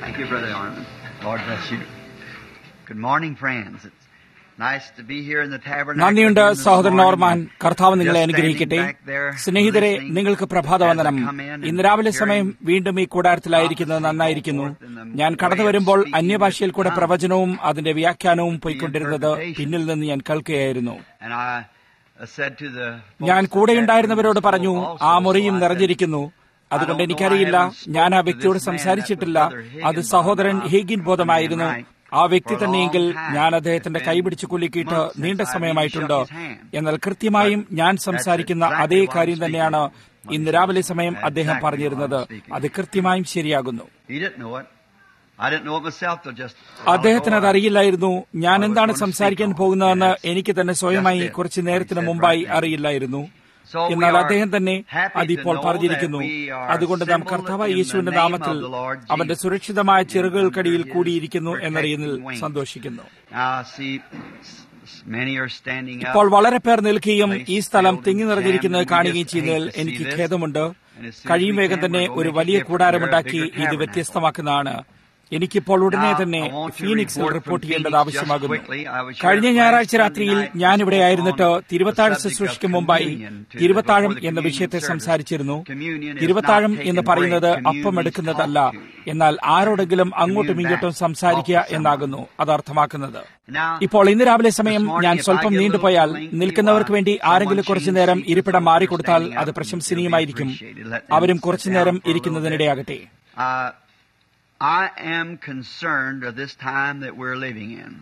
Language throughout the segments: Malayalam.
Thank you, Brother Arnold. Lord bless you. Good morning, friends. It's nice to be here in the tabernacle. നന്ദിയുണ്ട് again this സഹോദരൻ morning. ഓർമാൻ കർത്താവ് നിങ്ങളെ Just അനുഗ്രഹിക്കട്ടെ standing back there സ്നേഹിതരെ listening നിങ്ങൾക്ക് പ്രഭാതവന്ദനം as I come in and ഇന്ന് രാവിലെ സമയം hearing വീണ്ടും ഈ കൂടാരത്തിലായിരിക്കുന്നത് നന്നായിരിക്കുന്നു ഞാൻ കടന്നു വരുമ്പോൾ അന്യഭാഷയിൽ കൂടെ പ്രവചനവും അതിന്റെ വ്യാഖ്യാനവും പോയിക്കൊണ്ടിരുന്നത് പിന്നിൽ നിന്ന് ഞാൻ കേൾക്കുകയായിരുന്നു And I uh, said to the folks ഞാൻ that കൂടെയുണ്ടായിരുന്നവരോട് that പറഞ്ഞു also, ആ so മുറിയും I said, നിറഞ്ഞിരിക്കുന്നു അതുകൊണ്ട് എനിക്കറിയില്ല ഞാൻ ആ വ്യക്തിയോട് സംസാരിച്ചിട്ടില്ല അത് സഹോദരൻ ഹീഗിൻ ബോധമായിരുന്നു ആ വ്യക്തി തന്നെയെങ്കിൽ ഞാൻ അദ്ദേഹത്തിന്റെ കൈപിടിച്ച് കുലുക്കിയിട്ട് നീണ്ട സമയമായിട്ടുണ്ട് എന്നാൽ കൃത്യമായും ഞാൻ സംസാരിക്കുന്ന അതേ കാര്യം തന്നെയാണ് ഇന്ന് രാവിലെ സമയം അദ്ദേഹം പറഞ്ഞിരുന്നത് അത് കൃത്യമായും ശരിയാകുന്നു He didn't know it. I didn't know it myself till just. അദ്ദേഹത്തിന് അത് അറിയില്ലായിരുന്നു ഞാൻ എന്താണ് സംസാരിക്കാൻ പോകുന്നതെന്ന് എനിക്ക് തന്നെ സ്വയമായി കുറച്ചു നേരത്തിന് മുമ്പായി അറിയില്ലായിരുന്നു എന്നാൽ അദ്ദേഹം തന്നെ അതിപ്പോൾ പറഞ്ഞിരിക്കുന്നു അതുകൊണ്ട് നാം കർത്താവ് യേശുവിന്റെ നാമത്തിൽ അവന്റെ സുരക്ഷിതമായ ചിറകുകൾക്കടിയിൽ കൂടിയിരിക്കുന്നു എന്നറിയുന്നതിൽ സന്തോഷിക്കുന്നു Now I see s- s- many are standing up. ഇപ്പോൾ വളരെ പേർ നിൽക്കുകയും ഈ സ്ഥലം തിങ്ങി നിറഞ്ഞിരിക്കുന്നത് കാണുകയും ചെയ്യുന്നതിൽ എനിക്ക് ഖേദമുണ്ട് കഴിയും വേഗം തന്നെ ഒരു വലിയ കൂടാരമുണ്ടാക്കി ഇത് വ്യത്യസ്തമാക്കുന്നതാണ് എനിക്കിപ്പോൾ ഉടനെ തന്നെ ഫീനിക്സിൽ റിപ്പോർട്ട് ചെയ്യേണ്ടത് ആവശ്യമാകുന്നു കഴിഞ്ഞ ഞായറാഴ്ച രാത്രിയിൽ ഞാൻ ഇവിടെ ആയിരുന്നിട്ട് തിരുവത്താഴം ശുശ്രൂഷയ്ക്ക് മുമ്പായി തിരുവത്താഴം എന്ന വിഷയത്തെ സംസാരിച്ചിരുന്നു തിരുവത്താഴം എന്ന് പറയുന്നത് അപ്പം എടുക്കുന്നതല്ല എന്നാൽ ആരോടെങ്കിലും അങ്ങോട്ടും ഇങ്ങോട്ടും സംസാരിക്കുക എന്നാകുന്നു അത് അർത്ഥമാക്കുന്നത് ഇപ്പോൾ ഇന്ന് രാവിലെ സമയം ഞാൻ സ്വല്പം നീണ്ടുപോയാൽ നിൽക്കുന്നവർക്ക് വേണ്ടി ആരെങ്കിലും കുറച്ചു നേരം ഇരിപ്പിടം മാറിക്കൊടുത്താൽ അത് പ്രശംസനീയമായിരിക്കും അവരും കുറച്ചു നേരം ഇരിക്കുന്നതിനിടയാകട്ടെ Uh, I am concerned of this time that we're living in.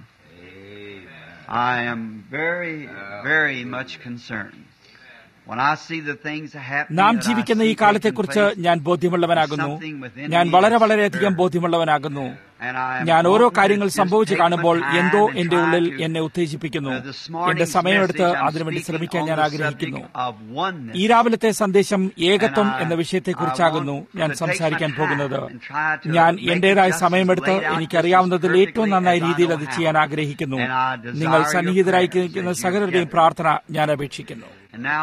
I am very, very much concerned. When I see the things happening നാം that I ജീവിക്കുന്ന ഈ see കാലത്തെക്കുറിച്ച് taking place, ഞാൻ ബോധ്യമുള്ളവനാകുന്നു something within ഞാൻ me വളരെ is വളരെയധികം stirred. ബോധ്യമുള്ളവനാകുന്നു And I am ഞാൻ ഓരോ wanting to കാര്യങ്ങൾ just സംഭവിച്ചു take my കാണുമ്പോൾ time എന്തോ and എന്റെ try ഉള്ളിൽ to, എന്നെ ഉത്തേജിപ്പിക്കുന്നു uh, this morning's എന്റെ സമയമെടുത്ത് message, I'm അതിനുവേണ്ടി speaking ശ്രമിക്കാൻ on ഞാൻ the ആഗ്രഹിക്കുന്നു subject of oneness. ഈ രാവിലത്തെ സന്ദേശം ഏകത്വം And I- എന്ന വിഷയത്തെക്കുറിച്ചാകുന്നു I want ഞാൻ to take സംസാരിക്കാൻ my time പോകുന്നത് and try to ഞാൻ make എന്റേതായ it just സമയമെടുത്ത് laid out എനിക്കറിയാവുന്നതിൽ just as ഏറ്റവും നന്നായി perfectly as I രീതിയിൽ know അത് how. ചെയ്യാൻ ആഗ്രഹിക്കുന്നു And I desire നിങ്ങൾ your സന്നിഹിതരായിരിക്കുന്ന prayers as you സകലരുടെയും gather. പ്രാർത്ഥന ഞാൻ അപേക്ഷിക്കുന്നു And now,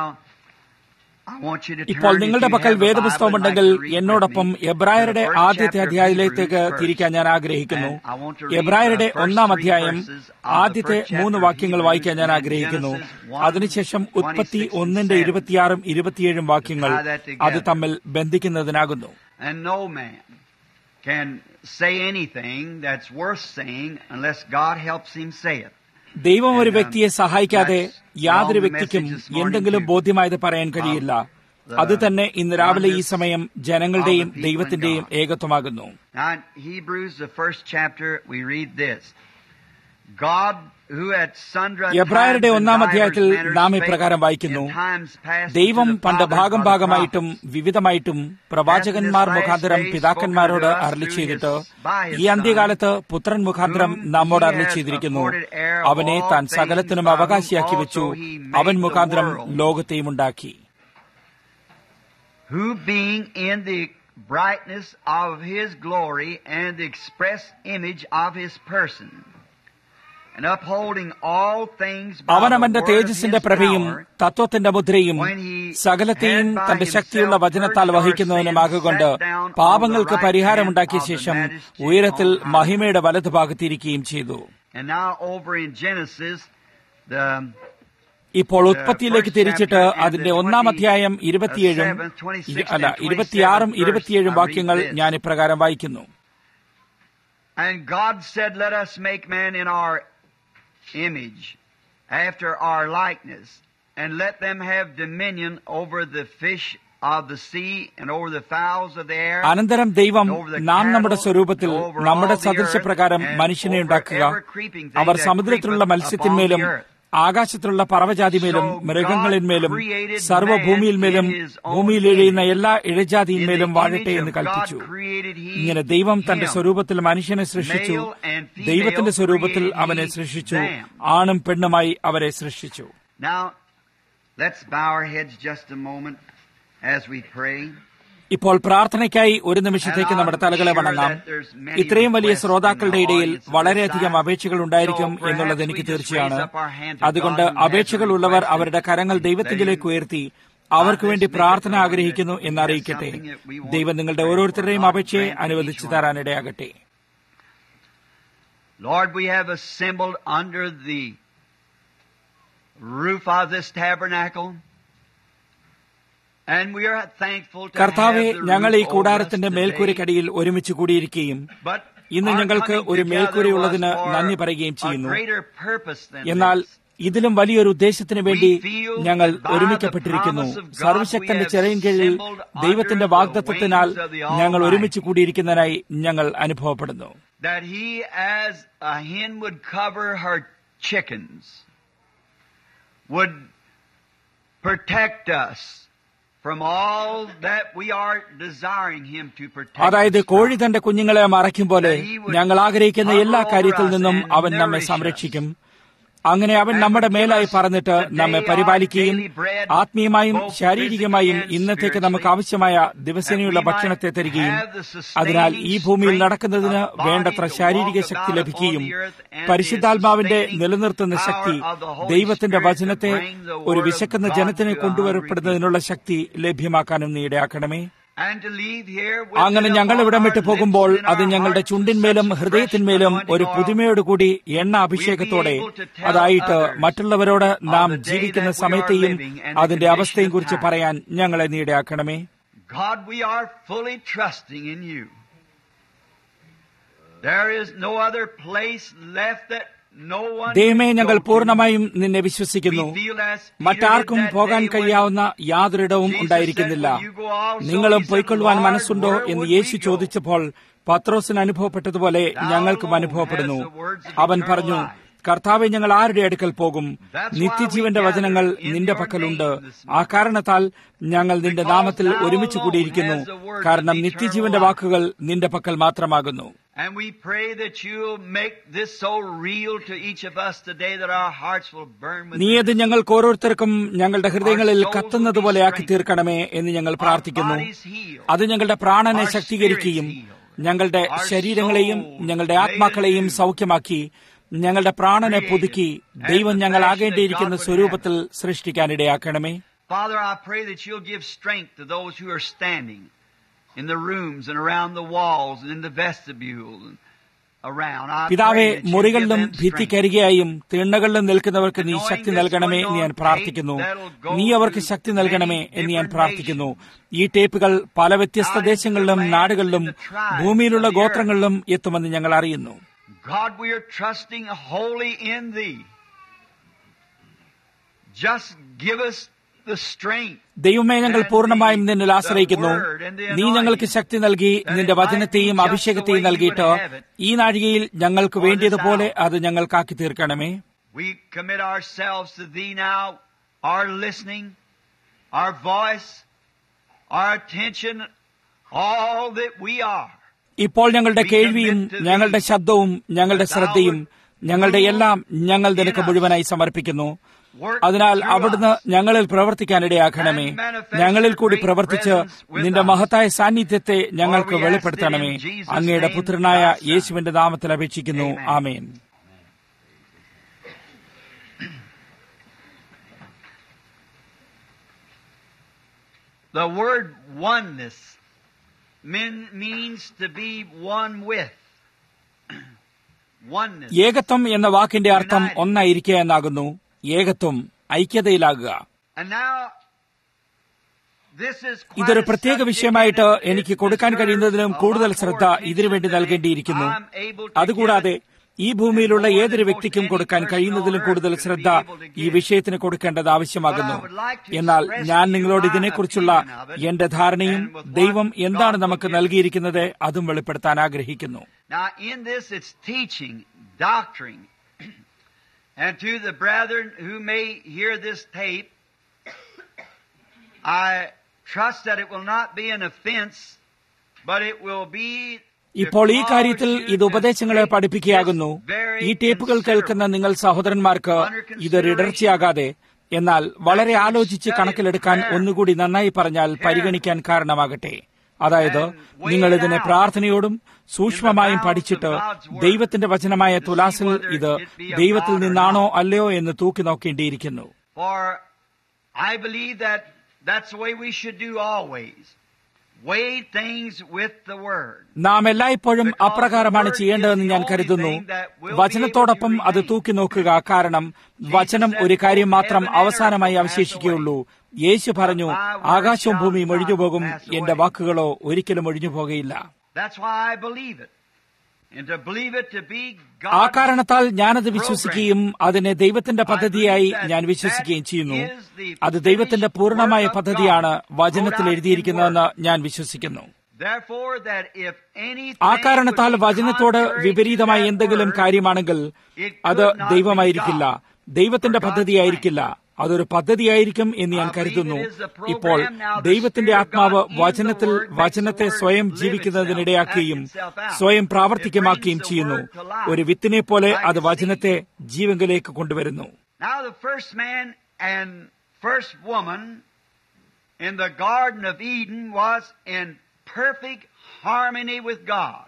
I want you to ഇപ്പോൾ turn, if നിങ്ങളുടെ you പക്കൽ have a Bible വേദപുസ്തകമുണ്ടെങ്കിൽ and like to read എന്നോടൊപ്പം with me, എബ്രായരുടെ to the first ആദ്യത്തെ chapter of അധ്യായത്തിലേക്ക് Hebrews തിരിക്കാൻ ഞാൻ first. ആഗ്രഹിക്കുന്നു And I want to read എബ്രായരുടെ the first ഒന്നാം three അധ്യായം verses of the ആദ്യത്തെ first chapter മൂന്ന് of വാക്യങ്ങൾ Hebrews വായിക്കാൻ ഞാൻ and ആഗ്രഹിക്കുന്നു Genesis 1, അതിനുശേഷം ഉത്പത്തി 26 and ഒന്നിന്റെ 7. ഇരുപത്തിയാറും ഇരുപത്തിയേഴും വാക്യങ്ങൾ tie that together. അത് തമ്മിൽ ബന്ധിക്കുന്നതിനാകുന്നു And no man can say anything that's worth saying unless God helps him say it. ദൈവം ഒരു And, um, വ്യക്തിയെ സഹായിക്കാതെ that's യാതൊരു all the വ്യക്തിക്കും message this morning എന്തെങ്കിലും too. ബോധ്യമായത് പറയാൻ കഴിയില്ല the അത് തന്നെ ഇന്ന് രാവിലെ ഈ oneness സമയം ജനങ്ങളുടെയും of the people ദൈവത്തിന്റെയും in God. ഏകത്വമാകുന്നു Now, in Hebrews, the first chapter, we read this. God, who at sundry എബ്രായരുടെ times and ഒന്നാം divers അധ്യായത്തിൽ manners നാം spake ഇപ്രകാരം വായിക്കുന്നു in times past ദൈവം unto the പണ്ട് fathers ഭാഗം by the ഭാഗമായിട്ടും prophets. വിവിധമായിട്ടും പ്രവാചകന്മാർ മുഖാന്തരം പിതാക്കന്മാരോട് അരളി ചെയ്തിട്ട് ഈ അന്ത്യകാലത്ത് പുത്രൻ മുഖാന്തരം നമ്മോട് അരളി ചെയ്തിരിക്കുന്നു അവനെ താൻ സകലത്തിനും അവകാശിയാക്കി വെച്ചു അവൻ മുഖാന്തരം ലോകത്തെയും ഉണ്ടാക്കി who being in the brightness of his glory and the express image of his person, and upholding all things by അവൻ the അവന്റെ word of തേജസ്സിന്റെ his പ്രഭയും power, തത്വത്തിന്റെ മുദ്രയും സകലത്തെയും തന്റെ ശക്തിയുള്ള വചനത്താൽ വഹിക്കുന്നവനുമാകൊണ്ട് പാപങ്ങൾക്ക് പരിഹാരമുണ്ടാക്കിയ ശേഷം ഉയരത്തിൽ മഹിമയുടെ വലതുഭാഗത്തിരിക്കുകയും ചെയ്തു And now over in Genesis, the ഇപ്പോൾ ഉത്പത്തിയിലേക്ക് തിരിച്ചിട്ട് അതിന്റെ ഒന്നാം അധ്യായം ഇരുപത്തിയേഴും ഇരു- അല്ല ഇരുപത്തിയാറും ഇരുപത്തിയേഴും വാക്യങ്ങൾ ഞാൻ ഇപ്രകാരം വായിക്കുന്നു And God said, Let us make man in our image, after our likeness, and let them have dominion over the fish of the sea and over the fowls of the air. അനന്തരം ദൈവം നാം നമ്മുടെ സ്വരൂപത്തിൽ നമ്മുടെ സദൃശപ്രകാരം മനുഷ്യനെ ഉണ്ടാക്കുക അവർ സമുദ്രത്തിലുള്ള മത്സ്യത്തിന്മേലും ആകാശത്തിലുള്ള പറവജാതിമേലും മൃഗങ്ങളിന്മേലും സർവ്വഭൂമിയിന്മേലും ഭൂമിയിൽ എഴിയുന്ന എല്ലാ ഇഴജാതിയിന്മേലും വാഴട്ടെ എന്ന് കൽപ്പിച്ചു ഇങ്ങനെ ദൈവം തന്റെ സ്വരൂപത്തിൽ മനുഷ്യനെ സൃഷ്ടിച്ചു ദൈവത്തിന്റെ സ്വരൂപത്തിൽ അവനെ സൃഷ്ടിച്ചു ആണും പെണ്ണുമായി അവരെ സൃഷ്ടിച്ചു Now, let's bow our heads just a moment as we pray. ഇപ്പോൾ പ്രാർത്ഥനയ്ക്കായി ഒരു നിമിഷത്തേക്ക് നമ്മുടെ തലകളെ വണങ്ങാം ഇത്രയും വലിയ ശ്രോതാക്കളുടെ ഇടയിൽ വളരെയധികം അപേക്ഷകൾ ഉണ്ടായിരിക്കും എന്നുള്ളത് എനിക്ക് തീർച്ചയാണ് അതുകൊണ്ട് അപേക്ഷകൾ ഉള്ളവർ അവരുടെ കരങ്ങൾ ദൈവത്തിങ്കിലേക്ക് ഉയർത്തി അവർക്ക് വേണ്ടി പ്രാർത്ഥന ആഗ്രഹിക്കുന്നു എന്നറിയിക്കട്ടെ ദൈവം നിങ്ങളുടെ ഓരോരുത്തരുടെയും അപേക്ഷയെ അനുവദിച്ചു തരാനിടയാകട്ടെ Lord, we have assembled under the roof of this tabernacle. And we are thankful to കർത്താവെ have the ഞങ്ങൾ ഈ roof over us കൂടാരത്തിന്റെ today. മേൽക്കൂരക്കടിയിൽ ഒരുമിച്ച് കൂടിയിരിക്കുകയും But ഇന്ന് our ഞങ്ങൾക്ക് coming ഒരു together മേൽക്കൂരയുള്ളതിന് was for നന്ദി പറയുകയും a ചെയ്യുന്നു. greater purpose than എന്നാൽ this. ഇതിലും വലിയൊരു ഉദ്ദേശത്തിന് വേണ്ടി ഞങ്ങൾ ഒരുമിക്കപ്പെട്ടിരിക്കുന്നു സർവശക്തന്റെ ചെറിയ കീഴിൽ ദൈവത്തിന്റെ വാഗ്ദത്വത്തിനാൽ ഞങ്ങൾ ഒരുമിച്ച് കൂടിയിരിക്കുന്നതിനായി ഞങ്ങൾ അനുഭവപ്പെടുന്നു that he, as a hen would cover her chickens, would protect us from all that we are desiring him to protect. അതായത് us കോഴി from. തന്റെ കുഞ്ഞുങ്ങളെ മറയ്ക്കും പോലെ ഞങ്ങൾ ആഗ്രഹിക്കുന്ന എല്ലാ കാര്യത്തിൽ നിന്നും അവൻ നമ്മെ സംരക്ഷിക്കും അങ്ങനെ അവൻ നമ്മുടെ മേലായി പറഞ്ഞിട്ട് നമ്മെ പരിപാലിക്കുകയും ആത്മീയമായും ശാരീരികമായും ഇന്നത്തേക്ക് നമുക്ക് ആവശ്യമായ ദിവസേനയുള്ള ഭക്ഷണത്തെ തരികയും അതിനാൽ ഈ ഭൂമിയിൽ നടക്കുന്നതിന് വേണ്ടത്ര ശാരീരിക ശക്തി ലഭിക്കുകയും പരിശുദ്ധാത്മാവിന്റെ നിലനിർത്തുന്ന ശക്തി ദൈവത്തിന്റെ വചനത്തെ ഒരു വിശക്കുന്ന ജനത്തിന് കൊണ്ടുവരപ്പെടുന്നതിനുള്ള ശക്തി ലഭ്യമാക്കാനും നീ ഇടയാക്കണമേ And to leave here with അങ്ങനെ it ഞങ്ങൾ upon ഇവിടെ our വിട്ടു lips പോകുമ്പോൾ and അത് our ഞങ്ങളുടെ hearts ചുണ്ടിന്മേലും such ഹൃദയത്തിന്മേലും fresh ഒരു anointing പുതുമയോടുകൂടി എണ്ണ അഭിഷേകത്തോടെ അതായിട്ട് മറ്റുള്ളവരോട് നാം ജീവിക്കുന്ന സമയത്തെയും അതിന്റെ അവസ്ഥയും കുറിച്ച് പറയാൻ ഞങ്ങളെ നീടയാക്കണമേ God, we are fully trusting in you. There is no other place left that no one ദൈവമേ can ഞങ്ങൾ go to. പൂർണ്ണമായും നിന്നെ വിശ്വസിക്കുന്നു We feel as Peter മറ്റാർക്കും did that പോകാൻ day when കഴിയാവുന്ന യാതൊരിടവും Jesus ഉണ്ടായിരിക്കുന്നില്ല said, "Will you go also?" നിങ്ങളും He said, പൊയ്ക്കൊള്ളുവാൻ "Lord, മനസ്സുണ്ടോ where എന്ന് would യേശു we go?" ചോദിച്ചപ്പോൾ പത്രോസിന് അനുഭവപ്പെട്ടതുപോലെ Thou ഞങ്ങൾക്കും alone അനുഭവപ്പെടുന്നു has the words of അവൻ eternal പറഞ്ഞു life. കർത്താവെ ഞങ്ങൾ ആരുടെ അടുക്കൽ പോകും That's why നിത്യജീവന്റെ we വചനങ്ങൾ gather in നിന്റെ your പക്കലുണ്ട് name this ആ കാരണത്താൽ ഞങ്ങൾ നിന്റെ Because നാമത്തിൽ thou ഒരുമിച്ച് alone കൂടിയിരിക്കുന്നു has the words of കാരണം eternal നിത്യജീവന്റെ life. വാക്കുകൾ നിന്റെ പക്കൽ മാത്രമാകുന്നു And we pray that you'll make this so real to each of us today that our hearts will burn with നീ അത് ഞങ്ങൾക്ക് ഓരോരുത്തർക്കും ഞങ്ങളുടെ ഹൃദയങ്ങളിൽ കത്തുന്നത് പോലെ ആക്കി തീർക്കണമേ എന്ന് ഞങ്ങൾ പ്രാർത്ഥിക്കുന്നു അത് ഞങ്ങളുടെ പ്രാണനെ ശക്തീകരിക്കുകയും ഞങ്ങളുടെ ശരീരങ്ങളെയും ഞങ്ങളുടെ ആത്മാക്കളെയും സൗഖ്യമാക്കി ഞങ്ങളുടെ പ്രാണനെ പുതുക്കി ദൈവം ഞങ്ങൾ ആകേണ്ടിയിരിക്കുന്ന സ്വരൂപത്തിൽ സൃഷ്ടിക്കാനിടയാക്കണമേ Father, I pray that you'll give strength to those who are standing in the rooms and around the walls and in the vestibule and around. I പിതാവെ pray that you give മുറികളിലും them strength. ഭിത്തിക്കരികയായും തിണ്ണകളിലും നിൽക്കുന്നവർക്ക് നീ ശക്തി നൽകണമേ എന്ന് ഞാൻ പ്രാർത്ഥിക്കുന്നു നീ അവർക്ക് ശക്തി നൽകണമേ എന്ന് ഞാൻ പ്രാർത്ഥിക്കുന്നു ഈ ടേപ്പുകൾ പല വ്യത്യസ്ത ദേശങ്ങളിലും നാടുകളിലും ഭൂമിയിലുള്ള ഗോത്രങ്ങളിലും എത്തുമെന്ന് ഞങ്ങൾ അറിയുന്നു God, we are trusting wholly in Thee. Just give us the strength. ദൈവമേ ഞങ്ങൾ പൂർണ്ണമായും നിന്നിൽ ആശ്രയിക്കുന്നു നീ ഞങ്ങൾക്ക് ശക്തി നൽകി നിന്റെ വചനത്തെയും അഭിഷേകത്തെയും നൽകിയിട്ട് ഈ നാഴികയിൽ ഞങ്ങൾക്ക് വേണ്ടിയതുപോലെ അത് ഞങ്ങൾക്കാക്കി തീർക്കണമേ We commit ourselves to Thee now, our listening, our voice, our attention, all that we are. ഇപ്പോൾ ഞങ്ങളുടെ കേൾവിയും ഞങ്ങളുടെ ശബ്ദവും ഞങ്ങളുടെ ശ്രദ്ധയും ഞങ്ങളുടെ എല്ലാം ഞങ്ങൾ നിനക്ക് മുഴുവനായി സമർപ്പിക്കുന്നു അതിനാൽ അവിടുന്ന് ഞങ്ങളിൽ പ്രവർത്തിക്കാനിടയാക്കണമേ ഞങ്ങളിൽ കൂടി പ്രവർത്തിച്ച് നിന്റെ മഹത്തായ സാന്നിധ്യത്തെ ഞങ്ങൾക്ക് വെളിപ്പെടുത്തണമേ അങ്ങയുടെ പുത്രനായ യേശുവിന്റെ നാമത്തിൽ അപേക്ഷിക്കുന്നു ആമേൻ The word oneness mean, means to be one with. oneness. ഏകത്വം എന്ന വാക്കിന്റെ അർത്ഥം ഒന്നായിരിക്കുക എന്നാകുന്നു ഏകത്വം ഐക്യതയിലാകുക And now, this is quite ഇതൊരു a പ്രത്യേക subject വിഷയമായിട്ട് and it എനിക്ക് is കൊടുക്കാൻ deserves കഴിയുന്നതിലും a കൂടുതൽ lot ശ്രദ്ധ more ഇതിനുവേണ്ടി attention നൽകേണ്ടിയിരിക്കുന്നു than I'm able to അതുകൂടാതെ give it. ഈ ഭൂമിയിലുള്ള ഏതൊരു വ്യക്തിക്കും കൊടുക്കാൻ കഴിയുന്നതിലും കൂടുതൽ ശ്രദ്ധ ഈ വിഷയത്തിന് കൊടുക്കേണ്ടത് ആവശ്യമാകുന്നു എന്നാൽ ഞാൻ നിങ്ങളോട് ഇതിനെക്കുറിച്ചുള്ള എന്റെ ധാരണയും ദൈവം എന്താണ് നമുക്ക് നൽകിയിരിക്കുന്നത് അതും വെളിപ്പെടുത്താൻ ആഗ്രഹിക്കുന്നു Now, in this, it's teaching, doctrine. and to the brethren who may hear this tape, I trust that it will not be an offense, but it will be. to ഇപ്പോൾ ഈ cause കാര്യത്തിൽ you ഇത് to ഉപദേശങ്ങളെ take പഠിപ്പിക്കുകയാകുന്നു this very ഈ ടേപ്പുകൾ കേൾക്കുന്ന considerable നിങ്ങൾ സഹോദരന്മാർക്ക് ഇതൊരു ഇടർച്ചയാകാതെ എന്നാൽ വളരെ ആലോചിച്ച് കണക്കിലെടുക്കാൻ ഒന്നുകൂടി നന്നായി പറഞ്ഞാൽ പരിഗണിക്കാൻ കാരണമാകട്ടെ അതായത് നിങ്ങൾ ഇതിനെ പ്രാർത്ഥനയോടും സൂക്ഷ്മമായും പഠിച്ചിട്ട് ദൈവത്തിന്റെ വചനമായ തുലാസിൽ ഇത് ദൈവത്തിൽ നിന്നാണോ അല്ലയോ എന്ന് തൂക്കി നോക്കേണ്ടിയിരിക്കുന്നു For I believe that that's the way we should do always. weigh things with the Word. നാം എല്ലായ്പ്പോഴും അപ്രകാരമാണ് ചെയ്യേണ്ടതെന്ന് ഞാൻ കരുതുന്നു വചനത്തോടൊപ്പം അത് തൂക്കി നോക്കുക കാരണം വചനം ഒരു കാര്യം മാത്രം അവസാനമായി അവശേഷിക്കുകയുള്ളൂ യേശു പറഞ്ഞു ആകാശവും ഭൂമിയും ഒഴിഞ്ഞുപോകും എന്റെ വാക്കുകളോ ഒരിക്കലും ഒഴിഞ്ഞു പോകുകയില്ല That's why I believe it. And to believe it to be ആ God's കാരണത്താൽ ഞാനത് വിശ്വസിക്കുകയും അതിനെ ദൈവത്തിന്റെ പദ്ധതിയായി ഞാൻ വിശ്വസിക്കുകയും ചെയ്യുന്നു അത് ദൈവത്തിന്റെ പൂർണ്ണമായ പദ്ധതിയാണ് വചനത്തിൽ എഴുതിയിരിക്കുന്നതെന്ന് ഞാൻ വിശ്വസിക്കുന്നു Therefore, that if ആ anything കാരണത്താൽ would be വചനത്തോട് contrary to വിപരീതമായ that എന്തെങ്കിലും word, കാര്യമാണെങ്കിൽ it അത് could not be ദൈവമായിരിക്കില്ല God. ദൈവത്തിന്റെ For God's പദ്ധതിയായിരിക്കില്ല അതൊരു പദ്ധതിയായിരിക്കും എന്ന് ഞാൻ I believe കരുതുന്നു it is the program ഇപ്പോൾ now the ദൈവത്തിന്റെ Spirit of ആത്മാവ് God in the വചനത്തിൽ Word makes വചനത്തെ the word സ്വയം live ജീവിക്കുന്നതിനിടയാക്കുകയും itself, act itself out. സ്വയം It പ്രാവർത്തികമാക്കുകയും brings the ചെയ്യുന്നു word to life, ഒരു വിത്തിനെ പോലെ like അത് a seed. വചനത്തെ ജീവങ്കിലേക്ക് കൊണ്ടുവരുന്നു Now the first man and first woman in the Garden of Eden was in perfect harmony with God.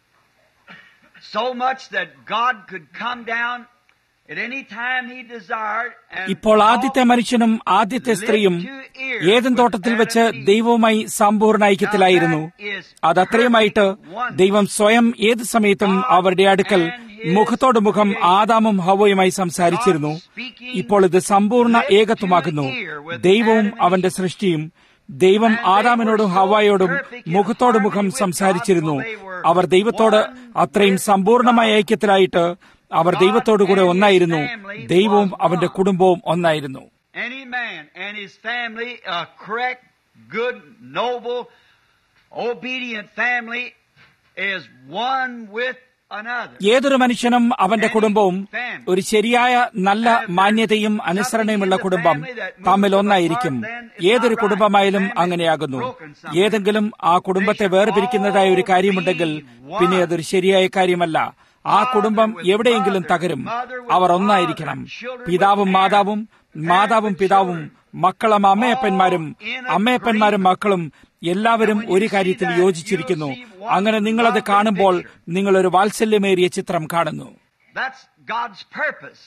So much that God could come down at any time he desired and ഇപ്പോൾ ആദ്യത്തെ മനുഷ്യനും ആദ്യത്തെ സ്ത്രീയും ഏതൻ തോട്ടത്തിൽ വെച്ച് ദൈവവുമായി സമ്പൂർണ്ണ ഐക്യത്തിലായിരുന്നു അത് അത്രയുമായിട്ട് ദൈവം സ്വയം ഏത് സമയത്തും അവരുടെ അടുക്കൽ മുഖത്തോട് മുഖം ആദാമും ഹവയുമായി സംസാരിച്ചിരുന്നു ഇപ്പോൾ ഇത് സമ്പൂർണ്ണ ഏകത്വമാകുന്നു ദൈവവും അവന്റെ സൃഷ്ടിയും ദൈവം ആദാമിനോടും ഹവായോടും മുഖത്തോട് മുഖം സംസാരിച്ചിരുന്നു അവർ ദൈവത്തോട് അത്രയും സമ്പൂർണമായ ഐക്യത്തിലായിട്ട് അവർ ദൈവത്തോടു കൂടെ ഒന്നായിരുന്നു ദൈവവും അവന്റെ കുടുംബവും ഒന്നായിരുന്നു any man and his family, a correct, good, noble, obedient family, is one with another. ഏതൊരു മനുഷ്യനും അവന്റെ കുടുംബവും ഒരു ശരിയായ നല്ല മാന്യതയും അനുസരണയുമുള്ള കുടുംബം തമ്മിൽ ഒന്നായിരിക്കും ഏതൊരു കുടുംബമായാലും അങ്ങനെയാകുന്നു ഏതെങ്കിലും ആ കുടുംബത്തെ വേർപിരിക്കുന്നതായ ഒരു കാര്യമുണ്ടെങ്കിൽ പിന്നെ അതൊരു ശരിയായ കാര്യമല്ല ആ കുടുംബം എവിടെയെങ്കിലും തകരും അവർ ഒന്നായിരിക്കണം പിതാവും മാതാവും മാതാവും പിതാവും മക്കളും അമ്മയപ്പന്മാരും അമ്മയപ്പന്മാരും മക്കളും എല്ലാവരും ഒരു കാര്യത്തിൽ യോജിച്ചിരിക്കുന്നു അങ്ങനെ നിങ്ങളത് കാണുമ്പോൾ നിങ്ങൾ ഒരു വാത്സല്യമേറിയ ചിത്രം കാണുന്നു That's God's purpose.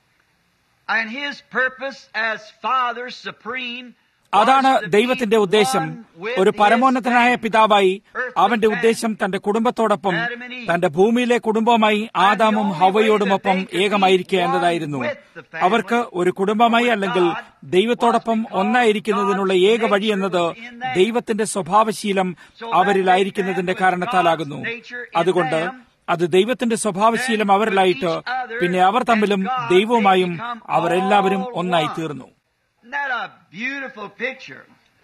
And His purpose as Father Supreme അതാണ് ദൈവത്തിന്റെ ഉദ്ദേശം ഒരു പരമോന്നതനായ പിതാവായി അവന്റെ ഉദ്ദേശം തന്റെ കുടുംബത്തോടൊപ്പം തന്റെ ഭൂമിയിലെ കുടുംബവുമായി ആദാമും ഹവയോടുമൊപ്പം ഏകമായിരിക്കുക എന്നതായിരുന്നു അവർക്ക് ഒരു കുടുംബമായി അല്ലെങ്കിൽ ദൈവത്തോടൊപ്പം ഒന്നായിരിക്കുന്നതിനുള്ള ഏക വഴി എന്നത് ദൈവത്തിന്റെ സ്വഭാവശീലം അവരിലായിരിക്കുന്നതിന്റെ കാരണത്താലാകുന്നു അതുകൊണ്ട് അത് ദൈവത്തിന്റെ സ്വഭാവശീലം അവരിലായിട്ട് പിന്നെ അവർ തമ്മിലും ദൈവവുമായും അവരെല്ലാവരും ഒന്നായി തീർന്നു Isn't that a beautiful picture?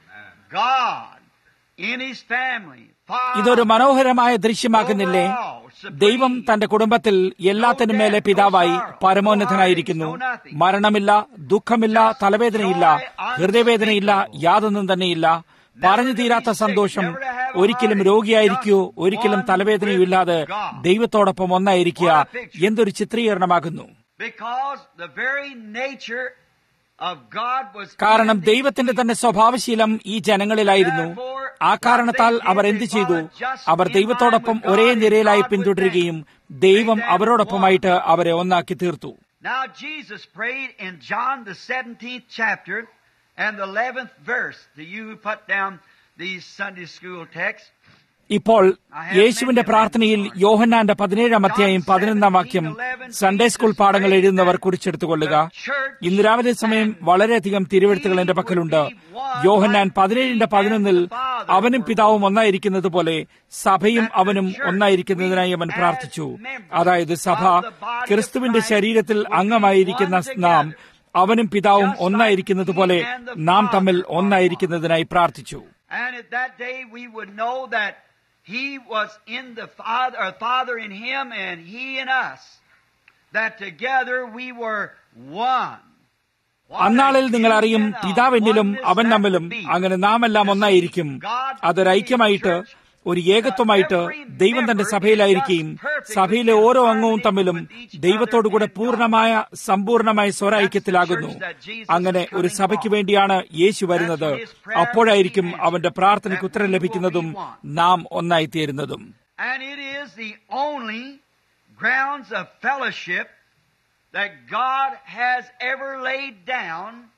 God in His family. Father, ഇതൊരു മനോഹരമായ ദൃശ്യമാക്കുന്നില്ലേ ദൈവം തന്റെ കുടുംബത്തിൽ എല്ലാത്തിനും മേലെ പിതാവായി പരമോന്നതനായിരിക്കുന്നു മരണമില്ല ദുഃഖമില്ല തലവേദനയില്ല ഹൃദയവേദനയില്ല യാതൊന്നും തന്നെയില്ല പറഞ്ഞു തീരാത്ത സന്തോഷം ഒരിക്കലും രോഗിയായിരിക്കുകയോ ഒരിക്കലും തലവേദനയോ ഇല്ലാതെ ദൈവത്തോടൊപ്പം ഒന്നായിരിക്കുക എന്തൊരു ചിത്രീകരണമാകുന്നു Because the very nature of God was കാരണം ദൈവത്തിന്റെ തന്നെ സ്വഭാവശീലം ഈ ജനങ്ങളിലായിരുന്നു ആ കാരണത്താൽ അവർ എന്തു ചെയ്തു അവർ ദൈവത്തോടൊപ്പം ഒരേ നിരയിലായി പിന്തുടരുകയും ദൈവം അവരോടൊപ്പമായിട്ട് അവരെ ഒന്നാക്കി തീർത്തു Now Jesus prayed in John the 17th chapter and the 11th verse. To you who put down these Sunday school texts, ഇപ്പോൾ യേശുവിന്റെ പ്രാർത്ഥനയിൽ യോഹന്നാന്റെ പതിനേഴാം അധ്യായം പതിനൊന്നാം വാക്യം സൺഡേ സ്കൂൾ പാഠങ്ങൾ എഴുതുന്നവർ കുറിച്ചെടുത്തുകൊള്ളുക ഇന്ന് രാവിലെ സമയം വളരെയധികം തിരുവെഴുത്തുകൾ എന്റെ പക്കലുണ്ട് യോഹന്നാൻ പതിനേഴിന്റെ പതിനൊന്നിൽ അവനും പിതാവും ഒന്നായിരിക്കുന്നത് പോലെ സഭയും അവനും ഒന്നായിരിക്കുന്നതിനായി അവൻ പ്രാർത്ഥിച്ചു അതായത് സഭ ക്രിസ്തുവിന്റെ ശരീരത്തിൽ അംഗമായിരിക്കുന്ന നാം അവനും പിതാവും ഒന്നായിരിക്കുന്നത് പോലെ നാം തമ്മിൽ ഒന്നായിരിക്കുന്നതിനായി പ്രാർത്ഥിച്ചു and at that day we would know that He was in the Father, or Father in Him, and He in us. That together we were one. അന്നാളിൽ നിങ്ങൾ അറിയും പിതാവെന്നിലും അവൻ നമ്മിലും അങ്ങനെ നാം എല്ലാം ഒന്നായിരിക്കും അതൊരൈക്യമായിട്ട് ഒരു ഏകത്വമായിട്ട് ദൈവം തന്റെ സഭയിലായിരിക്കുകയും സഭയിലെ ഓരോ അംഗവും തമ്മിലും ദൈവത്തോടുകൂടെ പൂർണ്ണമായ സമ്പൂർണമായ സ്വരൈക്യത്തിലാകുന്നു അങ്ങനെ ഒരു സഭയ്ക്ക് വേണ്ടിയാണ് യേശു വരുന്നത് അപ്പോഴായിരിക്കും അവന്റെ പ്രാർത്ഥനയ്ക്ക് ഉത്തരം ലഭിക്കുന്നതും നാം ഒന്നായിത്തീരുന്നതും And it is the only grounds of fellowship that God has ever laid down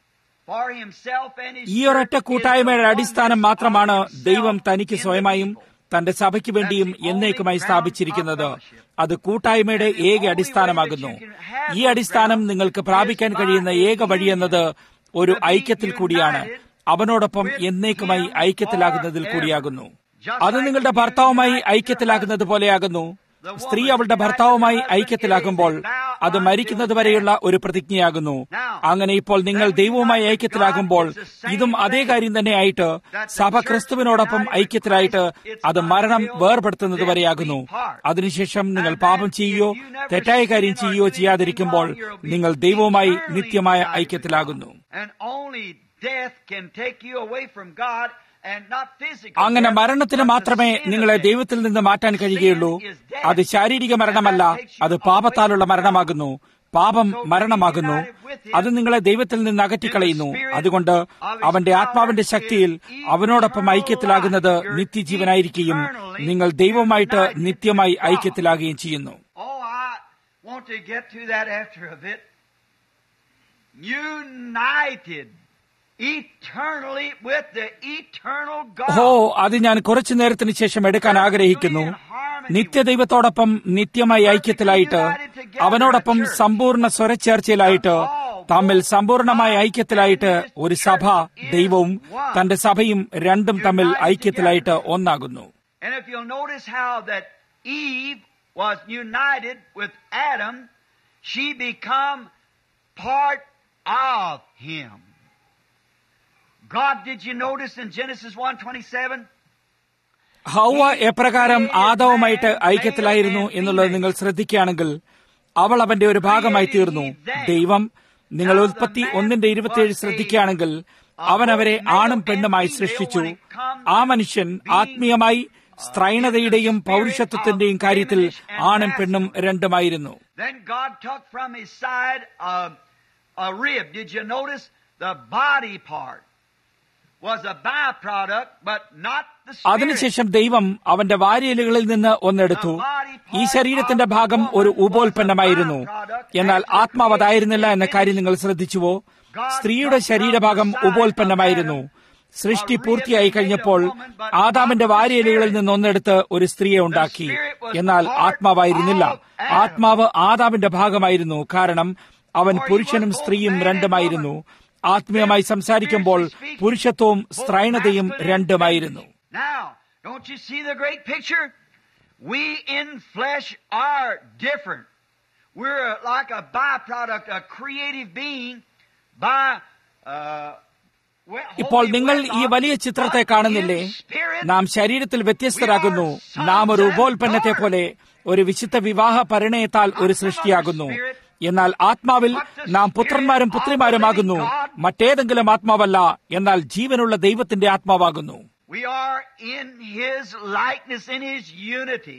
for himself and his ഈ ഒരൊറ്റ church is കൂട്ടായ്മയുടെ the അടിസ്ഥാനം oneness മാത്രമാണ് of himself ദൈവം തനിക്ക് in the സ്വയമായും people. തന്റെ സഭയ്ക്ക് വേണ്ടിയും എന്നേക്കുമായി സ്ഥാപിച്ചിരിക്കുന്നത് അത് കൂട്ടായ്മയുടെ ഏക അടിസ്ഥാനമാകുന്നു ഈ അടിസ്ഥാനം നിങ്ങൾക്ക് പ്രാപിക്കാൻ കഴിയുന്ന ഏക വഴിയെന്നത് ഒരു ഐക്യത്തിൽ കൂടിയാണ് അവനോടൊപ്പം എന്നേക്കുമായി ഐക്യത്തിലാകുന്നതിൽ കൂടിയാകുന്നു അത് നിങ്ങളുടെ ഭർത്താവുമായി ഐക്യത്തിലാകുന്നത് പോലെയാകുന്നു സ്ത്രീ അവളുടെ ഭർത്താവുമായി ഐക്യത്തിലാകുമ്പോൾ അത് മരിക്കുന്നത് വരെയുള്ള ഒരു പ്രതിജ്ഞയാകുന്നു അങ്ങനെ ഇപ്പോൾ നിങ്ങൾ ദൈവവുമായി ഐക്യത്തിലാകുമ്പോൾ ഇതും അതേ കാര്യം തന്നെയായിട്ട് സഭ ക്രിസ്തുവിനോടൊപ്പം ഐക്യത്തിലായിട്ട് അത് മരണം വേർപെടുത്തുന്നത് വരെയാകുന്നു അതിനുശേഷം നിങ്ങൾ പാപം ചെയ്യുകയോ തെറ്റായ കാര്യം ചെയ്യുകയോ ചെയ്യാതിരിക്കുമ്പോൾ നിങ്ങൾ ദൈവവുമായി നിത്യമായ ഐക്യത്തിലാകുന്നു And only death can take you away from God and not physical. അങ്ങനെ death, മരണത്തിന് but the മാത്രമേ sin of നിങ്ങളെ death. ദൈവത്തിൽ നിന്ന് മാറ്റാൻ കഴിയുകയുള്ളൂ അത് ശാരീരിക മരണമല്ല അത് പാപത്താലുള്ള മരണമാകുന്നു പാപം മരണമാകുന്നു അത് നിങ്ങളെ ദൈവത്തിൽ നിന്ന് അകറ്റിക്കളയുന്നു അതുകൊണ്ട് അവന്റെ ആത്മാവിന്റെ ശക്തിയിൽ അവനോടൊപ്പം ഐക്യത്തിലാകുന്നത് നിത്യജീവനായിരിക്കുകയും നിങ്ങൾ ദൈവവുമായിട്ട് നിത്യമായി ഐക്യത്തിലാകുകയും ചെയ്യുന്നു Oh, I want to get to that after a bit. United eternally with the eternal ഹോ God. അത് ഞാൻ കുറച്ചു നേരത്തിന് ശേഷം എടുക്കാൻ ആഗ്രഹിക്കുന്നു നിത്യദൈവത്തോടൊപ്പം നിത്യമായി ഐക്യത്തിലായിട്ട് അവനോടൊപ്പം സമ്പൂർണ്ണ സ്വരച്ചേർച്ചയിലായിട്ട് തമ്മിൽ സമ്പൂർണമായ ഐക്യത്തിലായിട്ട് ഒരു സഭ ദൈവവും തന്റെ സഭയും രണ്ടും തമ്മിൽ ഐക്യത്തിലായിട്ട് ഒന്നാകുന്നു And if you'll notice how that Eve was united with Adam, she become part of him. God, did you notice in Genesis 1:27? ഹൗവ എപ്രകാരം ആദവുമായിട്ട് ഐക്യത്തിലായിരുന്നു എന്നുള്ളത് നിങ്ങൾ ശ്രദ്ധിക്കുകയാണെങ്കിൽ അവൾ അവന്റെ ഒരു ഭാഗമായി തീർന്നു ദൈവം നിങ്ങൾ ഉൽപ്പത്തി ഒന്നിന്റെ ഇരുപത്തിയേഴ് ശ്രദ്ധിക്കുകയാണെങ്കിൽ അവൻ അവരെ ആണും പെണ്ണുമായി സൃഷ്ടിച്ചു ആ മനുഷ്യൻ ആത്മീയമായി സ്ത്രൈണതയുടെയും പൗരുഷത്വത്തിന്റെയും കാര്യത്തിൽ ആണും പെണ്ണും രണ്ടുമായിരുന്നു Then God took from his side a, a rib. Did you notice the body part was a byproduct, but not the spirit. അതിനുശേഷം ദൈവം അവന്റെ വാരിയലുകളിൽ നിന്ന് ഒന്നെടുത്തു ഈ ശരീരത്തിന്റെ ഭാഗം ഒരു ഉപോൽപ്പന്നമായിരുന്നു എന്നാൽ ആത്മാവ് അതായിരുന്നില്ല എന്ന കാര്യം നിങ്ങൾ ശ്രദ്ധിച്ചുവോ സ്ത്രീയുടെ ശരീരഭാഗം ഉപോൽപ്പന്നമായിരുന്നു സൃഷ്ടി പൂർത്തിയായി കഴിഞ്ഞപ്പോൾ ആദാമിന്റെ വാരിയലുകളിൽ നിന്ന് ഒന്നെടുത്ത് ഒരു സ്ത്രീയെ ഉണ്ടാക്കി എന്നാൽ ആത്മാവായിരുന്നില്ല ആത്മാവ് ആദാമിന്റെ ഭാഗമായിരുന്നു കാരണം അവൻ പുരുഷനും സ്ത്രീയും രണ്ടുമായിരുന്നു ആത്മീയമായി സംസാരിക്കുമ്പോൾ പുരുഷത്വവും സ്ത്രൈണതയും രണ്ടുമായിരുന്നു Now, don't you see the great picture? We in flesh are different. We're like a byproduct, a creative being by. Uh, well, ഇപ്പോൾ holy നിങ്ങൾ ഈ wedlock, വലിയ ചിത്രത്തെ but കാണുന്നില്ലേ in spirit, നാം ശരീരത്തിൽ വ്യത്യസ്തരാകുന്നു നാം ഒരു ഉപോൽപ്പന്നത്തെ പോലെ ഒരു വിശുദ്ധ വിവാഹ പരിണയത്താൽ ഒരു സൃഷ്ടിയാകുന്നു എന്നാൽ ആത്മാവിൽ നാം പുത്രന്മാരും പുത്രിമാരുമാകുന്നു മറ്റേതെങ്കിലും ആത്മാവല്ല എന്നാൽ ജീവനുള്ള ദൈവത്തിന്റെ ആത്മാവാകുന്നു We are in His likeness, in His unity,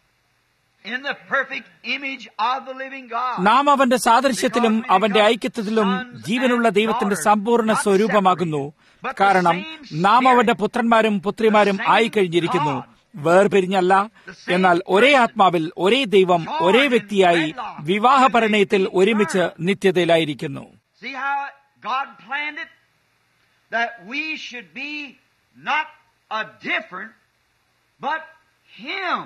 in the perfect image of the living God. നാം അവന്റെ സാദൃശ്യത്തിലും അവന്റെ ഐക്യത്തിലും ജീവനുള്ള ദൈവത്തിന്റെ സമ്പൂർണ്ണ സ്വരൂപമാകുന്നു കാരണം നാം അവന്റെ പുത്രന്മാരും പുത്രിമാരും ആയിക്കഴിഞ്ഞിരിക്കുന്നു വേർപിരിഞ്ഞല്ല എന്നാൽ ഒരേ ആത്മാവിൽ ഒരേ ദൈവം ഒരേ വ്യക്തിയായി വിവാഹ പരിണയത്തിൽ ഒരുമിച്ച് നിത്യതയിലായിരിക്കുന്നു See how God planned it? That we should be not a different, but Him.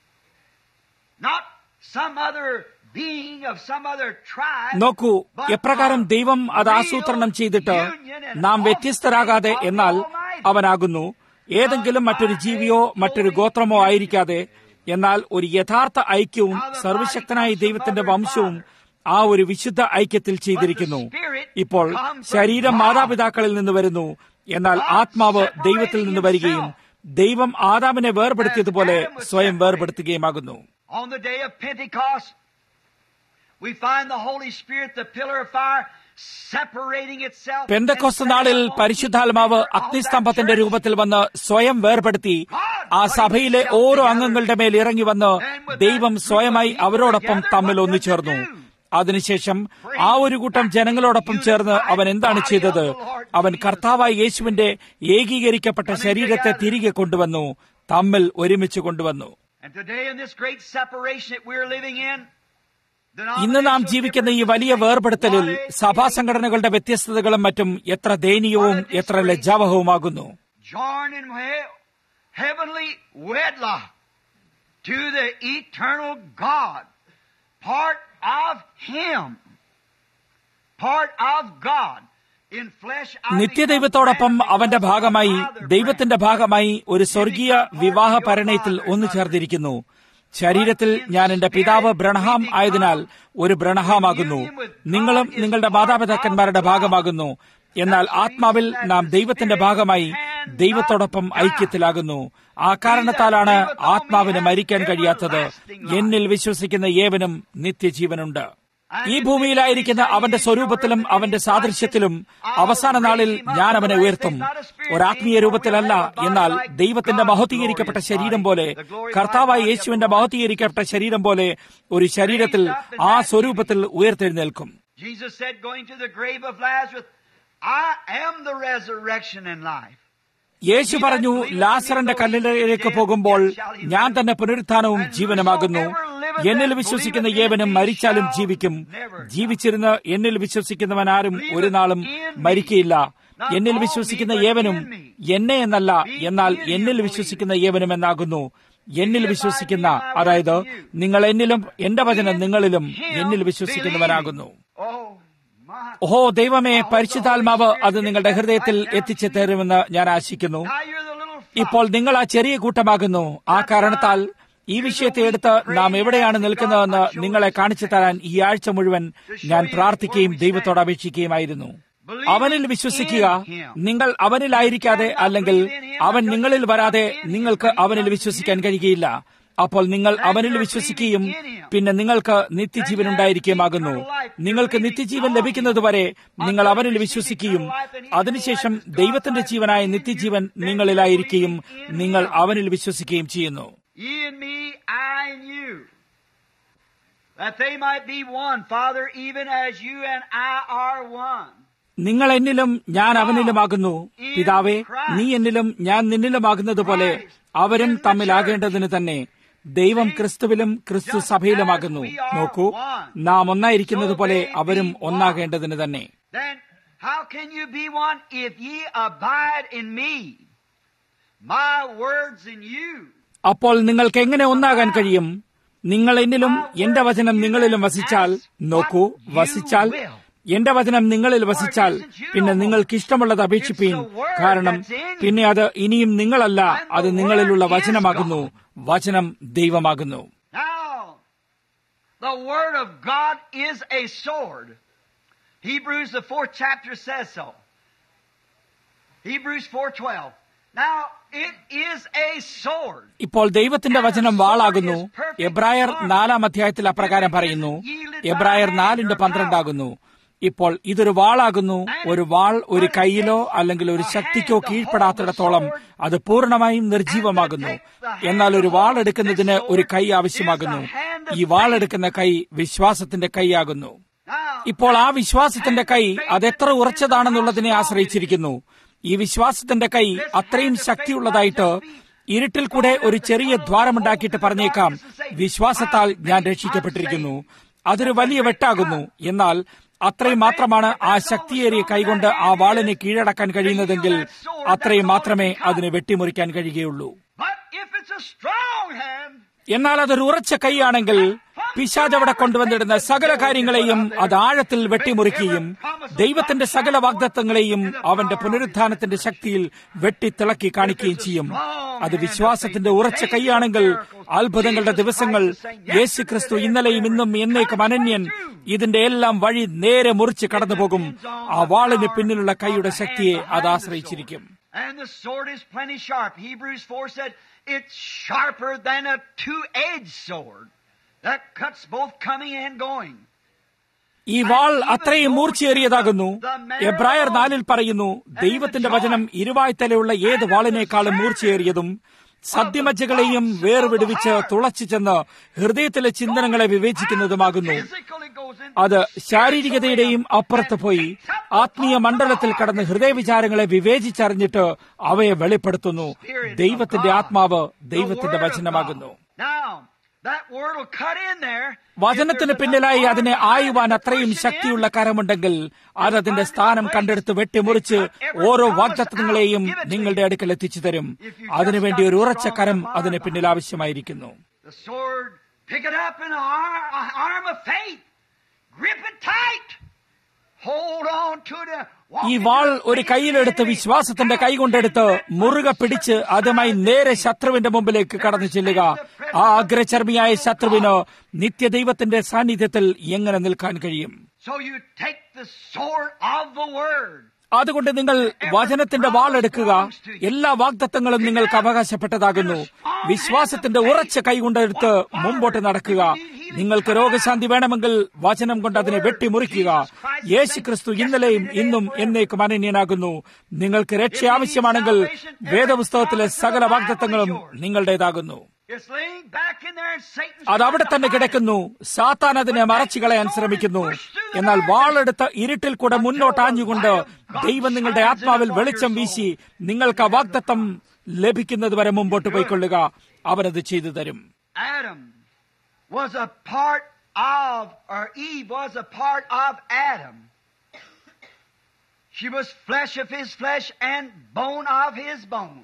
Not some other being of some other tribe. നോക്കൂ എപ്രകാരം ദൈവം അത് ആസൂത്രണം ചെയ്തിട്ട് നാം വ്യത്യസ്തരാകാതെ എന്നാൽ അവനാകുന്നു ഏതെങ്കിലും മറ്റൊരു ജീവിയോ മറ്റൊരു ഗോത്രമോ ആയിരിക്കാതെ എന്നാൽ ഒരു യഥാർത്ഥ ഐക്യവും സർവശക്തനായ ദൈവത്തിന്റെ വംശവും ആ ഒരു വിശുദ്ധ ഐക്യത്തിൽ ചെയ്തിരിക്കുന്നു ഇപ്പോൾ ശരീരം മാതാപിതാക്കളിൽ നിന്ന് വരുന്നു എന്നാൽ ആത്മാവ് ദൈവത്തിൽ നിന്ന് വരികയും ദൈവം ആദാമിനെ വേർപെടുത്തിയതുപോലെ സ്വയം വേർപെടുത്തുകയുമാകുന്നു On the day of Pentecost, we find the Holy Spirit, the pillar of fire, separating itself. Pentecost and നാളിൽ setting on പരിശുദ്ധാത്മാവ് the അഗ്നിസ്തംഭത്തിന്റെ church. രൂപത്തിൽ വന്ന് സ്വയം വേർപെടുത്തി ആ സഭയിലെ ഓരോ അംഗങ്ങളുടെ മേൽ ഇറങ്ങി വന്ന് ദൈവം സ്വയമായി അവരോടൊപ്പം തമ്മിൽ ഒന്നുചേർന്നു അതിനുശേഷം ആ ഒരു കൂട്ടം ജനങ്ങളോടൊപ്പം ചേർന്ന് അവൻ എന്താണ് ചെയ്തത് അവൻ കർത്താവായ യേശുവിന്റെ ഏകീകരിക്കപ്പെട്ട ശരീരത്തെ തിരികെ കൊണ്ടുവന്നു തമ്മിൽ ഒരുമിച്ച് കൊണ്ടുവന്നു And today, in this great separation that we're living in, ഇന്ന് നാം ജീവിക്കുന്ന ഈ വലിയ വേർപെടുത്തലിൽ സഭാ സംഘടനകളുടെ വ്യത്യസ്തതകളും മറ്റും എത്ര ദയനീയവും എത്ര ലജ്ജാവഹവുമാകുന്നു join in he- heavenly wedlock to the eternal God, part of Him, part of God. In flesh, I നിത്യദൈവത്തോടൊപ്പം become അവന്റെ because ഭാഗമായി of Father ദൈവത്തിന്റെ ഭാഗമായി ഒരു സ്വർഗീയ വിവാഹ പരിണയത്തിൽ ഒന്നു ചേർന്നിരിക്കുന്നു ശരീരത്തിൽ ഞാൻ എന്റെ പിതാവ് ബ്രണഹാം ആയതിനാൽ ഒരു ബ്രണഹാമാകുന്നു നിങ്ങളും നിങ്ങളുടെ മാതാപിതാക്കന്മാരുടെ ഭാഗമാകുന്നു എന്നാൽ ആത്മാവിൽ നാം ദൈവത്തിന്റെ ഭാഗമായി ദൈവത്തോടൊപ്പം ഐക്യത്തിലാകുന്നു ആ കാരണത്താലാണ് ആത്മാവിന് മരിക്കാൻ കഴിയാത്തത് എന്നിൽ വിശ്വസിക്കുന്ന ഏവനും നിത്യജീവനുണ്ട് ഈ ഭൂമിയിലായിരിക്കുന്ന അവന്റെ സ്വരൂപത്തിലും അവന്റെ സാദൃശ്യത്തിലും അവസാന നാളിൽ ഞാൻ അവനെ ഉയർത്തും ഒരാത്മീയ രൂപത്തിലല്ല എന്നാൽ ദൈവത്തിന്റെ മഹത്വീകരിക്കപ്പെട്ട ശരീരം പോലെ കർത്താവായ യേശുവിന്റെ മഹത്വീകരിക്കപ്പെട്ട ശരീരം പോലെ ഒരു ശരീരത്തിൽ ആ സ്വരൂപത്തിൽ ഉയർത്തെഴുന്നേൽക്കും Jesus said, going to the grave of Lazarus, I am the resurrection and life. യേശു പറഞ്ഞു ലാസറിന്റെ കല്ലിലേക്ക് പോകുമ്പോൾ ഞാൻ തന്നെ പുനരുത്ഥാനവും ജീവനുമാകുന്നു എന്നിൽ വിശ്വസിക്കുന്ന ഏവനും മരിച്ചാലും ജീവിക്കും ജീവിച്ചിരുന്ന് എന്നിൽ വിശ്വസിക്കുന്നവൻ ആരും ഒരു നാളും മരിക്കയില്ല എന്നിൽ വിശ്വസിക്കുന്ന ഏവനും എന്നെ എന്നല്ല എന്നാൽ എന്നിൽ വിശ്വസിക്കുന്ന ഏവനും എന്നാകുന്നു എന്നിൽ വിശ്വസിക്കുന്ന അതായത് നിങ്ങൾ എന്നിലും എന്റെ വചനം നിങ്ങളിലും എന്നിൽ വിശ്വസിക്കുന്നവനാകുന്നു Oh, my. ഓഹോ ദൈവമേ പരിശുദ്ധാത്മാവ് അത് നിങ്ങളുടെ ഹൃദയത്തിൽ എത്തിച്ചു തരുമെന്ന് ഞാൻ ആശിക്കുന്നു Now you're the little ഇപ്പോൾ നിങ്ങൾ ആ ചെറിയ കൂട്ടമാകുന്നു ആ കാരണത്താൽ ഈ വിഷയത്തെ എടുത്ത് നാം എവിടെയാണ് നിൽക്കുന്നതെന്ന് നിങ്ങളെ കാണിച്ചു തരാൻ ഈ ആഴ്ച മുഴുവൻ ഞാൻ പ്രാർത്ഥിക്കുകയും ദൈവത്തോട് അപേക്ഷിക്കുകയുമായിരുന്നു അവനിൽ വിശ്വസിക്കുക നിങ്ങൾ അവനിലായിരിക്കാതെ അല്ലെങ്കിൽ അവൻ നിങ്ങളിൽ വരാതെ നിങ്ങൾക്ക് അവനിൽ വിശ്വസിക്കാൻ കഴിയുകയില്ല അപ്പോൾ നിങ്ങൾ അവനിൽ വിശ്വസിക്കുകയും പിന്നെ നിങ്ങൾക്ക് നിത്യജീവൻ ഉണ്ടായിരിക്കുകയുമാകുന്നു നിങ്ങൾക്ക് നിത്യജീവൻ ലഭിക്കുന്നതുവരെ നിങ്ങൾ അവനിൽ വിശ്വസിക്കുകയും അതിനുശേഷം ദൈവത്തിന്റെ ജീവനായ നിത്യജീവൻ നിങ്ങളിലായിരിക്കുകയും നിങ്ങൾ അവനിൽ വിശ്വസിക്കുകയും ചെയ്യുന്നു Ye and me, I and you. That they might be one, Father, even as you and I are one. നിങ്ങൾ എന്നിലും ഞാൻ അവനിലുമാകുന്നു പിതാവേ നീ എന്നിലും ഞാൻ നിന്നിലുമാകുന്നത് പോലെ അവരും തമ്മിലാകേണ്ടതിന് തന്നെ ദൈവം ക്രിസ്തുവിലും ക്രിസ്തു സഭയിലുമാകുന്നു നോക്കൂ നാം ഒന്നായിരിക്കുന്നത് പോലെ അവരും ഒന്നാകേണ്ടതിന് തന്നെ Then how can you be one if ye abide in me? My words in you. അപ്പോൾ നിങ്ങൾക്ക് എങ്ങനെ ഒന്നാകാൻ കഴിയും നിങ്ങൾ എന്നിലും എന്റെ വചനം നിങ്ങളിലും വസിച്ചാൽ നോക്കൂ വസിച്ചാൽ എന്റെ വചനം നിങ്ങളിൽ വസിച്ചാൽ പിന്നെ നിങ്ങൾക്ക് ഇഷ്ടമുള്ളത് അപേക്ഷിപ്പീൻ കാരണം പിന്നെ അത് ഇനിയും നിങ്ങളല്ല അത് നിങ്ങളിലുള്ള വചനമാകുന്നു വചനം ദൈവമാകുന്നു Now, the Word of God is a sword. Hebrews, the fourth chapter says so. Hebrews 4.12. Now, it is a sword. ഇപ്പോൾ ദൈവത്തിന്റെ വചനം വാളാകുന്നു എബ്രായർ നാലാം അധ്യായത്തിൽ അപ്രകാരം പറയുന്നു എബ്രായർ നാലിന്റെ പന്ത്രണ്ടാകുന്നു ഇപ്പോൾ ഇതൊരു വാളാകുന്നു ഒരു വാൾ ഒരു കൈയിലോ അല്ലെങ്കിൽ ഒരു ശക്തിക്കോ കീഴ്പ്പെടാത്തിടത്തോളം അത് പൂർണ്ണമായും നിർജീവമാകുന്നു എന്നാൽ ഒരു വാൾ എടുക്കുന്നതിന് ഒരു കൈ ആവശ്യമാകുന്നു ഈ വാൾ എടുക്കുന്ന കൈ വിശ്വാസത്തിന്റെ കൈയാകുന്നു Now, ഇപ്പോൾ ആ വിശ്വാസത്തിന്റെ കൈ അതെത്ര ഉറച്ചതാണെന്നുള്ളതിനെ ആശ്രയിച്ചിരിക്കുന്നു ഈ വിശ്വാസത്തിന്റെ കൈ അത്രയും ശക്തിയുള്ളതായിട്ട് ഇരുട്ടിൽ കൂടെ ഒരു ചെറിയ ദ്വാരമുണ്ടാക്കിയിട്ട് പറഞ്ഞേക്കാം വിശ്വാസത്താൽ ഞാൻ രക്ഷിക്കപ്പെട്ടിരിക്കുന്നു അതൊരു വലിയ വെട്ടാകുന്നു എന്നാൽ അത്രയും മാത്രമാണ് ആ ശക്തിയേറിയ കൈകൊണ്ട് ആ വാളിനെ കീഴടക്കാൻ കഴിയുന്നതെങ്കിൽ അത്രയും മാത്രമേ അതിനെ വെട്ടിമുറിക്കാൻ കഴിയുകയുള്ളൂ but if it's a strong hand, എന്നാൽ അതൊരു ഉറച്ച കൈയാണെങ്കിൽ പിശാജ് അവിടെ കൊണ്ടുവന്നിടുന്ന സകല കാര്യങ്ങളെയും അത് ആഴത്തിൽ വെട്ടിമുറിക്കുകയും ദൈവത്തിന്റെ സകല വാഗ്ദത്തങ്ങളെയും അവന്റെ പുനരുത്ഥാനത്തിന്റെ ശക്തിയിൽ വെട്ടിത്തിളക്കി കാണിക്കുകയും ചെയ്യും അത് വിശ്വാസത്തിന്റെ ഉറച്ച കൈയാണെങ്കിൽ അത്ഭുതങ്ങളുടെ ദിവസങ്ങൾ യേശു ക്രിസ്തു ഇന്നലെയും ഇന്നും എന്നേക്കും അനന്യൻ ഇതിന്റെ എല്ലാം വഴി നേരെ മുറിച്ച് കടന്നുപോകും ആ വാളിന് പിന്നിലുള്ള കൈയുടെ ശക്തിയെ അത് ആശ്രയിച്ചിരിക്കും and the sword is plenty sharp. Hebrews 4 said, it's sharper than a two-edged sword that cuts both coming and going. ഈ വാൾ അത്രയും മൂർച്ചയേറിയതാകുന്നു എബ്രായർ നാലിൽ പറയുന്നു ദൈവത്തിന്റെ വചനം ഇരുവായ്ത്തലയുള്ള ഏത് വാളിനേക്കാളും മൂർച്ചയേറിയതും സദ്യമജ്ജകളെയും വേർവിടുവിച്ച് തുളച്ചു ചെന്ന് ഹൃദയത്തിലെ ചിന്തനങ്ങളെ വിവേചിക്കുന്നതുമാകുന്നു Physically goes in. അത് ശാരീരികതയുടെയും അപ്പുറത്ത് പോയി ആത്മീയ മണ്ഡലത്തിൽ കടന്ന് ഹൃദയവിചാരങ്ങളെ വിവേചിച്ചറിഞ്ഞിട്ട് അവയെ വെളിപ്പെടുത്തുന്നു ദൈവത്തിന്റെ ആത്മാവ് ദൈവത്തിന്റെ വചനമാകുന്നു Now, that word will cut in there. വചനത്തിന് പിന്നിലായി അതിനെ ആയുവാൻ അത്രയും ശക്തിയുള്ള കരമുണ്ടെങ്കിൽ അത് അതിന്റെ സ്ഥാനം കണ്ടെടുത്ത് വെട്ടിമുറിച്ച് ഓരോ വാഗ്ദത്തങ്ങളെയും നിങ്ങളുടെ അടുക്കൽ എത്തിച്ചു തരും അതിനുവേണ്ടി ഒരു ഉറച്ച കരം അതിന് പിന്നിൽ ആവശ്യമായിരിക്കുന്നു The sword, pick it up in an arm, an arm of faith. Grip it tight. Hold on to it. Walk ഈ into വാൾ the ഒരു face of കയ്യിലെടുത്ത് the enemy. വിശ്വാസത്തിന്റെ കൈ കൊണ്ടെടുത്ത് മുറുകെ പിടിച്ച് അതുമായി നേരെ ശത്രുവിന്റെ മുമ്പിലേക്ക് കടന്നു ചെല്ലുക ആ അഗ്രചർമ്മിയായ ശത്രുവിന് നിത്യദൈവത്തിന്റെ സാന്നിധ്യത്തിൽ എങ്ങനെ നിൽക്കാൻ കഴിയും So you take the sword of the word. അതുകൊണ്ട് നിങ്ങൾ വചനത്തിന്റെ വാളെടുക്കുക എല്ലാ വാഗ്ദത്തങ്ങളും നിങ്ങൾക്ക് അവകാശപ്പെട്ടതാകുന്നു വിശ്വാസത്തിന്റെ ഉറച്ച കൈകൊണ്ടെടുത്ത് മുമ്പോട്ട് നടക്കുക നിങ്ങൾക്ക് രോഗശാന്തി വേണമെങ്കിൽ വചനം കൊണ്ട് അതിനെ വെട്ടിമുറിക്കുക യേശു ക്രിസ്തു ഇന്നലെയും ഇന്നും എന്നേക്കും അനന്യനാകുന്നു നിങ്ങൾക്ക് രക്ഷ ആവശ്യമാണെങ്കിൽ വേദപുസ്തകത്തിലെ സകല വാഗ്ദത്തങ്ങളും നിങ്ങളുടേതാകുന്നു It's laying back in there and Satan's അത് അവിടെ തന്നെ കിടക്കുന്നു സാത്താൻ അതിനെ മറച്ചു കളയാൻ ശ്രമിക്കുന്നു എന്നാൽ വാളെടുത്ത ഇരുട്ടിൽ കൂടെ മുന്നോട്ടാഞ്ഞുകൊണ്ട് ദൈവം നിങ്ങളുടെ ആത്മാവിൽ വെളിച്ചം വീശി നിങ്ങൾക്ക് ആ വാഗ്ദത്തം ലഭിക്കുന്നത് വരെ മുമ്പോട്ട് പോയിക്കൊള്ളുക അവനത് ചെയ്തു തരും Adam was a part of, or Eve was a part of Adam. She was flesh of his flesh and bone of his bone.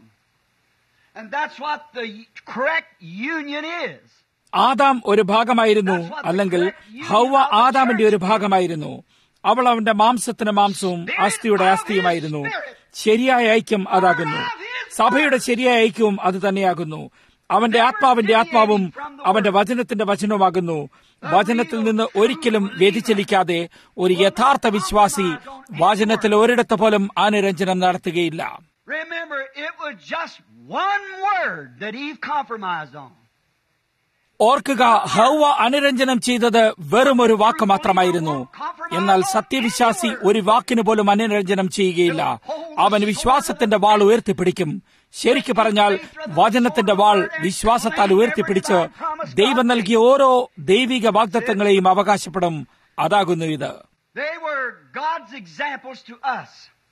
And that's what the correct union is. Adam ഒരു ഭാഗമായിരുന്നു അല്ലെങ്കിൽ ഹൗവ ആദാമിന്റെ ഒരു ഭാഗമായിരുന്നു അവൾ അവന്റെ മാംസത്തിന് മാംസവും അസ്ഥിയുടെ അസ്ഥിയുമായിരുന്നു ശരിയായ ഐക്യം അതാകുന്നു സഭയുടെ ശരിയായ ഐക്യവും അത് തന്നെയാകുന്നു അവന്റെ ആത്മാവിന്റെ ആത്മാവും അവന്റെ വചനത്തിന്റെ വചനവുമാകുന്നു വചനത്തിൽ നിന്ന് ഒരിക്കലും വ്യതിചലിക്കാതെ ഒരു യഥാർത്ഥ വിശ്വാസി വചനത്തിൽ ഒരിടത്ത് പോലും അനുരഞ്ജനം നടത്തുകയില്ല Remember, it was just one word that Eve compromised on. ഓർക്കുക ഹൗവ അനുരഞ്ജനം ചെയ്തത് വെറും ഒരു വാക്ക് മാത്രമായിരുന്നു എന്നാൽ സത്യവിശ്വാസി ഒരു വാക്കിന് പോലും അനുരഞ്ജനം ചെയ്യുകയില്ല അവൻ വിശ്വാസത്തിന്റെ വാൾ ഉയർത്തിപ്പിടിക്കും ശരിക്കു പറഞ്ഞാൽ വചനത്തിന്റെ വാൾ വിശ്വാസത്താൽ ഉയർത്തിപ്പിടിച്ച് ദൈവം നൽകിയ ഓരോ ദൈവിക വാഗ്ദത്തങ്ങളെയും അവകാശപ്പെടും അതാകുന്നു ഇത് They were God's examples to us.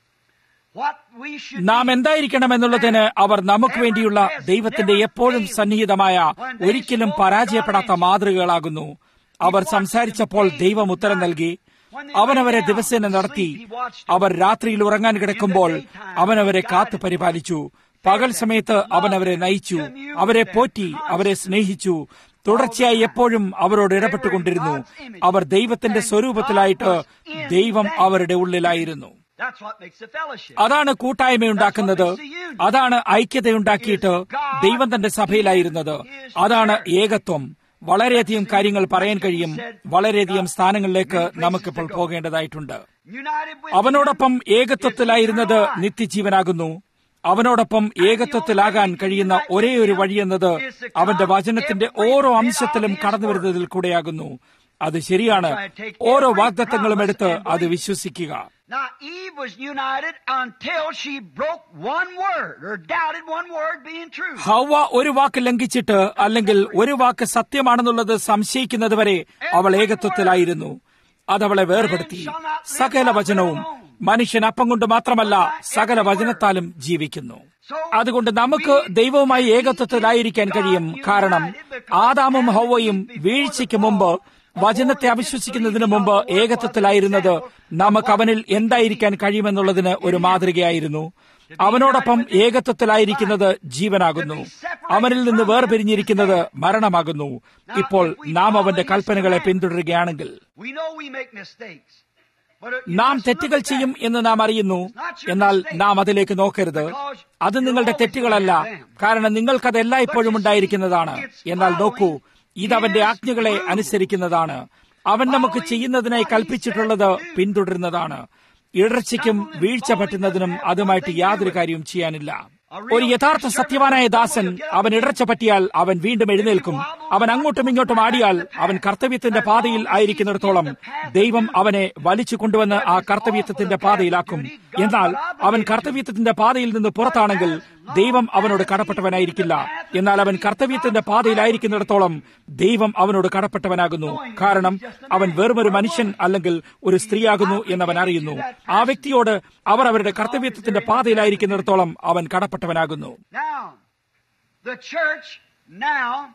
What we should നാം be. എന്തായിരിക്കണം എന്നുള്ളതിന് അവർ നമുക്ക് വേണ്ടിയുള്ള ദൈവത്തിന്റെ എപ്പോഴും സന്നിഹിതമായ ഒരിക്കലും പരാജയപ്പെടാത്ത മാതൃകകളാകുന്നു അവർ സംസാരിച്ചപ്പോൾ ദൈവം ഉത്തരം നൽകി അവനവരെ ദിവസേന നടത്തി അവർ രാത്രിയിൽ ഉറങ്ങാൻ കിടക്കുമ്പോൾ അവനവരെ കാത്തു പരിപാലിച്ചു പകൽ സമയത്ത് അവനവരെ നയിച്ചു അവരെ പോറ്റി അവരെ സ്നേഹിച്ചു തുടർച്ചയായി എപ്പോഴും അവരോട് ഇടപെട്ടുകൊണ്ടിരുന്നു അവർ ദൈവത്തിന്റെ സ്വരൂപത്തിലായിട്ട് ദൈവം അവരുടെ ഉള്ളിലായിരുന്നു That's what makes a fellowship. അതാണ് കൂട്ടായ്മയുണ്ടാക്കുന്നത് അതാണ് ഐക്യതയുണ്ടാക്കിയിട്ട് ദൈവം തന്റെ സഭയിലായിരുന്നത് അതാണ് ഏകത്വം വളരെയധികം കാര്യങ്ങൾ പറയാൻ കഴിയും വളരെയധികം സ്ഥാനങ്ങളിലേക്ക് നമുക്കിപ്പോൾ പോകേണ്ടതായിട്ടുണ്ട് United with അവനോടൊപ്പം ഏകത്വത്തിലായിരുന്നത് നിത്യജീവനാകുന്നു അവനോടൊപ്പം ഏകത്വത്തിലാകാൻ കഴിയുന്ന ഒരേ ഒരു വഴിയെന്നത് അവന്റെ വചനത്തിന്റെ ഓരോ അംശത്തിലും കടന്നു വരുന്നതിൽ കൂടെയാകുന്നു അത് ശരിയാണ് ഓരോ വാഗ്ദത്തങ്ങളും എടുത്ത് അത് വിശ്വസിക്കുക Now, Eve was united until she broke one word or doubted one word being true. ഹൗവ ഒരു വാക്ക് ലംഘിച്ചിട്ട് അല്ലെങ്കിൽ ഒരു വാക്ക് സത്യമാണെന്നുള്ളത് സംശയിക്കുന്നത് വരെ അവൾ ഏകത്വത്തിലായിരുന്നു അതവളെ വേർപെടുത്തി സകല വചനവും മനുഷ്യൻ അപ്പം കൊണ്ട് മാത്രമല്ല സകല വചനത്താലും ജീവിക്കുന്നു അതുകൊണ്ട് നമുക്ക് ദൈവവുമായി ഏകത്വത്തിലായിരിക്കാൻ കഴിയും കാരണം ആദാമും ഹൗവയും വീഴ്ചയ്ക്ക് മുമ്പ് വചനത്തെ അവിശ്വസിക്കുന്നതിന് മുമ്പ് ഏകത്വത്തിലായിരുന്നത് നമുക്ക് അവനിൽ എന്തായിരിക്കാൻ കഴിയുമെന്നുള്ളതിന് ഒരു മാതൃകയായിരുന്നു അവനോടൊപ്പം ഏകത്വത്തിലായിരിക്കുന്നത് ജീവനാകുന്നു അവനിൽ നിന്ന് വേർപിരിഞ്ഞിരിക്കുന്നത് മരണമാകുന്നു ഇപ്പോൾ നാം അവന്റെ കൽപ്പനകളെ പിന്തുടരുകയാണെങ്കിൽ We know we make mistakes. But it- you നാം must തെറ്റുകൾ look ചെയ്യും back. എന്ന് നാം അറിയുന്നു എന്നാൽ നാം അതിലേക്ക് നോക്കരുത് അത് നിങ്ങളുടെ തെറ്റുകളല്ല കാരണം നിങ്ങൾക്കത് എല്ലായ്പ്പോഴും ഉണ്ടായിരിക്കുന്നതാണ് എന്നാൽ നോക്കൂ ഇതവന്റെ ആജ്ഞകളെ അനുസരിക്കുന്നതാണ് അവൻ നമുക്ക് ചെയ്യുന്നതിനായി കൽപ്പിച്ചിട്ടുള്ളത് പിന്തുടരുന്നതാണ് ഇടർച്ചയ്ക്കും വീഴ്ച പറ്റുന്നതിനും അതുമായിട്ട് യാതൊരു കാര്യവും ചെയ്യാനില്ല ഒരു യഥാർത്ഥ സത്യവാനായ ദാസൻ അവൻ ഇടർച്ച പറ്റിയാൽ അവൻ വീണ്ടും എഴുന്നേൽക്കും അവൻ അങ്ങോട്ടും ഇങ്ങോട്ടും ആടിയാൽ അവൻ കർത്തവ്യത്തിന്റെ പാതയിൽ ആയിരിക്കുന്നിടത്തോളം ദൈവം അവനെ വലിച്ചു കൊണ്ടുവന്ന് ആ കർത്തവ്യത്തിന്റെ പാതയിലാക്കും എന്നാൽ അവൻ കർത്തവ്യത്തിന്റെ പാതയിൽ നിന്ന് പുറത്താണെങ്കിൽ ദൈവം അവനോട് കടപ്പെട്ടവനായിരിക്കില്ല എന്നാൽ അവൻ കർത്തവ്യത്തിന്റെ പാതയിലായിരിക്കുന്നിടത്തോളം ദൈവം അവനോട് കടപ്പെട്ടവനാകുന്നു കാരണം അവൻ വെറുമൊരു മനുഷ്യൻ അല്ലെങ്കിൽ ഒരു സ്ത്രീയാകുന്നു എന്നവൻ അറിയുന്നു ആ വ്യക്തിയോട് അവർ അവരുടെ കർത്തവ്യത്തിന്റെ പാതയിലായിരിക്കുന്നിടത്തോളം അവൻ കടപ്പെട്ടവനാകുന്നു Now, the church now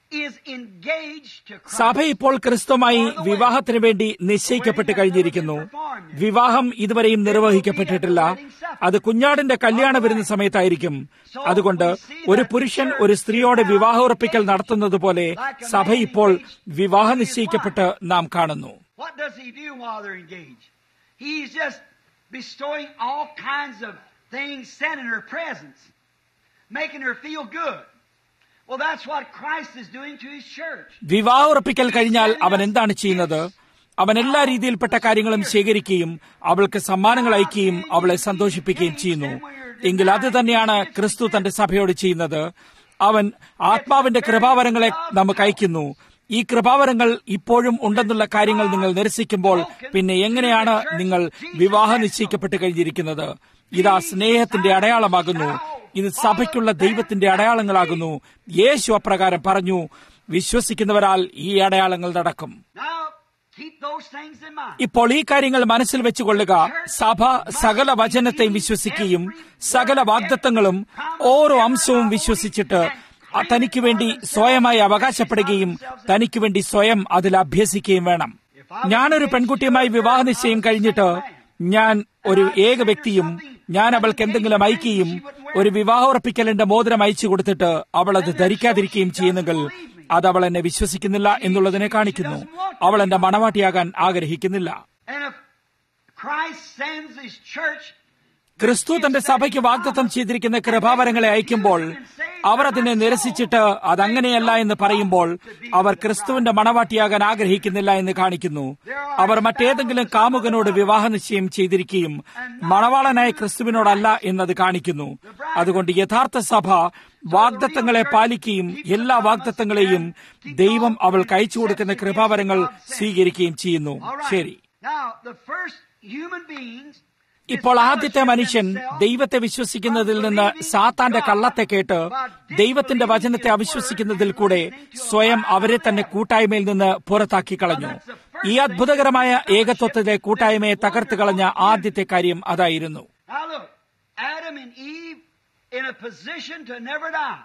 is engaged to സഭ Christ. ഇപ്പോൾ ക്രിസ്തുമായി വിവാഹത്തിന് വേണ്ടി നിശ്ചയിക്കപ്പെട്ട് കഴിഞ്ഞിരിക്കുന്നു വിവാഹം ഇതുവരെയും നിർവഹിക്കപ്പെട്ടിട്ടില്ല അത് കുഞ്ഞാടിന്റെ കല്യാണം വരുന്ന സമയത്തായിരിക്കും അതുകൊണ്ട് ഒരു പുരുഷൻ ഒരു സ്ത്രീയോട് വിവാഹോറപ്പിക്കൽ നടത്തുന്നത് പോലെ സഭ ഇപ്പോൾ വിവാഹം നിശ്ചയിക്കപ്പെട്ട് നാം കാണുന്നു What does he do while they're engaged? He's just bestowing all kinds of things, sent in her presence, making her feel good. Well, that's what Christ is doing to his church. വിവാഹോറപ്പിക്കൽ കഴിഞ്ഞാൽ അവൻ എന്താണ് ചെയ്യുന്നത് അവൻ എല്ലാ രീതിയിൽപ്പെട്ട കാര്യങ്ങളും ശേഖരിക്കുകയും അവൾക്ക് സമ്മാനങ്ങൾ അയക്കുകയും അവളെ സന്തോഷിപ്പിക്കുകയും ചെയ്യുന്നു എങ്കിൽ അത് തന്നെയാണ് ക്രിസ്തു തന്റെ സഭയോട് ചെയ്യുന്നത് അവൻ ആത്മാവിന്റെ കൃപാവരങ്ങളെ നമുക്ക് അയക്കുന്നു ഈ കൃപാവരങ്ങൾ ഇപ്പോഴും ഉണ്ടെന്നുള്ള കാര്യങ്ങൾ നിങ്ങൾ നിരസിക്കുമ്പോൾ പിന്നെ എങ്ങനെയാണ് നിങ്ങൾ വിവാഹം നിശ്ചയിക്കപ്പെട്ട് കഴിഞ്ഞിരിക്കുന്നത് ഇതാ സ്നേഹത്തിന്റെ അടയാളമാകുന്നു ഇത് സഭയ്ക്കുള്ള ദൈവത്തിന്റെ അടയാളങ്ങളാകുന്നു യേശു അപ്രകാരം പറഞ്ഞു വിശ്വസിക്കുന്നവരാൽ ഈ അടയാളങ്ങൾ നടക്കും Now, keep those things in mind. ഇപ്പോൾ ഈ കാര്യങ്ങൾ മനസ്സിൽ വെച്ചുകൊള്ളുക സഭ സകല വചനത്തെയും വിശ്വസിക്കുകയും സകല വാഗ്ദത്തങ്ങളും ഓരോ അംശവും വിശ്വസിച്ചിട്ട് അ- തനിക്ക് വേണ്ടി സ്വയമായി അവകാശപ്പെടുകയും തനിക്ക് വേണ്ടി സ്വയം അതിൽ അഭ്യസിക്കുകയും വേണം ഞാനൊരു പെൺകുട്ടിയുമായി വിവാഹ നിശ്ചയം കഴിഞ്ഞിട്ട് ഞാൻ ഒരു ഏക വ്യക്തിയും ഞാൻ അവൾക്ക് എന്തെങ്കിലും അയക്കുകയും ഒരു വിവാഹോറപ്പിക്കലിന്റെ മോതിരം അയച്ചു കൊടുത്തിട്ട് അവൾ അത് ധരിക്കാതിരിക്കുകയും ചെയ്യുന്നെങ്കിൽ അത് അവൾ എന്നെ വിശ്വസിക്കുന്നില്ല എന്നുള്ളതിനെ കാണിക്കുന്നു അവൾ എന്റെ മണവാട്ടിയാകാൻ ആഗ്രഹിക്കുന്നില്ല And if Christ sends his church ക്രിസ്തു തന്റെ സഭയ്ക്ക് വാഗ്ദത്തം ചെയ്തിരിക്കുന്ന കൃപാവരങ്ങളെ അയക്കുമ്പോൾ അവർ അതിനെ നിരസിച്ചിട്ട് അതങ്ങനെയല്ല എന്ന് പറയുമ്പോൾ അവർ ക്രിസ്തുവിന്റെ മണവാട്ടിയാകാൻ ആഗ്രഹിക്കുന്നില്ല എന്ന് കാണിക്കുന്നു അവർ മറ്റേതെങ്കിലും കാമുകനോട് വിവാഹ നിശ്ചയം ചെയ്തിരിക്കുകയും മണവാളനായ ക്രിസ്തുവിനോടല്ല എന്നത് കാണിക്കുന്നു അതുകൊണ്ട് യഥാർത്ഥ സഭ വാഗ്ദത്തങ്ങളെ പാലിക്കുകയും എല്ലാ വാഗ്ദത്തങ്ങളെയും ദൈവം അവൾക്ക് അയച്ചു കൊടുക്കുന്ന കൃപാവരങ്ങൾ സ്വീകരിക്കുകയും ചെയ്യുന്നു All right. ശരി Now, the first human beings ഇപ്പോൾ ആദ്യത്തെ മനുഷ്യൻ ദൈവത്തെ വിശ്വസിക്കുന്നതിൽ നിന്ന് സാത്താന്റെ കള്ളത്തെ കേട്ട് ദൈവത്തിന്റെ വചനത്തെ അവിശ്വസിക്കുന്നതിൽ കൂടെ സ്വയം അവരെ തന്നെ കൂട്ടായ്മയിൽ നിന്ന് പുറത്താക്കി കളഞ്ഞു ഈ അത്ഭുതകരമായ ഏകത്വത്തിലെ കൂട്ടായ്മയെ തകർത്ത് കളഞ്ഞ ആദ്യത്തെ കാര്യം അതായിരുന്നു Now look, Adam and Eve in a position to never die,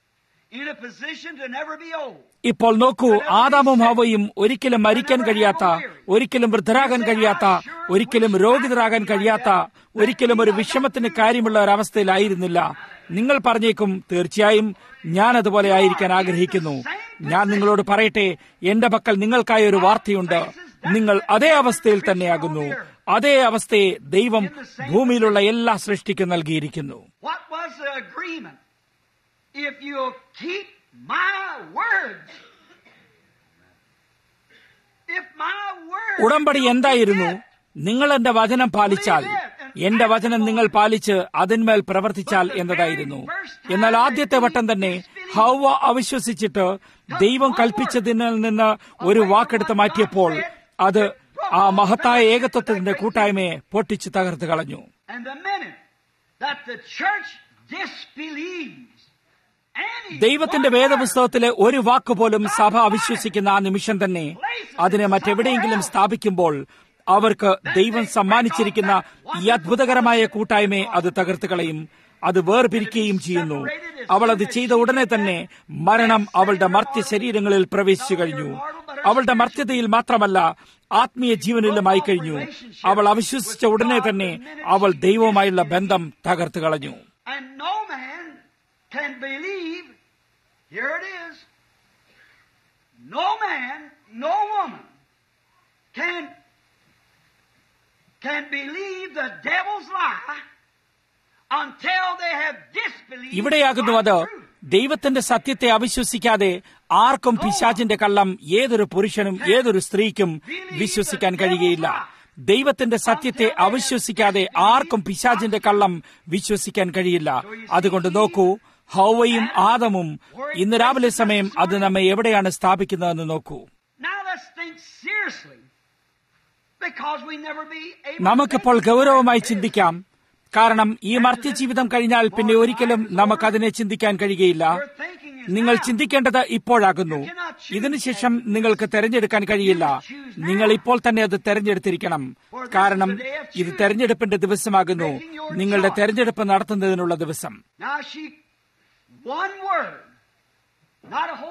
in a position to never be old. ഇപ്പോൾ നോക്കൂ ആദാമും ഹവയും ഒരിക്കലും മരിക്കാൻ കഴിയാത്ത ഒരിക്കലും വൃദ്ധരാകാൻ കഴിയാത്ത ഒരിക്കലും രോഗിതരാകാൻ കഴിയാത്ത ഒരിക്കലും ഒരു വിഷമത്തിന് കാര്യമുള്ള ഒരവസ്ഥയിലായിരുന്നില്ല നിങ്ങൾ പറഞ്ഞേക്കും തീർച്ചയായും ഞാൻ അതുപോലെ ആയിരിക്കാൻ ആഗ്രഹിക്കുന്നു ഞാൻ നിങ്ങളോട് പറയട്ടെ എന്റെ പക്കൽ നിങ്ങൾക്കായി ഒരു വാർത്തയുണ്ട് നിങ്ങൾ അതേ അവസ്ഥയിൽ തന്നെയാകുന്നു അതേ അവസ്ഥയെ ദൈവം ഭൂമിയിലുള്ള എല്ലാ സൃഷ്ടിക്കും നൽകിയിരിക്കുന്നു What was the agreement? If you'll keep my words, if my words, ഉടമ്പടി എന്തായിരുന്നു നിങ്ങൾ എന്റെ വചനം പാലിച്ചാൽ എന്റെ വചനം നിങ്ങൾ പാലിച്ച് അതിന്മേൽ പ്രവർത്തിച്ചാൽ എന്നതായിരുന്നു എന്നാൽ ആദ്യത്തെ വട്ടം തന്നെ ഹൗവ അവിശ്വസിച്ചിട്ട് ദൈവം കൽപ്പിച്ചതിൽ നിന്ന് ഒരു വാക്കെടുത്ത് മാറ്റിയപ്പോൾ അത് ആ മഹത്തായ ഏകത്വത്തിന്റെ കൂട്ടായ്മയെ പൊട്ടിച്ച് തകർത്ത് കളഞ്ഞു and the minute that the church disbelieves any ദൈവത്തിന്റെ വേദപുസ്തകത്തിലെ ഒരു വാക്ക് പോലും സഭ അവിശ്വസിക്കുന്ന ആ നിമിഷം തന്നെ അതിനെ മറ്റെവിടെയെങ്കിലും സ്ഥാപിക്കുമ്പോൾ അവർക്ക് ദൈവം സമ്മാനിച്ചിരിക്കുന്ന ഈ അത്ഭുതകരമായ കൂട്ടായ്മയെ അത് തകർത്ത് കളയും അത് വേർപിരിക്കുകയും ചെയ്യുന്നു അവൾ അത് ചെയ്ത ഉടനെ തന്നെ മരണം അവളുടെ മർത്യ ശരീരങ്ങളിൽ പ്രവേശിച്ചു കഴിഞ്ഞു അവളുടെ മർത്യതയിൽ മാത്രമല്ല ആത്മീയ ജീവനിലുമായി കഴിഞ്ഞു അവൾ അവിശ്വസിച്ച ഉടനെ തന്നെ അവൾ ദൈവവുമായുള്ള ബന്ധം തകർത്ത് കളഞ്ഞു And no man can believe, here it is, no man, no woman can, can believe the devil's lie until they have disbelieved ഇവിടെയാകുന്നു അത് God's truth. ദൈവത്തിന്റെ സത്യത്തെ അവിശ്വസിക്കാതെ ആർക്കും പിശാചിന്റെ കള്ളം ഏതൊരു പുരുഷനും ഏതൊരു സ്ത്രീക്കും വിശ്വസിക്കാൻ കഴിയുകയില്ല ദൈവത്തിന്റെ സത്യത്തെ അവിശ്വസിക്കാതെ ആർക്കും പിശാചിന്റെ കള്ളം വിശ്വസിക്കാൻ കഴിയില്ല അതുകൊണ്ട് നോക്കൂ ഹൗവയും ആദമും ഇന്ന് രാവിലെ സമയം അത് നമ്മെ എവിടെയാണ് സ്ഥാപിക്കുന്നതെന്ന് നോക്കൂ Now let's think seriously. Because we never be able നമുക്കിപ്പോൾ ഗൗരവമായി ചിന്തിക്കാം കാരണം ഈ മർത്യ ജീവിതം കഴിഞ്ഞാൽ പിന്നെ ഒരിക്കലും നമുക്കതിനെ ചിന്തിക്കാൻ കഴിയുകയില്ല നിങ്ങൾ ചിന്തിക്കേണ്ടത് ഇപ്പോഴാകുന്നു ഇതിനുശേഷം നിങ്ങൾക്ക് തെരഞ്ഞെടുക്കാൻ കഴിയില്ല നിങ്ങൾ ഇപ്പോൾ തന്നെ അത് തെരഞ്ഞെടുത്തിരിക്കണം കാരണം ഇത് തെരഞ്ഞെടുപ്പിന്റെ ദിവസമാകുന്നു നിങ്ങളുടെ തെരഞ്ഞെടുപ്പ് നടത്തുന്നതിനുള്ള ദിവസം Now she, one word, not a whole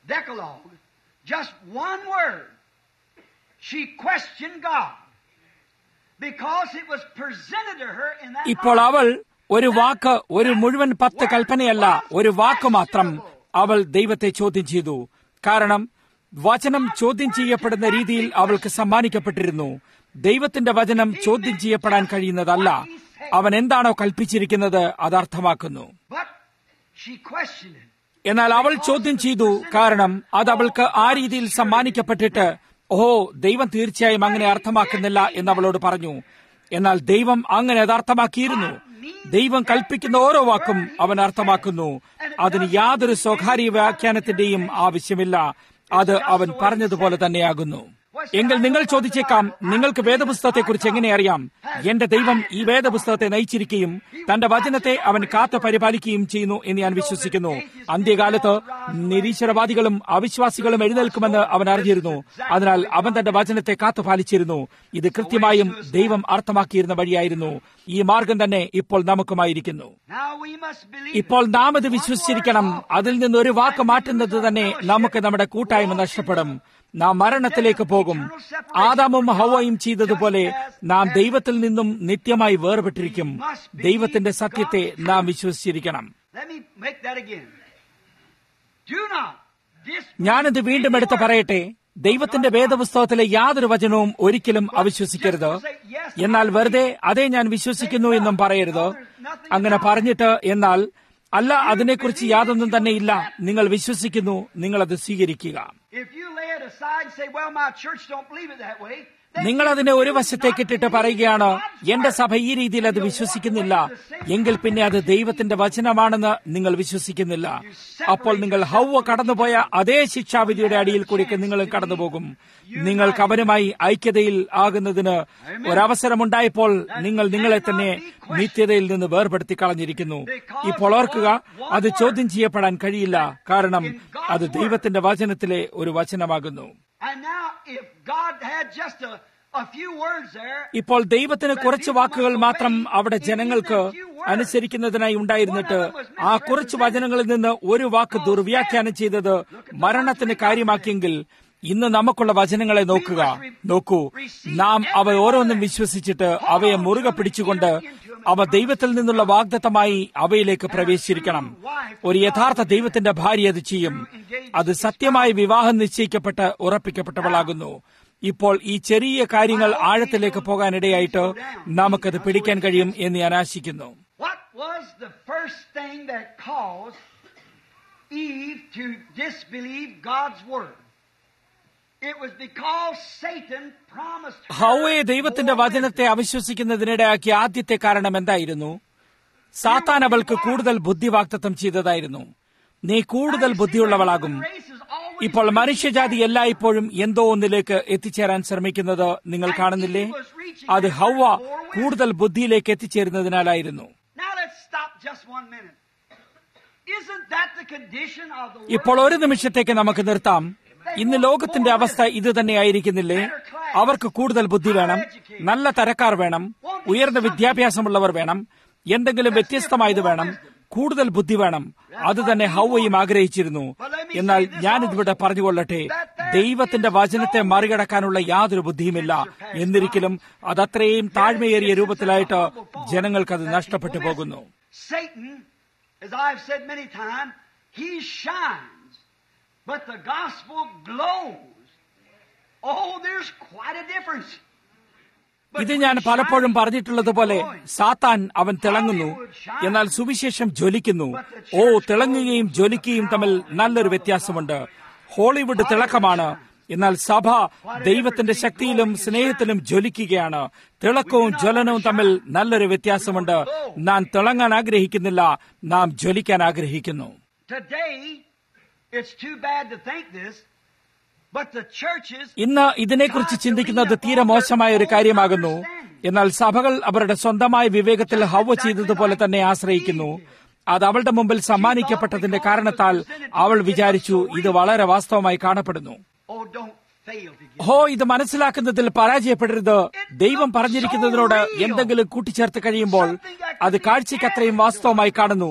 Decalogue, just one word, she questioned God because it was presented to her in that ഇപ്പോൾ moment. അവൾ ഒരു വാക്ക് ഒരു മുഴുവൻ പത്ത് കൽപ്പനയല്ല ഒരു വാക്ക് മാത്രം അവൾ ദൈവത്തെ ചോദ്യം ചെയ്തു കാരണം വചനം ചോദ്യം ചെയ്യപ്പെടുന്ന രീതിയിൽ അവൾക്ക് സമ്മാനിക്കപ്പെട്ടിരുന്നു ദൈവത്തിന്റെ വചനം ചോദ്യം ചെയ്യപ്പെടാൻ കഴിയുന്നതല്ല അവൻ എന്താണോ കൽപ്പിച്ചിരിക്കുന്നത് അത് അർത്ഥമാക്കുന്നു But she questioned it. എന്നാൽ അവൾ ചോദ്യം ചെയ്തു കാരണം അത് അവൾക്ക് ആ രീതിയിൽ സമ്മാനിക്കപ്പെട്ടിട്ട് ഓഹോ ദൈവം തീർച്ചയായും അങ്ങനെ അർത്ഥമാക്കുന്നില്ല എന്ന് അവളോട് പറഞ്ഞു എന്നാൽ ദൈവം അങ്ങനെ അത് അർത്ഥമാക്കിയിരുന്നു ദൈവം കൽപ്പിക്കുന്ന ഓരോ വാക്കും അവൻ അർത്ഥമാക്കുന്നു അതിന് യാതൊരു സ്വകാര്യ വ്യാഖ്യാനത്തിന്റെയും ആവശ്യമില്ല അത് അവൻ പറഞ്ഞതുപോലെ തന്നെയാകുന്നു എങ്കിൽ നിങ്ങൾ ചോദിച്ചേക്കാം നിങ്ങൾക്ക് വേദപുസ്തകത്തെക്കുറിച്ച് എങ്ങനെ അറിയാം എന്റെ ദൈവം ഈ വേദപുസ്തകത്തെ നയിച്ചിരിക്കുകയും തന്റെ വചനത്തെ അവൻ കാത്തു പരിപാലിക്കുകയും ചെയ്യുന്നു എന്ന് ഞാൻ വിശ്വസിക്കുന്നു അന്ത്യകാലത്ത് നിരീശ്വരവാദികളും അവിശ്വാസികളും എഴുന്നേൽക്കുമെന്ന് അവൻ അറിഞ്ഞിരുന്നു അതിനാൽ അവൻ തന്റെ വചനത്തെ കാത്തു പാലിച്ചിരുന്നു ഇത് കൃത്യമായും ദൈവം അർത്ഥമാക്കിയിരുന്ന വഴിയായിരുന്നു ഈ മാർഗം തന്നെ ഇപ്പോൾ നമുക്കുമായിരിക്കുന്നു Now we must believe ഇപ്പോൾ നാം ഇത് വിശ്വസിച്ചിരിക്കണം അതിൽ നിന്ന് ഒരു വാക്ക് മാറ്റുന്നത് തന്നെ നമുക്ക് നമ്മുടെ കൂട്ടായ്മ നഷ്ടപ്പെടും നാം മരണത്തിലേക്ക് പോകും ആദാമും ഹവയും ചെയ്തതുപോലെ നാം ദൈവത്തിൽ നിന്നും നിത്യമായി വേർപെട്ടിരിക്കും ദൈവത്തിന്റെ സത്യത്തെ നാം വിശ്വസിച്ചിരിക്കണം Let me make that again. Do not dis- ഞാനിത് വീണ്ടും എടുത്ത് പറയട്ടെ ദൈവത്തിന്റെ വേദപുസ്തകത്തിലെ യാതൊരു വചനവും ഒരിക്കലും അവിശ്വസിക്കരുത് എന്നാൽ വെറുതെ അതേ ഞാൻ വിശ്വസിക്കുന്നു എന്നും പറയരുത് അങ്ങനെ പറഞ്ഞിട്ട് എന്നാൽ അല്ല അതിനെക്കുറിച്ച് യാതൊന്നും തന്നെ ഇല്ല നിങ്ങൾ വിശ്വസിക്കുന്നു നിങ്ങൾ അത് സ്വീകരിക്കുക If you lay it aside and say, well, my church don't believe it that way, then നിങ്ങൾ അതിനെ ഒരു വശത്തേക്കിട്ടിട്ട് പറയുകയാണ് എന്റെ സഭ ഈ രീതിയിൽ അത് വിശ്വസിക്കുന്നില്ല എങ്കിൽ പിന്നെ അത് ദൈവത്തിന്റെ വചനമാണെന്ന് നിങ്ങൾ വിശ്വസിക്കുന്നില്ല അപ്പോൾ നിങ്ങൾ ഹൗവ കടന്നുപോയ അതേ ശിക്ഷാവിധിയുടെ അടിയിൽ കൂടിയൊക്കെ നിങ്ങൾ കടന്നുപോകും നിങ്ങൾക്ക് അവനുമായി ഐക്യതയിൽ ആകുന്നതിന് ഒരവസരമുണ്ടായപ്പോൾ നിങ്ങൾ നിങ്ങളെ തന്നെ നിത്യതയിൽ നിന്ന് വേർപെടുത്തി കളഞ്ഞിരിക്കുന്നു ഇപ്പോൾ ഓർക്കുക അത് ചോദ്യം ചെയ്യപ്പെടാൻ കഴിയില്ല കാരണം അത് ദൈവത്തിന്റെ വചനത്തിലെ ഒരു വചനമാകുന്നു And now, if God had just a, a few words there, ഇപ്പോൾ ദൈവത്തിന് കുറച്ച് വാക്കുകൾ മാത്രം അവിടെ ജനങ്ങൾക്ക് അനുസരിക്കുന്നതിനായി ഉണ്ടായിരുന്നിട്ട് ആ കുറച്ച് വചനങ്ങളിൽ നിന്ന് ഒരു വാക്ക് ദുർവ്യാഖ്യാനം ചെയ്തത് മരണത്തിന് കാര്യമാക്കിയെങ്കിൽ ഇന്ന് നമുക്കുള്ള വചനങ്ങളെ നോക്കുക നോക്കൂ നാം അവ ഓരോന്നും വിശ്വസിച്ചിട്ട് അവയെ മുറുകെ പിടിച്ചുകൊണ്ട് അവ ദൈവത്തിൽ നിന്നുള്ള വാഗ്ദത്തമായി അവയിലേക്ക് പ്രവേശിച്ചിരിക്കണം ഒരു യഥാർത്ഥ ദൈവത്തിന്റെ ഭാര്യ അത് ചെയ്യും അത് സത്യമായി വിവാഹം നിശ്ചയിക്കപ്പെട്ട് ഉറപ്പിക്കപ്പെട്ടവളാകുന്നു ഇപ്പോൾ ഈ ചെറിയ കാര്യങ്ങൾ ആഴത്തിലേക്ക് പോകാനിടയായിട്ട് നമുക്കത് പിടിക്കാൻ കഴിയും എന്ന് ഞാൻ ആശിക്കുന്നു what was the first thing that caused Eve to disbelieve God's word? It was because Satan promised her ഹൗവയെ ദൈവത്തിന്റെ more വചനത്തെ അവിശ്വസിക്കുന്നതിനിടയാക്കിയ ആദ്യത്തെ കാരണം എന്തായിരുന്നു സാത്താൻ അവൾക്ക് കൂടുതൽ ബുദ്ധി വാക്തത്വം ചെയ്തതായിരുന്നു നീ കൂടുതൽ ബുദ്ധിയുള്ളവളാകും ഇപ്പോൾ മനുഷ്യജാതി എല്ലായ്പ്പോഴും എന്തോ ഒന്നിലേക്ക് എത്തിച്ചേരാൻ ശ്രമിക്കുന്നത് നിങ്ങൾ കാണുന്നില്ലേ അത് ഹൗവ കൂടുതൽ ബുദ്ധിയിലേക്ക് എത്തിച്ചേരുന്നതിനാലായിരുന്നു Now let's stop just one minute. Isn't that the condition of the world? ഇപ്പോൾ ഒരു നിമിഷത്തേക്ക് നമുക്ക് നിർത്താം ഇന്ന് ലോകത്തിന്റെ അവസ്ഥ ഇത് തന്നെയായിരിക്കുന്നില്ലേ അവർക്ക് കൂടുതൽ ബുദ്ധി വേണം നല്ല തരക്കാർ വേണം ഉയർന്ന വിദ്യാഭ്യാസമുള്ളവർ വേണം എന്തെങ്കിലും വ്യത്യസ്തമായത് വേണം കൂടുതൽ ബുദ്ധി വേണം അത് തന്നെ ഹൗവയും ആഗ്രഹിച്ചിരുന്നു എന്നാൽ ഞാനിതിവിടെ പറഞ്ഞുകൊള്ളട്ടെ ദൈവത്തിന്റെ വചനത്തെ മറികടക്കാനുള്ള യാതൊരു ബുദ്ധിയുമില്ല എന്നിരിക്കലും അതത്രയും താഴ്മയേറിയ രൂപത്തിലായിട്ട് ജനങ്ങൾക്കത് നഷ്ടപ്പെട്ടു പോകുന്നു Satan, as I've said many times, he shines, but the gospel glows. Oh, there's quite a difference. ഇത് ഞാൻ പലപ്പോഴും പറഞ്ഞിട്ടുള്ളതുപോലെ സാത്താൻ അവൻ തിളങ്ങുന്നു എന്നാൽ സുവിശേഷം ജ്വലിക്കുന്നു ഓ തിളങ്ങുകയും ജ്വലിക്കുകയും തമ്മിൽ നല്ലൊരു വ്യത്യാസമുണ്ട് ഹോളിവുഡ് തിളക്കമാണ് എന്നാൽ സഭ ദൈവത്തിന്റെ ശക്തിയിലും സ്നേഹത്തിലും ജ്വലിക്കുകയാണ് തിളക്കവും ജ്വലനവും തമ്മിൽ നല്ലൊരു വ്യത്യാസമുണ്ട് നാം തിളങ്ങാൻ ആഗ്രഹിക്കുന്നില്ല നാം ജ്വലിക്കാൻ ആഗ്രഹിക്കുന്നു Today, it's too bad to think this, but the churches ഇന്ന് ഇതിനെക്കുറിച്ച് ചിന്തിക്കുന്നത് തീരെ മോശമായ ഒരു കാര്യമാകുന്നു എന്നാൽ സഭകൾ അവരുടെ സ്വന്തമായ വിവേകത്തിൽ ഹവ ചെയ്തതുപോലെ തന്നെ ആശ്രയിക്കുന്നു അത് അവളുടെ മുമ്പിൽ സമ്മാനിക്കപ്പെട്ടതിന്റെ കാരണത്താൽ അവൾ വിചാരിച്ചു ഇത് വളരെ വാസ്തവമായി കാണപ്പെടുന്നു oh don't fail to get. ഹോ ഇത് മനസ്സിലാക്കുന്നതിൽ പരാജയപ്പെടരുത് ദൈവം പറഞ്ഞിരിക്കുന്നതിനോട് എന്തെങ്കിലും കൂട്ടിച്ചേർത്ത് കഴിയുമ്പോൾ അത് കാഴ്ചയ്ക്ക് അത്രയും വാസ്തവമായി കാണുന്നു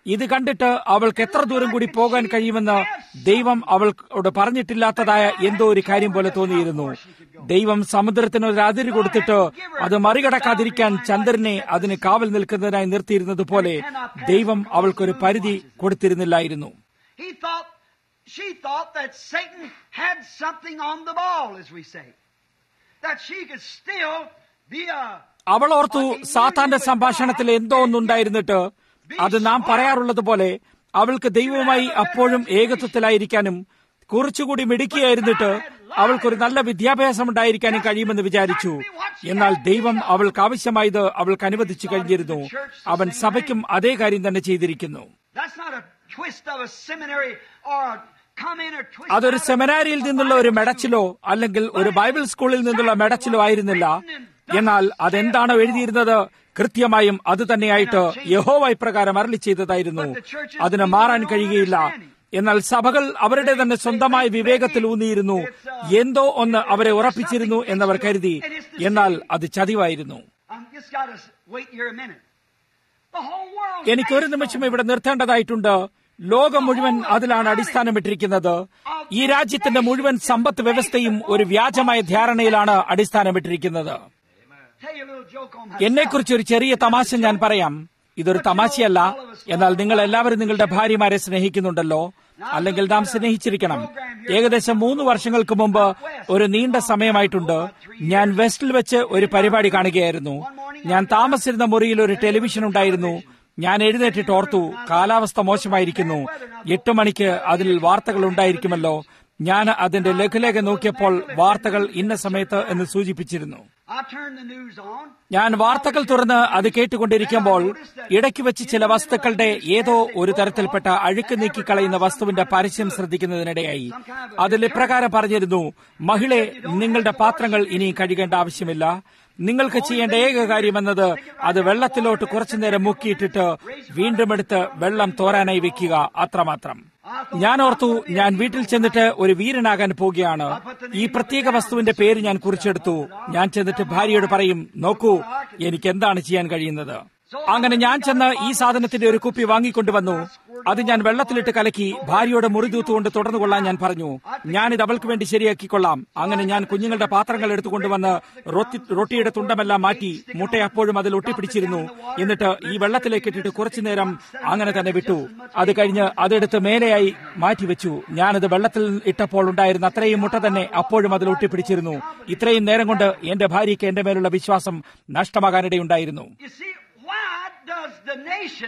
ഇത് കണ്ടിട്ട് അവൾക്ക് എത്ര ദൂരം കൂടി പോകാൻ കഴിയുമെന്ന് ദൈവം അവളോട് പറഞ്ഞിട്ടില്ലാത്തതായ എന്തോ ഒരു കാര്യം പോലെ തോന്നിയിരുന്നു ദൈവം സമുദ്രത്തിന് ഒരു അതിര് കൊടുത്തിട്ട് അത് മറികടക്കാതിരിക്കാൻ ചന്ദ്രനെ അതിന് കാവൽ നിൽക്കുന്നതിനായി നിർത്തിയിരുന്നത് പോലെ ദൈവം അവൾക്കൊരു പരിധി കൊടുത്തിരുന്നില്ലായിരുന്നു He thought, she thought that Satan had something on the ball, as we say. That she could still be a അവൾ ഓർത്തു സാത്താന്റെ സംഭാഷണത്തിൽ എന്തോ ഒന്നുണ്ടായിരുന്നിട്ട് അത് നാം പറയാറുള്ളത് പോലെ അവൾക്ക് ദൈവവുമായി അപ്പോഴും ഏകത്വത്തിലായിരിക്കാനും കുറച്ചുകൂടി മിടുക്കിയായിരുന്നിട്ട് അവൾക്കൊരു നല്ല വിദ്യാഭ്യാസം ഉണ്ടായിരിക്കാനും കഴിയുമെന്ന് വിചാരിച്ചു എന്നാൽ ദൈവം അവൾക്ക് ആവശ്യമായത് അവൾക്ക് അനുവദിച്ചു കഴിഞ്ഞിരുന്നു അവൻ സഭയ്ക്കും അതേ കാര്യം തന്നെ ചെയ്തിരിക്കുന്നു That's not a twist of a seminary or a come in or twist. അതൊരു out of- സെമിനാരിയിൽ നിന്നുള്ള ഒരു മെടച്ചിലോ അല്ലെങ്കിൽ ഒരു ബൈബിൾ സ്കൂളിൽ നിന്നുള്ള മെടച്ചിലോ ആയിരുന്നില്ല എന്നാൽ അതെന്താണോ എഴുതിയിരുന്നത് കൃത്യമായും അത് തന്നെയായിട്ട് യഹോവ ഇപ്രകാരം അരളി ചെയ്തതായിരുന്നു അതിന് മാറാൻ കഴിയുകയില്ല എന്നാൽ സഭകൾ അവരുടെ തന്നെ സ്വന്തമായ വിവേകത്തിൽ ഊന്നിയിരുന്നു എന്തോ ഒന്ന് അവരെ ഉറപ്പിച്ചിരുന്നു എന്നവർ കരുതി എന്നാൽ അത് ചതിവായിരുന്നു I'm just got to wait here a minute. The whole world. എനിക്ക് ഒരു നിമിഷം ഇവിടെ നിർത്തേണ്ടതായിട്ടുണ്ട് ലോകം മുഴുവൻ അതിലാണ് അടിസ്ഥാനമിട്ടിരിക്കുന്നത് ഈ രാജ്യത്തിന്റെ മുഴുവൻ സമ്പത്ത് വ്യവസ്ഥയും ഒരു വ്യാജമായ ധാരണയിലാണ് അടിസ്ഥാനമിട്ടിരിക്കുന്നത് Tell you a little joke on എന്നെക്കുറിച്ച് ഒരു ചെറിയ തമാശ ഞാൻ പറയാം ഇതൊരു തമാശയല്ല എന്നാൽ നിങ്ങൾ എല്ലാവരും നിങ്ങളുടെ ഭാര്യമാരെ സ്നേഹിക്കുന്നുണ്ടല്ലോ അല്ലെങ്കിൽ നാം സ്നേഹിച്ചിരിക്കണം ഏകദേശം മൂന്ന് വർഷങ്ങൾക്ക് മുമ്പ് ഒരു നീണ്ട സമയമായിട്ടുണ്ട് ഞാൻ വെസ്റ്റിൽ വെച്ച് ഒരു പരിപാടി കാണുകയായിരുന്നു ഞാൻ താമസിച്ചിരുന്ന മുറിയിൽ ഒരു ടെലിവിഷൻ ഉണ്ടായിരുന്നു ഞാൻ എഴുന്നേറ്റിട്ട് ഓർത്തു കാലാവസ്ഥ മോശമായിരിക്കുന്നു എട്ട് മണിക്ക് അതിൽ വാർത്തകൾ ഉണ്ടായിരിക്കുമല്ലോ ഞാൻ അതിന്റെ ലഘുലേഖ നോക്കിയപ്പോൾ വാർത്തകൾ ഇന്ന സമയത്ത് എന്ന് സൂചിപ്പിച്ചിരുന്നു I turned the news on. ഞാൻ വാർത്തകൾ തുറന്ന് അത് കേട്ടുകൊണ്ടിരിക്കുമ്പോൾ ഇടയ്ക്ക് വെച്ച് ചില വസ്തുക്കളുടെ ഏതോ ഒരു തരത്തിൽപ്പെട്ട അഴുക്ക് നീക്കിക്കളയുന്ന വസ്തുവിന്റെ പരസ്യം ശ്രദ്ധിക്കുന്നതിനിടയായി അതിൽ ഇപ്രകാരം പറഞ്ഞിരുന്നു മഹിളെ നിങ്ങളുടെ പാത്രങ്ങൾ ഇനി കഴുകേണ്ട ആവശ്യമില്ല നിങ്ങൾക്ക് ചെയ്യേണ്ട ഏക കാര്യമെന്നത് അത് വെള്ളത്തിലോട്ട് കുറച്ചുനേരം മുക്കിയിട്ടിട്ട് വീണ്ടും എടുത്ത് വെള്ളം തോരാനായി വെക്കുക അത്രമാത്രം ഞാൻ ഓർത്തു ഞാൻ വീട്ടിൽ ചെന്നിട്ട് ഒരു വീരനാകാൻ പോവുകയാണ് ഈ പ്രത്യേക വസ്തുവിന്റെ പേര് ഞാൻ കുറിച്ചെടുത്തു ഞാൻ ചെന്നിട്ട് ഭാര്യയോട് പറയും നോക്കൂ എനിക്ക് എന്താണ് ചെയ്യാൻ കഴിയുന്നത് അങ്ങനെ ഞാൻ ചെന്ന് ഈ സാധനത്തിന്റെ ഒരു കുപ്പി വാങ്ങിക്കൊണ്ടുവന്നു അത് ഞാൻ വെള്ളത്തിലിട്ട് കലക്കി ഭാര്യയോട് മുറി തൂത്തുകൊണ്ട് തുടർന്നു കൊള്ളാൻ ഞാൻ പറഞ്ഞു ഞാനിത് അവൾക്ക് വേണ്ടി ശരിയാക്കിക്കൊള്ളാം അങ്ങനെ ഞാൻ കുഞ്ഞുങ്ങളുടെ പാത്രങ്ങൾ എടുത്തുകൊണ്ടുവന്ന് റൊട്ടി റൊട്ടിയുടെ തുണ്ടമെല്ലാം മാറ്റി മുട്ട അപ്പോഴും അതിൽ ഒട്ടിപ്പിടിച്ചിരുന്നു എന്നിട്ട് ഈ വെള്ളത്തിലേക്ക് ഇട്ടിട്ട് കുറച്ചു നേരം അങ്ങനെ തന്നെ വിട്ടു അത് കഴിഞ്ഞ് അതെടുത്ത് മേലെയായി മാറ്റിവെച്ചു ഞാനത് വെള്ളത്തിൽ ഇട്ടപ്പോൾ ഉണ്ടായിരുന്ന അത്രയും മുട്ട തന്നെ അപ്പോഴും അതിൽ ഒട്ടിപ്പിടിച്ചിരുന്നു ഇത്രയും നേരം കൊണ്ട് എന്റെ ഭാര്യയ്ക്ക് എന്റെ മേലുള്ള വിശ്വാസം നഷ്ടമാകാനിടയുണ്ടായിരുന്നു You see, why does the nation,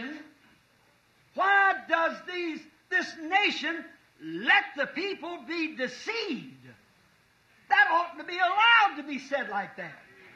why does these, this nation let the people be deceived? That ought to be allowed to be said like that.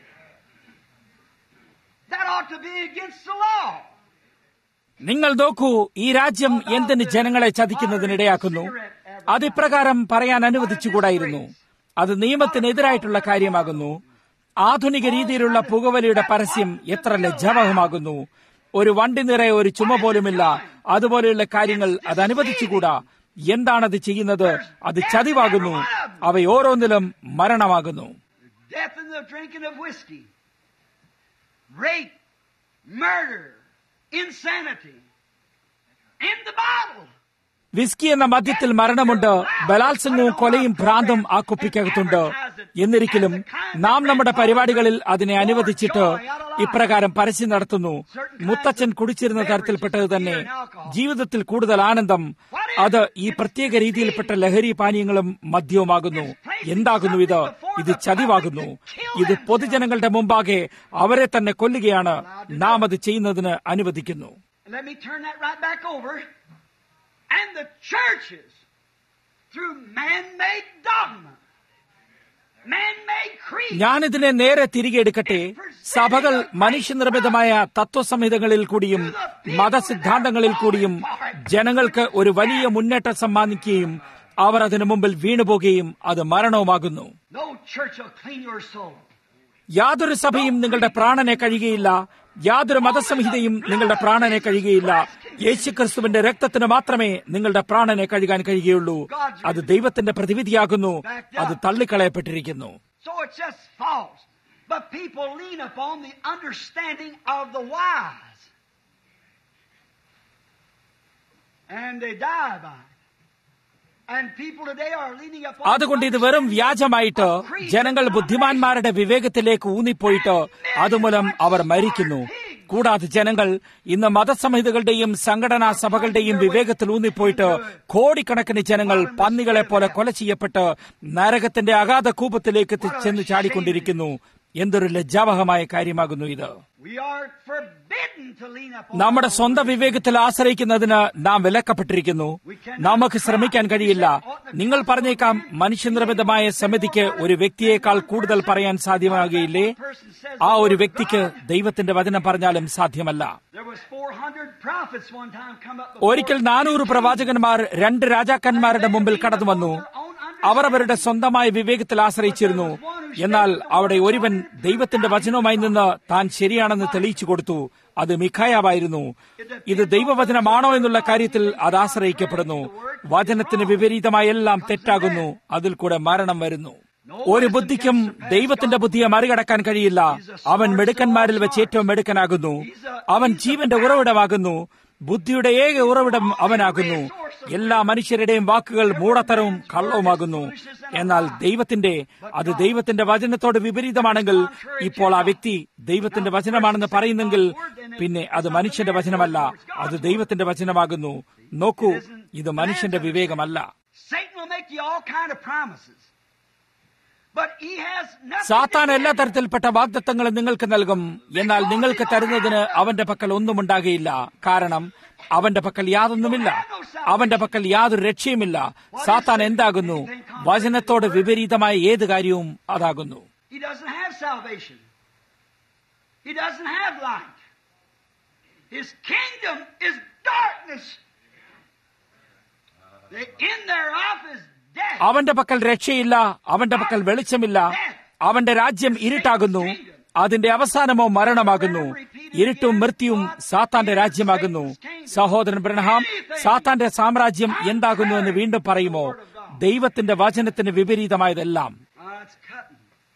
That ought to be against the law. നിങ്ങൾ നോക്കൂ ഈ രാജ്യം എന്തിന് ജനങ്ങളെ ചതിക്കുന്നതിനിടയാക്കുന്നു അതിപ്രകാരം പറയാൻ അനുവദിച്ചുകൂടായിരുന്നു അത് നിയമത്തിനെതിരായിട്ടുള്ള കാര്യമാകുന്നു ആധുനിക രീതിയിലുള്ള പുകവലിയുടെ പരസ്യം എത്ര ലജ്ജാവഹമാകുന്നു ഒരു വണ്ടി നിറയെ ഒരു ചുമ പോലുമില്ല അതുപോലെയുള്ള കാര്യങ്ങൾ അത് അനുവദിച്ചുകൂടാ എന്താണത് ചെയ്യുന്നത് അത് ചതിവാകുന്നു അവയോരോന്നിലും മരണമാകുന്നു Death in the drinking of whiskey, rape, murder, insanity. In the Bible. Whisky എന്ന മദ്യത്തിൽ മരണമുണ്ട് ബലാത്സംഗവും കൊലയും ഭ്രാന്തും ആ കുപ്പിക്കകത്തുണ്ട് എന്നിരിക്കലും നാം നമ്മുടെ പരിപാടികളിൽ അതിനെ അനുവദിച്ചിട്ട് ഇപ്രകാരം പരസ്യം നടത്തുന്നു മുത്തച്ഛൻ കുടിച്ചിരുന്ന തരത്തിൽപ്പെട്ടത് തന്നെ ജീവിതത്തിൽ കൂടുതൽ ആനന്ദം അത് ഈ പ്രത്യേക രീതിയിൽപ്പെട്ട ലഹരി പാനീയങ്ങളും മദ്യവുമാകുന്നു എന്താകുന്നു ഇത് ഇത് ചതിവാകുന്നു ഇത് പൊതുജനങ്ങളുടെ മുമ്പാകെ അവരെ തന്നെ കൊല്ലുകയാണ് നാം അത് ചെയ്യുന്നതിന് അനുവദിക്കുന്നു Let me turn that right back over. And the churches, through man-made dogma, man-made creed, ഞാനിതിനെ നേരെ തിരികെ എടുക്കട്ടെ സഭകൾ മനുഷ്യനിർമ്മിതമായ തത്വസംഹിതകളിൽ കൂടിയും മതസിദ്ധാന്തങ്ങളിൽ കൂടിയും ജനങ്ങൾക്ക് ഒരു വലിയ മുന്നേറ്റം സമ്മാനിക്കുകയും അവർ അതിനു മുമ്പിൽ വീണുപോകുകയും അത് മരണവുമാകുന്നു no church will clean your soul. യാതൊരു സഭയും നിങ്ങളുടെ പ്രാണനെ കഴിയുകയില്ല യാതൊരു മതസംഹിതയും നിങ്ങളുടെ പ്രാണനെ കഴിയുകയില്ല യേശുക്രിസ്തുവിന്റെ രക്തത്തിന് മാത്രമേ നിങ്ങളുടെ പ്രാണനെ കഴുകാൻ കഴിയുകയുള്ളൂ അത് ദൈവത്തിന്റെ പ്രതിവിധിയാകുന്നു അത് തള്ളിക്കളയപ്പെട്ടിരിക്കുന്നു So it's just false. But people lean upon the understanding of the wise. And they die by it. And people today are leaning up അതുകൊണ്ട് ഇത് വെറും വ്യാജമായിട്ട് ജനങ്ങൾ ബുദ്ധിമാന്മാരുടെ വിവേകത്തിലേക്ക് ഊന്നിപ്പോയിട്ട് അതുമൂലം അവർ മരിക്കുന്നു കൂടാതെ ജനങ്ങൾ ഇന്ന് മതസംഹിതകളുടെയും സംഘടനാ സഭകളുടെയും വിവേകത്തിൽ ഊന്നിപ്പോയിട്ട് കോടിക്കണക്കിന് ജനങ്ങൾ പന്നികളെ പോലെ കൊല ചെയ്യപ്പെട്ട് നരകത്തിന്റെ അഗാധ കൂപത്തിലേക്ക് തി- ചെന്ന് ചാടിക്കൊണ്ടിരിക്കുന്നു എന്തൊരു ലജ്ജാവഹമായ കാര്യമാകുന്നു ഇത് We are forbidden to lean up on നമ്മുടെ സ്വന്തം വിവേകത്തിൽ ആശ്രയിക്കുന്നതിന് നാം വിലക്കപ്പെട്ടിരിക്കുന്നു നമുക്ക് ശ്രമിക്കാൻ കഴിയില്ല നിങ്ങൾ പറഞ്ഞേക്കാം മനുഷ്യനിർമ്മിതമായ സമിതിക്ക് ഒരു വ്യക്തിയേക്കാൾ കൂടുതൽ പറയാൻ സാധ്യമാകുകയില്ലേ ആ ഒരു വ്യക്തിക്ക് ദൈവത്തിന്റെ വചനം പറഞ്ഞാലും സാധ്യമല്ല There was 400 prophets one time come up before ഒരിക്കൽ നാനൂറ് പ്രവാചകന്മാർ രണ്ട് രാജാക്കന്മാരുടെ മുമ്പിൽ കടന്നു വന്നു അവർ അവരുടെ സ്വന്തമായ വിവേകത്തിൽ ആശ്രയിച്ചിരുന്നു എന്നാൽ അവിടെ ഒരുവൻ ദൈവത്തിന്റെ വചനവുമായി നിന്ന് താൻ ശരിയാണെന്ന് തെളിയിച്ചു കൊടുത്തു അത് മിഖായാവായിരുന്നു ഇത് ദൈവവചനമാണോ എന്നുള്ള കാര്യത്തിൽ അത് ആശ്രയിക്കപ്പെടുന്നു വചനത്തിന് വിപരീതമായ എല്ലാം തെറ്റാകുന്നു അതിൽ കൂടെ മരണം വരുന്നു ഒരു ബുദ്ധിക്കും ദൈവത്തിന്റെ ബുദ്ധിയെ മറികടക്കാൻ കഴിയില്ല അവൻ മിടുക്കന്മാരിൽ വെച്ച് ഏറ്റവും മിടുക്കനാകുന്നു അവൻ ജീവന്റെ ഉറവിടമാകുന്നു ബുദ്ധിയുടെ ഏക ഉറവിടം അവനാകുന്നു എല്ലാ മനുഷ്യരുടെയും വാക്കുകൾ മൂടത്തരവും കള്ളവുമാകുന്നു എന്നാൽ ദൈവത്തിന്റെ അത് ദൈവത്തിന്റെ വചനത്തോട് വിപരീതമാണെങ്കിൽ ഇപ്പോൾ ആ വ്യക്തി ദൈവത്തിന്റെ വചനമാണെന്ന് പറയുന്നെങ്കിൽ പിന്നെ അത് മനുഷ്യന്റെ വചനമല്ല അത് ദൈവത്തിന്റെ വചനമാകുന്നു നോക്കൂ ഇത് മനുഷ്യന്റെ വിവേകമല്ല Satan will make you all kind of promises. But he has nothing സാത്താൻ to എല്ലാ give. തരത്തിൽപ്പെട്ട വാഗ്ദത്തങ്ങളും നിങ്ങൾക്ക് നൽകും എന്നാൽ നിങ്ങൾക്ക് തരുന്നതിന് അവന്റെ പക്കൽ ഒന്നും ഉണ്ടാകുകയില്ല കാരണം അവന്റെ പക്കൽ യാതൊന്നുമില്ല അവന്റെ പക്കൽ യാതൊരു രക്ഷയുമില്ല സാത്താൻ എന്താകുന്നു വചനത്തോട് വിപരീതമായ ഏത് കാര്യവും അതാകുന്നു He doesn't have salvation. He doesn't have light. His kingdom is darkness. The end thereof is death. അവന്റെ പക്കൽ രക്ഷയില്ല അവന്റെ പക്കൽ വെളിച്ചമില്ല അവന്റെ രാജ്യം ഇരുട്ടാകുന്നു അതിന്റെ അവസാനമോ മരണമാകുന്നു ഇരുട്ടും മൃത്യുവും സാത്താന്റെ രാജ്യമാകുന്നു സഹോദരൻ ബ്രഹ്ഹാം സാത്താന്റെ സാമ്രാജ്യം എന്താകുന്നു എന്ന് വീണ്ടും പറയുമോ ദൈവത്തിന്റെ വചനത്തിന് വിപരീതമായതെല്ലാം Ah, it's cutting.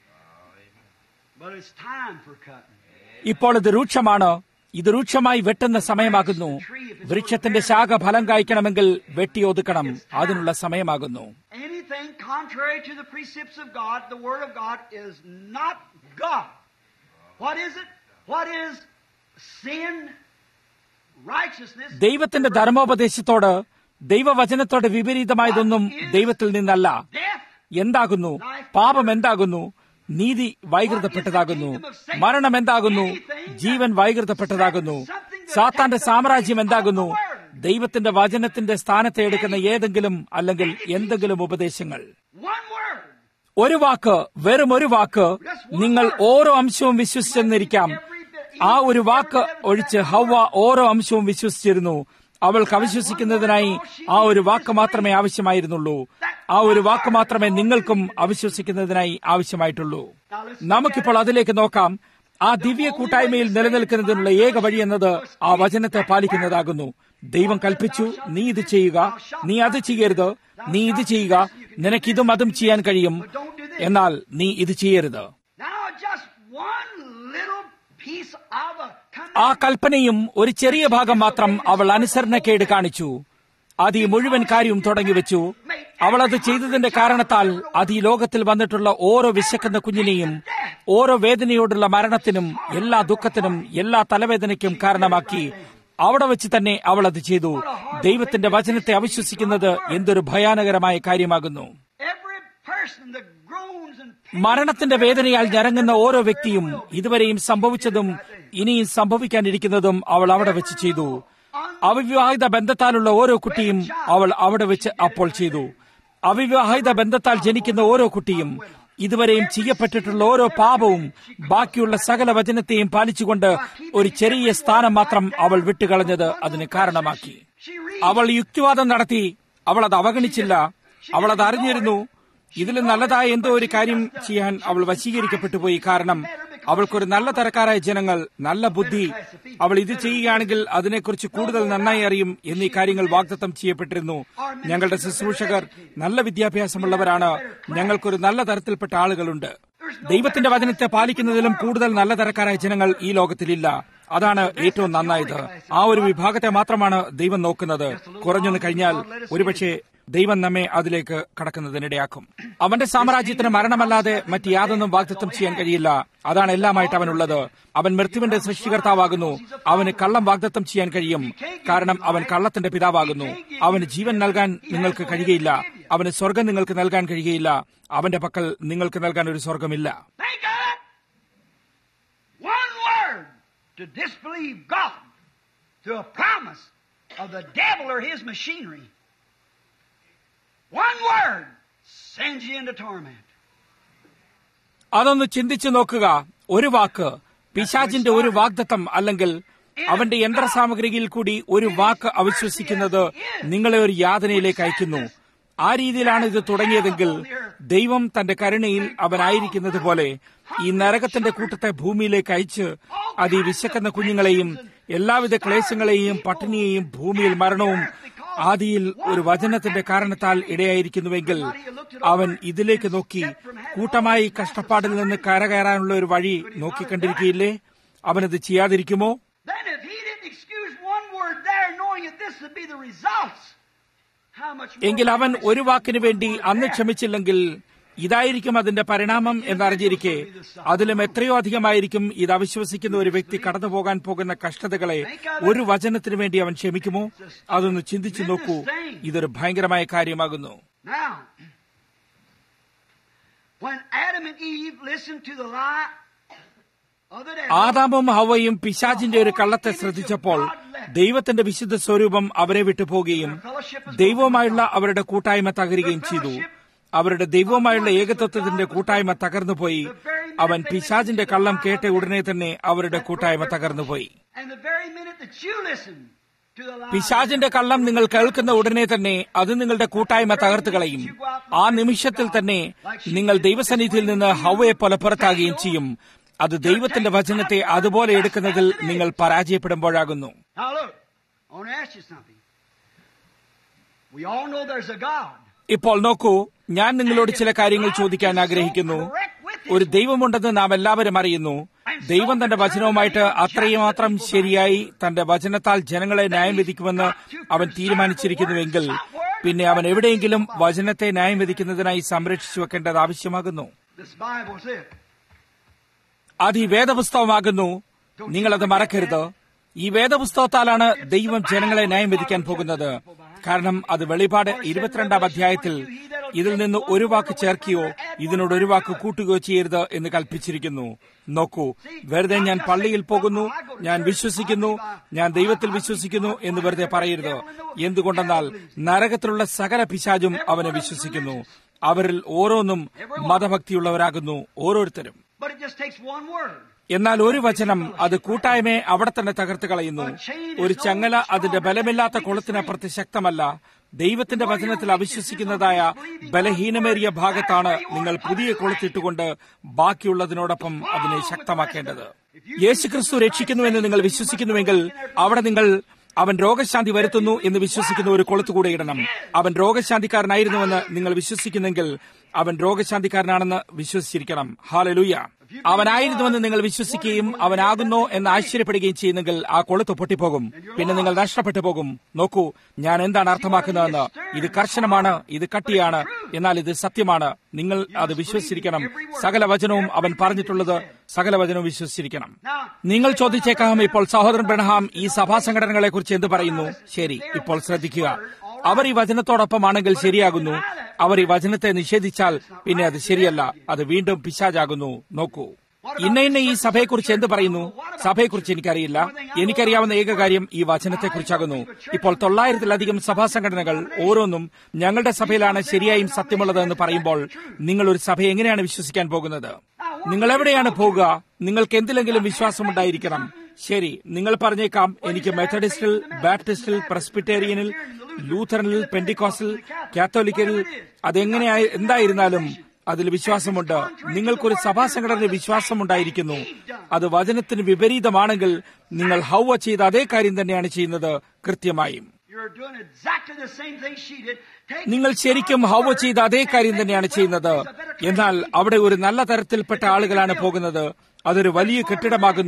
But it's time for cutting. ഇപ്പോൾ ഇത് രൂക്ഷമാണ് ഇത് രൂക്ഷമായി വെട്ടുന്ന സമയമാകുന്നു വൃക്ഷത്തിന്റെ ശാഖ ഫലം കായ്ക്കണമെങ്കിൽ വെട്ടി ഒതുക്കണം അതിനുള്ള സമയമാകുന്നു Anything contrary to the precepts of God, the Word of God, is not God. What is it? What is sin? Righteousness? ദൈവത്തിന്റെ ധർമ്മോപദേശത്തോട് ദൈവവചനത്തോട് വിപരീതമായതൊന്നും ദൈവത്തിൽ നിന്നല്ല Death? എന്താകുന്നു പാപം എന്താകുന്നു നീതി വൈകൃതപ്പെട്ടതാകുന്നു മരണം എന്താകുന്നു ജീവൻ വൈകൃതപ്പെട്ടതാകുന്നു സാത്താന്റെ സാമ്രാജ്യം എന്താകുന്നു ദൈവത്തിന്റെ വചനത്തിന്റെ സ്ഥാനത്തെ എടുക്കുന്ന ഏതെങ്കിലും അല്ലെങ്കിൽ എന്തെങ്കിലും ഉപദേശങ്ങൾ One word. ഒരു വാക്ക് വെറും ഒരു വാക്ക് നിങ്ങൾ ഓരോ അംശവും വിശ്വസിച്ചെന്നിരിക്കാം ആ ഒരു വാക്ക് ഒഴിച്ച് ഹൗവ ഓരോ അംശവും വിശ്വസിച്ചിരുന്നു അവൾക്ക് അവിശ്വസിക്കുന്നതിനായി ആ ഒരു വാക്ക് മാത്രമേ ആവശ്യമായിരുന്നുള്ളൂ ആ ഒരു വാക്ക് മാത്രമേ നിങ്ങൾക്കും അവിശ്വസിക്കുന്നതിനായി ആവശ്യമായിട്ടുള്ളൂ നമുക്കിപ്പോൾ അതിലേക്ക് നോക്കാം ആ ദിവ്യ കൂട്ടായ്മയിൽ നിലനിൽക്കുന്നതിനുള്ള ഏക വഴി എന്നത് ആ വചനത്തെ പാലിക്കുന്നതാകുന്നു ദൈവം കൽപ്പിച്ചു നീ ഇത് ചെയ്യുക നീ അത് ചെയ്യരുത് നീ ഇത് ചെയ്യുക നിനക്കിതും അതും ചെയ്യാൻ കഴിയും എന്നാൽ നീ ഇത് ചെയ്യരുത് Now, just one little piece of a ആ കൽപ്പനയും ഒരു ചെറിയ ഭാഗം മാത്രം അവൾ അനുസരണക്കേട് കാണിച്ചു അത് ഈ മുഴുവൻ കാര്യവും തുടങ്ങിവെച്ചു അവൾ അത് ചെയ്തതിന്റെ കാരണത്താൽ അത് ഈ ലോകത്തിൽ വന്നിട്ടുള്ള ഓരോ വിശക്കുന്ന കുഞ്ഞിനെയും ഓരോ വേദനയോടുള്ള മരണത്തിനും എല്ലാ ദുഃഖത്തിനും എല്ലാ തലവേദനയ്ക്കും കാരണമാക്കി അവിടെ വെച്ച് തന്നെ അവൾ അത് ചെയ്തു ദൈവത്തിന്റെ വചനത്തെ അവിശ്വസിക്കുന്നത് എന്തൊരു ഭയാനകരമായ കാര്യമാകുന്നു every person that groans and മരണത്തിന്റെ വേദനയാൽ ഞരങ്ങുന്ന ഓരോ വ്യക്തിയും ഇതുവരെയും സംഭവിച്ചതും ഇനിയും സംഭവിക്കാനിരിക്കുന്നതും അവൾ അവിടെ വെച്ച് ചെയ്തു അവിവാഹിത ബന്ധത്താലുള്ള ഓരോ കുട്ടിയും അവൾ അവിടെ വെച്ച് അപ്പോൾ ചെയ്തു അവിവാഹിത ബന്ധത്താൽ ജനിക്കുന്ന ഓരോ കുട്ടിയും ഇതുവരെയും ചെയ്യപ്പെട്ടിട്ടുള്ള ഓരോ പാപവും ബാക്കിയുള്ള സകല വചനത്തെയും പാലിച്ചുകൊണ്ട് ഒരു ചെറിയ സ്ഥാനം മാത്രം അവൾ വിട്ടുകളഞ്ഞത് അതിന് കാരണമാക്കി അവൾ യുക്തിവാദം നടത്തി അവൾ അത് അവഗണിച്ചില്ല അവൾ അത് അറിഞ്ഞിരുന്നു ഇതിൽ നല്ലതായ എന്തോ ഒരു കാര്യം ചെയ്യാൻ അവൾ വശീകരിക്കപ്പെട്ടു പോയി കാരണം അവൾക്കൊരു നല്ല തരക്കാരായ ജനങ്ങൾ നല്ല ബുദ്ധി അവൾ ഇത് ചെയ്യുകയാണെങ്കിൽ അതിനെക്കുറിച്ച് കൂടുതൽ നന്നായി അറിയും എന്നീ കാര്യങ്ങൾ വാഗ്ദത്തം ചെയ്യപ്പെട്ടിരുന്നു ഞങ്ങളുടെ ശുശ്രൂഷകർ നല്ല വിദ്യാഭ്യാസമുള്ളവരാണ് ഞങ്ങൾക്കൊരു നല്ല തരത്തിൽപ്പെട്ട ആളുകളുണ്ട് ദൈവത്തിന്റെ വചനത്തെ പാലിക്കുന്നതിലും കൂടുതൽ നല്ല തരക്കാരായ ജനങ്ങൾ ഈ ലോകത്തിലില്ല അതാണ് ഏറ്റവും നന്നായത് ആ ഒരു വിഭാഗത്തെ മാത്രമാണ് ദൈവം നോക്കുന്നത് കുറഞ്ഞൊന്ന് കഴിഞ്ഞാൽ ഒരുപക്ഷെ ദൈവം നമ്മെ അതിലേക്ക് കടക്കുന്നതിനിടയാക്കും അവന്റെ സാമ്രാജ്യത്തിന് മരണമല്ലാതെ മറ്റ് യാതൊന്നും വാഗ്ദത്തം ചെയ്യാൻ കഴിയില്ല അതാണ് എല്ലാമായിട്ട് അവനുള്ളത് അവൻ മൃത്യുവിന്റെ സൃഷ്ടികർത്താവാകുന്നു അവന് കള്ളം വാഗ്ദത്തം ചെയ്യാൻ കഴിയും കാരണം അവൻ കള്ളത്തിന്റെ പിതാവാകുന്നു അവന് ജീവൻ നൽകാൻ നിങ്ങൾക്ക് കഴിയുകയില്ല അവന് സ്വർഗം നിങ്ങൾക്ക് നൽകാൻ കഴിയുകയില്ല അവന്റെ പക്കൽ നിങ്ങൾക്ക് നൽകാൻ ഒരു സ്വർഗമില്ല Think of it! One word to disbelieve God to a promise of the devil or his machinery. One word sends you into torment. അതൊന്ന് ചിന്തിച്ചു നോക്കുക ഒരു വാക്ക് പിശാചിന്റെ ഒരു വാഗ്ദത്തം അല്ലെങ്കിൽ അവന്റെ യന്ത്രസാമഗ്രിയിൽ കൂടി ഒരു വാക്ക് അവിശ്വസിക്കുന്നത് നിങ്ങളെ ഒരു യാതനയിലേക്ക് അയക്കുന്നു ആ രീതിയിലാണ് ഇത് തുടങ്ങിയതെങ്കിൽ ദൈവം തന്റെ കരുണയിൽ അവനായിരിക്കുന്നത് പോലെ ഈ നരകത്തിന്റെ കൂട്ടത്തെ ഭൂമിയിലേക്ക് അയച്ച് അത് ഈ വിശക്കുന്ന കുഞ്ഞുങ്ങളെയും എല്ലാവിധ ക്ലേശങ്ങളെയും പട്ടിണിയെയും ഭൂമിയിൽ മരണവും ആദിയിൽ ഒരു വചനത്തിന്റെ കാരണത്താൽ ഇടയായിരിക്കുന്നുവെങ്കിൽ അവൻ ഇതിലേക്ക് നോക്കി കൂട്ടമായി കഷ്ടപ്പാടിൽ നിന്ന് കരകയറാനുള്ള ഒരു വഴി നോക്കിക്കണ്ടിരിക്കുകയില്ലേ അവനത് ചെയ്യാതിരിക്കുമോ Then if he didn't excuse one word there, knowing that this would be the results, how much more എങ്കിൽ അവൻ will he ഒരു വാക്കിന് വേണ്ടി അന്ന് ക്ഷമിച്ചില്ലെങ്കിൽ ഇതായിരിക്കും അതിന്റെ പരിണാമം എന്നറിഞ്ഞിരിക്കെ അതിലും എത്രയോ അധികമായിരിക്കും ഇത് അവിശ്വസിക്കുന്ന ഒരു വ്യക്തി കടന്നു പോകാൻ പോകുന്ന കഷ്ടതകളെ ഒരു വചനത്തിന് വേണ്ടി അവൻ ക്ഷമിക്കുമോ അതൊന്ന് ചിന്തിച്ചു നോക്കൂ ഇതൊരു ഭയങ്കരമായ കാര്യമാകുന്നു Now, when Adam and Eve listened to the lie of the devil, ആദാമും ഹവയും പിശാചിന്റെ ഒരു കള്ളത്തെ ശ്രദ്ധിച്ചപ്പോൾ ദൈവത്തിന്റെ വിശുദ്ധ സ്വരൂപം അവരെ വിട്ടുപോകുകയും ദൈവവുമായുള്ള അവരുടെ കൂട്ടായ്മ തകരുകയും ചെയ്തു അവരുടെ ദൈവവുമായുള്ള ഏകത്വത്തിന്റെ കൂട്ടായ്മ തകർന്നുപോയി അവൻ പിശാചിന്റെ കള്ളം കേട്ട ഉടനെ തന്നെ അവരുടെ കൂട്ടായ്മ തകർന്നുപോയി and the very minute that you listened to the lie, പിശാചിന്റെ കള്ളം നിങ്ങൾ കേൾക്കുന്ന ഉടനെ തന്നെ അത് നിങ്ങളുടെ കൂട്ടായ്മ തകർത്ത് കളയും ആ നിമിഷത്തിൽ തന്നെ നിങ്ങൾ ദൈവസന്നിധിയിൽ നിന്ന് ഹവയെ പോലെ പുറത്താകുകയും ചെയ്യും അത് ദൈവത്തിന്റെ വചനത്തെ അതുപോലെ എടുക്കുന്നതിൽ നിങ്ങൾ പരാജയപ്പെടുമ്പോഴാകുന്നു Now look, I want to ask you something. We all know there's a God. ഇപ്പോൾ നോക്കൂ ഞാൻ നിങ്ങളോട് ചില കാര്യങ്ങൾ ചോദിക്കാൻ ആഗ്രഹിക്കുന്നു ഒരു ദൈവമുണ്ടെന്ന് നാം എല്ലാവരും അറിയുന്നു ദൈവം തന്റെ വചനവുമായിട്ട് അത്രയും മാത്രം ശരിയായി തന്റെ വചനത്താൽ ജനങ്ങളെ ന്യായം വിധിക്കുമെന്ന് അവൻ തീരുമാനിച്ചിരിക്കുന്നുവെങ്കിൽ പിന്നെ അവൻ എവിടെയെങ്കിലും വചനത്തെ ന്യായം വിധിക്കുന്നതിനായി സംരക്ഷിച്ചു വെക്കേണ്ടത് ആവശ്യമാകുന്നു This Bible's it. അത് ഈ വേദപുസ്തകമാകുന്നു നിങ്ങളത് മറക്കരുത് ഈ വേദപുസ്തകത്താലാണ് ദൈവം ജനങ്ങളെ ന്യായം വിധിക്കാൻ പോകുന്നത് കാരണം അത് വെളിപാട് ഇരുപത്തിരണ്ടാം അധ്യായത്തിൽ ഇതിൽ നിന്ന് ഒരു വാക്ക് ചേർക്കുകയോ ഇതിനോട് ഒരു വാക്ക് കൂട്ടുകയോ ചെയ്യരുത് എന്ന് കൽപ്പിച്ചിരിക്കുന്നു നോക്കൂ വെറുതെ ഞാൻ പള്ളിയിൽ പോകുന്നു ഞാൻ വിശ്വസിക്കുന്നു ഞാൻ ദൈവത്തിൽ വിശ്വസിക്കുന്നു എന്ന് വെറുതെ പറയരുത് എന്തുകൊണ്ടെന്നാൽ നരകത്തിലുള്ള സകല പിശാചും അവനെ വിശ്വസിക്കുന്നു അവരിൽ ഓരോന്നും മതഭക്തിയുള്ളവരാകുന്നു ഓരോരുത്തരും But it just takes one word. എന്നാൽ ഒരു വചനം അത് കൂട്ടായ്മയെ അവിടെ തന്നെ തകർത്ത് കളയുന്നു ഒരു ചങ്ങല അതിന്റെ ബലമില്ലാത്ത കുളത്തിനപ്പുറത്ത് ശക്തമല്ല ദൈവത്തിന്റെ വചനത്തിൽ അവിശ്വസിക്കുന്നതായ ബലഹീനമേറിയ ഭാഗത്താണ് നിങ്ങൾ പുതിയ കൊളുത്തിട്ടുകൊണ്ട് ബാക്കിയുള്ളതിനോടൊപ്പം അതിനെ ശക്തമാക്കേണ്ടത് യേശുക്രിസ്തു രക്ഷിക്കുന്നുവെന്ന് നിങ്ങൾ വിശ്വസിക്കുന്നുവെങ്കിൽ അവിടെ നിങ്ങൾ അവൻ രോഗശാന്തി വരുത്തുന്നു എന്ന് വിശ്വസിക്കുന്ന ഒരു കൊളുത്ത് കൂടെ ഇടണം അവൻ രോഗശാന്തിക്കാരനായിരുന്നുവെന്ന് നിങ്ങൾ വിശ്വസിക്കുന്നെങ്കിൽ അവൻ രോഗശാന്തിക്കാരനാണെന്ന് വിശ്വസിച്ചിരിക്കണം ഹാലലൂയ അവനായിരുന്നുവെന്ന് നിങ്ങൾ വിശ്വസിക്കുകയും അവനാകുന്നോ എന്ന് ആശ്ചര്യപ്പെടുകയും ചെയ്യുന്നെങ്കിൽ ആ കൊളുത്ത് പൊട്ടിപ്പോകും പിന്നെ നിങ്ങൾ നഷ്ടപ്പെട്ടു പോകും നോക്കൂ ഞാൻ എന്താണ് അർത്ഥമാക്കുന്നതെന്ന് ഇത് കർശനമാണ് ഇത് കട്ടിയാണ് എന്നാൽ ഇത് സത്യമാണ് നിങ്ങൾ അത് വിശ്വസിച്ചിരിക്കണം സകല വചനവും അവൻ പറഞ്ഞിട്ടുള്ളത് സകല വചനവും വിശ്വസിച്ചിരിക്കണം നിങ്ങൾ ചോദിച്ചേക്കാം ഇപ്പോൾ സഹോദരൻ ബ്രഹ്ഹാം ഈ സഭാ സംഘടനകളെ കുറിച്ച് എന്ത് പറയുന്നു ശരി ഇപ്പോൾ ശ്രദ്ധിക്കുക അവർ ഈ വചനത്തോടൊപ്പമാണെങ്കിൽ ശരിയാകുന്നു അവർ ഈ വചനത്തെ നിഷേധിച്ചാൽ പിന്നെ അത് ശരിയല്ല അത് വീണ്ടും പിശാചാകുന്നു നോക്കൂ ഇന്ന ഇന്ന ഈ സഭയെക്കുറിച്ച് എന്ത് പറയുന്നു സഭയെക്കുറിച്ച് എനിക്കറിയില്ല എനിക്കറിയാവുന്ന ഏക കാര്യം ഈ വചനത്തെക്കുറിച്ചാകുന്നു ഇപ്പോൾ തൊള്ളായിരത്തിലധികം സഭാ സംഘടനകൾ ഓരോന്നും ഞങ്ങളുടെ സഭയിലാണ് ശരിയായും സത്യമുള്ളത് എന്ന് പറയുമ്പോൾ നിങ്ങൾ ഒരു സഭയെ എങ്ങനെയാണ് വിശ്വസിക്കാൻ പോകുന്നത് നിങ്ങൾ എവിടെയാണ് പോകുക നിങ്ങൾക്ക് എന്തിലെങ്കിലും വിശ്വാസമുണ്ടായിരിക്കണം ശരി നിങ്ങൾ പറഞ്ഞേക്കാം എനിക്ക് മെത്തഡിസ്റ്റിൽ ബാപ്റ്റിസ്റ്റിൽ പ്രസ്പിറ്റേറിയനിൽ ലൂഥറനിൽ പെന്റിക്കോസിൽ കാത്തോലിക്കലിൽ അതെങ്ങനെ എന്തായിരുന്നാലും അതിൽ വിശ്വാസമുണ്ട് നിങ്ങൾക്കൊരു സഭാ സംഘടനയിൽ വിശ്വാസമുണ്ടായിരിക്കുന്നു അത് വചനത്തിന് വിപരീതമാണെങ്കിൽ നിങ്ങൾ ഹൗവ ചെയ്ത അതേ കാര്യം തന്നെയാണ് ചെയ്യുന്നത് കൃത്യമായും You're doing exactly the same thing she did. Take നിങ്ങൾ ശരിക്കും ഹൗവ ചെയ്ത അതേ കാര്യം തന്നെയാണ് ചെയ്യുന്നത് എന്നാൽ അവിടെ ഒരു നല്ല തരത്തിൽപ്പെട്ട ആളുകളാണ് പോകുന്നത് അതൊരു വലിയ കെട്ടിടമാകുന്നു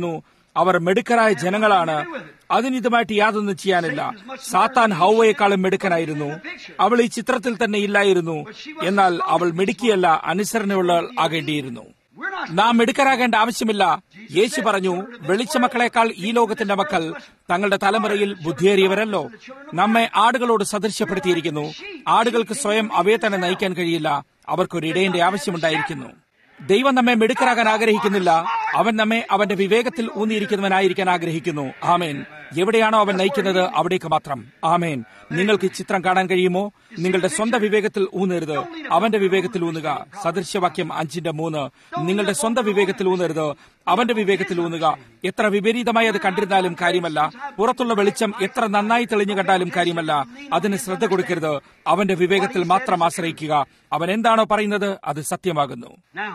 അവർ മെടുക്കരായ ജനങ്ങളാണ് അതിനിതുമായിട്ട് യാതൊന്നും ചെയ്യാനില്ല സാത്താൻ ഹൗവയെക്കാളും മെടുക്കനായിരുന്നു അവൾ ഈ ചിത്രത്തിൽ തന്നെ ഇല്ലായിരുന്നു എന്നാൽ അവൾ മിടുക്കിയല്ല അനുസരണയുള്ള ആകേണ്ടിയിരുന്നു നാം മിടുക്കരാകേണ്ട ആവശ്യമില്ല യേശു പറഞ്ഞു വെളിച്ച മക്കളെക്കാൾ ഈ ലോകത്തിന്റെ മക്കൾ തങ്ങളുടെ തലമുറയിൽ ബുദ്ധിയേറിയവരല്ലോ നമ്മെ ആടുകളോട് സദൃശ്യപ്പെടുത്തിയിരിക്കുന്നു ആടുകൾക്ക് സ്വയം അവയെ തന്നെ നയിക്കാൻ കഴിയില്ല അവർക്കൊരു ഇടയന്റെ ആവശ്യമുണ്ടായിരിക്കുന്നു ദൈവം നമ്മെ മിടുക്കരാകാൻ ആഗ്രഹിക്കുന്നില്ല അവൻ നമ്മെ അവന്റെ വിവേകത്തിൽ ഊന്നിയിരിക്കുന്നവനായിരിക്കാൻ ആഗ്രഹിക്കുന്നു ആമേൻ എവിടെയാണോ അവൻ നയിക്കുന്നത് അവിടേക്ക് മാത്രം ആമേൻ നിങ്ങൾക്ക് ഈ ചിത്രം കാണാൻ കഴിയുമോ നിങ്ങളുടെ സ്വന്തം വിവേകത്തിൽ ഊന്നരുത് അവന്റെ വിവേകത്തിൽ ഊന്നുക സദൃശ്യവാക്യം അഞ്ചിന്റെ മൂന്ന് നിങ്ങളുടെ സ്വന്തം വിവേകത്തിൽ ഊന്നരുത് അവന്റെ വിവേകത്തിൽ ഊന്നുക എത്ര വിപരീതമായി അത് കണ്ടിരുന്നാലും കാര്യമല്ല പുറത്തുള്ള വെളിച്ചം എത്ര നന്നായി തെളിഞ്ഞു കണ്ടാലും കാര്യമല്ല അതിന് ശ്രദ്ധ കൊടുക്കരുത് അവന്റെ വിവേകത്തിൽ മാത്രം ആശ്രയിക്കുക അവൻ എന്താണോ പറയുന്നത് അത് സത്യമാകുന്നു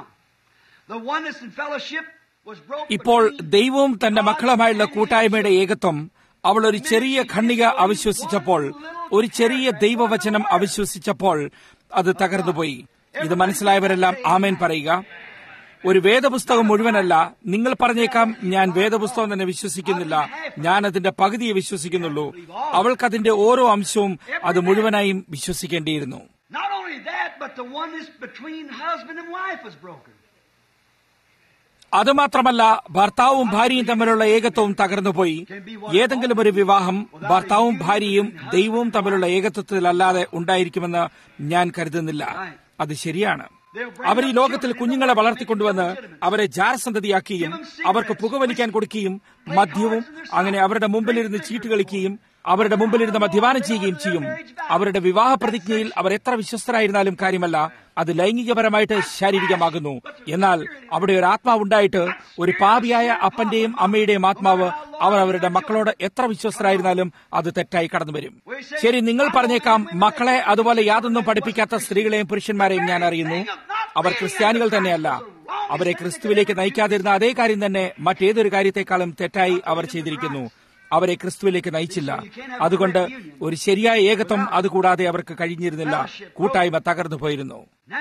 ഇപ്പോൾ ദൈവവും തന്റെ മക്കളുമായുള്ള കൂട്ടായ്മയുടെ ഏകത്വം അവൾ ഒരു ചെറിയ ഖണ്ണിക അവിശ്വസിച്ചപ്പോൾ ഒരു ചെറിയ ദൈവവചനം അവിശ്വസിച്ചപ്പോൾ അത് തകർന്നുപോയി ഇത് മനസ്സിലായവരെല്ലാം ആമേൻ പറയുക ഒരു വേദപുസ്തകം മുഴുവനല്ല നിങ്ങൾ പറഞ്ഞേക്കാം ഞാൻ വേദപുസ്തകം തന്നെ വിശ്വസിക്കുന്നില്ല ഞാൻ അതിന്റെ പകുതിയെ വിശ്വസിക്കുന്നുള്ളൂ അവൾക്ക് അതിന്റെ ഓരോ അംശവും അത് മുഴുവനായും വിശ്വസിക്കേണ്ടിയിരുന്നു Not only that, but the oneness between husband and wife was broken. അതുമാത്രമല്ല ഭർത്താവും ഭാര്യയും തമ്മിലുള്ള ഏകത്വവും തകർന്നുപോയി ഏതെങ്കിലും ഒരു വിവാഹം ഭർത്താവും ഭാര്യയും ദൈവവും തമ്മിലുള്ള ഏകത്വത്തിലല്ലാതെ ഉണ്ടായിരിക്കുമെന്ന് ഞാൻ കരുതുന്നില്ല അത് ശരിയാണ് അവർ ഈ ലോകത്തിൽ കുഞ്ഞുങ്ങളെ വളർത്തിക്കൊണ്ടുവന്ന് അവരെ ജാരസന്തതിയാക്കുകയും അവർക്ക് പുകവലിക്കാൻ കൊടുക്കുകയും മദ്യവും അങ്ങനെ അവരുടെ മുമ്പിലിരുന്ന് ചീട്ട് കളിക്കുകയും അവരുടെ മുമ്പിലിരുന്ന് മദ്യപാനം ചെയ്യുകയും ചെയ്യും അവരുടെ വിവാഹ പ്രതിജ്ഞയിൽ അവർ എത്ര വിശ്വസ്തരായിരുന്നാലും കാര്യമല്ല അത് ലൈംഗികപരമായിട്ട് ശാരീരികമാകുന്നു എന്നാൽ അവിടെ ഒരു ആത്മാവുണ്ടായിട്ട് ഒരു പാപിയായ അപ്പന്റെയും അമ്മയുടെയും ആത്മാവ് അവർ അവരുടെ മക്കളോട് എത്ര വിശ്വസ്തരായിരുന്നാലും അത് തെറ്റായി കടന്നു വരും ശരി നിങ്ങൾ പറഞ്ഞേക്കാം മക്കളെ അതുപോലെ യാതൊന്നും പഠിപ്പിക്കാത്ത സ്ത്രീകളെയും പുരുഷന്മാരെയും ഞാൻ അറിയുന്നു അവർ ക്രിസ്ത്യാനികൾ തന്നെയല്ല അവരെ ക്രിസ്തുവിലേക്ക് നയിക്കാതിരുന്ന അതേ കാര്യം തന്നെ മറ്റേതൊരു കാര്യത്തെക്കാളും തെറ്റായി അവർ ചെയ്തിരിക്കുന്നു അവരെ ക്രിസ്തുവിലേക്ക് നയിച്ചില്ല അതുകൊണ്ട് ഒരു ശരിയായ ഏകത്വം അതുകൂടാതെ അവർക്ക് കഴിഞ്ഞിരുന്നില്ല കൂട്ടായ്മ തകർന്നു പോയിരുന്നു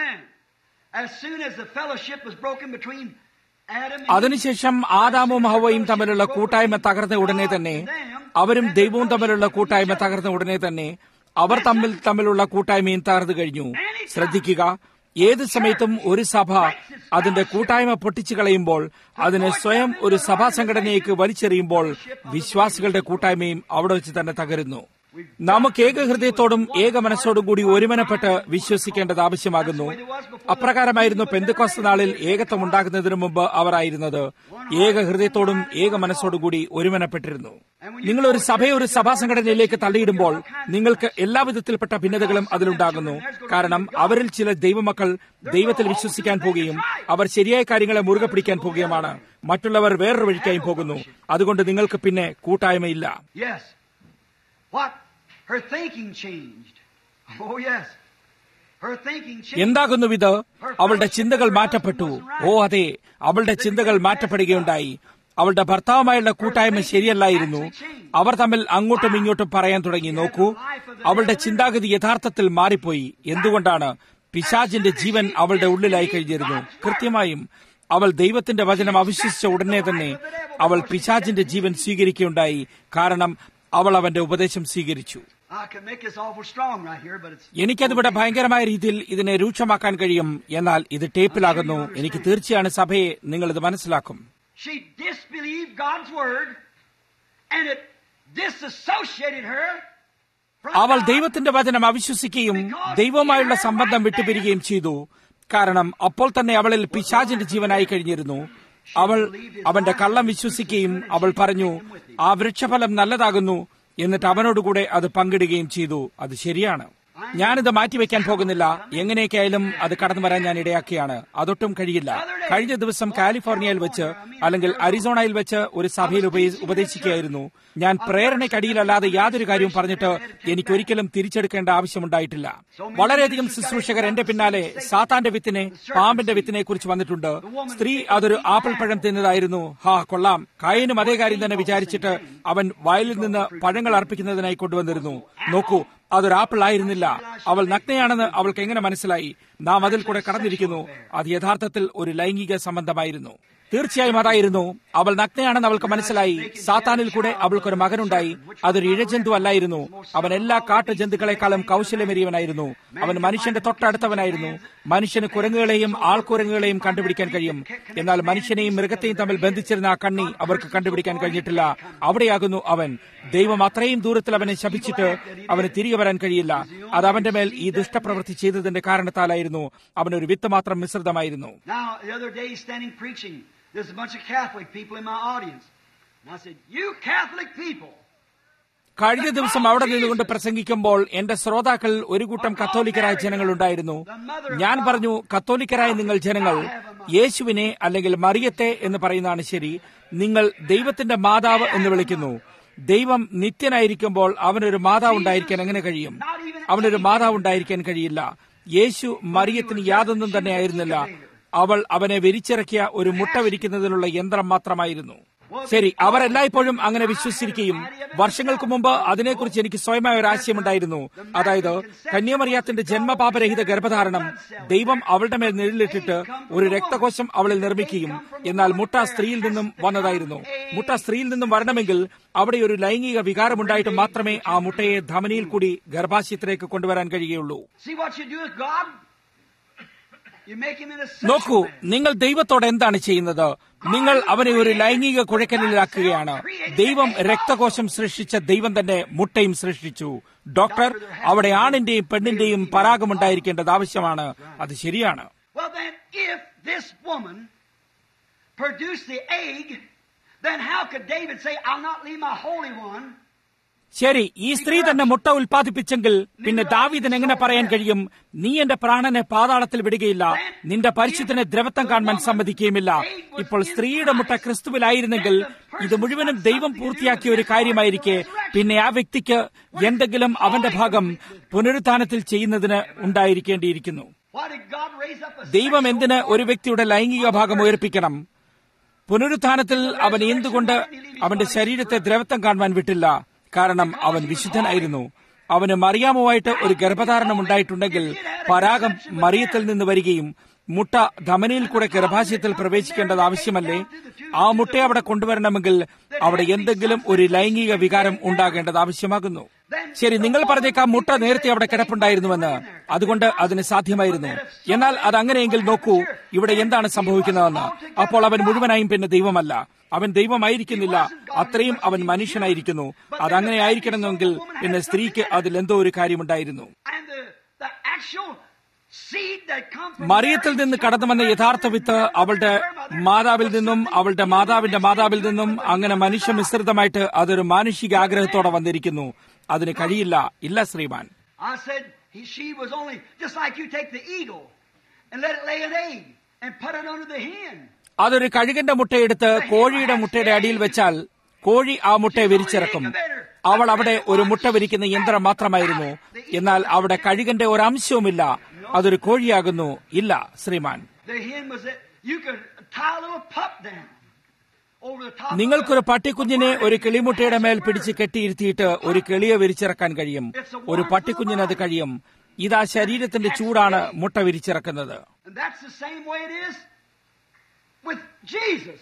അതിനുശേഷം ആദാമും ഹവയും തമ്മിലുള്ള കൂട്ടായ്മ തകർന്ന ഉടനെ തന്നെ അവരും ദൈവവും തമ്മിലുള്ള കൂട്ടായ്മ തകർന്ന ഉടനെ തന്നെ അവർ തമ്മിൽ തമ്മിലുള്ള കൂട്ടായ്മയും തകർന്നു കഴിഞ്ഞു ശ്രദ്ധിക്കുക ഏത് സമയത്തും ഒരു സഭ അതിന്റെ കൂട്ടായ്മ പൊട്ടിച്ചു കളയുമ്പോൾ അതിനെ സ്വയം ഒരു സഭാ സംഘടനയ്ക്ക് വലിച്ചെറിയുമ്പോൾ വിശ്വാസികളുടെ കൂട്ടായ്മയും അവിടെ വെച്ച് തന്നെ തകരുന്നു നമുക്ക് ഏകഹൃദയത്തോടും ഏക മനസ്സോടും കൂടി ഒരുമനപ്പെട്ട് വിശ്വസിക്കേണ്ടത് ആവശ്യമാകുന്നു അപ്രകാരമായിരുന്നു പെന്തുക്കോസ്ത നാളിൽ ഏകത്വം ഉണ്ടാകുന്നതിനു മുമ്പ് അവർ ആയിരുന്നത് ഏക ഹൃദയത്തോടും ഏക മനസ്സോടും കൂടി ഒരുമനപ്പെട്ടിരുന്നു നിങ്ങൾ ഒരു സഭയെ ഒരു സഭാ സംഘടനയിലേക്ക് തള്ളിയിടുമ്പോൾ നിങ്ങൾക്ക് എല്ലാവിധത്തിൽപ്പെട്ട ഭിന്നതകളും അതിലുണ്ടാകുന്നു കാരണം അവരിൽ ചില ദൈവമക്കൾ ദൈവത്തിൽ വിശ്വസിക്കാൻ പോകുകയും അവർ ശരിയായ കാര്യങ്ങളെ മുറുകെ പിടിക്കാൻ പോകുകയുമാണ് മറ്റുള്ളവർ വേറൊരു വഴിക്കായും പോകുന്നു അതുകൊണ്ട് നിങ്ങൾക്ക് പിന്നെ കൂട്ടായ്മയില്ല Yes. What? Her thinking changed. Oh, yes. Her thinking changed. എന്താകുന്നു ഇത് അവളുടെ ചിന്തകൾ മാറ്റപ്പെട്ടു ഓ അതെ അവളുടെ ചിന്തകൾ മാറ്റപ്പെടുകയുണ്ടായി അവളുടെ ഭർത്താവുമായുള്ള കൂട്ടായ്മ ശരിയല്ലായിരുന്നു അവർ തമ്മിൽ അങ്ങോട്ടും ഇങ്ങോട്ടും പറയാൻ തുടങ്ങി നോക്കൂ അവളുടെ ചിന്താഗതി യഥാർത്ഥത്തിൽ മാറിപ്പോയി എന്തുകൊണ്ടാണ് പിശാചിന്റെ ജീവൻ അവളുടെ ഉള്ളിലായി കഴിഞ്ഞിരുന്നു കൃത്യമായും അവൾ ദൈവത്തിന്റെ വചനം അവിശ്വസിച്ച ഉടനെ തന്നെ അവൾ പിശാചിന്റെ ജീവൻ സ്വീകരിക്കുകയുണ്ടായി കാരണം അവൾ അവന്റെ ഉപദേശം സ്വീകരിച്ചു I can make this awful strong right here, but it's. എനിക്കതിവിടെ ഭയങ്കരമായ രീതിയിൽ ഇതിനെ രൂക്ഷമാക്കാൻ കഴിയും എന്നാൽ ഇത് ടേപ്പിലാകുന്നു എനിക്ക് തീർച്ചയാണ് സഭയെ നിങ്ങൾ ഇത് മനസ്സിലാക്കും She disbelieved God's word, and it disassociated her from അവൾ God. ദൈവത്തിന്റെ വചനം അവിശ്വസിക്കുകയും ദൈവവുമായുള്ള സംബന്ധം വിട്ടുപിരിയുകയും ചെയ്തു കാരണം അപ്പോൾ തന്നെ അവളിൽ പിശാചിന്റെ ജീവനായി കഴിഞ്ഞിരുന്നു അവൾ അവന്റെ കള്ളം വിശ്വസിക്കുകയും അവൾ പറഞ്ഞു ആ വൃക്ഷഫലം നല്ലതാകുന്നു എന്നിട്ട് അവനോടുകൂടെ അത് പങ്കിടുകയും ചെയ്തു അത് ശരിയാണ് ഞാനിത് മാറ്റിവെക്കാൻ പോകുന്നില്ല എങ്ങനെയൊക്കെയായാലും അത് കടന്നു വരാൻ ഞാൻ ഇടയാക്കിയാണ് അതൊട്ടും കഴിയില്ല കഴിഞ്ഞ ദിവസം കാലിഫോർണിയയിൽ വെച്ച് അല്ലെങ്കിൽ അരിസോണയിൽ വെച്ച് ഒരു സഭയിൽ ഉപ- ഉപദേശിക്കുകയായിരുന്നു ഞാൻ പ്രേരണയ്ക്കടിയിലല്ലാതെ യാതൊരു കാര്യവും പറഞ്ഞിട്ട് എനിക്കൊരിക്കലും തിരിച്ചെടുക്കേണ്ട ആവശ്യമുണ്ടായിട്ടില്ല വളരെയധികം ശുശ്രൂഷകർ എന്റെ പിന്നാലെ സാത്താന്റെ വിത്തിനെ പാമ്പിന്റെ വിത്തിനെ കുറിച്ച് വന്നിട്ടുണ്ട് സ്ത്രീ അതൊരു ആപ്പിൾ പഴം തിന്നതായിരുന്നു ഹാ കൊള്ളാം കായനും അതേ കാര്യം തന്നെ വിചാരിച്ചിട്ട് അവൻ വയലിൽ നിന്ന് പഴങ്ങൾ അർപ്പിക്കുന്നതിനായി കൊണ്ടുവന്നിരുന്നു നോക്കൂ അതൊരു ആപ്പിൾ ആയിരുന്നില്ല അവൾ നഗ്നയാണെന്ന് അവൾക്ക് എങ്ങനെ മനസ്സിലായി നാം അതിൽ കൂടെ കടന്നിരിക്കുന്നു അത് യഥാർത്ഥത്തിൽ ഒരു ലൈംഗിക സംബന്ധമായിരുന്നു തീർച്ചയായും അതായിരുന്നു അവൾ നഗ്നയാണെന്ന് അവൾക്ക് മനസ്സിലായി സാത്താനിൽ കൂടെ അവൾക്കൊരു മകനുണ്ടായി അതൊരു ഇഴജന്തു അല്ലായിരുന്നു അവൻ എല്ലാ കാട്ടുജന്തുക്കളെക്കാളും കൗശല്യമേറിയവനായിരുന്നു അവൻ മനുഷ്യന്റെ തൊട്ടടുത്തവനായിരുന്നു മനുഷ്യന് കുരങ്ങുകളെയും ആൾക്കുരങ്ങുകളെയും കണ്ടുപിടിക്കാൻ കഴിയും എന്നാൽ മനുഷ്യനെയും മൃഗത്തെയും തമ്മിൽ ബന്ധിച്ചിരുന്ന ആ കണ്ണി അവർക്ക് കണ്ടുപിടിക്കാൻ കഴിഞ്ഞിട്ടില്ല അവിടെയാകുന്നു അവൻ ദൈവം അത്രയും ദൂരത്തിൽ അവനെ ശപിച്ചിട്ട് അവന് തിരികെ വരാൻ കഴിയില്ല അത് അവന്റെ മേൽ ഈ ദുഷ്ടപ്രവൃത്തി ചെയ്തതിന്റെ കാരണത്താലായിരുന്നു അവനൊരു വിത്ത് മാത്രം മിശ്രിതമായിരുന്നു Now, the other day, standing preaching, there's a bunch of Catholic people in my audience. And I said, You Catholic people, കഴിഞ്ഞ ദിവസം അവിടെ നിന്നുകൊണ്ട് പ്രസംഗിക്കുമ്പോൾ എന്റെ ശ്രോതാക്കൾ ഒരു കൂട്ടം കത്തോലിക്കരായ ജനങ്ങൾ ഉണ്ടായിരുന്നു ഞാൻ പറഞ്ഞു കത്തോലിക്കരായ നിങ്ങൾ ജനങ്ങൾ യേശുവിനെ അല്ലെങ്കിൽ മറിയത്തെ എന്ന് പറയുന്നതാണ് ശരി നിങ്ങൾ ദൈവത്തിന്റെ മാതാവ് എന്ന് വിളിക്കുന്നു ദൈവം നിത്യനായിരിക്കുമ്പോൾ അവനൊരു മാതാവ് ഉണ്ടായിരിക്കാൻ എങ്ങനെ കഴിയും അവനൊരു മാതാവ് ഉണ്ടായിരിക്കാൻ കഴിയില്ല യേശു മറിയത്തിന് യാതൊന്നും തന്നെ ആയിരുന്നില്ല അവൾ അവനെ വിരിച്ചിറക്കിയ ഒരു മുട്ട വിരിക്കുന്നതിനുള്ള യന്ത്രം മാത്രമായിരുന്നു ശരി അവർ എല്ലായ്പ്പോഴും അങ്ങനെ വിശ്വസിച്ചിരിക്കുകയും വർഷങ്ങൾക്ക് മുമ്പ് അതിനെക്കുറിച്ച് എനിക്ക് സ്വയമായ ഒരു ആശയമുണ്ടായിരുന്നു അതായത് കന്യാമറിയാത്തിന്റെ ജന്മപാപരഹിത ഗർഭധാരണം ദൈവം അവളുടെ മേൽ നിഴലിട്ടിട്ട് ഒരു രക്തകോശം അവളിൽ നിർമ്മിക്കുകയും എന്നാൽ മുട്ട സ്ത്രീയിൽ നിന്നും വന്നതായിരുന്നു മുട്ട സ്ത്രീയിൽ നിന്നും വരണമെങ്കിൽ അവിടെ ഒരു ലൈംഗിക വികാരമുണ്ടായിട്ട് മാത്രമേ ആ മുട്ടയെ ധമനിയിൽ കൂടി ഗർഭാശയത്തിലേക്ക് കൊണ്ടുവരാൻ കഴിയുകയുള്ളൂ see what you do with God? You make him in a sexual നോക്കൂ man. നിങ്ങൾ ദൈവത്തോട് എന്താണ് ചെയ്യുന്നത് നിങ്ങൾ അവനെ ഒരു ലൈംഗിക കുഴക്കലിലാക്കുകയാണ് ദൈവം രക്തകോശം സൃഷ്ടിച്ച ദൈവം തന്നെ മുട്ടയും സൃഷ്ടിച്ചു ഡോക്ടർ അവിടെ ആണിന്റെയും പെണ്ണിന്റെയും പരാഗമുണ്ടായിരിക്കേണ്ടത് ആവശ്യമാണ് അത് ശരിയാണ് Well, then, if this woman produced the egg, then how could David say, I'll not leave my Holy One? ശരി ഈ സ്ത്രീ തന്നെ മുട്ട ഉൽപ്പാദിപ്പിച്ചെങ്കിൽ പിന്നെ ദാവീദിന് എങ്ങനെ പറയാൻ കഴിയും നീ എന്റെ പ്രാണനെ പാതാളത്തിൽ വിടുകയില്ല നിന്റെ പരിശുദ്ധനെ ദ്രവത്വം കാണാൻ സമ്മതിക്കുകയുമില്ല ഇപ്പോൾ സ്ത്രീയുടെ മുട്ട ക്രിസ്തുവിലായിരുന്നെങ്കിൽ ഇത് മുഴുവനും ദൈവം പൂർത്തിയാക്കിയ ഒരു കാര്യമായിരിക്കെ പിന്നെ ആ വ്യക്തിക്ക് എന്തെങ്കിലും അവന്റെ ഭാഗം പുനരുത്ഥാനത്തിൽ ചെയ്യുന്നതിന് ഉണ്ടായിരിക്കേണ്ടിയിരിക്കുന്നു Why did God raise up a ദൈവം എന്തിന് ഒരു വ്യക്തിയുടെ ലൈംഗിക ഭാഗം ഉയർപ്പിക്കണം പുനരുത്ഥാനത്തിൽ അവൻ എന്തുകൊണ്ട് അവന്റെ ശരീരത്തെ ദ്രവത്വം കാണുവാൻ വിട്ടില്ല കാരണം അവൻ വിശുദ്ധനായിരുന്നു അവന് മറിയാമുമായിട്ട് ഒരു ഗർഭധാരണം ഉണ്ടായിട്ടുണ്ടെങ്കിൽ പരാഗം മറിയത്തിൽ നിന്ന് വരികയും മുട്ട ധമനിയിൽ കൂടെ ഗർഭാശയത്തിൽ പ്രവേശിക്കേണ്ടത് ആവശ്യമല്ലേ ആ മുട്ട അവിടെ കൊണ്ടുവരണമെങ്കിൽ അവിടെ എന്തെങ്കിലും ഒരു ലൈംഗിക വികാരം ഉണ്ടാകേണ്ടത് ആവശ്യമാകുന്നു ശരി നിങ്ങൾ പറഞ്ഞേക്കാം മുട്ട നേരത്തെ അവിടെ കിടപ്പുണ്ടായിരുന്നുവെന്ന് അതുകൊണ്ട് അതിന് സാധ്യമായിരുന്നു എന്നാൽ അത് അങ്ങനെയെങ്കിൽ നോക്കൂ ഇവിടെ എന്താണ് സംഭവിക്കുന്നതെന്ന് അപ്പോൾ അവൻ മുഴുവനായും പിന്നെ ദൈവമല്ല അവൻ ദൈവമായിരിക്കുന്നില്ല അത്രയും അവൻ മനുഷ്യനായിരിക്കുന്നു അതങ്ങനെ ആയിരിക്കണമെങ്കിൽ പിന്നെ സ്ത്രീക്ക് അതിൽ എന്തോ ഒരു കാര്യമുണ്ടായിരുന്നു and the, the actual seed that comes from മറിയത്തിൽ നിന്ന് കടന്നു വന്ന യഥാർത്ഥ വിത്ത് അവളുടെ മാതാവിൽ നിന്നും അവളുടെ മാതാവിന്റെ മാതാവിൽ നിന്നും അങ്ങനെ മനുഷ്യ മിശ്രിതമായിട്ട് അതൊരു മാനുഷിക ആഗ്രഹത്തോടെ വന്നിരിക്കുന്നു അതിന് കഴിയില്ല ഇല്ല ശ്രീമാൻ I said he, she was only just like you take the eagle and let it lay an egg and put it under the hen. അതൊരു കഴുകന്റെ മുട്ടയെടുത്ത് കോഴിയുടെ മുട്ടയുടെ അടിയിൽ വെച്ചാൽ കോഴി ആ മുട്ടയെ വിരിച്ചിറക്കും അവൾ അവിടെ ഒരു മുട്ട വിരിക്കുന്ന യന്ത്രം മാത്രമായിരുന്നു എന്നാൽ അവിടെ കഴുകന്റെ ഒരു അംശവുമില്ല അതൊരു കോഴിയാകുന്നു ഇല്ല ശ്രീമാൻ The hen was that you could tie a little pup down over the top. നിങ്ങൾക്കൊരു പട്ടിക്കുഞ്ഞിനെ ഒരു കിളിമുട്ടയുടെ മേൽ പിടിച്ച് കെട്ടിയിരുത്തിയിട്ട് ഒരു കിളിയെ വിരിച്ചിറക്കാൻ കഴിയും ഒരു പട്ടിക്കുഞ്ഞിന് അത് കഴിയും ഇതാ ശരീരത്തിന്റെ ചൂടാണ് മുട്ട വിരിച്ചിറക്കുന്നത് And that's the same way it is with Jesus.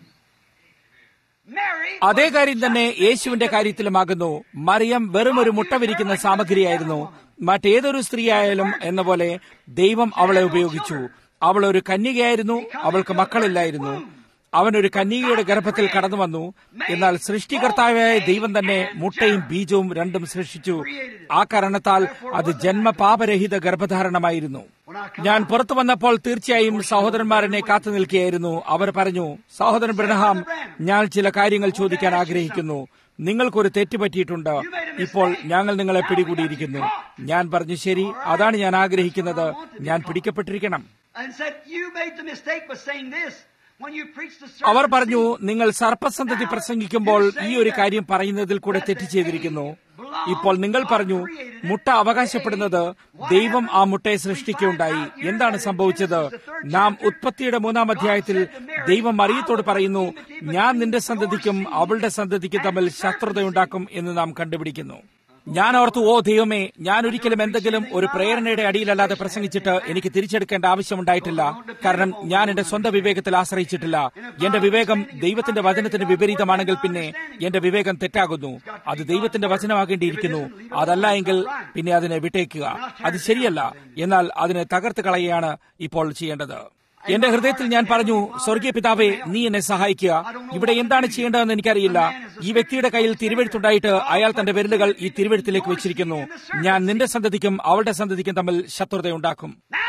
Mary അതേ കാര്യം തന്നെ യേശുവിന്റെ കാര്യത്തിലുമാകുന്നു മറിയം വെറും ഒരു മുട്ട വിരിക്കുന്ന സാമഗ്രിയായിരുന്നു മറ്റേതൊരു സ്ത്രീയായാലും എന്ന പോലെ ദൈവം അവളെ ഉപയോഗിച്ചു അവൾ ഒരു കന്യകയായിരുന്നു അവൾക്ക് മക്കളില്ലായിരുന്നു അവൻ ഒരു കന്യകയുടെ ഗർഭത്തിൽ കടന്നു വന്നു എന്നാൽ സൃഷ്ടികർത്താവായ ദൈവം തന്നെ മുട്ടയും ബീജവും രണ്ടും സൃഷ്ടിച്ചു ആ കാരണത്താൽ അത് ജന്മപാപരഹിത ഗർഭധാരണമായിരുന്നു ഞാൻ പുറത്തു വന്നപ്പോൾ തീർച്ചയായും സഹോദരന്മാരെന്നെ കാത്തു നിൽക്കുകയായിരുന്നു അവർ പറഞ്ഞു സഹോദരൻ ബ്രഹ്ഹാം ഞാൻ ചില കാര്യങ്ങൾ ചോദിക്കാൻ ആഗ്രഹിക്കുന്നു നിങ്ങൾക്കൊരു തെറ്റ് പറ്റിയിട്ടുണ്ട് ഇപ്പോൾ ഞങ്ങൾ നിങ്ങളെ പിടികൂടിയിരിക്കുന്നു ഞാൻ പറഞ്ഞു ശരി അതാണ് ഞാൻ ആഗ്രഹിക്കുന്നത് ഞാൻ പിടിക്കപ്പെട്ടിരിക്കണം and said, You made the mistake by saying this. When you preach the our serpent പറഞ്ഞു seed, നിങ്ങൾ സർപ്പസന്തതി പ്രസംഗിക്കുമ്പോൾ ഈ ഒരു കാര്യം പറയുന്നതിൽ കൂടെ തെറ്റ് ചെയ്തിരിക്കുന്നു ഇപ്പോൾ നിങ്ങൾ പറഞ്ഞു മുട്ട അവകാശപ്പെടുന്നത് ദൈവം ആ മുട്ടയെ സൃഷ്ടിക്കുകയുണ്ടായി എന്താണ് സംഭവിച്ചത് നാം ഉത്പത്തിയുടെ മൂന്നാം അധ്യായത്തിൽ ദൈവം മറിയത്തോട് പറയുന്നു ഞാൻ നിന്റെ സന്തതിക്കും അവളുടെ സന്തതിക്കും തമ്മിൽ ശത്രുതയുണ്ടാക്കും എന്ന് നാം കണ്ടുപിടിക്കുന്നു ഞാൻ ഓർത്തു ഓ ദൈവമേ ഞാൻ ഒരിക്കലും എന്തെങ്കിലും ഒരു പ്രേരണയുടെ അടിയിലല്ലാതെ പ്രസംഗിച്ചിട്ട് എനിക്ക് തിരിച്ചെടുക്കേണ്ട ആവശ്യമുണ്ടായിട്ടില്ല കാരണം ഞാൻ എന്റെ സ്വന്തം വിവേകത്തിൽ ആശ്രയിച്ചിട്ടില്ല എന്റെ വിവേകം ദൈവത്തിന്റെ വചനത്തിന് വിപരീതമാണെങ്കിൽ പിന്നെ എന്റെ വിവേകം തെറ്റാകുന്നു അത് ദൈവത്തിന്റെ വചനമാകേണ്ടിയിരിക്കുന്നു അതല്ല എങ്കിൽ പിന്നെ അതിനെ വിട്ടേക്കുക അത് ശരിയല്ല എന്നാൽ അതിനെ തകർത്ത് കളയുകയാണ് ഇപ്പോൾ ചെയ്യേണ്ടത് എന്റെ ഹൃദയത്തിൽ ഞാൻ പറഞ്ഞു സ്വർഗീയ പിതാവേ നീ എന്നെ സഹായിക്കുക ഇവിടെ എന്താണ് ചെയ്യേണ്ടതെന്ന് എനിക്കറിയില്ല ഈ വ്യക്തിയുടെ കയ്യിൽ തിരുവെഴുത്തുണ്ടായിട്ട് അയാൾ തന്റെ വിരലുകൾ ഈ തിരുവെഴുത്തിലേക്ക് വെച്ചിരിക്കുന്നു ഞാൻ നിന്റെ സന്തതിക്കും അവളുടെ സന്തതിക്കും തമ്മിൽ ശത്രുതയുണ്ടാക്കും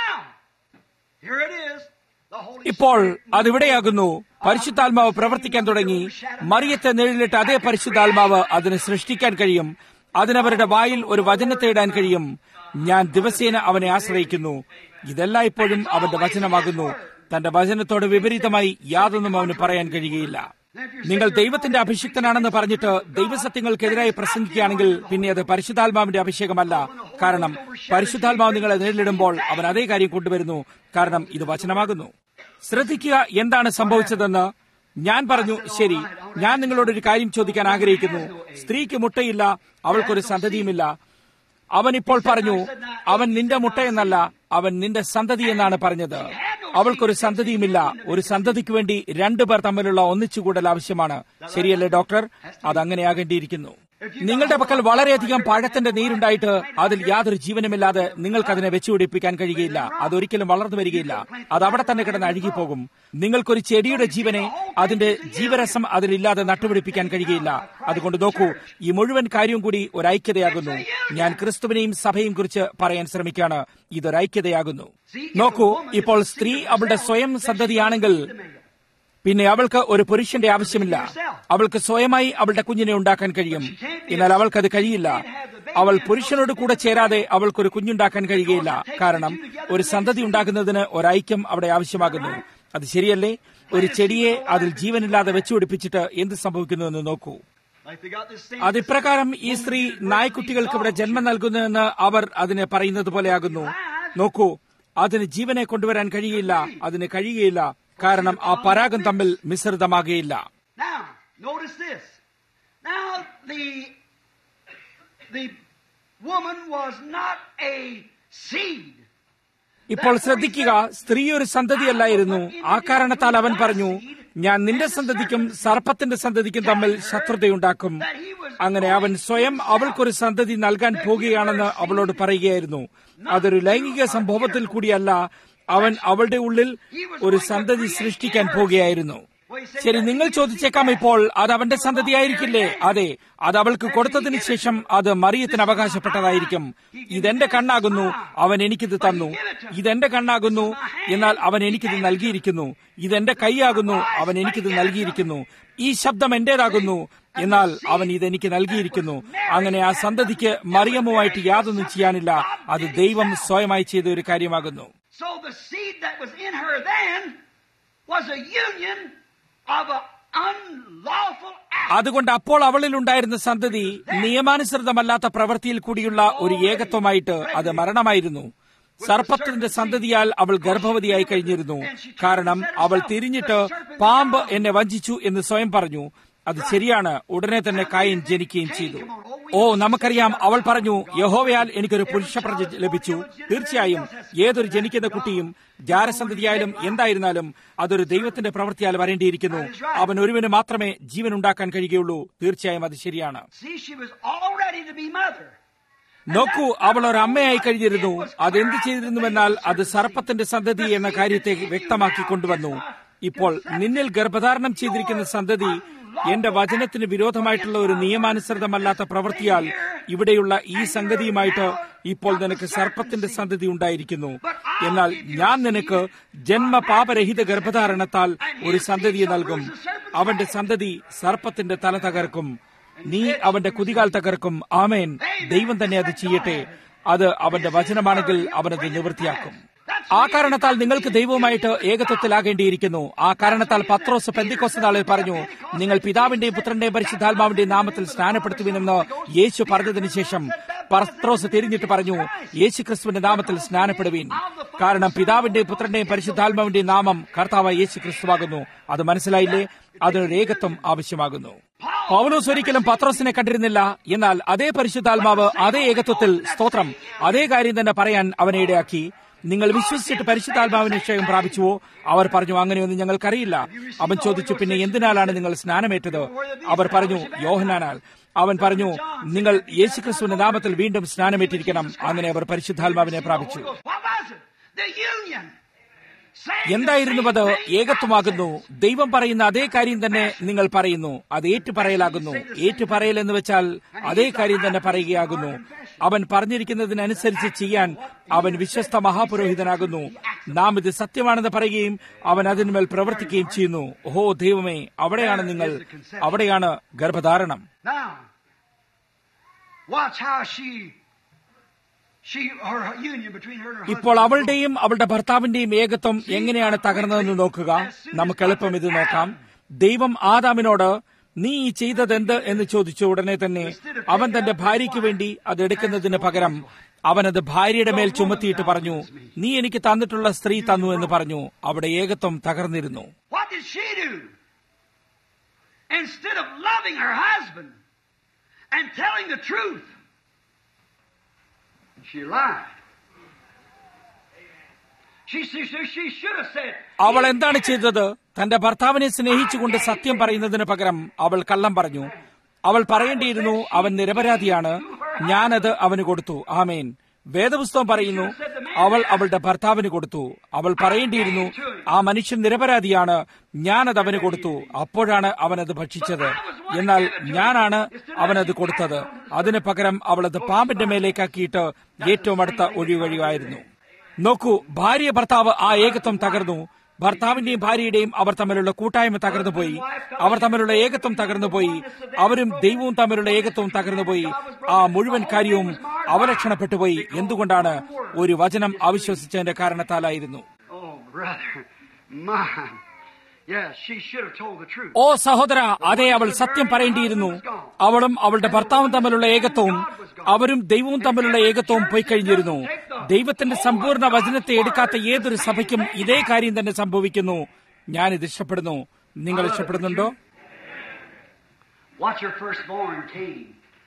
ഇപ്പോൾ അതിവിടെയാകുന്നു പരിശുദ്ധാത്മാവ് പ്രവർത്തിക്കാൻ തുടങ്ങി മറിയത്തെ നിഴലിട്ട് അതേ പരിശുദ്ധാത്മാവ് അതിനെ സൃഷ്ടിക്കാൻ കഴിയും അതിനവരുടെ വായിൽ ഒരു വചനത്തെ ഇടാൻ കഴിയും ഞാൻ ദിവസേന അവനെ ആശ്രയിക്കുന്നു ഇതെല്ലാം ഇപ്പോഴും അവന്റെ വചനമാകുന്നു തന്റെ വചനത്തോട് വിപരീതമായി യാതൊന്നും അവന് പറയാൻ കഴിയുകയില്ല നിങ്ങൾ ദൈവത്തിന്റെ അഭിഷിക്തനാണെന്ന് പറഞ്ഞിട്ട് ദൈവസത്യങ്ങൾക്കെതിരായി പ്രസംഗിക്കുകയാണെങ്കിൽ പിന്നെ അത് പരിശുദ്ധാത്മാവിന്റെ അഭിഷേകമല്ല കാരണം പരിശുദ്ധാത്മാവ് നിങ്ങളെ നേരിടുമ്പോൾ അവൻ അതേ കാര്യം കൊണ്ടുവരുന്നു കാരണം ഇത് വചനമാകുന്നു ശ്രദ്ധിക്കുക എന്താണ് സംഭവിച്ചതെന്ന് ഞാൻ പറഞ്ഞു ശരി ഞാൻ നിങ്ങളോട് ഒരു കാര്യം ചോദിക്കാൻ ആഗ്രഹിക്കുന്നു സ്ത്രീക്ക് മുട്ടയില്ല അവൾക്കൊരു സന്തതിയുമില്ല അവൻ ഇപ്പോൾ പറഞ്ഞു അവൻ നിന്റെ മുട്ടയെന്നല്ല അവൻ നിന്റെ സന്തതി എന്നാണ് പറഞ്ഞത് അവൾക്കൊരു സന്തതിയുമില്ല ഒരു സന്തതിക്ക് വേണ്ടി രണ്ടുപേർ തമ്മിലുള്ള ഒന്നിച്ചുകൂടൽ ആവശ്യമാണ് ശരിയല്ലേ ഡോക്ടർ അതങ്ങനെയാകേണ്ടിയിരിക്കുന്നു നിങ്ങളുടെ പക്കൽ വളരെയധികം പഴത്തിന്റെ നീരുണ്ടായിട്ട് അതിൽ യാതൊരു ജീവനുമില്ലാതെ നിങ്ങൾക്ക് അതിനെ വെച്ചുപിടിപ്പിക്കാൻ കഴിയുകയില്ല അതൊരിക്കലും വളർന്നു വരികയില്ല അത് അവിടെ തന്നെ കിടന്ന് അഴുകിപ്പോകും നിങ്ങൾക്കൊരു ചെടിയുടെ ജീവനെ അതിന്റെ ജീവരസം അതിലില്ലാതെ നട്ടുപിടിപ്പിക്കാൻ കഴിയുകയില്ല അതുകൊണ്ട് നോക്കൂ ഈ മുഴുവൻ കാര്യവും കൂടി ഒരു ഐക്യതയാകുന്നു ഞാൻ ക്രിസ്തുവിനെയും സഭയും കുറിച്ച് പറയാൻ ശ്രമിക്കുകയാണ് ഇതൊരു ഐക്യതയാകുന്നു നോക്കൂ ഇപ്പോൾ സ്ത്രീ അവളുടെ സ്വയം സന്തതിയാണെങ്കിൽ പിന്നെ അവൾക്ക് ഒരു പുരുഷന്റെ ആവശ്യമില്ല അവൾക്ക് സ്വയമായി അവളുടെ കുഞ്ഞിനെ ഉണ്ടാക്കാൻ കഴിയും എന്നാൽ അവൾക്കത് കഴിയില്ല അവൾ പുരുഷനോട് കൂടെ ചേരാതെ അവൾക്കൊരു കുഞ്ഞുണ്ടാക്കാൻ കഴിയുകയില്ല കാരണം ഒരു സന്തതി ഉണ്ടാക്കുന്നതിന് ഒരൈക്യം അവിടെ ആവശ്യമാകുന്നു അത് ശരിയല്ലേ ഒരു ചെടിയെ അതിൽ ജീവനില്ലാതെ വെച്ചുപിടിപ്പിച്ചിട്ട് എന്ത് സംഭവിക്കുന്നുവെന്ന് നോക്കൂ അതിപ്രകാരം ഈ സ്ത്രീ നായ്ക്കുട്ടികൾക്ക് ഇവിടെ ജന്മം നൽകുന്നുവെന്ന് അവർ അതിനെ പറയുന്നത് പോലെയാകുന്നു നോക്കൂ അതിന് ജീവനെ കൊണ്ടുവരാൻ കഴിയില്ല അതിന് കഴിയുകയില്ല കാരണം ആ പരാഗം തമ്മിൽ മിശ്രിതമാകുകയില്ല Now, notice this. Now, the, the woman was not a seed. ഇപ്പോൾ ശ്രദ്ധിക്കുക സ്ത്രീ ഒരു സന്തതിയല്ലായിരുന്നു ആ കാരണത്താൽ അവൻ പറഞ്ഞു ഞാൻ നിന്റെ സന്തതിക്കും സർപ്പത്തിന്റെ സന്തതിക്കും തമ്മിൽ ശത്രുതയുണ്ടാക്കും അങ്ങനെ അവൻ സ്വയം അവൾക്കൊരു സന്തതി നൽകാൻ പോകുകയാണെന്ന് അവളോട് പറയുകയായിരുന്നു അതൊരു ലൈംഗിക സംഭവത്തിൽ കൂടിയല്ല അവൻ അവളുടെ ഉള്ളിൽ ഒരു സന്തതി സൃഷ്ടിക്കാൻ പോകുകയായിരുന്നു ശരി നിങ്ങൾ ചോദിച്ചേക്കാം ഇപ്പോൾ അത് അവന്റെ സന്തതിയായിരിക്കില്ലേ അതെ അത് അവൾക്ക് കൊടുത്തതിന് ശേഷം അത് മറിയത്തിന് അവകാശപ്പെട്ടതായിരിക്കും ഇതെന്റെ കണ്ണാകുന്നു അവൻ എനിക്കിത് തന്നു ഇതെന്റെ കണ്ണാകുന്നു എന്നാൽ അവൻ എനിക്കിത് നൽകിയിരിക്കുന്നു ഇതെന്റെ കൈയാകുന്നു അവൻ എനിക്കിത് നൽകിയിരിക്കുന്നു ഈ ശബ്ദം എന്റേതാകുന്നു എന്നാൽ അവൻ ഇതെനിക്ക് നൽകിയിരിക്കുന്നു അങ്ങനെ ആ സന്തതിക്ക് മറിയമ്മുമായിട്ട് യാതൊന്നും ചെയ്യാനില്ല അത് ദൈവം സ്വയമായി ചെയ്ത ഒരു കാര്യമാകുന്നു So the seed that was in her then was a union of an unlawful act. അതുകൊണ്ട് അപ്പോൾ അവളിൽ ഉണ്ടായിരുന്ന സന്തതി നിയമാനുസൃതമല്ലാത്ത പ്രവൃത്തിയിൽ കൂടിയുള്ള ഒരു ഏകത്വമായിട്ട് അത് മരണമായിരുന്നു സർപ്പത്തിന്റെ സന്തതിയാൽ അവൾ ഗർഭവതിയായി കഴിഞ്ഞിരുന്നു കാരണം അവൾ തിരിഞ്ഞിട്ട് പാമ്പ് എന്നെ വഞ്ചിച്ചു എന്ന് സ്വയം പറഞ്ഞു അത് ശരിയാണ് ഉടനെ തന്നെ കായൻ ജനിക്കുകയും ചെയ്തു ഓ നമുക്കറിയാം അവൾ പറഞ്ഞു യഹോവയാൽ എനിക്കൊരു പുരുഷപ്രജ ലഭിച്ചു തീർച്ചയായും ഏതൊരു ജനിക്കുന്ന കുട്ടിയും ജാരസന്തതിയായാലും എന്തായിരുന്നാലും അതൊരു ദൈവത്തിന്റെ പ്രവൃത്തിയാൽ വരേണ്ടിയിരിക്കുന്നു അവൻ ഒരുവന് മാത്രമേ ജീവൻ ഉണ്ടാക്കാൻ കഴിയുകയുള്ളൂ തീർച്ചയായും അത് ശരിയാണ് See, she was all ready to be mother. നോക്കൂ അവൾ ഒരു അമ്മയായി കഴിഞ്ഞിരുന്നു അതെന്ത് ചെയ്തിരുന്നുവെന്നാൽ അത് സർപ്പത്തിന്റെ സന്തതി എന്ന കാര്യത്തെ വ്യക്തമാക്കി കൊണ്ടുവന്നു ഇപ്പോൾ നിന്നിൽ ഗർഭധാരണം ചെയ്തിരിക്കുന്ന സന്തതി എന്റെ വചനത്തിന് വിരോധമായിട്ടുള്ള ഒരു നിയമാനുസൃതമല്ലാത്ത പ്രവൃത്തിയാൽ ഇവിടെയുള്ള ഈ സംഗതിയുമായിട്ട് ഇപ്പോൾ നിനക്ക് സർപ്പത്തിന്റെ സന്തതി ഉണ്ടായിരിക്കുന്നു എന്നാൽ ഞാൻ നിനക്ക് ജന്മപാപരഹിത ഗർഭധാരണത്താൽ ഒരു സന്തതിയെ നൽകും അവന്റെ സന്തതി സർപ്പത്തിന്റെ തല തകർക്കും നീ അവന്റെ കുതികാൽ തകർക്കും ആമേൻ ദൈവം തന്നെ അത് ചെയ്യട്ടെ അത് അവന്റെ വചനമാണെങ്കിൽ അവനത് നിവൃത്തിയാക്കും ആ കാരണത്താൽ നിങ്ങൾക്ക് ദൈവവുമായിട്ട് ഏകത്വത്തിലാകേണ്ടിയിരിക്കുന്നു ആ കാരണത്താൽ പത്രോസ് പെന്തിക്കോസ് നാളിൽ പറഞ്ഞു നിങ്ങൾ പിതാവിന്റെയും പുത്രന്റെയും പരിശുദ്ധാത്മാവിന്റെയും നാമത്തിൽ സ്നാനപ്പെടുത്തുവിനെന്ന് യേശു പറഞ്ഞതിന് ശേഷം പത്രോസ് തിരിഞ്ഞിട്ട് പറഞ്ഞു യേശു ക്രിസ്തുവിന്റെ നാമത്തിൽ സ്നാനപ്പെടുവീൻ കാരണം പിതാവിന്റെയും പുത്രന്റെയും പരിശുദ്ധാത്മാവിന്റെയും നാമം കർത്താവ് യേശു ക്രിസ്തുവാകുന്നു അത് മനസ്സിലായില്ലേ അതിനൊരു ഏകത്വം ആവശ്യമാകുന്നു പൗലോസ് ഒരിക്കലും പത്രോസിനെ കണ്ടിരുന്നില്ല എന്നാൽ അതേ പരിശുദ്ധാത്മാവ് അതേ ഏകത്വത്തിൽ സ്തോത്രം അതേ കാര്യം തന്നെ പറയാൻ അവനെ ഇടയാക്കി നിങ്ങൾ വിശ്വസിച്ചിട്ട് പരിശുദ്ധാത്മാവിന് നിശ്ചയം പ്രാപിച്ചുവോ അവർ പറഞ്ഞു അങ്ങനെയൊന്നും ഞങ്ങൾക്കറിയില്ല അവൻ ചോദിച്ചു പിന്നെ എന്തിനാലാണ് നിങ്ങൾ സ്നാനമേറ്റത് അവർ പറഞ്ഞു യോഹനാനാൽ അവൻ പറഞ്ഞു നിങ്ങൾ യേശുക്രിസ്തുവിന്റെ നാമത്തിൽ വീണ്ടും സ്നാനമേറ്റിരിക്കണം അങ്ങനെ അവർ പരിശുദ്ധാത്മാവിനെ പ്രാപിച്ചു What was it? The union. Saying the എന്തായിരുന്നു same അത് thing. ഏകത്വമാകുന്നു ദൈവം പറയുന്ന അതേ കാര്യം തന്നെ നിങ്ങൾ പറയുന്നു അത് ഏറ്റുപറയലാകുന്നു ഏറ്റുപറയൽ എന്ന് വെച്ചാൽ അതേ കാര്യം തന്നെ പറയുകയാകുന്നു അവൻ പറഞ്ഞിരിക്കുന്നതിനനുസരിച്ച് ചെയ്യാൻ അവൻ വിശ്വസ്ത മഹാപുരോഹിതനാകുന്നു നാം ഇത് സത്യമാണെന്ന് പറയുകയും അവൻ അതിന്മേൽ പ്രവർത്തിക്കുകയും ചെയ്യുന്നു ഓഹോ ദൈവമേ അവിടെയാണ് നിങ്ങൾ അവിടെയാണ് ഗർഭധാരണം Now, watch how she, she, her union between her and her ഇപ്പോൾ husband. അവളുടെയും അവളുടെ ഭർത്താവിന്റെയും ഏകത്വം എങ്ങനെയാണ് തകർന്നതെന്ന് നോക്കുക നമുക്ക് എളുപ്പം ഇത് നോക്കാം ദൈവം ആദാമിനോട് നീ ഈ ചെയ്തതെന്ത് എന്ന് ചോദിച്ച ഉടനെ തന്നെ അവൻ തന്റെ ഭാര്യയ്ക്ക് വേണ്ടി അത് എടുക്കുന്നതിന് പകരം അവനത് ഭാര്യയുടെ മേൽ ചുമത്തിയിട്ട് പറഞ്ഞു നീ എനിക്ക് തന്നിട്ടുള്ള സ്ത്രീ തന്നു എന്ന് പറഞ്ഞു അവിടെ ഏകത്വം തകർന്നിരുന്നു What did she do? Instead of loving her husband and telling the truth, she lied. She, she, she, she should have said, അവൾ എന്താണ് ചെയ്തത് തന്റെ ഭർത്താവിനെ സ്നേഹിച്ചുകൊണ്ട് സത്യം പറയുന്നതിന് പകരം അവൾ കള്ളം പറഞ്ഞു അവൾ പറയേണ്ടിയിരുന്നു അവൻ നിരപരാധിയാണ് ഞാനത് അവന് കൊടുത്തു ആമേൻ വേദപുസ്തകം പറയുന്നു അവൾ അവളുടെ ഭർത്താവിന് കൊടുത്തു അവൾ പറയേണ്ടിയിരുന്നു ആ മനുഷ്യൻ നിരപരാധിയാണ് ഞാനത് അവന് കൊടുത്തു അപ്പോഴാണ് അവനത് ഭക്ഷിച്ചത് എന്നാൽ ഞാനാണ് അവനത് കൊടുത്തത് അതിന് പകരം അവളത് പാമ്പിന്റെ മേലേക്കാക്കിയിട്ട് ഏറ്റവും അടുത്ത ഒഴിവഴിവായിരുന്നു നോക്കൂ ഭാര്യ ഭർത്താവ് ആ ഏകത്വം തകർന്നു ഭർത്താവിന്റെയും ഭാര്യയുടെയും അവർ തമ്മിലുള്ള കൂട്ടായ്മ തകർന്നുപോയി അവർ തമ്മിലുള്ള ഏകത്വം തകർന്നുപോയി അവരും ദൈവവും തമ്മിലുള്ള ഏകത്വം തകർന്നുപോയി ആ മുഴുവൻ കാര്യവും അവലക്ഷണപ്പെട്ടുപോയി എന്തുകൊണ്ടാണ് ഒരു വചനം അവിശ്വസിച്ചതിന്റെ കാരണത്താലായിരുന്നു Oh, brother, mine. Yes, she should have told the truth. ഓ സഹോദര അതെ അവൾ സത്യം പറയേണ്ടിയിരുന്നു അവളും അവളുടെ ഭർത്താവും തമ്മിലുള്ള ഏകത്വവും അവരും ദൈവവും തമ്മിലുള്ള ഏകത്വവും പോയി കഴിഞ്ഞിരുന്നു ദൈവത്തിന്റെ സമ്പൂർണ്ണ വചനത്തെ എടുക്കാത്ത ഏതൊരു സഭയ്ക്കും ഇതേ കാര്യം തന്നെ സംഭവിക്കുന്നു ഞാൻ ഇത് ഇഷ്ടപ്പെടുന്നു നിങ്ങൾ ഇഷ്ടപ്പെടുന്നുണ്ടോ Watch her firstborn Cain,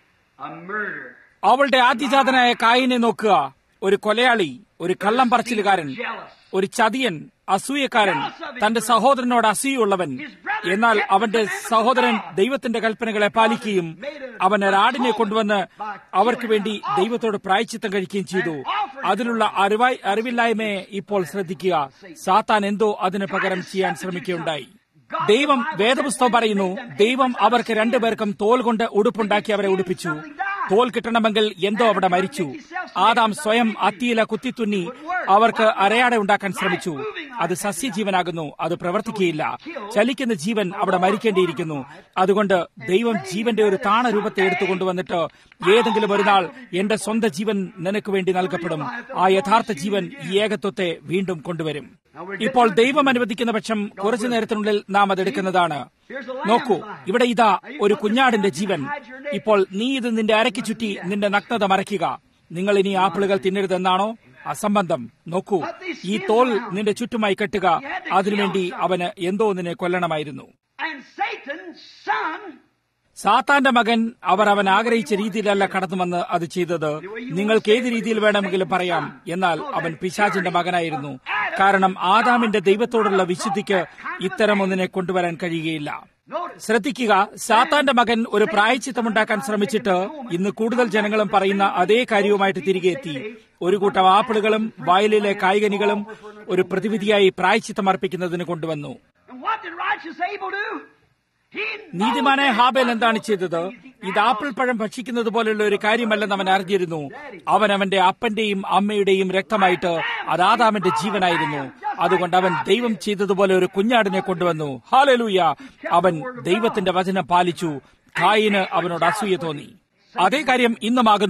a murderer. അവളുടെ ആദ്യജാതനായ കായിനെ നോക്കുക ഒരു കൊലയാളി ഒരു കള്ളം പറച്ചിലുകാരൻ ഒരു ചതിയൻ അസൂയക്കാരൻ തന്റെ സഹോദരനോട് അസൂയുള്ളവൻ എന്നാൽ അവന്റെ സഹോദരൻ ദൈവത്തിന്റെ കൽപ്പനകളെ പാലിക്കുകയും അവൻ ഒരാടിനെ കൊണ്ടുവന്ന് അവർക്ക് വേണ്ടി ദൈവത്തോട് പ്രായച്ചിത്തം കഴിക്കുകയും ചെയ്തു അതിനുള്ള അറിവായി അറിവില്ലായ്മയെ ഇപ്പോൾ ശ്രദ്ധിക്കുക സാത്താൻ എന്തോ അതിന് പകരം ചെയ്യാൻ ശ്രമിക്കുകയുണ്ടായി ദൈവം വേദപുസ്തകം പറയുന്നു ദൈവം അവർക്ക് രണ്ടുപേർക്കും തോൽ കൊണ്ട് ഉടുപ്പുണ്ടാക്കി അവരെ ഉടുപ്പിച്ചു തോൽ കിട്ടണമെങ്കിൽ എന്തോ അവിടെ മരിച്ചു ആദാം സ്വയം അത്തിയില കുത്തിത്തുന്നി അവർക്ക് അരയാട ഉണ്ടാക്കാൻ ശ്രമിച്ചു അത് സസ്യജീവനാകുന്നു അത് പ്രവർത്തിക്കുകയില്ല ചലിക്കുന്ന ജീവൻ അവിടെ മരിക്കേണ്ടിയിരിക്കുന്നു അതുകൊണ്ട് ദൈവം ജീവന്റെ ഒരു താണ രൂപത്തെ എടുത്തു കൊണ്ടുവന്നിട്ട് ഏതെങ്കിലും ഒരു നാൾ എന്റെ സ്വന്തം ജീവൻ നിനക്ക് വേണ്ടി നൽകപ്പെടും ആ യഥാർത്ഥ ജീവൻ ഈ ഏകത്വത്തെ വീണ്ടും കൊണ്ടുവരും ഇപ്പോൾ ദൈവം അനുവദിക്കുന്ന പക്ഷം കുറച്ചു നേരത്തിനുള്ളിൽ നാം അതെടുക്കുന്നതാണ് നോക്കൂ ഇവിടെ ഇതാ ഒരു കുഞ്ഞാടിന്റെ ജീവൻ ഇപ്പോൾ നീ ഇത് നിന്റെ അരയ്ക്ക് ചുറ്റി നിന്റെ നഗ്നത മറയ്ക്കുക നിങ്ങൾ ഇനി ആപ്പിളുകൾ തിന്നരുതെന്നാണോ അസംബന്ധം നോക്കൂ ഈ തോൽ നിന്റെ ചുറ്റുമായി കെട്ടുക അതിനുവേണ്ടി അവന് എന്തോ നിന്നെ കൊല്ലണമായിരുന്നു And Satan's son സാത്താന്റെ മകൻ അവർ അവൻ ആഗ്രഹിച്ച രീതിയിലല്ല കടന്നുവന്ന് അത് ചെയ്തത് നിങ്ങൾക്ക് ഏത് രീതിയിൽ വേണമെങ്കിലും പറയാം എന്നാൽ അവൻ പിശാചിന്റെ മകനായിരുന്നു കാരണം ആദാമിന്റെ ദൈവത്തോടുള്ള വിശുദ്ധിക്ക് ഇത്തരം ഒന്നിനെ കൊണ്ടുവരാൻ കഴിയുകയില്ല ശ്രദ്ധിക്കുക സാത്താന്റെ മകൻ ഒരു പ്രായച്ചിത്തമുണ്ടാക്കാൻ ശ്രമിച്ചിട്ട് ഇന്ന് കൂടുതൽ ജനങ്ങളും പറയുന്ന അതേ കാര്യവുമായിട്ട് തിരികെ എത്തി ഒരു കൂട്ടം ആപ്പിളുകളും വയലിലെ കായികനികളും ഒരു പ്രതിവിധിയായി പ്രായച്ചിത്തം അർപ്പിക്കുന്നതിന് കൊണ്ടുവന്നു And what did righteous Abel do? He നീതിമാനായ ഹാബേൽ എന്താണ് ചെയ്തത് ഇത് ആപ്പിൾ പഴം ഭക്ഷിക്കുന്നത് പോലുള്ള ഒരു കാര്യമല്ലെന്ന് അവൻ അറിഞ്ഞിരുന്നു അവൻ അവന്റെ അപ്പന്റെയും അമ്മയുടെയും രക്തമായിട്ട് അത് ആദാമിന്റെ ജീവനായിരുന്നു അതുകൊണ്ട് അവൻ ദൈവം ചെയ്തതുപോലെ ഒരു കുഞ്ഞാടിനെ കൊണ്ടുവന്നു ഹാലലൂയ അവൻ ദൈവത്തിന്റെ വചനം പാലിച്ചു കായിന് അവനോട് അസൂയ തോന്നി അതേ കാര്യം ഇന്നുമാകുന്നു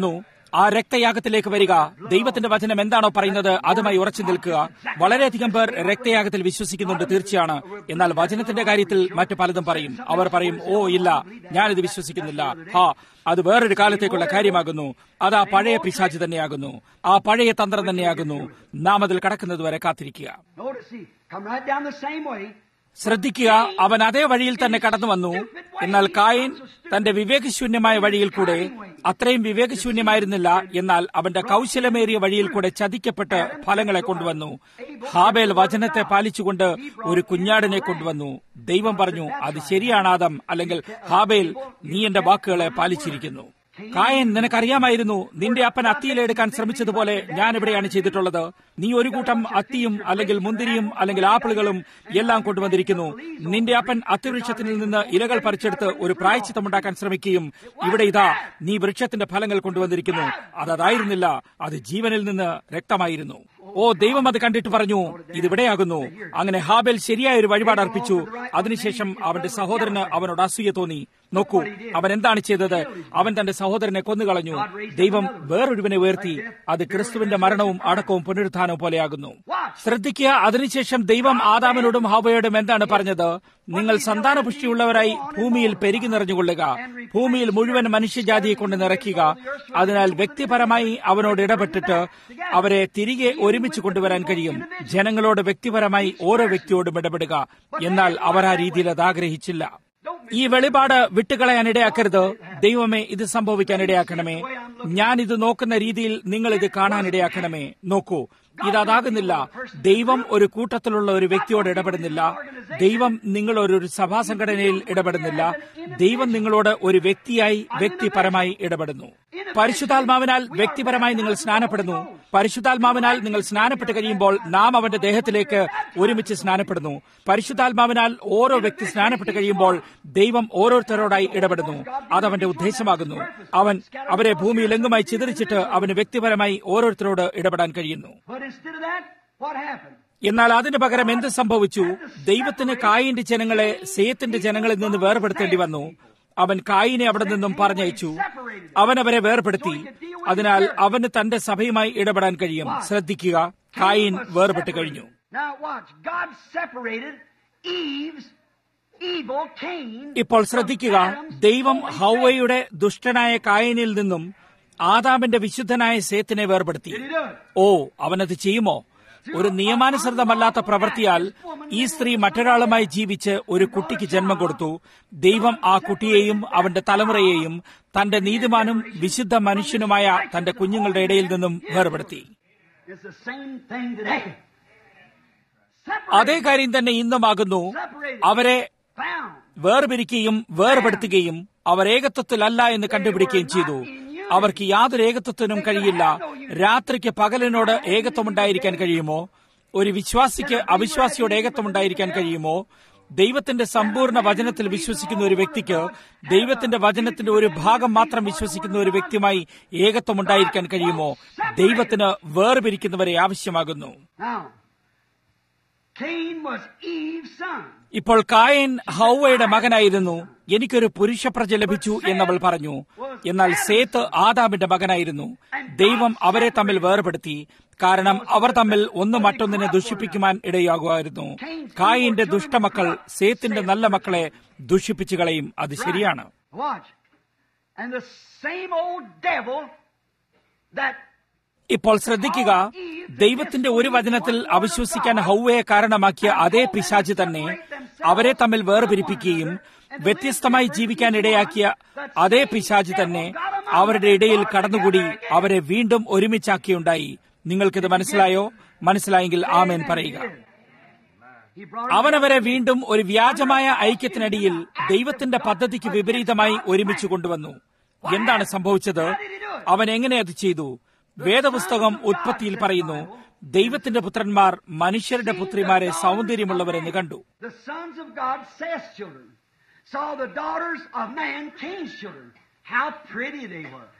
ആ രക്തയാഗത്തിലേക്ക് വരിക ദൈവത്തിന്റെ വചനം എന്താണോ പറയുന്നത് അതുമായി ഉറച്ചു നിൽക്കുക വളരെയധികം പേർ രക്തയാഗത്തിൽ വിശ്വസിക്കുന്നുണ്ട് തീർച്ചയാണ് എന്നാൽ വചനത്തിന്റെ കാര്യത്തിൽ മറ്റു പലതും പറയും അവർ പറയും ഓ ഇല്ല ഞാനിത് വിശ്വസിക്കുന്നില്ല ഹാ അത് വേറൊരു കാലത്തേക്കുള്ള കാര്യമാകുന്നു അത് ആ പഴയ പിശാചി തന്നെയാകുന്നു ആ പഴയ തന്ത്രം തന്നെയാകുന്നു നാം അതിൽ കടക്കുന്നതുവരെ കാത്തിരിക്കുക Notice, see, come right down the same way. ശ്രദ്ധിക്കുക അവൻ അതേ വഴിയിൽ തന്നെ കടന്നു വന്നു എന്നാൽ കായൻ തന്റെ വിവേകശൂന്യമായ വഴിയിൽ കൂടെ അത്രയും വിവേകശൂന്യമായിരുന്നില്ല എന്നാൽ അവന്റെ കൗശലമേറിയ വഴിയിൽ കൂടെ ചതിക്കപ്പെട്ട് ഫലങ്ങളെ കൊണ്ടുവന്നു ഹാബേൽ വചനത്തെ പാലിച്ചുകൊണ്ട് ഒരു കുഞ്ഞാടിനെ കൊണ്ടുവന്നു ദൈവം പറഞ്ഞു അത് ശരിയാണ് ആദം അല്ലെങ്കിൽ ഹാബേൽ നീ എന്റെ വാക്കുകളെ പാലിച്ചിരിക്കുന്നു കായൻ നിനക്കറിയാമായിരുന്നു നിന്റെ അപ്പൻ അത്തിയിലെടുക്കാൻ ശ്രമിച്ചതുപോലെ ഞാൻ ഇവിടെയാണ് ചെയ്തിട്ടുള്ളത് നീ ഒരു കൂട്ടം അത്തിയും അല്ലെങ്കിൽ മുന്തിരിയും അല്ലെങ്കിൽ ആപ്പിളുകളും എല്ലാം കൊണ്ടുവന്നിരിക്കുന്നു നിന്റെ അപ്പൻ അത്തിവൃക്ഷത്തിൽ നിന്ന് ഇലകൾ പറിച്ചെടുത്ത് ഒരു പ്രായച്ചിത്തമുണ്ടാക്കാൻ ശ്രമിക്കുകയും ഇവിടെ ഇതാ നീ വൃക്ഷത്തിന്റെ ഫലങ്ങൾ കൊണ്ടുവന്നിരിക്കുന്നു അതതായിരുന്നില്ല അത് ജീവനിൽ നിന്ന് രക്തമായിരുന്നു ഓ ദൈവം അത് കണ്ടിട്ട് പറഞ്ഞു ഇതിവിടെയാകുന്നു അങ്ങനെ ഹാബേൽ ശരിയായ ഒരു വഴിപാട് അർപ്പിച്ചു അതിനുശേഷം അവന്റെ സഹോദരന് അവനോട് അസൂയ തോന്നി നോക്കൂ അവൻ എന്താണ് ചെയ്തത് അവൻ തന്റെ സഹോദരനെ കൊന്നുകളഞ്ഞു ദൈവം വേറൊരുവനെ ഉയർത്തി അത് ക്രിസ്തുവിന്റെ മരണവും അടക്കവും പുനരുത്ഥാനവും പോലെയാകുന്നു ശ്രദ്ധിക്കുക അതിനുശേഷം ദൈവം ആദാമിനോടും ഹാവയോടും എന്താണ് പറഞ്ഞത് നിങ്ങൾ സന്താനപുഷ്ടിയുള്ളവരായി ഭൂമിയിൽ പെരുകി നിറഞ്ഞുകൊള്ളുക ഭൂമിയിൽ മുഴുവൻ മനുഷ്യജാതിയെ കൊണ്ട് നിറയ്ക്കുക അതിനാൽ വ്യക്തിപരമായി അവനോട് ഇടപെട്ടിട്ട് അവരെ തിരികെ ഒരുമിച്ച് കൊണ്ടുവരാൻ കഴിയും ജനങ്ങളോട് വ്യക്തിപരമായി ഓരോ വ്യക്തിയോടും ഇടപെടുക എന്നാൽ അവർ ആ രീതിയിൽ അത് ആഗ്രഹിച്ചില്ല ഈ വെളിപാട് വിട്ടുകളയാൻ ഇടയാക്കരുത് ദൈവമേ ഇത് സംഭവിക്കാൻ ഇടയാക്കണമേ ഞാൻ ഇത് നോക്കുന്ന രീതിയിൽ നിങ്ങൾ ഇത് കാണാൻ ഇടയാക്കണമേ നോക്കൂ ഇതാകുന്നില്ല ദൈവം ഒരു കൂട്ടത്തിലുള്ള ഒരു വ്യക്തിയോട് ഇടപെടുന്നില്ല ദൈവം നിങ്ങൾ ഒരു ഒരു സഭാ സംഘടനയിൽ ഇടപെടുന്നില്ല ദൈവം നിങ്ങളോട് ഒരു വ്യക്തിയായി വ്യക്തിപരമായി ഇടപെടുന്നു പരിശുദ്ധാത്മാവിനാൽ വ്യക്തിപരമായി നിങ്ങൾ സ്നാനപ്പെടുന്നു പരിശുദ്ധാത്മാവിനാൽ നിങ്ങൾ സ്നാനപ്പെട്ട് കഴിയുമ്പോൾ നാം അവന്റെ ദേഹത്തിലേക്ക് ഒരുമിച്ച് സ്നാനപ്പെടുന്നു പരിശുദ്ധാത്മാവിനാൽ ഓരോ വ്യക്തി സ്നാനപ്പെട്ട് കഴിയുമ്പോൾ ദൈവം ഓരോരുത്തരോടായി ഇടപെടുന്നു അതവന്റെ ഉദ്ദേശമാകുന്നു അവൻ അവരെ ഭൂമിയിൽ എങ്ങുമായി ചിതറിച്ചിട്ട് അവന് വ്യക്തിപരമായി ഓരോരുത്തരോട് ഇടപെടാൻ കഴിയുന്നു But instead of that, what happened? എന്നാൽ അതിനു പകരം എന്ത് സംഭവിച്ചു ദൈവത്തിന് കായിന്റെ ജനങ്ങളെ സേത്തിന്റെ ജനങ്ങളിൽ നിന്ന് വേർപെടുത്തേണ്ടി വന്നു അവൻ കായിനെ അവിടെ നിന്നും പറഞ്ഞയച്ചു അവൻ അവരെ വേർപെടുത്തി അതിനാൽ അവന് തന്റെ സഭയുമായി ഇടപെടാൻ കഴിയും ശ്രദ്ധിക്കുക കായിൻ വേർപെട്ട് കഴിഞ്ഞു Now watch. God separated Eve's evil Cain. ഇപ്പോൾ ശ്രദ്ധിക്കുക ദൈവം ഹൗവയുടെ ദുഷ്ടനായ കായനിൽ നിന്നും ആദാമിന്റെ വിശുദ്ധനായ സേത്തിനെ വേർപെടുത്തി Did he do it? ഓ അവനത് ചെയ്യുമോ ഒരു നിയമാനുസൃതമല്ലാത്ത പ്രവൃത്തിയാൽ ഈ സ്ത്രീ മറ്റൊരാളുമായി ജീവിച്ച് ഒരു കുട്ടിക്ക് ജന്മം കൊടുത്തു ദൈവം ആ കുട്ടിയെയും അവന്റെ തലമുറയെയും തന്റെ നീതിമാനും വിശുദ്ധ മനുഷ്യനുമായ തന്റെ കുഞ്ഞുങ്ങളുടെ ഇടയിൽ നിന്നും വേർപെടുത്തി It's the same thing today. അതേ Separated, കാര്യം തന്നെ ഇന്നുമാകുന്നു അവരെ found. വേർപിരിക്കുകയും വേർപെടുത്തുകയും അവർ ഏകത്വത്തിലല്ല എന്ന് കണ്ടുപിടിക്കുകയും ചെയ്തു അവർക്ക് യാതൊരു ഏകത്വത്തിനും കഴിയില്ല രാത്രിക്ക് പകലിനോട് ഏകത്വമുണ്ടായിരിക്കാൻ കഴിയുമോ ഒരു വിശ്വാസിക്ക് അവിശ്വാസിയോട് ഏകത്വമുണ്ടായിരിക്കാൻ കഴിയുമോ ദൈവത്തിന്റെ സമ്പൂർണ്ണ വചനത്തിൽ വിശ്വസിക്കുന്ന ഒരു വ്യക്തിക്ക് ദൈവത്തിന്റെ വചനത്തിന്റെ ഒരു ഭാഗം മാത്രം വിശ്വസിക്കുന്ന ഒരു വ്യക്തിയുമായി ഏകത്വം ഉണ്ടായിരിക്കാൻ കഴിയുമോ ദൈവത്തിന് വേർപിരിക്കുന്നവരെ ആവശ്യമാകുന്നു Now, Cain was Eve's son. ഇപ്പോൾ കായൻ ഹൗവയുടെ മകനായിരുന്നു എനിക്കൊരു പുരുഷപ്രജ ലഭിച്ചു എന്നവൾ പറഞ്ഞു എന്നാൽ സേത്ത് ആദാമിന്റെ മകനായിരുന്നു ദൈവം അവരെ തമ്മിൽ വേർപെടുത്തി കാരണം അവർ തമ്മിൽ ഒന്ന് മറ്റൊന്നിനെ ദുഷിപ്പിക്കുവാൻ ഇടയാകുമായിരുന്നു കായിന്റെ ദുഷ്ടമക്കൾ സേത്തിന്റെ നല്ല മക്കളെ ദുഷിപ്പിച്ചു കളയും അത് ശരിയാണ് Watch. And the same old devil that ഇപ്പോൾ ശ്രദ്ധിക്കുക ദൈവത്തിന്റെ ഒരു വചനത്തിൽ അവിശ്വസിക്കാൻ ഹൗവയെ കാരണമാക്കിയ അതേ പിശാചി തന്നെ അവരെ തമ്മിൽ വേർപിരിപ്പിക്കുകയും വ്യത്യസ്തമായി ജീവിക്കാൻ ഇടയാക്കിയ അതേ പിശാചി തന്നെ അവരുടെ ഇടയിൽ കടന്നുകൂടി അവരെ വീണ്ടും ഒരുമിച്ചാക്കിയുണ്ടായി നിങ്ങൾക്കിത് മനസ്സിലായോ മനസ്സിലായെങ്കിൽ ആമേൻ പറയുക he brought അവനവരെ വീണ്ടും ഒരു വ്യാജമായ ഐക്യത്തിനടിയിൽ ദൈവത്തിന്റെ പദ്ധതിക്ക് വിപരീതമായി ഒരുമിച്ച് കൊണ്ടുവന്നു എന്താണ് സംഭവിച്ചത് അവൻ എങ്ങനെ അത് ചെയ്തു വേദപുസ്തകം ഉത്പത്തിയിൽ പറയുന്നു ദൈവത്തിന്റെ പുത്രന്മാർ മനുഷ്യരുടെ പുത്രിമാരെ സൗന്ദര്യമുള്ളവരെന്ന് കണ്ടു the sons of God, Seth's children, saw the daughters of man, Cain's children. How pretty they were.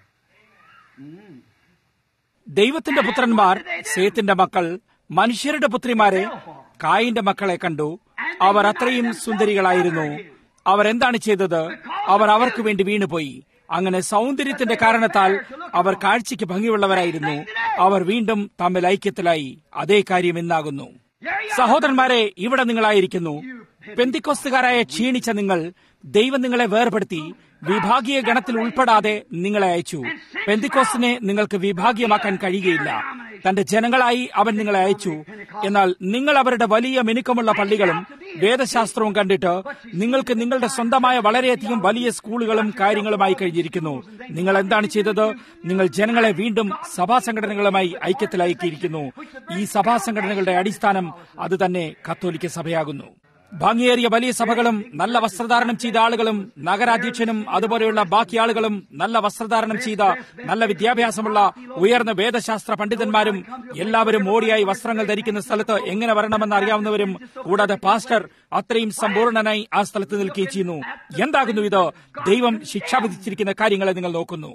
ദൈവത്തിന്റെ പുത്രന്മാർ സേത്തിന്റെ മക്കൾ മനുഷ്യരുടെ പുത്രിമാരെ കായിന്റെ മക്കളെ കണ്ടു അവർ അത്രയും സുന്ദരികളായിരുന്നു അവർ എന്താണ് ചെയ്തത് അവർ അവർക്ക് വേണ്ടി വീണുപോയി അങ്ങനെ സൗന്ദര്യത്തിന്റെ കാരണത്താൽ അവർ കാഴ്ചയ്ക്ക് ഭംഗിയുള്ളവരായിരുന്നു അവർ വീണ്ടും തമ്മിൽ ഐക്യത്തിലായി അതേ കാര്യം ഇന്നാകുന്നു സഹോദരന്മാരെ ഇവിടെ നിങ്ങളായിരിക്കുന്നു പെന്തിക്കൊസ്തുകാരായ ക്ഷീണിച്ച നിങ്ങൾ ദൈവം നിങ്ങളെ വേർപെടുത്തി വിഭാഗീയ ഗണത്തിൽ ഉൾപ്പെടാതെ നിങ്ങളെ അയച്ചു പെന്തിക്കോസിനെ നിങ്ങൾക്ക് വിഭാഗീയമാക്കാൻ കഴിയുകയില്ല തന്റെ ജനങ്ങളായി അവൻ നിങ്ങളെ അയച്ചു എന്നാൽ നിങ്ങൾ അവരുടെ വലിയ മിനുക്കമുള്ള പള്ളികളും വേദശാസ്ത്രവും കണ്ടിട്ട് നിങ്ങൾക്ക് നിങ്ങളുടെ സ്വന്തമായ വളരെയധികം വലിയ സ്കൂളുകളും കാര്യങ്ങളുമായി കഴിഞ്ഞിരിക്കുന്നു നിങ്ങൾ എന്താണ് ചെയ്തത് നിങ്ങൾ ജനങ്ങളെ വീണ്ടും സഭാ സംഘടനകളുമായി ഐക്യത്തിലാക്കിയിരിക്കുന്നു ഈ സഭാ സംഘടനകളുടെ അടിസ്ഥാനം അത് തന്നെ കത്തോലിക്ക സഭയാകുന്നു ഭംഗിയേറിയ വലിയ സഭകളും നല്ല വസ്ത്രധാരണം ചെയ്ത ആളുകളും നഗരാധ്യക്ഷനും അതുപോലെയുള്ള ബാക്കി ആളുകളും നല്ല വസ്ത്രധാരണം ചെയ്ത നല്ല വിദ്യാഭ്യാസമുള്ള ഉയർന്ന വേദശാസ്ത്ര പണ്ഡിതന്മാരും എല്ലാവരും മോടിയായി വസ്ത്രങ്ങൾ ധരിക്കുന്ന സ്ഥലത്ത് എങ്ങനെ വരണമെന്ന് അറിയാവുന്നവരും കൂടാതെ പാസ്റ്റർ അത്രയും സമ്പൂർണനായി ആ സ്ഥലത്ത് നിൽക്കുകയും ചെയ്യുന്നു എന്താകുന്നു ഇത് ദൈവം ശിക്ഷ വിധിച്ചിരിക്കുന്ന കാര്യങ്ങളെ നിങ്ങൾ നോക്കുന്നു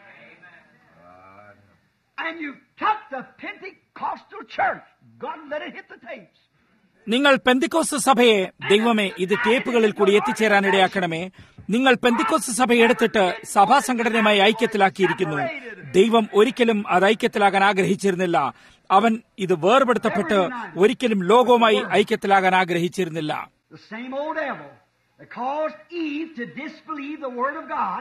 And you took the Pentecostal church. God let it hit the tapes. നിങ്ങൾ പെന്തിക്കോസ് സഭയെ ദൈവമേ ഇത് ടേപ്പുകളിൽ കൂടി എത്തിച്ചേരാനിടയാക്കണമേ നിങ്ങൾ പെന്തിക്കോസ് സഭയെ എടുത്തിട്ട് സഭാ സംഘടനയുമായി ഐക്യത്തിലാക്കിയിരിക്കുന്നു ദൈവം ഒരിക്കലും അത് ഐക്യത്തിലാകാൻ ആഗ്രഹിച്ചിരുന്നില്ല അവൻ ഇത് വേർപെടുത്തപ്പെട്ട് ഒരിക്കലും ലോകവുമായി ഐക്യത്തിലാകാൻ ആഗ്രഹിച്ചിരുന്നില്ല The same old devil that caused Eve to disbelieve the Word of God.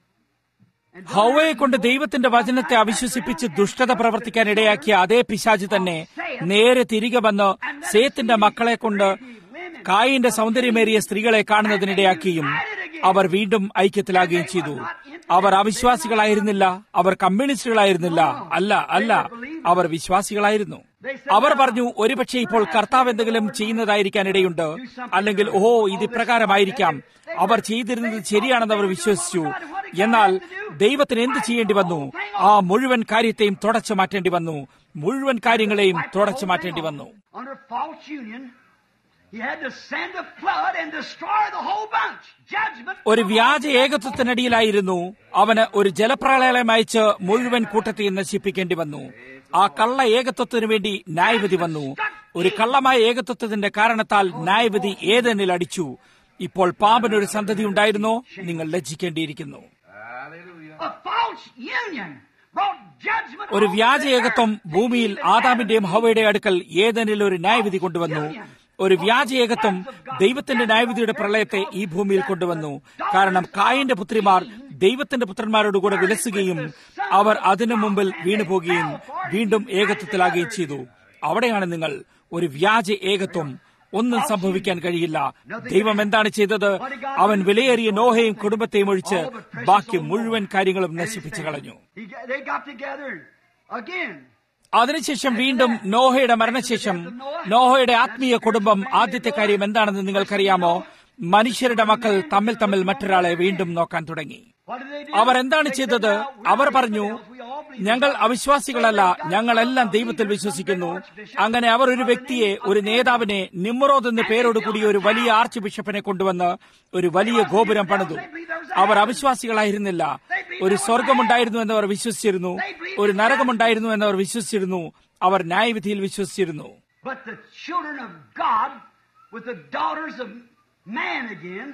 and ഹൗവയെ കൊണ്ട് ദൈവത്തിന്റെ വചനത്തെ അവിശ്വസിപ്പിച്ച് ദുഷ്ടത പ്രവർത്തിക്കാൻ ഇടയാക്കിയ അതേ പിശാജ് തന്നെ നേരെ തിരികെ വന്ന് സേത്തിന്റെ മക്കളെ കൊണ്ട് കായിന്റെ സൗന്ദര്യമേറിയ സ്ത്രീകളെ കാണുന്നതിനിടയാക്കിയും അവർ വീണ്ടും ഐക്യത്തിലാകുകയും ചെയ്തു അവർ അവിശ്വാസികളായിരുന്നില്ല അവർ കമ്മ്യൂണിസ്റ്റുകളായിരുന്നില്ല അല്ല അല്ല അവർ വിശ്വാസികളായിരുന്നു അവർ പറഞ്ഞു ഒരുപക്ഷെ ഇപ്പോൾ കർത്താവ് എന്തെങ്കിലും ചെയ്യുന്നതായിരിക്കാൻ ഇടയുണ്ട് അല്ലെങ്കിൽ ഓഹോ ഇത് ഇപ്രകാരമായിരിക്കാം അവർ ചെയ്തിരുന്നത് ശരിയാണെന്ന് അവർ വിശ്വസിച്ചു എന്നാൽ ദൈവത്തിന് എന്ത് ചെയ്യേണ്ടി വന്നു ആ മുഴുവൻ കാര്യത്തെയും തുടച്ചു മാറ്റേണ്ടി വന്നു മുഴുവൻ കാര്യങ്ങളെയും തുടച്ചു മാറ്റേണ്ടി വന്നു Under false union, he had to send a flood and destroy the whole bunch. Judgment. ഒരു വ്യാജ ഏകത്വത്തിനടിയിലായിരുന്നു അവന് ഒരു ജലപ്രളയം അയച്ച് മുഴുവൻ കൂട്ടത്തെയും നശിപ്പിക്കേണ്ടി വന്നു ആ കള്ള ഏകത്വത്തിനു വേണ്ടി ന്യായവിധി വന്നു ഒരു കള്ളമായ ഏകത്വത്തിന്റെ കാരണത്താൽ ന്യായവിധി ഏതെന്നിൽ അടിച്ചു ഇപ്പോൾ പാമ്പനൊരു സന്തതി ഉണ്ടായിരുന്നോ നിങ്ങൾ ലജ്ജിക്കേണ്ടിയിരിക്കുന്നു A false union brought judgment. ഒരു on വ്യാജ the ഏകത്വം earth. ഭൂമിയിൽ ആദാമിന്റെയും ഹവയുടെയും അടുക്കൽ ഏതെനിൽ ഒരു ന്യായവിധി കൊണ്ടുവന്നു ഒരു വ്യാജ ഏകത്വം ദൈവത്തിന്റെ ന്യായവിധിയുടെ പ്രളയത്തെ ഈ ഭൂമിയിൽ കൊണ്ടുവന്നു കാരണം കായന്റെ പുത്രിമാർ ദൈവത്തിന്റെ പുത്രന്മാരോടുകൂടെ വിലസുകയും അവർ അതിനു മുമ്പിൽ വീണുപോകുകയും വീണ്ടും ഏകത്വത്തിലാകുകയും ചെയ്തു അവിടെയാണ് നിങ്ങൾ ഒരു വ്യാജ ഏകത്വം ഒന്നും സംഭവിക്കാൻ കഴിയില്ല ദൈവം എന്താണ് ചെയ്തത് അവൻ വിലയേറിയ നോഹയും കുടുംബത്തെയും ഒഴിച്ച് ബാക്കി മുഴുവൻ കാര്യങ്ങളും നശിപ്പിച്ചു കളഞ്ഞു He, got- they got together again. അതിനുശേഷം വീണ്ടും നോഹയുടെ മരണശേഷം നോഹയുടെ ആത്മീയ കുടുംബം ആദ്യത്തെ കാര്യം എന്താണെന്ന് നിങ്ങൾക്കറിയാമോ മനുഷ്യരുടെ മക്കൾ തമ്മിൽ തമ്മിൽ മറ്റൊരാളെ വീണ്ടും നോക്കാൻ തുടങ്ങി What did they do? അവർ എന്താണ് ചെയ്തത് അവർ പറഞ്ഞു ഞങ്ങൾ അവിശ്വാസികളല്ല ഞങ്ങളെല്ലാം ദൈവത്തിൽ വിശ്വസിക്കുന്നു അങ്ങനെ അവർ ഒരു വ്യക്തിയെ ഒരു നേതാവിനെ നിമ്രോദ് എന്ന പേരോട് കൂടി ഒരു വലിയ ആർച്ച് ബിഷപ്പിനെ കൊണ്ടുവന്ന് ഒരു വലിയ ഗോപുരം പണിതു അവർ അവിശ്വാസികളായിരുന്നില്ല ഒരു സ്വർഗമുണ്ടായിരുന്നു എന്നവർ വിശ്വസിച്ചിരുന്നു ഒരു നരകമുണ്ടായിരുന്നു എന്നവർ വിശ്വസിച്ചിരുന്നു അവർ ന്യായവിധിയിൽ വിശ്വസിച്ചിരുന്നു But the children of God with the daughters of man again,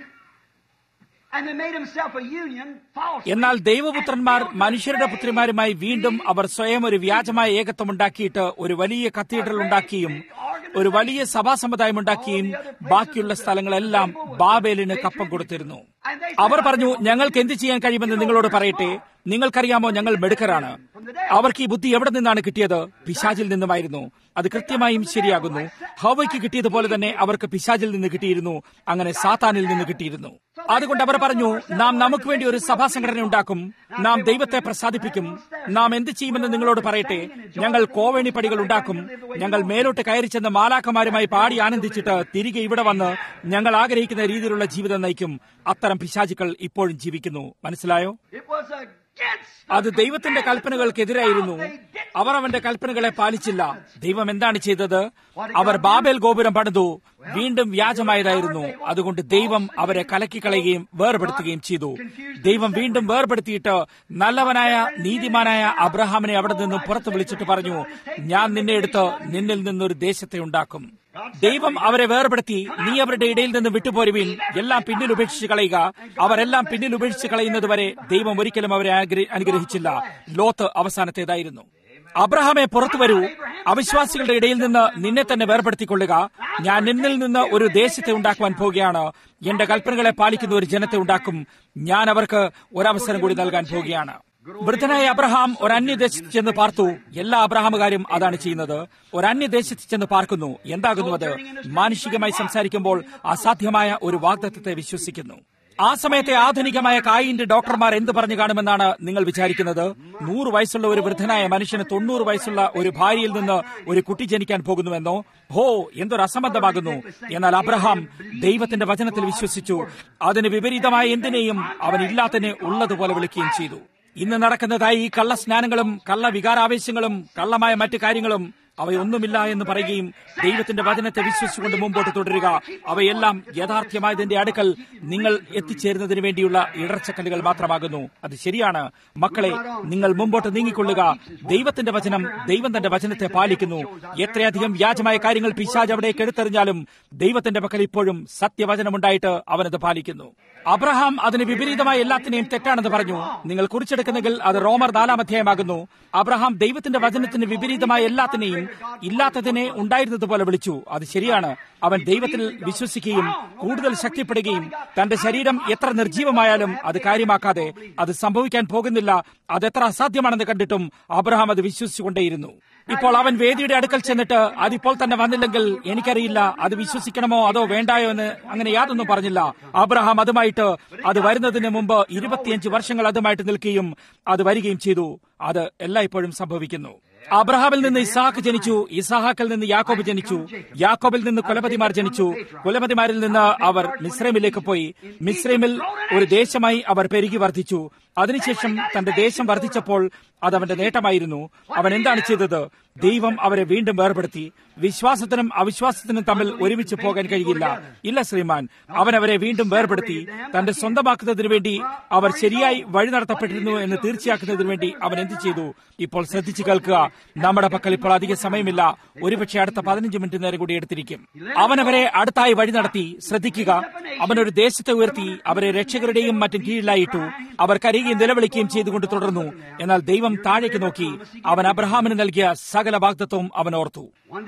and they made himself a union false. എന്നാൽ ദൈവപുത്രന്മാർ മനുഷ്യരുടെ പുത്രിമാരുമായി വീണ്ടും അവർ സ്വയം ഒരു വ്യാജമായ ഏകത്വം ഉണ്ടാക്കിയിട്ട് ഒരു വലിയ കത്തീഡ്രൽ ഉണ്ടാക്കിയും ഒരു വലിയ സഭാ സമുദായം ഉണ്ടാക്കിയും ബാക്കിയുള്ള സ്ഥലങ്ങളെല്ലാം ബാബേലിന് കപ്പം കൊടുത്തിരുന്നു അവർ പറഞ്ഞു ഞങ്ങൾക്ക് എന്ത് ചെയ്യാൻ കഴിയുമെന്ന് നിങ്ങളോട് പറയട്ടെ നിങ്ങൾക്കറിയാമോ ഞങ്ങൾ മെടുക്കരാണ് അവർക്ക് ഈ ബുദ്ധി എവിടെ നിന്നാണ് കിട്ടിയത് പിശാചിൽ നിന്നുമായിരുന്നു അത് കൃത്യമായും ശരിയാകുന്നു ഹവയ്ക്ക് കിട്ടിയതുപോലെ തന്നെ അവർക്ക് പിശാചിൽ നിന്ന് കിട്ടിയിരുന്നു അങ്ങനെ സാത്താനിൽ നിന്ന് കിട്ടിയിരുന്നു അതുകൊണ്ട് അവർ പറഞ്ഞു നാം നമുക്ക് വേണ്ടി ഒരു സഭാ സംഘടന ഉണ്ടാക്കും നാം ദൈവത്തെ പ്രസാദിപ്പിക്കും നാം എന്ത് ചെയ്യുമെന്ന് നിങ്ങളോട് പറയട്ടെ ഞങ്ങൾ കോവേണി പടികൾ ഉണ്ടാക്കും ഞങ്ങൾ മേലോട്ട് കയറി ചെന്ന് മാലാക്കന്മാരുമായി പാടി ആനന്ദിച്ചിട്ട് തിരികെ ഇവിടെ വന്ന് ഞങ്ങൾ ആഗ്രഹിക്കുന്ന രീതിയിലുള്ള ജീവിതം നയിക്കും അത്തരം പിശാചുക്കൾ ഇപ്പോഴും ജീവിക്കുന്നു മനസ്സിലായോ It was against. അത് ദൈവത്തിന്റെ കൽപ്പനകൾക്കെതിരായിരുന്നു അവർ അവന്റെ കൽപ്പനകളെ പാലിച്ചില്ല ദൈവം എന്താണ് ചെയ്തത് അവർ ബാബേൽ ഗോപുരം പണിതു വീണ്ടും വ്യാജമായതായിരുന്നു അതുകൊണ്ട് ദൈവം അവരെ കലക്കിക്കളയുകയും വേർപെടുത്തുകയും ചെയ്തു ദൈവം വീണ്ടും വേർപെടുത്തിയിട്ട് നല്ലവനായ നീതിമാനായ അബ്രഹാമിനെ അവിടെ നിന്നും പുറത്തു വിളിച്ചിട്ട് പറഞ്ഞു ഞാൻ നിന്നെ എടുത്ത് നിന്നിൽ നിന്നൊരു ദേശത്തെ ഉണ്ടാക്കും ദൈവം അവരെ വേർപെടുത്തി നീ അവരുടെ ഇടയിൽ നിന്ന് വിട്ടുപോരുവിൻ എല്ലാം പിന്നിൽ ഉപേക്ഷിച്ച് കളയുക അവരെല്ലാം പിന്നിൽ ഉപേക്ഷിച്ച് കളയുന്നത് വരെ ദൈവം ഒരിക്കലും അവരെ അനുഗ്രഹിച്ചില്ല ലോത്ത് അവസാനത്തേതായിരുന്നു അബ്രഹാമെ പുറത്തു വരൂ അവിശ്വാസികളുടെ ഇടയിൽ നിന്ന് നിന്നെ തന്നെ വേർപെടുത്തിക്കൊള്ളുക ഞാൻ നിന്നിൽ നിന്ന് ഒരു ദേശത്തെ ഉണ്ടാക്കുവാൻ പോവുകയാണ് എന്റെ കൽപ്പനകളെ പാലിക്കുന്ന ഒരു ജനത്തെ ഉണ്ടാക്കും ഞാൻ അവർക്ക് ഒരവസരം കൂടി നൽകാൻ പോവുകയാണ് വൃദ്ധനായ അബ്രഹാം ഒരു അന്യദേശത്ത് ചെന്ന് പാർത്തു എല്ലാ അബ്രഹാമുകാരും അതാണ് ചെയ്യുന്നത് ഒരു അന്യദേശത്ത് ചെന്ന് പാർക്കുന്നു എന്താകുന്നു അത് മാനുഷികമായി സംസാരിക്കുമ്പോൾ അസാധ്യമായ ഒരു വാഗ്ദത്വത്തെ വിശ്വസിക്കുന്നു ആ സമയത്തെ ആധുനികമായ കായിന്റെ ഡോക്ടർമാർ എന്ത് പറഞ്ഞു കാണുമെന്നാണ് നിങ്ങൾ വിചാരിക്കുന്നത് നൂറ് വയസ്സുള്ള ഒരു വൃദ്ധനായ മനുഷ്യന് തൊണ്ണൂറ് വയസ്സുള്ള ഒരു ഭാര്യയിൽ നിന്ന് ഒരു കുട്ടി ജനിക്കാൻ പോകുന്നുവെന്നോ ഹോ എന്തൊരു അസംബന്ധമാകുന്നു എന്നാൽ അബ്രഹാം ദൈവത്തിന്റെ വചനത്തിൽ വിശ്വസിച്ചു അതിന് വിപരീതമായ എന്തിനേയും അവൻ ഇല്ലാത്തതിനെ ഉള്ളതുപോലെ വിളിക്കുകയും ചെയ്തു ഇന്ന് നടക്കുന്നതായി ഈ കള്ള സ്നാനങ്ങളും കള്ള വികാരാവേശങ്ങളും കള്ളമായ മറ്റു കാര്യങ്ങളും അവയൊന്നുമില്ല എന്ന് പറയുകയും ദൈവത്തിന്റെ വചനത്തെ വിശ്വസിച്ചുകൊണ്ട് മുമ്പോട്ട് തുടരുക അവയെല്ലാം യഥാർത്ഥമായതിന്റെ അടുക്കൽ നിങ്ങൾ എത്തിച്ചേരുന്നതിന് വേണ്ടിയുള്ള ഇടർച്ചക്കല്ലുകൾ മാത്രമാകുന്നു അത് ശരിയാണ് മക്കളെ നിങ്ങൾ മുമ്പോട്ട് നീങ്ങിക്കൊള്ളുക ദൈവത്തിന്റെ വചനം ദൈവം തന്റെ വചനത്തെ പാലിക്കുന്നു എത്രയധികം വ്യാജമായ കാര്യങ്ങൾ പിശാജ് അവിടേക്ക് എടുത്തെറിഞ്ഞാലും ദൈവത്തിന്റെ പക്കൽ ഇപ്പോഴും സത്യവചനമുണ്ടായിട്ട് അവനത് പാലിക്കുന്നു അബ്രഹാം അതിന് വിപരീതമായ എല്ലാത്തിനെയും തെറ്റാണെന്ന് പറഞ്ഞു നിങ്ങൾ കുറിച്ചെടുക്കുന്നെങ്കിൽ അത് റോമർ നാലാം അധ്യായമാകുന്നു അബ്രഹാം ദൈവത്തിന്റെ വചനത്തിന് വിപരീതമായ എല്ലാത്തിനെയും ഇല്ലാത്തതിനെ ഉണ്ടായിരുന്നതുപോലെ വിളിച്ചു അത് ശരിയാണ് അവൻ ദൈവത്തിൽ വിശ്വസിക്കുകയും കൂടുതൽ ശക്തിപ്പെടുകയും തന്റെ ശരീരം എത്ര നിർജീവമായാലും അത് കാര്യമാക്കാതെ അത് സംഭവിക്കാൻ പോകുന്നില്ല അതെത്ര അസാധ്യമാണെന്ന് കണ്ടിട്ടും അബ്രഹാം അത് വിശ്വസിച്ചുകൊണ്ടേയിരുന്നു ഇപ്പോൾ അവൻ വേദിയുടെ അടുക്കൽ ചെന്നിട്ട് അതിപ്പോൾ തന്നെ വന്നില്ലെങ്കിൽ എനിക്കറിയില്ല അത് വിശ്വസിക്കണമോ അതോ വേണ്ടായോ എന്ന് അങ്ങനെ യാതൊന്നും പറഞ്ഞില്ല അബ്രഹാം അതുമായിട്ട് അത് വരുന്നതിന് മുമ്പ് ഇരുപത്തിയഞ്ച് വർഷങ്ങൾ അതുമായിട്ട് നിൽക്കുകയും അത് വരികയും ചെയ്തു അത് എല്ലായ്പ്പോഴും സംഭവിക്കുന്നു അബ്രഹാമിൽ നിന്ന് ഇസാഖ് ജനിച്ചു ഇസാഹാക്കിൽ നിന്ന് യാക്കോബ് ജനിച്ചു യാക്കോബിൽ നിന്ന് കുലപതിമാർ ജനിച്ചു കുലപതിമാരിൽ നിന്ന് അവർ മിശ്രമിലേക്ക് പോയി മിശ്രമിൽ ഒരു ദേശമായി അവർ പെരുകി വർദ്ധിച്ചു അതിനുശേഷം തന്റെ ദേശം വർദ്ധിച്ചപ്പോൾ അത് അവന്റെ നേട്ടമായിരുന്നു അവൻ എന്താണ് ചെയ്തത് ദൈവം അവരെ വീണ്ടും വേർപെടുത്തി വിശ്വാസത്തിനും അവിശ്വാസത്തിനും തമ്മിൽ ഒരുമിച്ച് പോകാൻ കഴിയില്ല ഇല്ല ശ്രീമാൻ അവൻ അവരെ വീണ്ടും വേർപെടുത്തി തന്റെ സ്വന്തമാക്കുന്നതിന് വേണ്ടി അവർ ശരിയായി വഴി നടത്തപ്പെട്ടിരുന്നു എന്ന് തീർച്ചയാക്കുന്നതിന് വേണ്ടി അവൻ എന്ത് ചെയ്തു ഇപ്പോൾ ശ്രദ്ധിച്ചു കേൾക്കുക നമ്മുടെ പക്കൽ ഇപ്പോൾ അധിക സമയമില്ല ഒരുപക്ഷെ അടുത്ത പതിനഞ്ച് മിനിറ്റ് നേരം കൂടി എടുത്തിരിക്കും അവൻ അവരെ അടുത്തായി വഴി നടത്തി ശ്രദ്ധിക്കുക അവൻ ഒരു ദേശത്തെ ഉയർത്തി അവരെ രക്ഷകരുടെയും മറ്റും കീഴിലായിട്ടു അവർ കരയുകയും നിലവിളിക്കുകയും ചെയ്തുകൊണ്ട് തുടർന്നു എന്നാൽ ദൈവം താഴേക്ക് നോക്കി അവൻ അബ്രഹാമിന് നൽകിയ സകല വാഗ്ദത്വവും അവൻ ഓർത്തു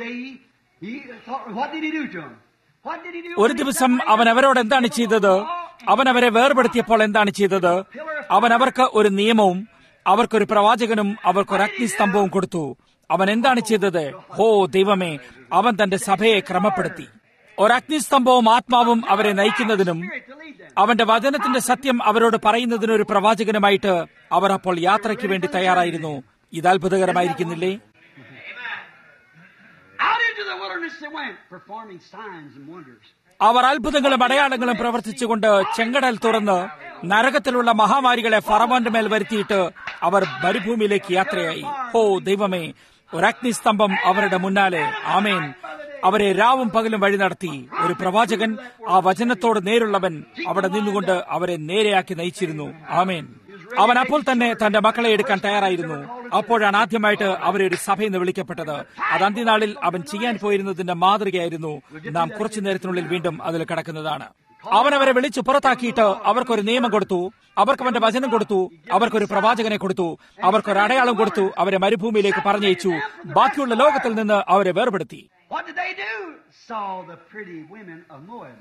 ഒരു ദിവസം അവൻ അവരോട് എന്താണ് ചെയ്തത് അവൻ അവരെ വേർപെടുത്തിയപ്പോൾ എന്താണ് ചെയ്തത് അവൻ അവർക്ക് ഒരു നിയമവും അവർക്കൊരു പ്രവാചകനും അവർക്കൊരു അഗ്നിസ്തംഭവും കൊടുത്തു അവൻ എന്താണ് ചെയ്തത് ഹോ ദൈവമേ അവൻ തന്റെ സഭയെ ക്രമപ്പെടുത്തി ഒരഗ്നിസ്തംഭവും ആത്മാവും അവരെ നയിക്കുന്നതിനും അവന്റെ വചനത്തിന്റെ സത്യം അവരോട് പറയുന്നതിന് ഒരു പ്രവാചകനുമായിട്ട് അവർ അപ്പോൾ യാത്രയ്ക്ക് വേണ്ടി തയ്യാറായിരുന്നു ഇത് അത്ഭുതകരമായിരിക്കുന്നില്ലേ അവർ അത്ഭുതങ്ങളും അടയാളങ്ങളും പ്രവർത്തിച്ചുകൊണ്ട് ചെങ്കടൽ തുറന്ന് നരകത്തിലുള്ള മഹാമാരികളെ ഫറവോന്റെ മേൽ വരുത്തിയിട്ട് അവർ മരുഭൂമിയിലേക്ക് യാത്രയായി ഓ ദൈവമേ ഒരഗ്നിസ്തംഭം അവരുടെ മുന്നാലെ ആമേൻ അവരെ രാവും പകലും വഴി നടത്തി ഒരു പ്രവാചകൻ ആ വചനത്തോട് നേരുള്ളവൻ അവിടെ നിന്നുകൊണ്ട് അവരെ നേരെയാക്കി നയിച്ചിരുന്നു ആമേൻ അവൻ അപ്പോൾ തന്നെ തന്റെ മക്കളെ എടുക്കാൻ തയ്യാറായിരുന്നു അപ്പോഴാണ് ആദ്യമായിട്ട് അവരെ ഒരു സഭയിൽ നിന്ന് വിളിക്കപ്പെട്ടത് അത് അന്ത്യനാളിൽ അവൻ ചെയ്യാൻ പോയിരുന്നതിന്റെ മാതൃകയായിരുന്നു നാം കുറച്ചു നേരത്തിനുള്ളിൽ വീണ്ടും അതിൽ കിടക്കുന്നതാണ് അവൻ അവരെ വിളിച്ചു പുറത്താക്കിയിട്ട് അവർക്കൊരു നിയമം കൊടുത്തു അവർക്ക് അവന്റെ വചനം കൊടുത്തു അവർക്കൊരു പ്രവാചകനെ കൊടുത്തു അവർക്കൊരു അടയാളം കൊടുത്തു അവരെ മരുഭൂമിയിലേക്ക് പറഞ്ഞയച്ചു ബാക്കിയുള്ള ലോകത്തിൽ നിന്ന് അവരെ വേർപെടുത്തി What did they do? Saw the pretty women of Moab.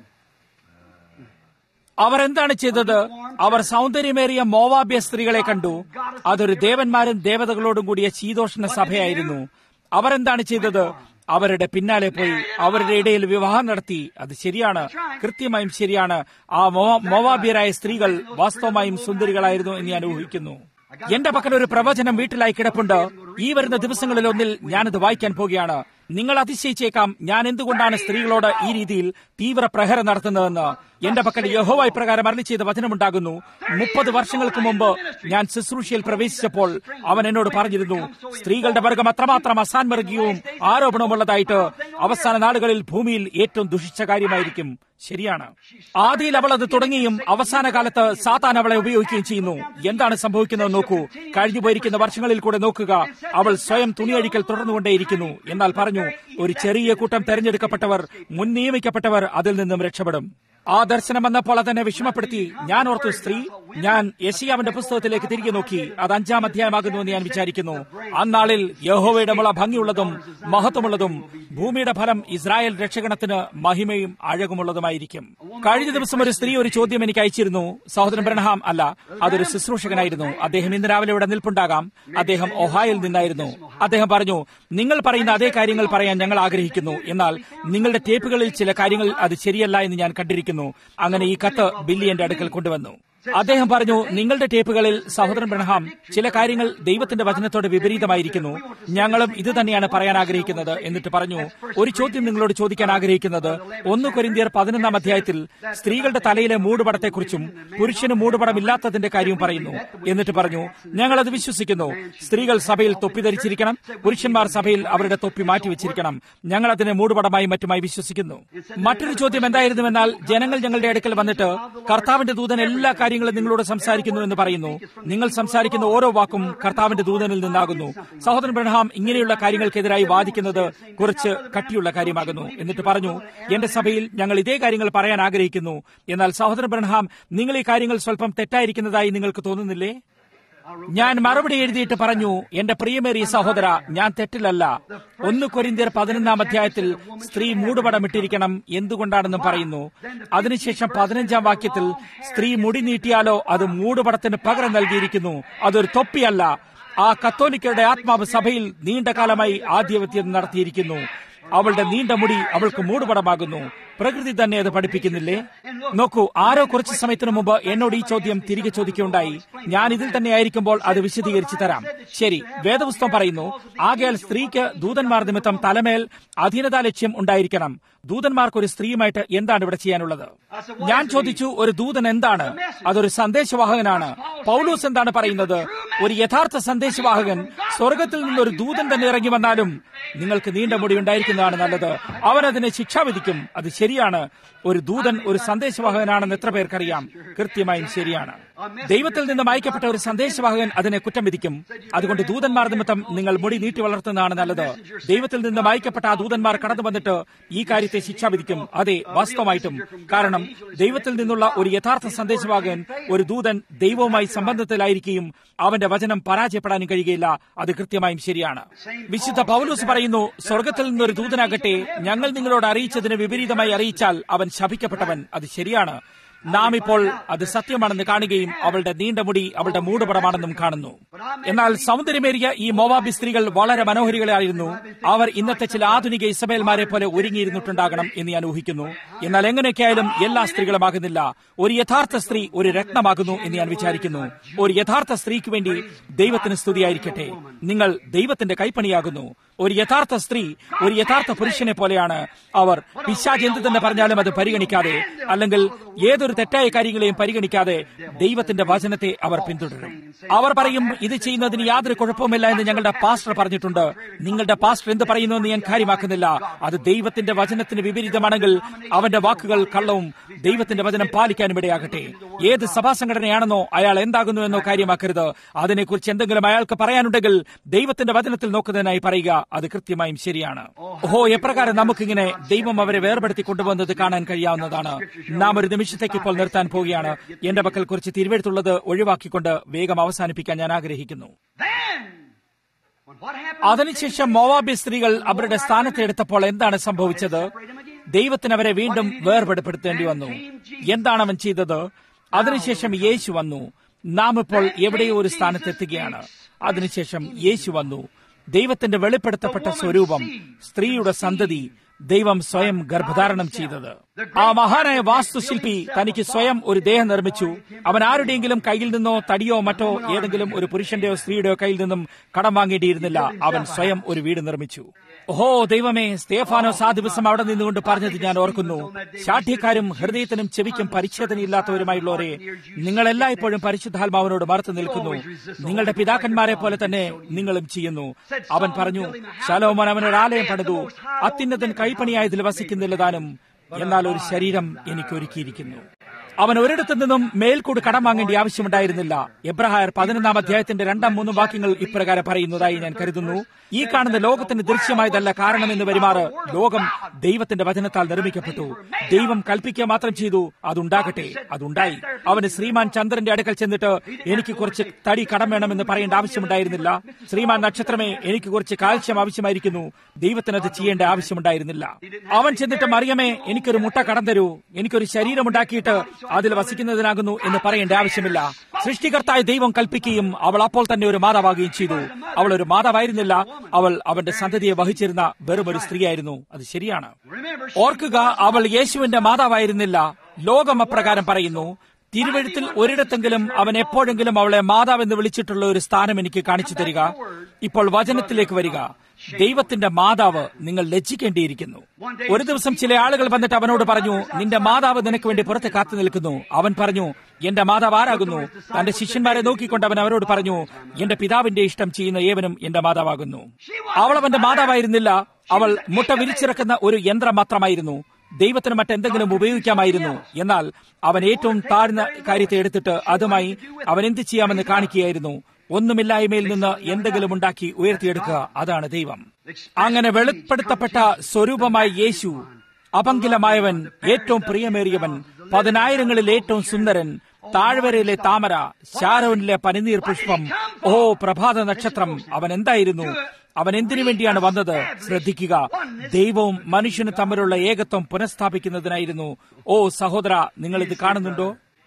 അവർ എന്താണ് ചെയ്തത് അവർ സൗന്ദര്യമേറിയ മോവാബ്യ സ്ത്രീകളെ കണ്ടു അതൊരു ദേവന്മാരും ദേവതകളോടും കൂടിയ ശീതോഷ്ണ സഭയായിരുന്നു അവരെന്താണ് ചെയ്തത് അവരുടെ പിന്നാലെ പോയി അവരുടെ ഇടയിൽ വിവാഹം നടത്തി അത് ശരിയാണ് കൃത്യമായും ശരിയാണ് ആ മോവാബ്യരായ സ്ത്രീകൾ വാസ്തവമായും സുന്ദരികളായിരുന്നു എന്ന് ഞാൻ ഊഹിക്കുന്നു എന്റെ പക്കൽ ഒരു പ്രവചനം വീട്ടിലായി കിടപ്പുണ്ട് ഈ വരുന്ന ദിവസങ്ങളിൽ ഒന്നിൽ ഞാനത് വായിക്കാൻ പോകുകയാണ് നിങ്ങൾ അതിശയിച്ചേക്കാം ഞാൻ എന്തുകൊണ്ടാണ് സ്ത്രീകളോട് ഈ രീതിയിൽ തീവ്ര പ്രഹരം നടത്തുന്നതെന്ന് എന്റെ പക്കൽ യഹോവായി പ്രകാരം അരളി ചെയ്ത വചനമുണ്ടാകുന്നു മുപ്പത് വർഷങ്ങൾക്ക് മുമ്പ് ഞാൻ ശുശ്രൂഷയിൽ പ്രവേശിച്ചപ്പോൾ അവൻ എന്നോട് പറഞ്ഞിരുന്നു സ്ത്രീകളുടെ വർഗം അത്രമാത്രം അസാൻവർഗീയവും ആരോപണമുള്ളതായിട്ട് അവസാന നാളുകളിൽ ഭൂമിയിൽ ഏറ്റവും ദുഷിച്ച കാര്യമായിരിക്കും ശരിയാണ് ആദ്യയിൽ അവൾ അത് തുടങ്ങിയും അവസാന കാലത്ത് സാത്താൻ അവളെ ഉപയോഗിക്കുകയും ചെയ്യുന്നു എന്താണ് സംഭവിക്കുന്നത് നോക്കൂ കഴിഞ്ഞുപോയിരിക്കുന്ന വർഷങ്ങളിൽ കൂടെ നോക്കുക അവൾ സ്വയം തുണിയഴിക്കൽ തുടർന്നുകൊണ്ടേയിരിക്കുന്നു എന്നാൽ പറഞ്ഞു പറഞ്ഞു ഒരു ചെറിയ കൂട്ടം തെരഞ്ഞെടുക്കപ്പെട്ടവർ മുൻ നിയമിക്കപ്പെട്ടവർ അതിൽ നിന്നും രക്ഷപ്പെടും ആ ദർശനം വന്നപ്പോൾ അതെന്നെ വിഷമപ്പെടുത്തി ഞാൻ ഓർത്തു സ്ത്രീ ഞാൻ യശിയാവിന്റെ പുസ്തകത്തിലേക്ക് തിരികെ നോക്കി അത് അഞ്ചാം അധ്യായമാകുന്നു എന്ന് ഞാൻ വിചാരിക്കുന്നു അന്നാളിൽ യഹോവയുടെ മുള ഭംഗിയുള്ളതും മഹത്വമുള്ളതും ഭൂമിയുടെ ഫലം ഇസ്രായേൽ രക്ഷകണത്തിന് മഹിമയും അഴകുമുള്ളതുമായിരിക്കും കഴിഞ്ഞ ദിവസം ഒരു സ്ത്രീ ഒരു ചോദ്യം എനിക്ക് അയച്ചിരുന്നു സഹോദരൻ ബ്രഹ്ഹാം അല്ല അതൊരു ശുശ്രൂഷകനായിരുന്നു അദ്ദേഹം ഇന്ന് രാവിലെ ഇവിടെ നിൽപ്പുണ്ടാകാം അദ്ദേഹം ഒഹായിൽ നിന്നായിരുന്നു അദ്ദേഹം പറഞ്ഞു നിങ്ങൾ പറയുന്ന അതേ കാര്യങ്ങൾ പറയാൻ ഞങ്ങൾ ആഗ്രഹിക്കുന്നു എന്നാൽ നിങ്ങളുടെ ടേപ്പുകളിൽ ചില കാര്യങ്ങൾ അത് ശരിയല്ല എന്ന് ഞാൻ കണ്ടിരിക്കുന്നു അങ്ങനെ ഈ കത്ത് ബില്ലി എന്റെ അടുക്കൽ കൊണ്ടുവന്നു അദ്ദേഹം പറഞ്ഞു നിങ്ങളുടെ ടേപ്പുകളിൽ സഹോദരൻ ബ്രഹ്ഹാം ചില കാര്യങ്ങൾ ദൈവത്തിന്റെ വചനത്തോട് വിപരീതമായിരിക്കുന്നു ഞങ്ങളും ഇത് തന്നെയാണ് പറയാൻ ആഗ്രഹിക്കുന്നത് എന്നിട്ട് പറഞ്ഞു ഒരു ചോദ്യം നിങ്ങളോട് ചോദിക്കാൻ ആഗ്രഹിക്കുന്നത് ഒന്ന് കൊരിന്തിയർ പതിനൊന്നാം അധ്യായത്തിൽ സ്ത്രീകളുടെ തലയിലെ മൂടുപടത്തെക്കുറിച്ചും പുരുഷന് മൂടുപടമില്ലാത്തതിന്റെ കാര്യവും പറയുന്നു എന്നിട്ട് പറഞ്ഞു ഞങ്ങളത് വിശ്വസിക്കുന്നു സ്ത്രീകൾ സഭയിൽ തൊപ്പി ധരിച്ചിരിക്കണം പുരുഷന്മാർ സഭയിൽ അവരുടെ തൊപ്പി മാറ്റിവെച്ചിരിക്കണം ഞങ്ങൾ അതിനെ മൂടുപടമായി മറ്റുമായി വിശ്വസിക്കുന്നു മറ്റൊരു ചോദ്യം എന്തായിരുന്നുവെന്നാൽ ജനങ്ങൾ ഞങ്ങളുടെ അടുക്കൽ വന്നിട്ട് കർത്താവിന്റെ ദൂതൻ എല്ലാ കാര്യങ്ങളും നിങ്ങളോട് സംസാരിക്കുന്നു എന്ന് പറയുന്നു നിങ്ങൾ സംസാരിക്കുന്ന ഓരോ വാക്കും കർത്താവിന്റെ ദൂതനിൽ നിന്നാകുന്നു സഹോദരൻ ബ്രഹ്ഹാം ഇങ്ങനെയുള്ള കാര്യങ്ങൾക്കെതിരായി വാദിക്കുന്നത് കുറച്ച് കട്ടിയുള്ള കാര്യമാകുന്നു എന്നിട്ട് പറഞ്ഞു എന്റെ സഭയിൽ ഞങ്ങൾ ഇതേ കാര്യങ്ങൾ പറയാൻ ആഗ്രഹിക്കുന്നു എന്നാൽ സഹോദരൻ ബ്രഹ്ഹാം നിങ്ങൾ ഈ കാര്യങ്ങൾ സ്വല്പം തെറ്റായിരിക്കുന്നതായി നിങ്ങൾക്ക് തോന്നുന്നില്ലേ ഞാൻ മറുപടി എഴുതിയിട്ട് പറഞ്ഞു എന്റെ പ്രിയമേറിയ സഹോദര ഞാൻ തെറ്റിലല്ല ഒന്ന് കൊരിന്തിയർ പതിനൊന്നാം അധ്യായത്തിൽ സ്ത്രീ മൂടുപടമിട്ടിരിക്കണം എന്തുകൊണ്ടാണെന്നും പറയുന്നു അതിനുശേഷം പതിനഞ്ചാം വാക്യത്തിൽ സ്ത്രീ മുടി നീട്ടിയാലോ അത് മൂടുപടത്തിന് പകരം നൽകിയിരിക്കുന്നു അതൊരു തൊപ്പിയല്ല ആ കത്തോലിക്കരുടെ ആത്മാവ് സഭയിൽ നീണ്ട കാലമായി ആധിപത്യം നടത്തിയിരിക്കുന്നു അവളുടെ നീണ്ട മുടി അവൾക്ക് മൂടുപടമാകുന്നു പ്രകൃതി തന്നെ അത് പഠിപ്പിക്കുന്നില്ലേ നോക്കൂ ആരോ കുറച്ചു സമയത്തിനു മുമ്പ് എന്നോട് ഈ ചോദ്യം തിരികെ ചോദിക്കുകയുണ്ടായി ഞാൻ ഇതിൽ തന്നെ ആയിരിക്കുമ്പോൾ അത് വിശദീകരിച്ചു തരാം ശരി വേദപുസ്തകം പറയുന്നു ആകയാൽ സ്ത്രീക്ക് ദൂതന്മാർ നിമിത്തം തലമേൽ അധീനതാ ലക്ഷ്യം ഉണ്ടായിരിക്കണം ദൂതന്മാർക്ക് ഒരു സ്ത്രീയുമായിട്ട് എന്താണ് ഇവിടെ ചെയ്യാനുള്ളത് ഞാൻ ചോദിച്ചു ഒരു ദൂതൻ എന്താണ് അതൊരു സന്ദേശവാഹകനാണ് പൗലൂസ് എന്താണ് പറയുന്നത് ഒരു യഥാർത്ഥ സന്ദേശവാഹകൻ സ്വർഗത്തിൽ നിന്നൊരു ദൂതൻ തന്നെ ഇറങ്ങി വന്നാലും നിങ്ങൾക്ക് നീണ്ട മുടി ഉണ്ടായിരിക്കുന്നതാണ് നല്ലത് അവൻ അതിനെ ശിക്ഷ വിധിക്കും അത് ശരിയാണ് ഒരു ദൂതൻ ഒരു സന്ദേശവാഹകനാണെന്ന് എത്ര പേർക്കറിയാം കൃത്യമായും ശരിയാണ് ദൈവത്തിൽ നിന്നും അയക്കപ്പെട്ട ഒരു സന്ദേശവാഹകൻ അതിനെ കുറ്റം വിധിക്കും അതുകൊണ്ട് ദൂതന്മാർ നിമിത്തം നിങ്ങൾ മുടി നീട്ടി വളർത്തുന്നതാണ് നല്ലത് ദൈവത്തിൽ നിന്നും അയക്കപ്പെട്ട ആ ദൂതന്മാർ കടന്നു വന്നിട്ട് ഈ കാര്യത്തെ ശിക്ഷ വിധിക്കും അതെ വാസ്തവമായിട്ടും കാരണം ദൈവത്തിൽ നിന്നുള്ള ഒരു യഥാർത്ഥ സന്ദേശവാഹകൻ ഒരു ദൂതൻ ദൈവവുമായി സംബന്ധത്തിലായിരിക്കുകയും അവന്റെ വചനം പരാജയപ്പെടാനും കഴിയുകയില്ല അത് കൃത്യമായും ശരിയാണ് വിശുദ്ധ പൗലൂസ് പറയുന്നു സ്വർഗത്തിൽ നിന്നൊരു ദൂതനാകട്ടെ ഞങ്ങൾ നിങ്ങളോട് അറിയിച്ചതിന് വിപരീതമായി അറിയിച്ചാൽ അവൻ ശപിക്കപ്പെട്ടവൻ അത് ശരിയാണ് നാം ഇപ്പോൾ അത് സത്യമാണെന്ന് കാണുകയും അവളുടെ നീണ്ട മുടി അവളുടെ മൂടുപടമാണെന്നും കാണുന്നു എന്നാൽ സൗന്ദര്യമേറിയ ഈ മോവാബി സ്ത്രീകൾ വളരെ മനോഹരികളായിരുന്നു അവർ ഇന്നത്തെ ചില ആധുനിക ഇസബേൽമാരെ പോലെ ഒരുങ്ങിയിരുന്നിട്ടുണ്ടാകണം എന്ന് ഞാൻ ഊഹിക്കുന്നു എന്നാൽ എങ്ങനെയൊക്കെയായാലും എല്ലാ സ്ത്രീകളുമാകുന്നില്ല ഒരു യഥാർത്ഥ സ്ത്രീ ഒരു രത്നമാകുന്നു എന്ന് ഞാൻ വിചാരിക്കുന്നു ഒരു യഥാർത്ഥ സ്ത്രീക്ക് വേണ്ടി ദൈവത്തിന് സ്തുതിയായിരിക്കട്ടെ നിങ്ങൾ ദൈവത്തിന്റെ കൈപ്പണിയാകുന്നു ഒരു യഥാർത്ഥ സ്ത്രീ ഒരു യഥാർത്ഥ പുരുഷനെ പോലെയാണ് അവർ പിശാജ് എന്ത് തന്നെ പറഞ്ഞാലും അത് പരിഗണിക്കാതെ അല്ലെങ്കിൽ ഏതൊരു തെറ്റായ കാര്യങ്ങളെയും പരിഗണിക്കാതെ ദൈവത്തിന്റെ വചനത്തെ അവർ പിന്തുടരും അവർ പറയും ഇത് ചെയ്യുന്നതിന് യാതൊരു കുഴപ്പവുമില്ല എന്ന് ഞങ്ങളുടെ പാസ്റ്റർ പറഞ്ഞിട്ടുണ്ട് നിങ്ങളുടെ പാസ്റ്റർ എന്ത് പറയുന്നു എന്ന് ഞാൻ കാര്യമാക്കുന്നില്ല അത് ദൈവത്തിന്റെ വചനത്തിന് വിപരീതമാണെങ്കിൽ അവന്റെ വാക്കുകൾ കള്ളവും ദൈവത്തിന്റെ വചനം പാലിക്കാനും ഇടയാകട്ടെ ഏത് സഭാ സംഘടനയാണെന്നോ അയാൾ എന്താകുന്നു എന്നോ കാര്യമാക്കരുത് അതിനെക്കുറിച്ച് എന്തെങ്കിലും അയാൾക്ക് പറയാനുണ്ടെങ്കിൽ ദൈവത്തിന്റെ വചനത്തിൽ നോക്കുന്നതിനായി പറയുക അത് കൃത്യമായും ശരിയാണ് ഓഹോ എപ്രകാരം നമുക്കിങ്ങനെ ദൈവം അവരെ വേർപെടുത്തി കൊണ്ടുവന്നത് കാണാൻ കഴിയാവുന്നതാണ് നാം ഒരു നിമിഷത്തേക്ക് ഇപ്പോൾ നിർത്താൻ പോവുകയാണ് എന്റെ പക്കൽ കുറച്ച് തിരുവെഴുത്തുള്ളത് ഒഴിവാക്കിക്കൊണ്ട് വേഗം അവസാനിപ്പിക്കാൻ ഞാൻ ആഗ്രഹിക്കുന്നു അതിനുശേഷം മോവാബി സ്ത്രീകൾ അവരുടെ സ്ഥാനത്ത് എടുത്തപ്പോൾ എന്താണ് സംഭവിച്ചത് ദൈവത്തിന് അവരെ വീണ്ടും വേർപെടുപ്പെടുത്തേണ്ടി വന്നു എന്താണ് അവൻ ചെയ്തത് അതിനുശേഷം യേശു വന്നു നാം ഇപ്പോൾ എവിടെയോ ഒരു സ്ഥാനത്തെത്തുകയാണ് അതിനുശേഷം യേശു വന്നു ദൈവത്തിന്റെ വെളിപ്പെടുത്തപ്പെട്ട സ്വരൂപം സ്ത്രീയുടെ സന്തതി ദൈവം സ്വയം ഗർഭധാരണം ചെയ്തത് ആ മഹാനായ വാസ്തുശില്പി തനിക്ക് സ്വയം ഒരു ദേഹം നിർമ്മിച്ചു അവൻ ആരുടെയെങ്കിലും കയ്യിൽ നിന്നോ തടിയോ മറ്റോ ഏതെങ്കിലും ഒരു പുരുഷന്റെയോ സ്ത്രീയുടെയോ കയ്യിൽ നിന്നും കടം വാങ്ങേണ്ടിയിരുന്നില്ല അവൻ സ്വയം ഒരു വീട് നിർമ്മിച്ചു ഓഹോ ദൈവമേ സ്തേഫാനോസ് ആ ദിവസം അവിടെ നിന്നുകൊണ്ട് പറഞ്ഞത് ഞാൻ ഓർക്കുന്നു ശാഠ്യക്കാരും ഹൃദയത്തിനും ചെവിക്കും പരിച്ഛേദനയില്ലാത്തവരുമായുള്ളവരെ നിങ്ങൾ എല്ലായ്പ്പോഴും പരിശുദ്ധാത്മാവിനോട് മറുത്തു നിൽക്കുന്നു നിങ്ങളുടെ പിതാക്കന്മാരെ പോലെ തന്നെ നിങ്ങളും ചെയ്യുന്നു അവൻ പറഞ്ഞു ശലോമോൻ അവനൊരു ആലയം പണിതു അത്യുന്നതൻ കൈപ്പണിയായതിൽ വസിക്കുന്നില്ല താനും എന്നാൽ ഒരു ശരീരം എനിക്ക് ഒരുക്കിയിരിക്കുന്നു അവൻ ഒരിടത്തു നിന്നും മേൽക്കൂട് കടം വാങ്ങേണ്ട ആവശ്യമുണ്ടായിരുന്നില്ല എബ്രഹായർ പതിനൊന്നാം അധ്യായത്തിന്റെ രണ്ടാം മൂന്നും വാക്യങ്ങൾ ഇപ്രകാരം പറയുന്നതായി ഞാൻ കരുതുന്നു ഈ കാണുന്ന ലോകത്തിന് ദൃശ്യമായതല്ല കാരണമെന്ന് പെരുമാറ് ലോകം ദൈവത്തിന്റെ വചനത്താൽ നിർമ്മിക്കപ്പെട്ടു ദൈവം കൽപ്പിക്കുക മാത്രം ചെയ്തു അതുണ്ടാകട്ടെ അതുണ്ടായി അവന് ശ്രീമാൻ ചന്ദ്രന്റെ അടുക്കൽ ചെന്നിട്ട് എനിക്ക് കുറച്ച് തടി കടം വേണമെന്ന് പറയേണ്ട ആവശ്യമുണ്ടായിരുന്നില്ല ശ്രീമാൻ നക്ഷത്രമേ എനിക്ക് കുറച്ച് കാൽസ്യം ആവശ്യമായിരിക്കുന്നു ദൈവത്തിന് അത് ചെയ്യേണ്ട ആവശ്യമുണ്ടായിരുന്നില്ല അവൻ ചെന്നിട്ട് മറിയമേ എനിക്കൊരു മുട്ട കടം തരൂ എനിക്കൊരു ശരീരമുണ്ടാക്കിയിട്ട് അതിൽ വസിക്കുന്നതിനാകുന്നു എന്ന് പറയേണ്ട ആവശ്യമില്ല സൃഷ്ടികർത്തായ ദൈവം കൽപ്പിക്കുകയും അവൾ അപ്പോൾ തന്നെ ഒരു മാതാവാകുകയും ചെയ്തു അവൾ ഒരു മാതാവായിരുന്നില്ല അവൾ അവന്റെ സന്തതിയെ വഹിച്ചിരുന്ന വെറും ഒരു സ്ത്രീയായിരുന്നു അത് ശരിയാണ് ഓർക്കുക അവൾ യേശുവിന്റെ മാതാവായിരുന്നില്ല ലോകം അപ്രകാരം പറയുന്നു തിരുവഴുത്തിൽ ഒരിടത്തെങ്കിലും അവൻ എപ്പോഴെങ്കിലും അവളെ മാതാവെന്ന് വിളിച്ചിട്ടുള്ള ഒരു സ്ഥാനം എനിക്ക് കാണിച്ചു തരിക ഇപ്പോൾ വചനത്തിലേക്ക് വരിക ദൈവത്തിന്റെ മാതാവ് നിങ്ങൾ ലജ്ജിക്കേണ്ടിയിരിക്കുന്നു ഒരു ദിവസം ചില ആളുകൾ വന്നിട്ട് അവനോട് പറഞ്ഞു നിന്റെ മാതാവ് നിനക്ക് വേണ്ടി പുറത്ത് കാത്തു നിൽക്കുന്നു അവൻ പറഞ്ഞു എന്റെ മാതാവ് ആരാകുന്നു തന്റെ ശിഷ്യന്മാരെ നോക്കിക്കൊണ്ട് അവൻ അവരോട് പറഞ്ഞു എന്റെ പിതാവിന്റെ ഇഷ്ടം ചെയ്യുന്ന ഏവനും എന്റെ മാതാവാകുന്നു അവൾ അവന്റെ മാതാവായിരുന്നില്ല അവൾ മുട്ട വിരിച്ചിറക്കുന്ന ഒരു യന്ത്രം മാത്രമായിരുന്നു ദൈവത്തിന് മറ്റെന്തെങ്കിലും ഉപയോഗിക്കാമായിരുന്നു എന്നാൽ അവൻ ഏറ്റവും താഴ്ന്ന കാര്യത്തെ എടുത്തിട്ട് അതുമായി അവൻ എന്ത് ചെയ്യാമെന്ന് കാണിക്കുകയായിരുന്നു ഒന്നുമില്ലായ്മയിൽ നിന്ന് എന്തെങ്കിലും ഉണ്ടാക്കി ഉയർത്തിയെടുക്കുക അതാണ് ദൈവം അങ്ങനെ വെളിപ്പെടുത്തപ്പെട്ട സ്വരൂപമായ യേശു അപങ്കിലമായവൻ ഏറ്റവും പ്രിയമേറിയവൻ പതിനായിരങ്ങളിൽ ഏറ്റവും സുന്ദരൻ താഴ്വരയിലെ താമര ശാരോനിലെ പനിനീർ പുഷ്പം ഓ പ്രഭാത നക്ഷത്രം അവൻ എന്തായിരുന്നു അവൻ എന്തിനു വേണ്ടിയാണ് വന്നത് ശ്രദ്ധിക്കുക ദൈവവും മനുഷ്യനും തമ്മിലുള്ള ഏകത്വം പുനഃസ്ഥാപിക്കുന്നതിനായിരുന്നു ഓ സഹോദര നിങ്ങൾ ഇത് കാണുന്നുണ്ടോ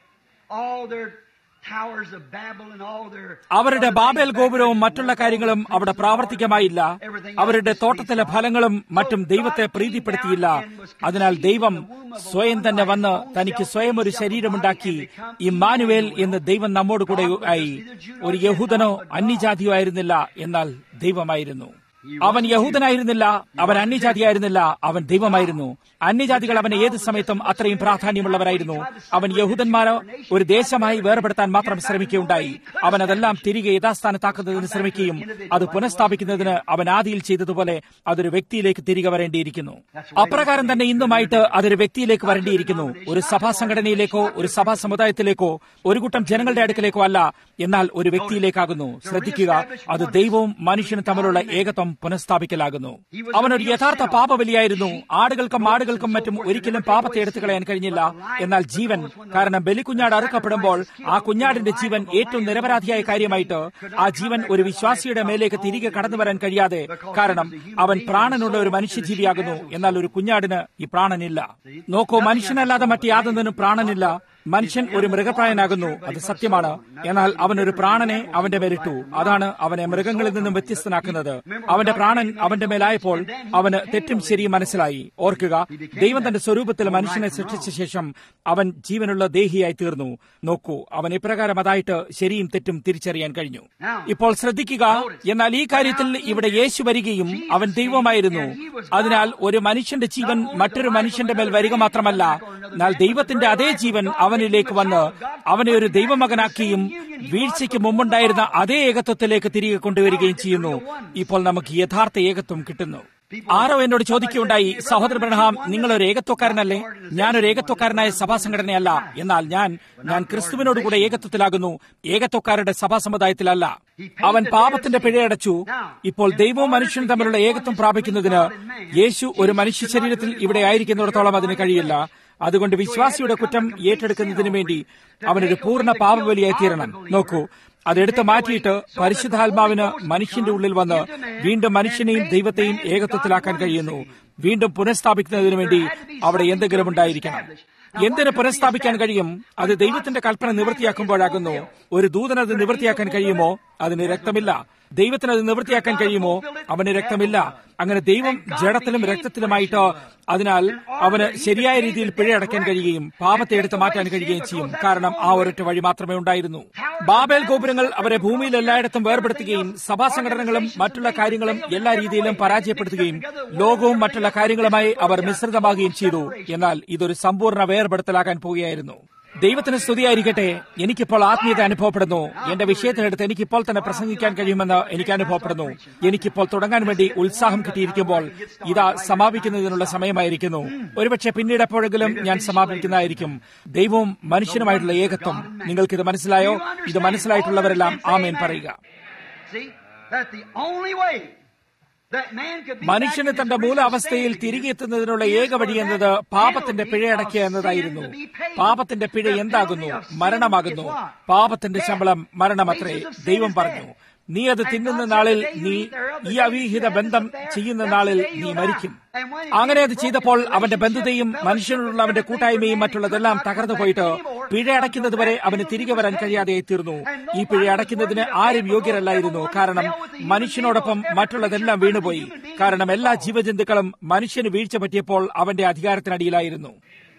അവരുടെ ബാബേൽ ഗോപുരവും മറ്റുള്ള കാര്യങ്ങളും അവിടെ പ്രാവർത്തികമായില്ല അവരുടെ തോട്ടത്തിലെ ഫലങ്ങളും മറ്റും ദൈവത്തെ പ്രീതിപ്പെടുത്തിയില്ല അതിനാൽ ദൈവം സ്വയം തന്നെ വന്ന് തനിക്ക് സ്വയം ഒരു ശരീരമുണ്ടാക്കി ഇമ്മാനുവേൽ എന്ന് ദൈവം നമ്മോട് കൂടെ ആയി ഒരു യഹൂദനോ അന്യജാതിയോ ആയിരുന്നില്ല എന്നാൽ ദൈവമായിരുന്നു അവൻ യഹൂദനായിരുന്നില്ല അവൻ അന്യജാതിയായിരുന്നില്ല അവൻ ദൈവമായിരുന്നു അന്യജാതികൾ അവന് ഏത് സമയത്തും അത്രയും പ്രാധാന്യമുള്ളവരായിരുന്നു അവൻ യഹൂദന്മാരോ ഒരു ദേശമായി വേർപെടുത്താൻ മാത്രം ശ്രമിക്കുകയുണ്ടായി അവൻ അതെല്ലാം തിരികെ യഥാസ്ഥാനത്താക്കുന്നതിന് ശ്രമിക്കുകയും അത് പുനഃസ്ഥാപിക്കുന്നതിന് അവൻ ആദിയിൽ ചെയ്തതുപോലെ അതൊരു വ്യക്തിയിലേക്ക് തിരികെ വരേണ്ടിയിരിക്കുന്നു അപ്രകാരം തന്നെ ഇന്നുമായിട്ട് അതൊരു വ്യക്തിയിലേക്ക് വരേണ്ടിയിരിക്കുന്നു ഒരു സഭാ സംഘടനയിലേക്കോ ഒരു സഭാ സമുദായത്തിലേക്കോ ഒരു കൂട്ടം ജനങ്ങളുടെ അടുക്കലേക്കോ അല്ല എന്നാൽ ഒരു വ്യക്തിയിലേക്കാകുന്നു ശ്രദ്ധിക്കുക അത് ദൈവവും മനുഷ്യനും തമ്മിലുള്ള ഏകത്വം പുനഃസ്ഥാപിക്കലാകുന്നു അവനൊരു യഥാർത്ഥ പാപബലിയായിരുന്നു ആടുകൾക്കും ആടുകൾക്കും മറ്റും ഒരിക്കലും പാപത്തെ എടുത്തു കളയാൻ കഴിഞ്ഞില്ല എന്നാൽ ജീവൻ കാരണം ബലിക്കുഞ്ഞാട് അറുക്കപ്പെടുമ്പോൾ ആ കുഞ്ഞാടിന്റെ ജീവൻ ഏറ്റവും നിരപരാധിയായ കാര്യമായിട്ട് ആ ജീവൻ ഒരു വിശ്വാസിയുടെ മേലേക്ക് തിരികെ കടന്നു വരാൻ കഴിയാതെ കാരണം അവൻ പ്രാണനുള്ള ഒരു മനുഷ്യജീവിയാകുന്നു എന്നാൽ ഒരു കുഞ്ഞാടിന് ഈ പ്രാണനില്ല നോക്കൂ മനുഷ്യനല്ലാതെ മറ്റ് യാതൊന്നിനും പ്രാണനില്ല മനുഷ്യൻ ഒരു മൃഗപ്രായനാകുന്നു അത് സത്യമാണ് എന്നാൽ അവൻ ഒരു പ്രാണനെ അവന്റെ മേലിട്ടു അതാണ് അവനെ മൃഗങ്ങളിൽ നിന്നും വ്യത്യസ്തനാക്കുന്നത് അവന്റെ പ്രാണൻ അവന്റെ മേലായപ്പോൾ അവന് തെറ്റും ശരിയും മനസ്സിലായി ഓർക്കുക ദൈവം തന്റെ സ്വരൂപത്തിൽ മനുഷ്യനെ സൃഷ്ടിച്ച ശേഷം അവൻ ജീവനുള്ള ദേഹിയായി തീർന്നു നോക്കൂ അവൻ ഇപ്രകാരം അതായിട്ട് ശരിയും തെറ്റും തിരിച്ചറിയാൻ കഴിഞ്ഞു ഇപ്പോൾ ശ്രദ്ധിക്കുക എന്നാൽ ഈ കാര്യത്തിൽ ഇവിടെ യേശു വരികയും അവൻ ദൈവമായിരുന്നു അതിനാൽ ഒരു മനുഷ്യന്റെ ജീവൻ മറ്റൊരു മനുഷ്യന്റെ മേൽ വരിക മാത്രമല്ല എന്നാൽ ദൈവത്തിന്റെ അതേ ജീവൻ അവനിലേക്ക് വന്ന് അവനെ ഒരു ദൈവമകനാക്കിയും വീഴ്ചയ്ക്ക് മുമ്പുണ്ടായിരുന്ന അതേ ഏകത്വത്തിലേക്ക് തിരികെ കൊണ്ടുവരികയും ചെയ്യുന്നു ഇപ്പോൾ നമുക്ക് യഥാർത്ഥ ഏകത്വം കിട്ടുന്നു ആരോ എന്നോട് ചോദിക്കുകയുണ്ടായി സഹോദര ബ്രഹ്ഹാം നിങ്ങൾ ഒരു ഏകത്വക്കാരനല്ലേ ഞാനൊരു ഏകത്വക്കാരനായ സഭാ സംഘടനയല്ല എന്നാൽ ഞാൻ ഞാൻ ക്രിസ്തുവിനോട് കൂടെ ഏകത്വത്തിലാകുന്നു ഏകത്വക്കാരുടെ സഭാ സമുദായത്തിലല്ല അവൻ പാപത്തിന്റെ പിഴയടച്ചു ഇപ്പോൾ ദൈവവും മനുഷ്യനും തമ്മിലുള്ള ഏകത്വം പ്രാപിക്കുന്നതിന് യേശു ഒരു മനുഷ്യ ശരീരത്തിൽ ഇവിടെ ആയിരിക്കുന്നിടത്തോളം അതിന് കഴിയില്ല അതുകൊണ്ട് വിശ്വാസിയുടെ കുറ്റം ഏറ്റെടുക്കുന്നതിന് വേണ്ടി അവനൊരു പൂർണ്ണ പാപബലിയായി തീരണം നോക്കൂ അതെടുത്ത് മാറ്റിയിട്ട് പരിശുദ്ധാത്മാവിന് മനുഷ്യന്റെ ഉള്ളിൽ വന്ന് വീണ്ടും മനുഷ്യനെയും ദൈവത്തെയും ഏകത്വത്തിലാക്കാൻ കഴിയുന്നു വീണ്ടും പുനഃസ്ഥാപിക്കുന്നതിന് വേണ്ടി അവിടെ എന്തെങ്കിലും ഉണ്ടായിരിക്കണം എന്തിന് പുനഃസ്ഥാപിക്കാൻ കഴിയും അത് ദൈവത്തിന്റെ കൽപ്പന നിവൃത്തിയാക്കുമ്പോഴാകുന്നു ഒരു ദൂതനത് നിവൃത്തിയാക്കാൻ കഴിയുമോ അതിന് രക്തമില്ല ദൈവത്തിന് അത് നിവൃത്തിയാക്കാൻ കഴിയുമോ അവന് രക്തമില്ല അങ്ങനെ ദൈവം ജഡത്തിലും രക്തത്തിലുമായിട്ട് അതിനാൽ അവന് ശരിയായ രീതിയിൽ പിഴയടയ്ക്കാൻ കഴിയുകയും പാപത്തെ എടുത്ത് മാറ്റാൻ കഴിയുകയും ചെയ്യും കാരണം ആ ഒരൊറ്റ വഴി മാത്രമേ ഉണ്ടായിരുന്നു ബാബേൽ ഗോപുരങ്ങൾ അവരെ ഭൂമിയിൽ എല്ലായിടത്തും വേർപെടുത്തുകയും സഭാ സംഘടനകളും മറ്റുള്ള കാര്യങ്ങളും എല്ലാ രീതിയിലും പരാജയപ്പെടുത്തുകയും ലോകവും മറ്റുള്ള കാര്യങ്ങളുമായി അവർ മിശ്രിതമാകുകയും ചെയ്തു എന്നാൽ ഇതൊരു സമ്പൂർണ്ണ വേർപെടുത്തലാകാൻ പോവുകയായിരുന്നു ദൈവത്തിന് സ്തുതിയായിരിക്കട്ടെ എനിക്കിപ്പോൾ ആത്മീയത അനുഭവപ്പെടുന്നു എന്റെ വിഷയത്തിനടുത്ത് എനിക്കിപ്പോൾ തന്നെ പ്രസംഗിക്കാൻ കഴിയുമെന്ന് എനിക്ക് അനുഭവപ്പെടുന്നു എനിക്കിപ്പോൾ തുടങ്ങാൻ വേണ്ടി ഉത്സാഹം കിട്ടിയിരിക്കുമ്പോൾ ഇതാ സമാപിക്കുന്നതിനുള്ള സമയമായിരിക്കുന്നു ഒരുപക്ഷെ പിന്നീട് എപ്പോഴെങ്കിലും ഞാൻ സമാപിക്കുന്നതായിരിക്കും ദൈവവും മനുഷ്യനുമായിട്ടുള്ള ഏകത്വം നിങ്ങൾക്കിത് മനസ്സിലായോ ഇത് മനസ്സിലായിട്ടുള്ളവരെല്ലാം ആമേൻ പറയുക See, that the only way that man could be മനുഷ്യന് back in his തന്റെ original മൂലാവസ്ഥയിൽ state തിരികെ എത്തുന്നതിനുള്ള ഏക വഴി എന്നത് പാപത്തിന്റെ പിഴയടക്കുക എന്നതായിരുന്നു പാപത്തിന്റെ പിഴ എന്താകുന്നു മരണമാകുന്നു പാപത്തിന്റെ ശമ്പളം മരണമത്രേ ദൈവം പറഞ്ഞു നീ അത് തിന്നുന്ന നാളിൽ നീ ഈ അവിഹിത ബന്ധം ചെയ്യുന്ന നാളിൽ നീ മരിക്കും അങ്ങനെ അത് ചെയ്തപ്പോൾ അവന്റെ ബന്ധുതയും മനുഷ്യനോടുള്ള അവന്റെ കൂട്ടായ്മയും മറ്റുള്ളതെല്ലാം തകർന്നു പോയിട്ട് പിഴ അടയ്ക്കുന്നത് വരെ അവന് തിരികെ വരാൻ കഴിയാതെ തീർന്നു ഈ പിഴ അടയ്ക്കുന്നതിന് ആരും യോഗ്യരല്ലായിരുന്നു കാരണം മനുഷ്യനോടൊപ്പം മറ്റുള്ളതെല്ലാം വീണുപോയി കാരണം എല്ലാ ജീവജന്തുക്കളും മനുഷ്യന് വീഴ്ച പറ്റിയപ്പോൾ അവന്റെ അധികാരത്തിനടിയിലായിരുന്നു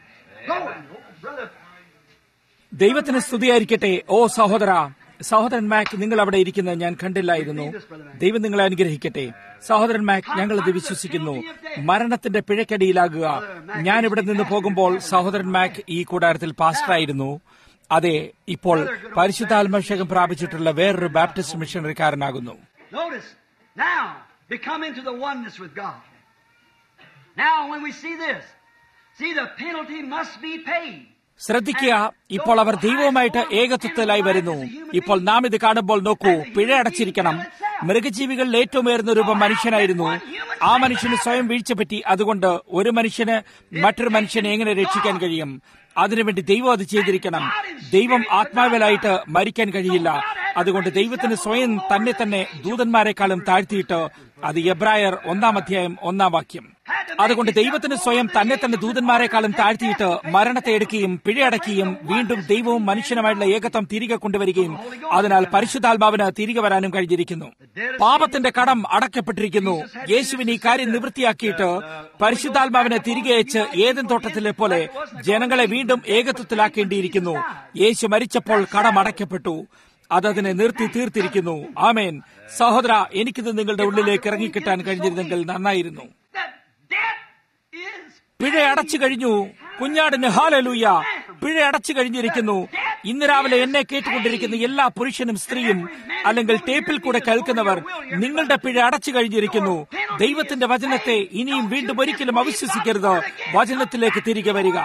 ദൈവത്തിന് സ്തുതിയായിരിക്കട്ടെ ഓ സഹോദര സഹോദരൻ മാക് നിങ്ങൾ അവിടെ ഇരിക്കുന്നത് ഞാൻ കണ്ടില്ലായിരുന്നു ദൈവം നിങ്ങളെ അനുഗ്രഹിക്കട്ടെ സഹോദരൻ മാക് ഞങ്ങൾ ഇത് വിശ്വസിക്കുന്നു മരണത്തിന്റെ പിഴക്കടിയിലാകുക ഞാൻ ഇവിടെ നിന്ന് പോകുമ്പോൾ സഹോദരൻ മാക് ഈ കൂടാരത്തിൽ പാസ്റ്ററായിരുന്നു അതെ ഇപ്പോൾ പരിശുദ്ധാത്മാഭിഷേകം പ്രാപിച്ചിട്ടുള്ള വേറൊരു ബാപ്റ്റിസ്റ്റ് മിഷണറിക്കാരനാകുന്നു Notice, now, to come into the oneness with God. Now, when we see this, see the penalty must be paid. ശ്രദ്ധിക്കുക ഇപ്പോൾ അവർ ദൈവവുമായിട്ട് ഏകത്വത്തിലായി വരുന്നു ഇപ്പോൾ നാം ഇത് കാണുമ്പോൾ നോക്കൂ പിഴ അടച്ചിരിക്കണം മൃഗജീവികളിൽ ഏറ്റവും ഉയർന്ന രൂപം മനുഷ്യനായിരുന്നു ആ മനുഷ്യന് സ്വയം വീഴ്ച പറ്റി അതുകൊണ്ട് ഒരു മനുഷ്യന് മറ്റൊരു മനുഷ്യനെ എങ്ങനെ രക്ഷിക്കാൻ കഴിയും അതിനുവേണ്ടി ദൈവം അത് ചെയ്തിരിക്കണം ദൈവം ആത്മാവിലായിട്ട് മരിക്കാൻ കഴിയില്ല അതുകൊണ്ട് ദൈവത്തിന് സ്വയം തന്നെ തന്നെ ദൂതന്മാരെക്കാളും താഴ്ത്തിയിട്ട് അത് എബ്രായർ ഒന്നാം അധ്യായം ഒന്നാം വാക്യം അതുകൊണ്ട് ദൈവത്തിന് സ്വയം തന്നെ തന്നെ ദൂതന്മാരെക്കാളും താഴ്ത്തിയിട്ട് മരണത്തെ എടുക്കുകയും പിഴയടക്കുകയും വീണ്ടും ദൈവവും മനുഷ്യനുമായിട്ടുള്ള ഏകത്വം തിരികെ കൊണ്ടുവരികയും അതിനാൽ പരിശുദ്ധാത്മാവിന് തിരികെ വരാനും കഴിഞ്ഞിരിക്കുന്നു പാപത്തിന്റെ കടം അടക്കപ്പെട്ടിരിക്കുന്നു യേശുവിന് ഈ കാര്യം നിവൃത്തിയാക്കിയിട്ട് പരിശുദ്ധാത്മാവിനെ തിരികെ അയച്ച് ഏതൻ തോട്ടത്തിലെ പോലെ ജനങ്ങളെ വീണ്ടും ഏകത്വത്തിലാക്കേണ്ടിയിരിക്കുന്നു യേശു മരിച്ചപ്പോൾ കടം അടയ്ക്കപ്പെട്ടു അതതിനെ നിർത്തി തീർത്തിരിക്കുന്നു ആമേൻ സഹോദര എനിക്കിത് നിങ്ങളുടെ ഉള്ളിലേക്ക് ഇറങ്ങിക്കിട്ടാൻ കഴിഞ്ഞിരുന്നെങ്കിൽ നന്നായിരുന്നു That debt is പിഴ അടച്ചു കഴിഞ്ഞു കുഞ്ഞാടിന് ഹാലലൂയ പിഴ അടച്ചു കഴിഞ്ഞിരിക്കുന്നു ഇന്ന് രാവിലെ എന്നെ കേട്ടുകൊണ്ടിരിക്കുന്ന എല്ലാ പുരുഷനും സ്ത്രീയും അല്ലെങ്കിൽ ടേപ്പിൽ കൂടെ കേൾക്കുന്നവർ നിങ്ങളുടെ പിഴ അടച്ചു കഴിഞ്ഞിരിക്കുന്നു ദൈവത്തിന്റെ വചനത്തെ ഇനിയും വീണ്ടും ഒരിക്കലും അവിശ്വസിക്കരുത് വചനത്തിലേക്ക് തിരികെ വരിക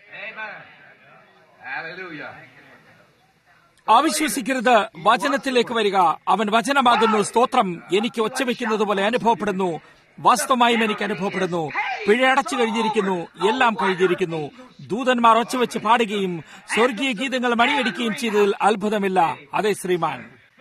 Hallelujah. അവിശ്വസിക്കരുത് വചനത്തിലേക്ക് വരിക അവൻ വചനമാകുന്നു സ്തോത്രം എനിക്ക് ഒച്ചവെക്കുന്നത് പോലെ അനുഭവപ്പെടുന്നു വാസ്തവമായും എനിക്ക് അനുഭവപ്പെടുന്നു പിഴ അടച്ചു കഴിഞ്ഞിരിക്കുന്നു എല്ലാം കഴിഞ്ഞിരിക്കുന്നു ദൂതന്മാർ ഒച്ചവെച്ച് പാടുകയും സ്വർഗീയ ഗീതങ്ങൾ മണിയടിക്കുകയും ചെയ്തതിൽ അത്ഭുതമില്ല അതെ ശ്രീമാൻ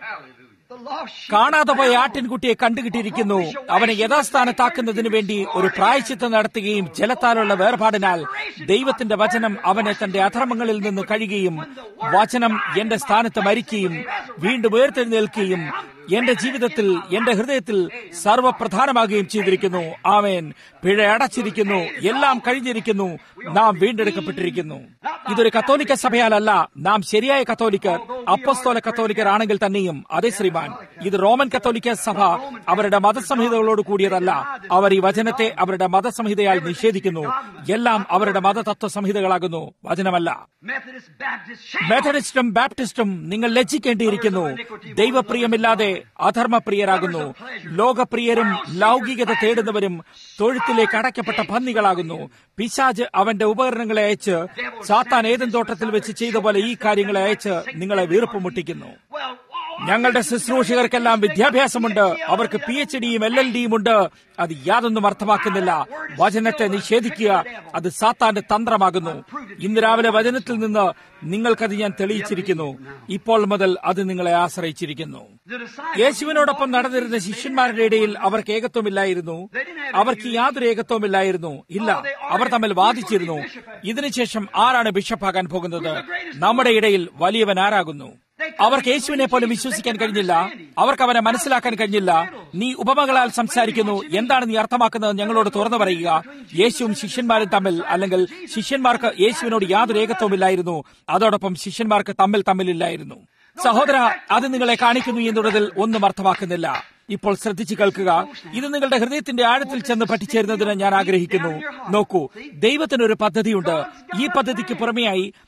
the lost sheep. കാണാതെ പോയ ആട്ടിൻകുട്ടിയെ കണ്ടുകിട്ടിയിരിക്കുന്നു അവനെ യഥാസ്ഥാനത്താക്കുന്നതിനു വേണ്ടി ഒരു പ്രായച്ചിത്തം നടത്തുകയും ജലത്താലുള്ള വേർപാടിനാൽ ദൈവത്തിന്റെ വചനം അവനെ തന്റെ അധർമ്മങ്ങളിൽ നിന്ന് കഴിയുകയും വചനം എന്റെ സ്ഥാനത്ത് മരിക്കുകയും വീണ്ടും ഉയർത്തെഴുന്നേൽക്കുകയും എന്റെ ജീവിതത്തിൽ എന്റെ ഹൃദയത്തിൽ സർവപ്രധാനമാകുകയും ചെയ്തിരിക്കുന്നു ആമേൻ പിഴ അടച്ചിരിക്കുന്നു എല്ലാം കഴിഞ്ഞിരിക്കുന്നു നാം വീണ്ടെടുക്കപ്പെട്ടിരിക്കുന്നു ഇതൊരു കത്തോലിക്ക സഭയാലല്ല നാം ശരിയായ കത്തോലിക്കർ അപ്പസ്തോല കത്തോലിക്കർ ആണെങ്കിൽ തന്നെയും അതേ ശ്രീമാൻ ഇത് റോമൻ കത്തോലിക്ക സഭ അവരുടെ മതസംഹിതകളോട് കൂടിയതല്ല അവർ ഈ വചനത്തെ അവരുടെ മതസംഹിതയാൽ നിഷേധിക്കുന്നു എല്ലാം അവരുടെ മതതത്വ സംഹിതകളാകുന്നു വചനമല്ല Methodist, Baptist, shame. മെത്തഡിസ്റ്റും ബാപ്റ്റിസ്റ്റും നിങ്ങൾ ലജ്ജിക്കേണ്ടിയിരിക്കുന്നു ദൈവപ്രിയമില്ലാതെ അധർമ്മപ്രിയരാകുന്നു ലോകപ്രിയരും ലൗകികത തേടുന്നവരും തൊഴുത്തിലേക്ക് അടയ്ക്കപ്പെട്ട പന്നികളാകുന്നു പിശാജ് അവന്റെ ഉപകരണങ്ങളെ അയച്ച് സാത്താൻ ഏതൻ തോട്ടത്തിൽ വെച്ച് ചെയ്ത പോലെ ഈ കാര്യങ്ങളെ അയച്ച് നിങ്ങളെ വീർപ്പ് മുട്ടിക്കുന്നു Well, all ഞങ്ങളുടെ ശുശ്രൂഷകർക്കെല്ലാം വിദ്യാഭ്യാസമുണ്ട് അവർക്ക് പി എച്ച് ഡിയും എൽ എൽ ഡിയും ഉണ്ട് അത് യാതൊന്നും അർത്ഥമാക്കുന്നില്ല വചനത്തെ നിഷേധിക്കുക അത് സാത്താന്റെ തന്ത്രമാകുന്നു ഇന്ന് രാവിലെ വചനത്തിൽ നിന്ന് നിങ്ങൾക്കത് ഞാൻ തെളിയിച്ചിരിക്കുന്നു ഇപ്പോൾ മുതൽ അത് നിങ്ങളെ ആശ്രയിച്ചിരിക്കുന്നു the disciples. യേശുവിനോടൊപ്പം നടന്നിരുന്ന ശിഷ്യന്മാരുടെ ഇടയിൽ അവർക്ക് ഏകത്വമില്ലായിരുന്നു അവർക്ക് യാതൊരു ഏകത്വമില്ലായിരുന്നു ഇല്ല അവർ തമ്മിൽ വാദിച്ചിരുന്നു ഇതിനുശേഷം ആരാണ് ബിഷപ്പാകാൻ പോകുന്നത് നമ്മുടെ ഇടയിൽ വലിയവൻ ആരാകുന്നു അവർക്ക് യേശുവിനെ പോലും വിശ്വസിക്കാൻ കഴിഞ്ഞില്ല അവർക്ക് അവനെ മനസ്സിലാക്കാൻ കഴിഞ്ഞില്ല നീ ഉപമകളാൽ സംസാരിക്കുന്നു എന്താണ് നീ അർത്ഥമാക്കുന്നത് ഞങ്ങളോട് തുറന്നു പറയുക യേശുവും ശിഷ്യന്മാരും തമ്മിൽ അല്ലെങ്കിൽ ശിഷ്യന്മാർക്ക് യേശുവിനോട് യാതൊരു ഏകത്വമില്ലായിരുന്നു അതോടൊപ്പം ശിഷ്യന്മാർക്ക് തമ്മിൽ തമ്മിലില്ലായിരുന്നു സഹോദര അത് നിങ്ങളെ കാണിക്കുന്നു എന്നുള്ളതിൽ ഒന്നും അർത്ഥമാക്കുന്നില്ല ഇപ്പോൾ ശ്രദ്ധിച്ചു കേൾക്കുക ഇത് നിങ്ങളുടെ ഹൃദയത്തിന്റെ ആഴത്തിൽ ചെന്ന് പഠിച്ചേരുന്നതിന് ഞാൻ ആഗ്രഹിക്കുന്നു നോക്കൂ ദൈവത്തിനൊരു പദ്ധതിയുണ്ട് ഈ പദ്ധതിക്ക് പുറമെയായി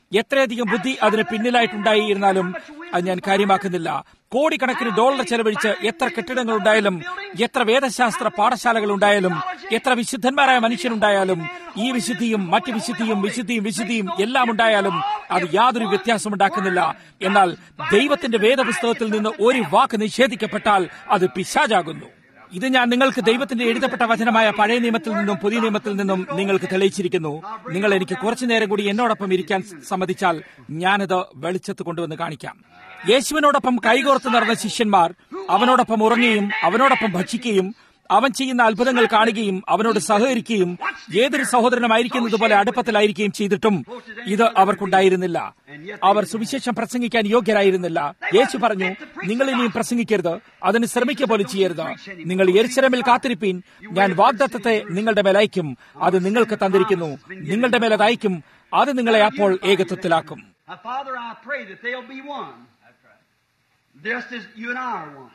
എത്രയധികം ബുദ്ധി അതിന് പിന്നിലായിട്ടുണ്ടായിരുന്നാലും അത് ഞാൻ കാര്യമാക്കുന്നില്ല കോടിക്കണക്കിന് ഡോളർ ചെലവഴിച്ച് എത്ര കെട്ടിടങ്ങൾ ഉണ്ടായാലും എത്ര വേദശാസ്ത്ര പാഠശാലകൾ ഉണ്ടായാലും എത്ര വിശുദ്ധന്മാരായ മനുഷ്യരുണ്ടായാലും ഈ വിശുദ്ധിയും മറ്റു വിശുദ്ധിയും വിശുദ്ധിയും വിശുദ്ധിയും എല്ലാം ഉണ്ടായാലും അത് യാതൊരു വ്യത്യാസം ഉണ്ടാക്കുന്നില്ല എന്നാൽ ദൈവത്തിന്റെ വേദപുസ്തകത്തിൽ നിന്ന് ഒരു വാക്ക് നിഷേധിക്കപ്പെട്ടാൽ അത് പിശാചാകുന്നു ഇത് ഞാൻ നിങ്ങൾക്ക് ദൈവത്തിന്റെ എഴുതപ്പെട്ട വചനമായ പഴയ നിയമത്തിൽ നിന്നും പുതിയ നിയമത്തിൽ നിന്നും നിങ്ങൾക്ക് തെളിയിച്ചിരിക്കുന്നു നിങ്ങൾ എനിക്ക് കുറച്ചു നേരം കൂടി എന്നോടൊപ്പം ഇരിക്കാൻ സമ്മതിച്ചാൽ ഞാനത് വെളിച്ചത്ത് കൊണ്ടുവന്ന് കാണിക്കാം യേശുവിനോടൊപ്പം കൈകോർത്ത് നടന്ന ശിഷ്യന്മാർ അവനോടൊപ്പം ഉറങ്ങുകയും അവനോടൊപ്പം ഭക്ഷിക്കുകയും അവൻ ചെയ്യുന്ന അത്ഭുതങ്ങൾ കാണുകയും അവനോട് സഹകരിക്കുകയും ഏതൊരു സഹോദരനുമായിരിക്കുന്നത് പോലെ അടുപ്പത്തിലായിരിക്കുകയും ചെയ്തിട്ടും ഇത് അവർക്കുണ്ടായിരുന്നില്ല അവർ സുവിശേഷം പ്രസംഗിക്കാൻ യോഗ്യരായിരുന്നില്ല യേശു പറഞ്ഞു നിങ്ങൾ ഇനിയും പ്രസംഗിക്കരുത് അതിന് ശ്രമിക്കുക പോലും ചെയ്യരുത് നിങ്ങൾ എരിശരമിൽ കാത്തിരിപ്പീൻ ഞാൻ വാഗ്ദത്തത്തെ നിങ്ങളുടെ മേൽ അയക്കും അത് നിങ്ങൾക്ക് തന്നിരിക്കുന്നു നിങ്ങളുടെ മേൽ അത് അയക്കും അത് നിങ്ങളെ അപ്പോൾ ഏകത്വത്തിലാക്കും Now, Father, I pray that they'll be one. Just as you and I are one.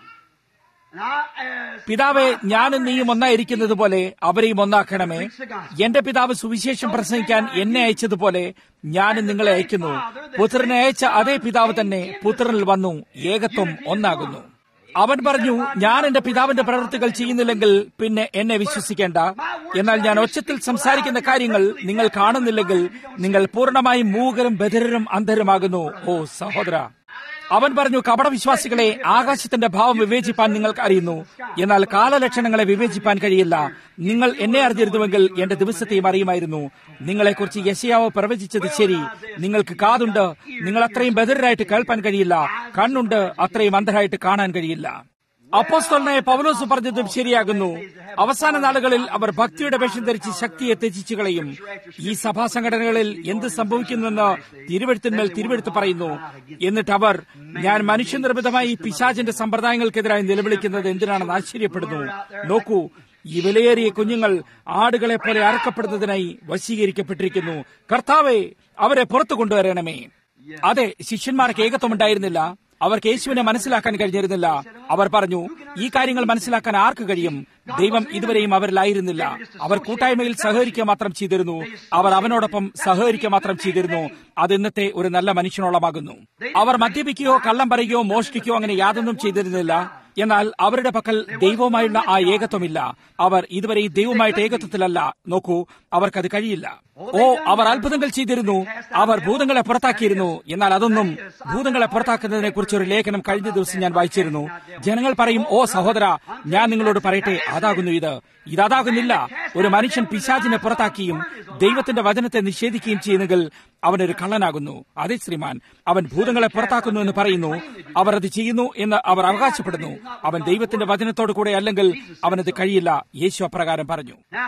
And I ask പിതാവെ ഞാനും നീയും ഒന്നായിരിക്കുന്നത് പോലെ അവരെയും ഒന്നാക്കണമേ എന്റെ പിതാവ് സുവിശേഷം പ്രസംഗിക്കാൻ എന്നെ അയച്ചതുപോലെ ഞാനും നിങ്ങളെ അയക്കുന്നു പുത്രനെ അയച്ച അതേ പിതാവ് തന്നെ പുത്രനിൽ വന്നു ഏകത്വം ഒന്നാകുന്നു അവൻ പറഞ്ഞു ഞാൻ എന്റെ പിതാവിന്റെ പ്രവൃത്തികൾ ചെയ്യുന്നില്ലെങ്കിൽ പിന്നെ എന്നെ വിശ്വസിക്കേണ്ട എന്നാൽ ഞാൻ ഒച്ചത്തിൽ സംസാരിക്കുന്ന കാര്യങ്ങൾ നിങ്ങൾ കാണുന്നില്ലെങ്കിൽ നിങ്ങൾ പൂർണ്ണമായും മൂകരും ബധിരരും അന്ധരുമാകുന്നു ഓ സഹോദര അവൻ പറഞ്ഞു കപടവിശ്വാസികളെ ആകാശത്തിന്റെ ഭാവം വിവേചിപ്പാൻ നിങ്ങൾക്ക് അറിയുന്നു എന്നാൽ കാലലക്ഷണങ്ങളെ വിവേചിപ്പാൻ കഴിയില്ല നിങ്ങൾ എന്നെ അറിഞ്ഞിരുന്നുവെങ്കിൽ എന്റെ ദിവസത്തെയും അറിയുമായിരുന്നു നിങ്ങളെക്കുറിച്ച് യശയാവ് പ്രവചിച്ചത് ശരി നിങ്ങൾക്ക് കാതുണ്ട് നിങ്ങൾ അത്രയും ബദരായിട്ട് കേൾപ്പാൻ കഴിയില്ല കണ്ണുണ്ട് അത്രയും അന്ധരായിട്ട് കാണാൻ കഴിയില്ല അപ്പോസ്തലനായ പൗലോസ് പറഞ്ഞതും ശരിയാകുന്നു അവസാന നാളുകളിൽ അവർ ഭക്തിയുടെ വേഷം ധരിച്ച് ശക്തിയെ ത്യജിച്ചു കളയും ഈ സഭാ സംഘടനകളിൽ എന്ത് സംഭവിക്കുന്നുവെന്ന് തിരുവഴുത്തിന്മേൽ തിരുവഴുത്ത് പറയുന്നു എന്നിട്ട് അവർ ഞാൻ മനുഷ്യനിർമ്മിതമായ ഈ പിശാചിന്റെ സമ്പ്രദായങ്ങൾക്കെതിരായി നിലവിളിക്കുന്നത് എന്തിനാണെന്ന് ആശ്ചര്യപ്പെടുന്നു നോക്കൂ ഈ വിലയേറിയ കുഞ്ഞുങ്ങൾ ആടുകളെ പോലെ അറക്കപ്പെടുന്നതിനായി വശീകരിക്കപ്പെട്ടിരിക്കുന്നു കർത്താവെ അവരെ പുറത്തു കൊണ്ടുവരണമേ അതെ ശിഷ്യന്മാർക്ക് ഏകത്വമുണ്ടായിരുന്നില്ല അവർക്ക് യേശുവിനെ മനസ്സിലാക്കാൻ കഴിഞ്ഞിരുന്നില്ല അവർ പറഞ്ഞു ഈ കാര്യങ്ങൾ മനസ്സിലാക്കാൻ ആർക്ക് കഴിയും ദൈവം ഇതുവരെയും അവരിലായിരുന്നില്ല അവർ കൂട്ടായ്മയിൽ സഹകരിക്കുക മാത്രം ചെയ്തിരുന്നു അവർ അവനോടൊപ്പം സഹകരിക്കുക മാത്രം ചെയ്തിരുന്നു അത് ഇന്നത്തെ ഒരു നല്ല മനുഷ്യനോളമാകുന്നു അവർ മദ്യപിക്കുകയോ കള്ളം പറയുകയോ മോഷ്ടിക്കുകയോ അങ്ങനെ യാതൊന്നും ചെയ്തിരുന്നില്ല എന്നാൽ അവരുടെ പക്കൽ ദൈവവുമായുള്ള ആ ഏകത്വമില്ല അവർ ഇതുവരെ ഈ ദൈവമായിട്ട് ഏകത്വത്തിലല്ല നോക്കൂ അവർക്കത് കഴിയില്ല ഓ അവർ അത്ഭുതങ്ങൾ ചെയ്തിരുന്നു അവർ ഭൂതങ്ങളെ പുറത്താക്കിയിരുന്നു എന്നാൽ അതൊന്നും ഭൂതങ്ങളെ പുറത്താക്കുന്നതിനെ കുറിച്ച് ഒരു ലേഖനം കഴിഞ്ഞ ദിവസം ഞാൻ വായിച്ചിരുന്നു ജനങ്ങൾ പറയും ഓ സഹോദര ഞാൻ നിങ്ങളോട് പറയട്ടെ അതാകുന്നു ഇത് ഇതതാകുന്നില്ല ഒരു മനുഷ്യൻ പിശാചിനെ പുറത്താക്കിയും ദൈവത്തിന്റെ വചനത്തെ നിഷേധിക്കുകയും ചെയ്യുന്നെങ്കിൽ അവനൊരു കള്ളനാകുന്നു അതെ ശ്രീമാൻ അവൻ ഭൂതങ്ങളെ പുറത്താക്കുന്നു എന്ന് പറയുന്നു അവർ അത് ചെയ്യുന്നു എന്ന് അവർ അവകാശപ്പെടുന്നു അവൻ ദൈവത്തിന്റെ വചനത്തോടു കൂടെ അല്ലെങ്കിൽ അവനത് കഴിയില്ല യേശു അപ്രകാരം പറഞ്ഞു Now,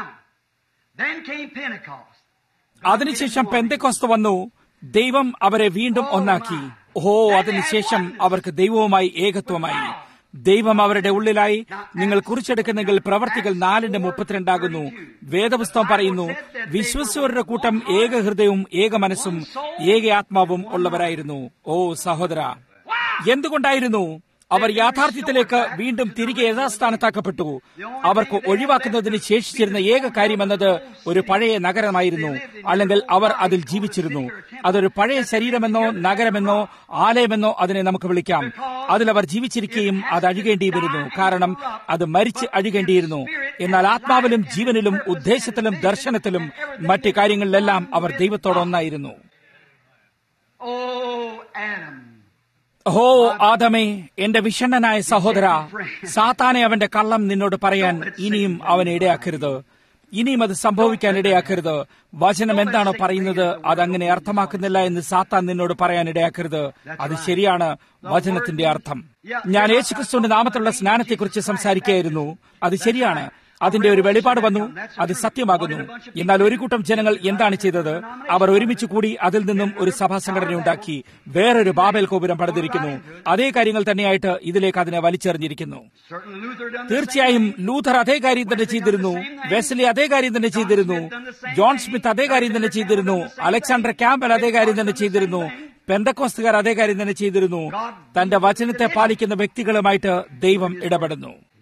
then came Pentecost. അതിനുശേഷം പെന്തക്കോസ്ത് വന്നു ദൈവം അവരെ വീണ്ടും ഒന്നാക്കി ഓ അതിനുശേഷം അവർക്ക് ദൈവവുമായി ഏകത്വമായി ദൈവം അവരുടെ ഉള്ളിലായി നിങ്ങൾ കുറിച്ചെടുക്കുന്നെങ്കിൽ പ്രവർത്തികൾ നാലിന്റെ മുപ്പത്തിരണ്ടാകുന്നു വേദപുസ്തകം പറയുന്നു വിശ്വസ്യവരുടെ കൂട്ടം ഏക ഹൃദയവും ഏക മനസ്സും ഏക ആത്മാവും ഉള്ളവരായിരുന്നു ഓ സഹോദര എന്തുകൊണ്ടായിരുന്നു അവർ യാഥാർത്ഥ്യത്തിലേക്ക് വീണ്ടും തിരികെ യഥാസ്ഥാനത്താക്കപ്പെട്ടു അവർക്ക് ഒഴിവാക്കുന്നതിന് ശേഷിച്ചിരുന്ന ഏക കാര്യമെന്നത് ഒരു പഴയ നഗരമായിരുന്നു അല്ലെങ്കിൽ അവർ അതിൽ ജീവിച്ചിരുന്നു അതൊരു പഴയ ശരീരമെന്നോ നഗരമെന്നോ ആലയമെന്നോ അതിനെ നമുക്ക് വിളിക്കാം അതിലവർ ജീവിച്ചിരിക്കുകയും അത് അഴുകേണ്ടി വരുന്നു കാരണം അത് മരിച്ച് അഴുകേണ്ടിയിരുന്നു എന്നാൽ ആത്മാവിലും ജീവനിലും ഉദ്ദേശത്തിലും ദർശനത്തിലും മറ്റു കാര്യങ്ങളിലെല്ലാം അവർ ദൈവത്തോടൊന്നായിരുന്നു Oh, Adam. ഹോ ആദമേ എന്റെ വിഷണ്ണനായ സഹോദര സാത്താനെ അവന്റെ കള്ളം നിന്നോട് പറയാൻ ഇനിയും അവൻ ഇടയാക്കരുത് ഇനിയും അത് സംഭവിക്കാൻ ഇടയാക്കരുത് വചനം എന്താണോ പറയുന്നത് അതങ്ങനെ അർത്ഥമാക്കുന്നില്ല എന്ന് സാത്താൻ നിന്നോട് പറയാൻ ഇടയാക്കരുത് അത് ശരിയാണ് വചനത്തിന്റെ അർത്ഥം ഞാൻ യേശുക്രിസ്തുവിന്റെ നാമത്തിലുള്ള സ്നാനത്തെക്കുറിച്ച് സംസാരിക്കുകയായിരുന്നു അത് ശരിയാണ് അതിന്റെ ഒരു വെളിപാട് വന്നു അത് സത്യമാകുന്നു എന്നാൽ ഒരു കൂട്ടം ജനങ്ങൾ എന്താണ് ചെയ്തത് അവർ ഒരുമിച്ച് കൂടി അതിൽ നിന്നും ഒരു സഭാ സംഘടന ഉണ്ടാക്കി വേറൊരു ബാബേൽ ഗോപുരം പണിതിരിക്കുന്നു അതേ കാര്യങ്ങൾ തന്നെയായിട്ട് ഇതിലേക്ക് അതിനെ വലിച്ചെറിഞ്ഞിരിക്കുന്നു Certainly Luther done the തീർച്ചയായും ലൂഥർ അതേ കാര്യം തന്നെ ചെയ്തിരുന്നു വെസ്ലി അതേ കാര്യം തന്നെ ചെയ്തിരുന്നു ജോൺ സ്മിത്ത് അതേ കാര്യം തന്നെ ചെയ്തിരുന്നു അലക്സാണ്ടർ ക്യാമ്പൽ അതേ കാര്യം തന്നെ ചെയ്തിരുന്നു പെന്തക്കോസ്തുകാർ അതേ കാര്യം തന്നെ ചെയ്തിരുന്നു തന്റെ വചനത്തെ പാലിക്കുന്ന വ്യക്തികളുമായിട്ട് ദൈവം ഇടപെടുന്നു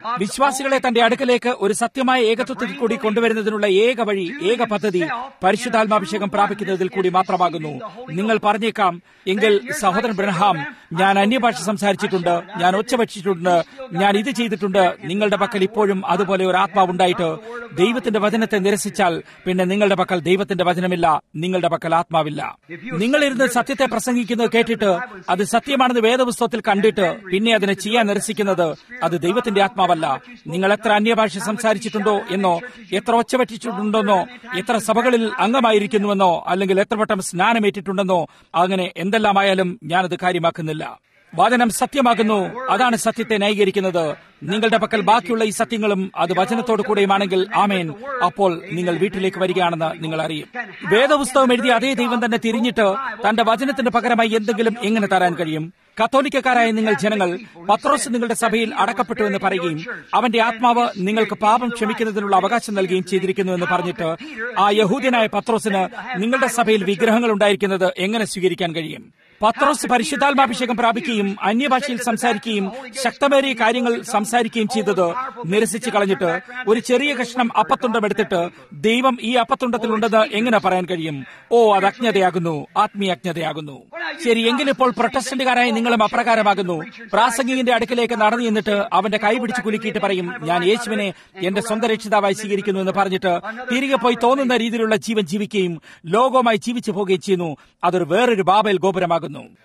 വിശ്വാസികളെ തന്റെ അടുക്കലേക്ക് ഒരു സത്യമായ ഏകത്വത്തിൽ കൂടി കൊണ്ടുവരുന്നതിനുള്ള ഏക വഴി ഏക പദ്ധതി പരിശുദ്ധാത്മാഭിഷേകം പ്രാപിക്കുന്നതിൽ കൂടി മാത്രമാകുന്നു നിങ്ങൾ പറഞ്ഞേക്കാം എങ്കിൽ സഹോദരൻ ബ്രഹാം ഞാൻ അന്യഭാഷ സംസാരിച്ചിട്ടുണ്ട് ഞാൻ ഒച്ചവച്ചിട്ടുണ്ട് ഞാൻ ഇത് ചെയ്തിട്ടുണ്ട് നിങ്ങളുടെ പക്കൽ ഇപ്പോഴും അതുപോലെ ഒരു ആത്മാവുണ്ടായിട്ട് ദൈവത്തിന്റെ വചനത്തെ നിരസിച്ചാൽ പിന്നെ നിങ്ങളുടെ പക്കൽ ദൈവത്തിന്റെ വചനമില്ല നിങ്ങളുടെ പക്കൽ ആത്മാവില്ല നിങ്ങളിരുന്ന് സത്യത്തെ പ്രസംഗിക്കുന്നത് കേട്ടിട്ട് അത് സത്യമാണെന്ന് വേദപുസ്തകത്തിൽ കണ്ടിട്ട് പിന്നെ അതിനെ ചെയ്യാൻ നിരസിക്കുന്നത് അത് ദൈവത്തിന്റെ ആത്മാവല്ല നിങ്ങൾ എത്ര അന്യഭാഷ സംസാരിച്ചിട്ടുണ്ടോ എന്നോ എത്ര ഒച്ചവറ്റിച്ചിട്ടുണ്ടെന്നോ എത്ര സഭകളിൽ അംഗമായിരിക്കുന്നുവെന്നോ അല്ലെങ്കിൽ എത്ര വട്ടം സ്നാനമേറ്റിട്ടുണ്ടെന്നോ അങ്ങനെ എന്തെല്ലാമായാലും ഞാനത് കാര്യമാക്കുന്നില്ല വചനം സത്യമാകുന്നു അതാണ് സത്യത്തെ ന്യായീകരിക്കുന്നത് നിങ്ങളുടെ പക്കൽ ബാക്കിയുള്ള ഈ സത്യങ്ങളും അത് വചനത്തോടു കൂടെയുമാണെങ്കിൽ ആമേൻ അപ്പോൾ നിങ്ങൾ വീട്ടിലേക്ക് വരികയാണെന്ന് നിങ്ങൾ അറിയും വേദപുസ്തകം എഴുതിയ അതേ ദൈവം തന്നെ തിരിഞ്ഞിട്ട് തന്റെ വചനത്തിന് പകരമായി എന്തെങ്കിലും എങ്ങനെ തരാൻ കഴിയും കത്തോലിക്കക്കാരായ നിങ്ങൾ ജനങ്ങൾ പത്രോസ് നിങ്ങളുടെ സഭയിൽ അടക്കപ്പെട്ടു എന്ന് പറയുകയും അവന്റെ ആത്മാവ് നിങ്ങൾക്ക് പാപം ക്ഷമിക്കുന്നതിനുള്ള അവകാശം നൽകുകയും ചെയ്തിരിക്കുന്നു എന്ന് പറഞ്ഞിട്ട് ആ യഹൂദ്യനായ പത്രോസിന് നിങ്ങളുടെ സഭയിൽ വിഗ്രഹങ്ങൾ ഉണ്ടായിരിക്കുന്നത് എങ്ങനെ സ്വീകരിക്കാൻ കഴിയും പത്രോസ് പരിശുദ്ധാത്മാഭിഷേകം പ്രാപിക്കുകയും അന്യഭാഷയിൽ സംസാരിക്കുകയും ശക്തമേറിയ കാര്യങ്ങൾ സംസാരിക്കുകയും ചെയ്തത് നിരസിച്ചു കളഞ്ഞിട്ട് ഒരു ചെറിയ കഷ്ണം അപ്പത്തുണ്ടം എടുത്തിട്ട് ദൈവം ഈ അപ്പത്തുണ്ടത്തിലുണ്ടെന്ന് എങ്ങനെ പറയാൻ കഴിയും ഓ അത് അജ്ഞതയാകുന്നു ആത്മീയ അജ്ഞതയാകുന്നു ശരി എങ്കിലിപ്പോൾ പ്രൊട്ടസ്റ്റന്റുകാരായ നിങ്ങളും അപ്രകാരമാകുന്നു പ്രാസംഗികന്റെ അടുക്കലേക്ക് നടന്നു എന്നിട്ട് അവന്റെ കൈ പിടിച്ച് കുലുക്കിയിട്ട് പറയും ഞാൻ യേശുവിനെ എന്റെ സ്വന്തം രക്ഷിതാവായി സ്വീകരിക്കുന്നു എന്ന് പറഞ്ഞിട്ട് തിരികെ പോയി തോന്നുന്ന രീതിയിലുള്ള ജീവൻ ജീവിക്കുകയും ലോകവുമായി ജീവിച്ചു പോവുകയും ചെയ്യുന്നു അതൊരു വേറൊരു ബാബൽ ഗോപുരമാകുന്നു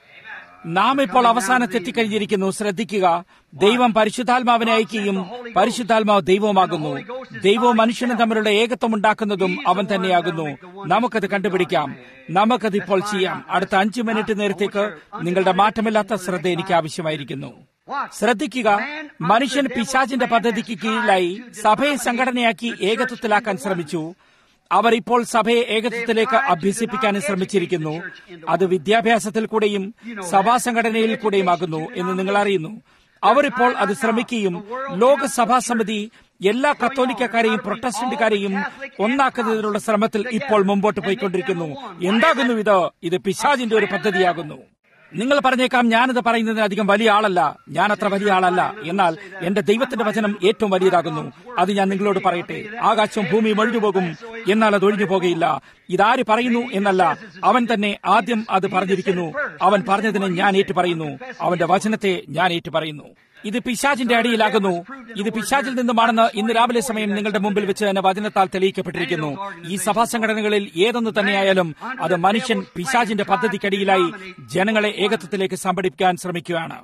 നാം ഇപ്പോൾ അവസാനത്തെത്തിക്കഴിഞ്ഞിരിക്കുന്നു ശ്രദ്ധിക്കുക ദൈവം പരിശുദ്ധാത്മാവിനെ അയക്കുകയും പരിശുദ്ധാത്മാവ് ദൈവവുമാകുന്നു ദൈവവും മനുഷ്യനും തമ്മിലുള്ള ഏകത്വം ഉണ്ടാക്കുന്നതും അവൻ തന്നെയാകുന്നു നമുക്കത് കണ്ടുപിടിക്കാം നമുക്കത് ഇപ്പോൾ ചെയ്യാം അടുത്ത അഞ്ചു മിനിറ്റ് നേരത്തേക്ക് നിങ്ങളുടെ മാറ്റമില്ലാത്ത ശ്രദ്ധ എനിക്ക് ആവശ്യമായിരിക്കുന്നു ശ്രദ്ധിക്കുക മനുഷ്യൻ പിശാചിന്റെ പദ്ധതിക്ക് കീഴിലായി സഭയെ സംഘടനയാക്കി ഏകത്വത്തിലാക്കാൻ ശ്രമിച്ചു അവർ ഇപ്പോൾ സഭയെ ഏകത്വത്തിലേക്ക് അഭ്യസിപ്പിക്കാനും ശ്രമിച്ചിരിക്കുന്നു അത് വിദ്യാഭ്യാസത്തിൽ കൂടെയും സഭാ സംഘടനയിൽ കൂടെയുമാകുന്നു എന്ന് നിങ്ങൾ അറിയുന്നു അവരിപ്പോൾ അത് ശ്രമിക്കുകയും ലോകസഭാ സമിതി എല്ലാ കത്തോലിക്കക്കാരെയും പ്രൊട്ടസ്റ്റന്റുകാരെയും ഒന്നാക്കുന്നതിനുള്ള ശ്രമത്തിൽ ഇപ്പോൾ മുമ്പോട്ട് പോയിക്കൊണ്ടിരിക്കുന്നു എന്താകുന്നു ഇത് ഇത് പിശാജിന്റെ ഒരു പദ്ധതിയാകുന്നു നിങ്ങൾ പറഞ്ഞേക്കാം ഞാനത് പറയുന്നതിന് അധികം വലിയ ആളല്ല ഞാൻ അത്ര വലിയ ആളല്ല എന്നാൽ എന്റെ ദൈവത്തിന്റെ വചനം ഏറ്റവും വലിയതാകുന്നു അത് ഞാൻ നിങ്ങളോട് പറയട്ടെ ആകാശവും ഭൂമിയും ഒഴിഞ്ഞു പോകും എന്നാൽ അത് ഒഴിഞ്ഞു പോകുകയില്ല ഇതാര് പറയുന്നു എന്നല്ല അവൻ തന്നെ ആദ്യം അത് പറഞ്ഞിരിക്കുന്നു അവൻ പറഞ്ഞതിനെ ഞാൻ ഏറ്റു പറയുന്നു അവന്റെ വചനത്തെ ഞാൻ ഏറ്റു പറയുന്നു ഇത് പിശാചിന്റെ അടിയിലാകുന്നു ഇത് പിശാചിൽ നിന്നുമാണെന്ന് ഇന്ന് രാവിലെ സമയം നിങ്ങളുടെ മുമ്പിൽ വെച്ച് തന്നെ വചനത്താൽ തെളിയിക്കപ്പെട്ടിരിക്കുന്നു ഈ സഭാ സംഘടനകളിൽ ഏതൊന്നു തന്നെയായാലും അത് മനുഷ്യൻ പിശാചിന്റെ പദ്ധതിക്കടിയിലായി ജനങ്ങളെ ഏകത്വത്തിലേക്ക് സംഘടിപ്പിക്കാൻ ശ്രമിക്കുകയാണ്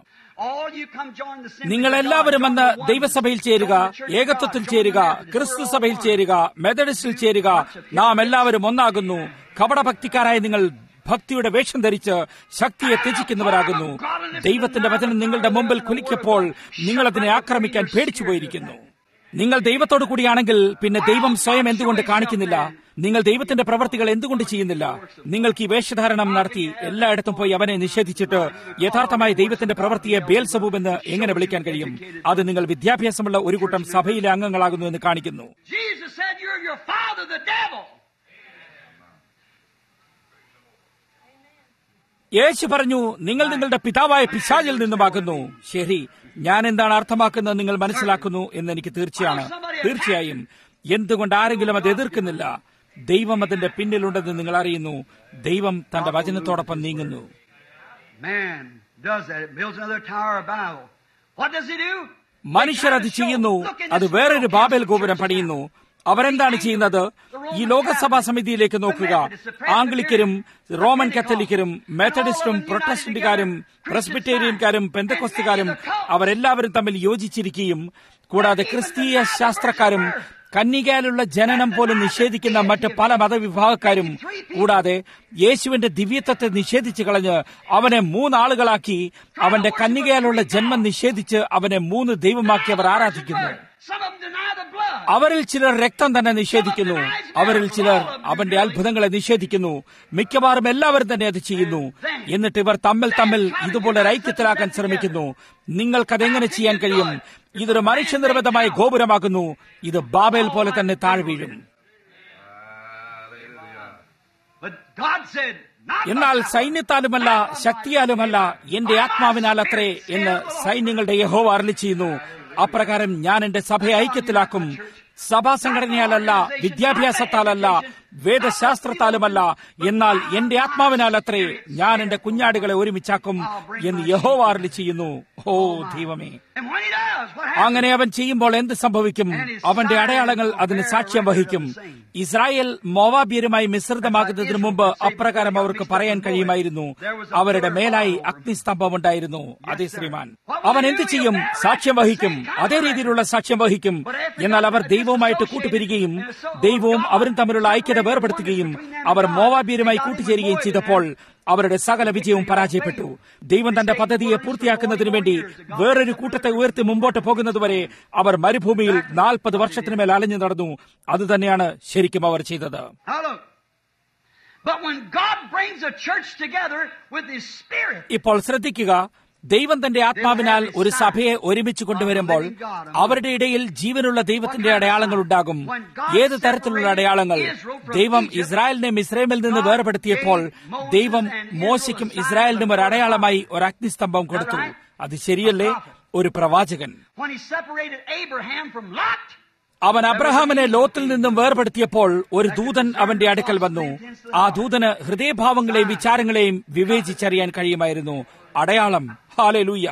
നിങ്ങൾ എല്ലാവരും വന്ന് ദൈവസഭയിൽ ചേരുക ഏകത്വത്തിൽ ചേരുക ക്രിസ്തു സഭയിൽ ചേരുക മെത്തഡിസ്റ്റിൽ ചേരുക നാം എല്ലാവരും ഒന്നാകുന്നു കപടഭക്തിക്കാരായ നിങ്ങൾ ഭക്തിയുടെ വേഷം ധരിച്ച് ശക്തിയെ ത്യജിക്കുന്നവരാകുന്നു ദൈവത്തിന്റെ വചനം നിങ്ങളുടെ മുമ്പിൽ കുലിക്കപ്പോൾ നിങ്ങൾ അതിനെ ആക്രമിക്കാൻ പേടിച്ചു പോയിരിക്കുന്നു നിങ്ങൾ ദൈവത്തോടു കൂടിയാണെങ്കിൽ പിന്നെ ദൈവം സ്വയം എന്തുകൊണ്ട് കാണിക്കുന്നില്ല നിങ്ങൾ ദൈവത്തിന്റെ പ്രവർത്തികൾ എന്തുകൊണ്ട് ചെയ്യുന്നില്ല നിങ്ങൾക്ക് ഈ വേഷധാരണം നടത്തി എല്ലായിടത്തും പോയി അവനെ നിഷേധിച്ചിട്ട് യഥാർത്ഥമായ ദൈവത്തിന്റെ പ്രവൃത്തിയെ ബേൽസബൂബ് എന്ന് എങ്ങനെ വിളിക്കാൻ കഴിയും അത് നിങ്ങൾ വിദ്യാഭ്യാസമുള്ള ഒരു കൂട്ടം സഭയിലെ അംഗങ്ങളാകുന്നു എന്ന് കാണിക്കുന്നു യേശു പറഞ്ഞു നിങ്ങൾ നിങ്ങളുടെ പിതാവായ പിശാചിൽ നിന്നുമാകുന്നു ശരി ഞാൻ എന്താണ് അർത്ഥമാക്കുന്നത് നിങ്ങൾ മനസ്സിലാക്കുന്നു എന്ന് എനിക്ക് തീർച്ചയാണ് തീർച്ചയായും എന്തുകൊണ്ട് ആരെങ്കിലും അത് എതിർക്കുന്നില്ല ദൈവം അതിന്റെ പിന്നിലുണ്ടെന്ന് നിങ്ങൾ അറിയുന്നു ദൈവം തന്റെ വചനത്തോടൊപ്പം നീങ്ങുന്നു മനുഷ്യർ അത് ചെയ്യുന്നു അത് വേറൊരു ബാബേൽ ഗോപുരം പണിയുന്നു അവരെന്താണ് ചെയ്യുന്നത് ഈ ലോകസഭാ സമിതിയിലേക്ക് നോക്കുക ആംഗ്ലിക്കരും റോമൻ കത്തോലിക്കരും മെത്തഡിസ്റ്റും പ്രൊട്ടസ്റ്റന്റുകാരും പ്രസ്ബിറ്റേറിയൻകാരും പെന്തക്കൊസ്തുകാരും അവരെല്ലാവരും തമ്മിൽ യോജിച്ചിരിക്കുകയും കൂടാതെ ക്രിസ്തീയ ശാസ്ത്രക്കാരും കന്യകയിലുള്ള ജനനം പോലും നിഷേധിക്കുന്ന മറ്റ് പല മതവിഭാഗക്കാരും കൂടാതെ യേശുവിന്റെ ദിവ്യത്വത്തെ നിഷേധിച്ചു കളഞ്ഞ് അവനെ മൂന്നാളുകളാക്കി അവന്റെ കന്യകയിലുള്ള ജന്മം നിഷേധിച്ച് അവനെ മൂന്ന് ദൈവമാക്കി അവർ ആരാധിക്കുന്നു അവരിൽ ചിലർ രക്തം തന്നെ നിഷേധിക്കുന്നു അവരിൽ ചിലർ അവന്റെ അത്ഭുതങ്ങളെ നിഷേധിക്കുന്നു മിക്കവാറും എല്ലാവരും തന്നെ അത് ചെയ്യുന്നു എന്നിട്ട് ഇവർ തമ്മിൽ തമ്മിൽ ഇതുപോലെ ഒരു ഐക്യത്തിലാക്കാൻ ശ്രമിക്കുന്നു നിങ്ങൾക്കതെങ്ങനെ ചെയ്യാൻ കഴിയും ഇതൊരു മനുഷ്യനിർമ്മിതമായ ഗോപുരമാകുന്നു ഇത് ബാബേൽ പോലെ തന്നെ താഴെ വീഴും എന്നാൽ സൈന്യത്താലുമല്ല ശക്തിയാലുമല്ല എന്റെ ആത്മാവിനാൽ അത്രേ എന്ന് സൈന്യങ്ങളുടെ യഹോവ അരളി ചെയ്യുന്നു അപ്രകാരം ഞാൻ എന്റെ സഭയെ ഐക്യത്തിലാക്കും സഭാ സംഘടനയാലല്ല വിദ്യാഭ്യാസത്താലല്ല വേദശാസ്ത്രത്താലുമല്ല എന്നാൽ എന്റെ ആത്മാവിനാൽ അത്രേ ഞാൻ എന്റെ കുഞ്ഞാടുകളെ ഒരുമിച്ചാക്കും എന്ന് യഹോവാറിൽ ചെയ്യുന്നു ഓ ദൈവമേ And when he does, what happens? അങ്ങനെ അവൻ ചെയ്യുമ്പോൾ എന്ത് സംഭവിക്കും അവന്റെ അടയാളങ്ങൾ അതിന് സാക്ഷ്യം വഹിക്കും ഇസ്രായേൽ മോവാബിയരുമായി മിശ്രിതമാകുന്നതിന് മുമ്പ് അപ്രകാരം അവർക്ക് പറയാൻ കഴിയുമായിരുന്നു അവരുടെ മേലായി അഗ്നിസ്തംഭമുണ്ടായിരുന്നു അതേ ശ്രീമാൻ അവൻ എന്ത് ചെയ്യും സാക്ഷ്യം വഹിക്കും അതേ രീതിയിലുള്ള സാക്ഷ്യം വഹിക്കും എന്നാൽ അവർ ദൈവവുമായിട്ട് കൂട്ടുപിരികയും ദൈവവും അവരും തമ്മിലുള്ള ഐക്യത വേർപെടുത്തുകയും അവർ മോവാബിയരുമായി കൂട്ടുചേരുകയും ചെയ്തപ്പോൾ അവരുടെ സകല വിജയവും പരാജയപ്പെട്ടു ദൈവം തന്റെ പദ്ധതിയെ പൂർത്തിയാക്കുന്നതിനു വേണ്ടി വേറൊരു കൂട്ടത്തെ ഉയർത്തി മുമ്പോട്ട് പോകുന്നതുവരെ അവർ മരുഭൂമിയിൽ നാൽപ്പത് വർഷത്തിനുമേൽ അലഞ്ഞു നടന്നു അതുതന്നെയാണ് ശരിക്കും അവർ ചെയ്തത് Now look. But when God brings a church together with His Spirit, ഇപ്പോൾ ശ്രദ്ധിക്കുക ദൈവം തന്റെ ആത്മാവിനാൽ ഒരു സഭയെ ഒരുമിച്ച് കൊണ്ടുവരുമ്പോൾ അവരുടെ ഇടയിൽ ജീവനുള്ള ദൈവത്തിന്റെ അടയാളങ്ങൾ ഉണ്ടാകും ഏത് തരത്തിലുള്ള അടയാളങ്ങൾ ദൈവം ഇസ്രായേലിനെ മിസ്രൈമിൽ നിന്ന് വേർപെടുത്തിയപ്പോൾ ദൈവം മോശയ്ക്കും ഇസ്രായേലിനും ഒരു അടയാളമായി ഒരു അഗ്നിസ്തംഭം കൊടുത്തു അത് ശരിയല്ലേ ഒരു പ്രവാചകൻ when He separated Abraham from Lot, അവൻ അബ്രഹാമിനെ ലോത്തിൽ നിന്നും വേർപെടുത്തിയപ്പോൾ ഒരു ദൂതൻ അവന്റെ അടുക്കൽ വന്നു ആ ദൂതന് ഹൃദയഭാവങ്ങളെയും വിചാരങ്ങളെയും വിവേചിച്ചറിയാൻ കഴിയുമായിരുന്നു അടയാളം hallelujah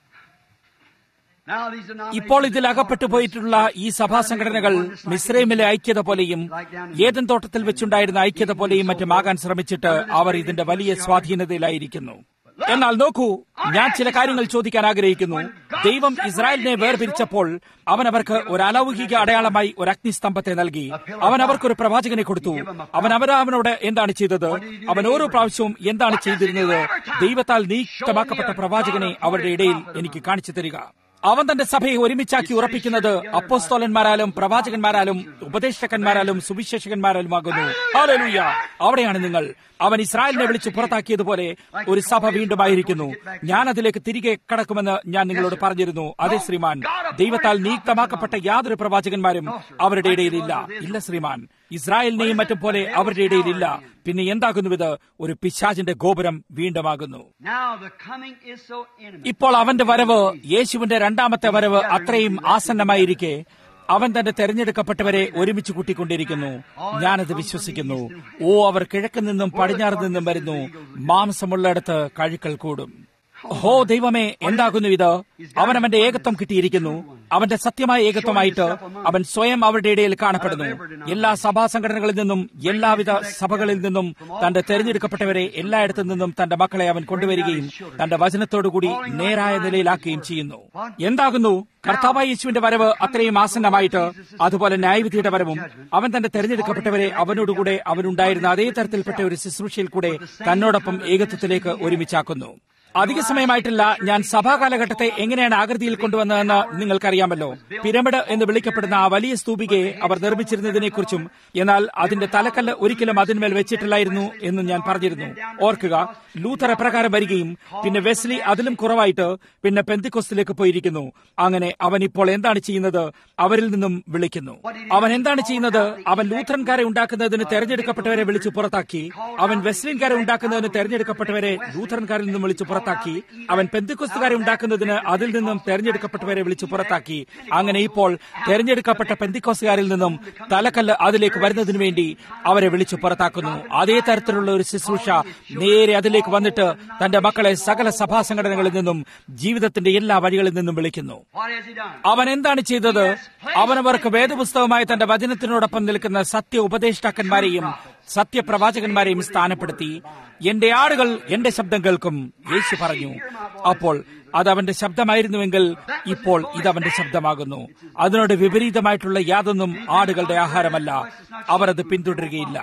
now these are not ഇപ്പോൾ ഇതിൽ അകപ്പെട്ടു പോയിട്ടുള്ള ഈ സഭാ സംഘടനകൾ മിസ്രൈമിലെ ഐക്യത പോലെയും ഏതൻ തോട്ടത്തിൽ വെച്ചുണ്ടായിരുന്ന ഐക്യത പോലെയും മറ്റുമാകാൻ ശ്രമിച്ചിട്ട് അവർ ഇതിന്റെ വലിയ സ്വാധീനതയിലായിരിക്കുന്നു എന്നാൽ നോക്കൂ ഞാൻ ചില കാര്യങ്ങൾ ചോദിക്കാൻ ആഗ്രഹിക്കുന്നു ദൈവം ഇസ്രായേലിനെ വേർപിരിച്ചപ്പോൾ അവൻ അവർക്ക് ഒരു അലൗകിക അടയാളമായി ഒരു അഗ്നിസ്തംഭത്തെ നൽകി അവൻ അവർക്കൊരു പ്രവാചകനെ കൊടുത്തു അവൻ അവനവനോട് എന്താണ് ചെയ്തത് അവൻ ഓരോ പ്രാവശ്യവും എന്താണ് ചെയ്തിരുന്നത് ദൈവത്താൽ നിയുക്തമാക്കപ്പെട്ട പ്രവാചകനെ അവരുടെ ഇടയിൽ എനിക്ക് കാണിച്ചു തരിക അവൻ തന്റെ സഭയെ ഒരുമിച്ചാക്കി ഉറപ്പിക്കുന്നത് അപ്പോസ്തോലന്മാരാലും പ്രവാചകന്മാരാലും ഉപദേശകന്മാരാലും സുവിശേഷകന്മാരാലുമാകുന്നു ഹാലലൂയ അവിടെയാണ് നിങ്ങൾ അവൻ ഇസ്രായേലിനെ വിളിച്ച് പുറത്താക്കിയതുപോലെ ഒരു സഭ വീണ്ടും ആയിരിക്കുന്നു ഞാൻ അതിലേക്ക് തിരികെ കടക്കുമെന്ന് ഞാൻ നിങ്ങളോട് പറഞ്ഞിരുന്നു അതെ ശ്രീമാൻ ദൈവത്താൽ നിയുക്തമാക്കപ്പെട്ട യാതൊരു പ്രവാചകന്മാരും അവരുടെ ഇടയിലില്ല ഇല്ല ശ്രീമാൻ ഇസ്രായേലിനെയും മറ്റും പോലെ അവരുടെ ഇടയിലില്ല പിന്നെ എന്താകുന്നു ഇത് ഒരു പിശാചിന്റെ ഗോപുരം വീണ്ടുമാകുന്നു Now the coming is so intimate. ഇപ്പോൾ അവന്റെ വരവ് യേശുവിന്റെ രണ്ടാമത്തെ വരവ് അത്രയും ആസന്നമായിരിക്കെ അവൻ തന്റെ തെരഞ്ഞെടുക്കപ്പെട്ടവരെ ഒരുമിച്ച് കൂട്ടിക്കൊണ്ടിരിക്കുന്നു ഞാനത് വിശ്വസിക്കുന്നു ഓ അവർ കിഴക്ക് നിന്നും പടിഞ്ഞാറ് നിന്നും വരുന്നു മാംസമുള്ളിടത്ത് കഴുക്കൾ കൂടും ഹോ ദൈവമേ എന്താകുന്നു ഇത് അവൻ അവന്റെ ഏകത്വം കിട്ടിയിരിക്കുന്നു അവന്റെ സത്യമായ ഏകത്വമായിട്ട് അവൻ സ്വയം അവരുടെ ഇടയിൽ കാണപ്പെടുന്നു എല്ലാ സഭാ സംഘടനകളിൽ നിന്നും എല്ലാവിധ സഭകളിൽ നിന്നും തന്റെ തെരഞ്ഞെടുക്കപ്പെട്ടവരെ എല്ലായിടത്തു നിന്നും തന്റെ മക്കളെ അവൻ കൊണ്ടുവരികയും തന്റെ വചനത്തോടുകൂടി നേരായ നിലയിലാക്കുകയും ചെയ്യുന്നു എന്താകുന്നു കർത്താവായ യേശുവിന്റെ വരവ് അത്രയും ആസന്നമായിട്ട് അതുപോലെ ന്യായവിധിയുടെ വരവും അവൻ തന്റെ തെരഞ്ഞെടുക്കപ്പെട്ടവരെ അവനോടുകൂടെ അവനുണ്ടായിരുന്ന അതേ തരത്തിൽപ്പെട്ട ഒരു ശുശ്രൂഷയിൽ കൂടെ തന്നോടൊപ്പം ഏകത്വത്തിലേക്ക് ഒരുമിച്ചാക്കുന്നു അധിക സമയമായിട്ടില്ല ഞാൻ സഭാ കാലഘട്ടത്തെ എങ്ങനെയാണ് ആകൃതിയിൽ കൊണ്ടുവന്നതെന്ന് നിങ്ങൾക്കറിയാമല്ലോ പിരമിഡ് എന്ന് വിളിക്കപ്പെടുന്ന ആ വലിയ സ്തൂപികയെ അവർ നിർമ്മിച്ചിരുന്നതിനെക്കുറിച്ചും എന്നാൽ അതിന്റെ തലക്കല്ല് ഒരിക്കലും അതിന്മേൽ വെച്ചിട്ടില്ലായിരുന്നു എന്ന് ഞാൻ പറഞ്ഞിരുന്നു ഓർക്കുക ലൂഥർ എപ്രകാരം വരികയും പിന്നെ വെസ്ലി അതിലും കുറവായിട്ട് പിന്നെ പെന്തിക്കൊസ്തിലേക്ക് പോയിരിക്കുന്നു അങ്ങനെ അവൻ ഇപ്പോൾ എന്താണ് ചെയ്യുന്നത് അവരിൽ നിന്നും വിളിക്കുന്നു അവൻ എന്താണ് ചെയ്യുന്നത് അവൻ ലൂഥറൻകാരെ ഉണ്ടാക്കുന്നതിന് തെരഞ്ഞെടുക്കപ്പെട്ടവരെ വിളിച്ചു പുറത്താക്കി അവൻ വെസ്ലിൻകാരെ ഉണ്ടാക്കുന്നതിന് തെരഞ്ഞെടുക്കപ്പെട്ടവരെ ലൂഥറൻകാരിൽ നിന്നും വിളിച്ചു പുറത്താക്കി അവൻ പെന്തിക്കൊസ്തുകാരെ ഉണ്ടാക്കുന്നതിന് അതിൽ നിന്നും തെരഞ്ഞെടുക്കപ്പെട്ടവരെ വിളിച്ചു പുറത്താക്കി അങ്ങനെ ഇപ്പോൾ തെരഞ്ഞെടുക്കപ്പെട്ട പെന്തിക്കോസുകാരിൽ നിന്നും തലക്കല്ല് അതിലേക്ക് വരുന്നതിന് വേണ്ടി അവരെ വിളിച്ചു പുറത്താക്കുന്നു അതേ തരത്തിലുള്ള ഒരു ശുശ്രൂഷ നേരെ അതിലേക്ക് വന്നിട്ട് തന്റെ മക്കളെ സകല സഭാ സംഘടനകളിൽ നിന്നും ജീവിതത്തിന്റെ എല്ലാ വഴികളിൽ നിന്നും വിളിക്കുന്നു What has he done? അവൻ എന്താണ് ചെയ്തത് അവൻ അവർക്ക് വേദപുസ്തകമായി തന്റെ വചനത്തിനോടൊപ്പം നിൽക്കുന്ന സത്യ ഉപദേഷ്ടാക്കന്മാരെയും സത്യപ്രവാചകന്മാരെയും സ്ഥാനപ്പെടുത്തി എന്റെ ആടുകൾ എന്റെ ശബ്ദം കേൾക്കും യേശു പറഞ്ഞു അപ്പോൾ അത് അവന്റെ ശബ്ദമായിരുന്നുവെങ്കിൽ ഇപ്പോൾ ഇത് അവന്റെ ശബ്ദമാകുന്നു അതിനോട് വിപരീതമായിട്ടുള്ള യാതൊന്നും ആടുകളുടെ ആഹാരമല്ല അവർ അത് പിന്തുടരുകയില്ല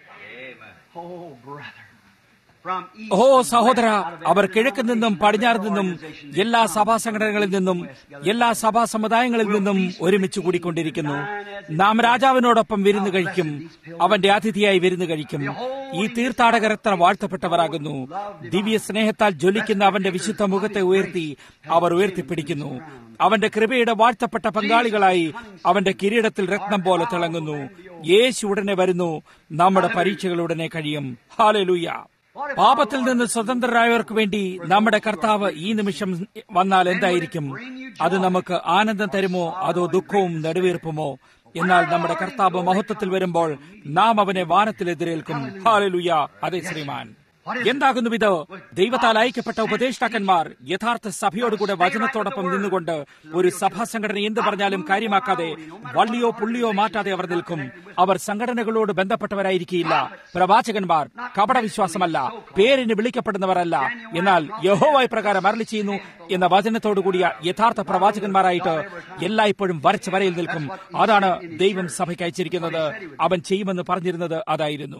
Oh, brother. From east ഓ സഹോദര അവർ കിഴക്ക് നിന്നും പടിഞ്ഞാറ് നിന്നും എല്ലാ സഭാ സംഘടനകളിൽ നിന്നും എല്ലാ സഭാ സമുദായങ്ങളിൽ നിന്നും ഒരുമിച്ച് കൂടിക്കൊണ്ടിരിക്കുന്നു നാം രാജാവിനോടൊപ്പം വിരുന്ന് കഴിക്കും അവന്റെ അതിഥിയായി വിരുന്ന് കഴിക്കും ഈ തീർത്ഥാടകർ എത്ര വാഴ്ത്തപ്പെട്ടവരാകുന്നു ദിവ്യ സ്നേഹത്താൽ ജ്വലിക്കുന്ന അവന്റെ വിശുദ്ധ മുഖത്തെ ഉയർത്തി അവർ ഉയർത്തിപ്പിടിക്കുന്നു അവന്റെ കൃപയുടെ വാഴ്ത്തപ്പെട്ട പങ്കാളികളായി അവന്റെ കിരീടത്തിൽ രത്നം പോലെ തിളങ്ങുന്നു യേശു ഉടനെ വരുന്നു നമ്മുടെ പരീക്ഷകൾ ഉടനെ കഴിയും ഹാലലൂയ പാപത്തിൽ നിന്ന് സ്വതന്ത്രരായവർക്ക് വേണ്ടി നമ്മുടെ കർത്താവ് ഈ നിമിഷം വന്നാൽ എന്തായിരിക്കും അത് നമുക്ക് ആനന്ദം തരുമോ അതോ ദുഃഖവും നെടുവീർപ്പുമോ എന്നാൽ നമ്മുടെ കർത്താവ് മഹത്വത്തിൽ വരുമ്പോൾ നാം അവനെ വാനത്തിൽ എതിരേൽക്കും ഹാലലുയ അതെ ശ്രീമാൻ എന്താകുന്നു ഇത് ദൈവത്താൽ അയക്കപ്പെട്ട ഉപദേഷ്ടാക്കന്മാർ യഥാർത്ഥ സഭയോടുകൂടെ വചനത്തോടൊപ്പം നിന്നുകൊണ്ട് ഒരു സഭാ സംഘടന എന്ത് പറഞ്ഞാലും കാര്യമാക്കാതെ വള്ളിയോ പുള്ളിയോ മാറ്റാതെ അവർ നിൽക്കും അവർ സംഘടനകളോട് ബന്ധപ്പെട്ടവരായിരിക്കില്ല പ്രവാചകന്മാർ കപട വിശ്വാസമല്ല പേരിന് വിളിക്കപ്പെടുന്നവരല്ല എന്നാൽ യഹോവായ പ്രകാരം അരളി ചെയ്യുന്നു എന്ന വചനത്തോടുകൂടിയ യഥാർത്ഥ പ്രവാചകന്മാരായിട്ട് എല്ലായ്പ്പോഴും വരച്ച വരയിൽ നിൽക്കും അതാണ് ദൈവം സഭയ്ക്ക് അയച്ചിരിക്കുന്നത് അവൻ ചെയ്യുമെന്ന് പറഞ്ഞിരുന്നത് അതായിരുന്നു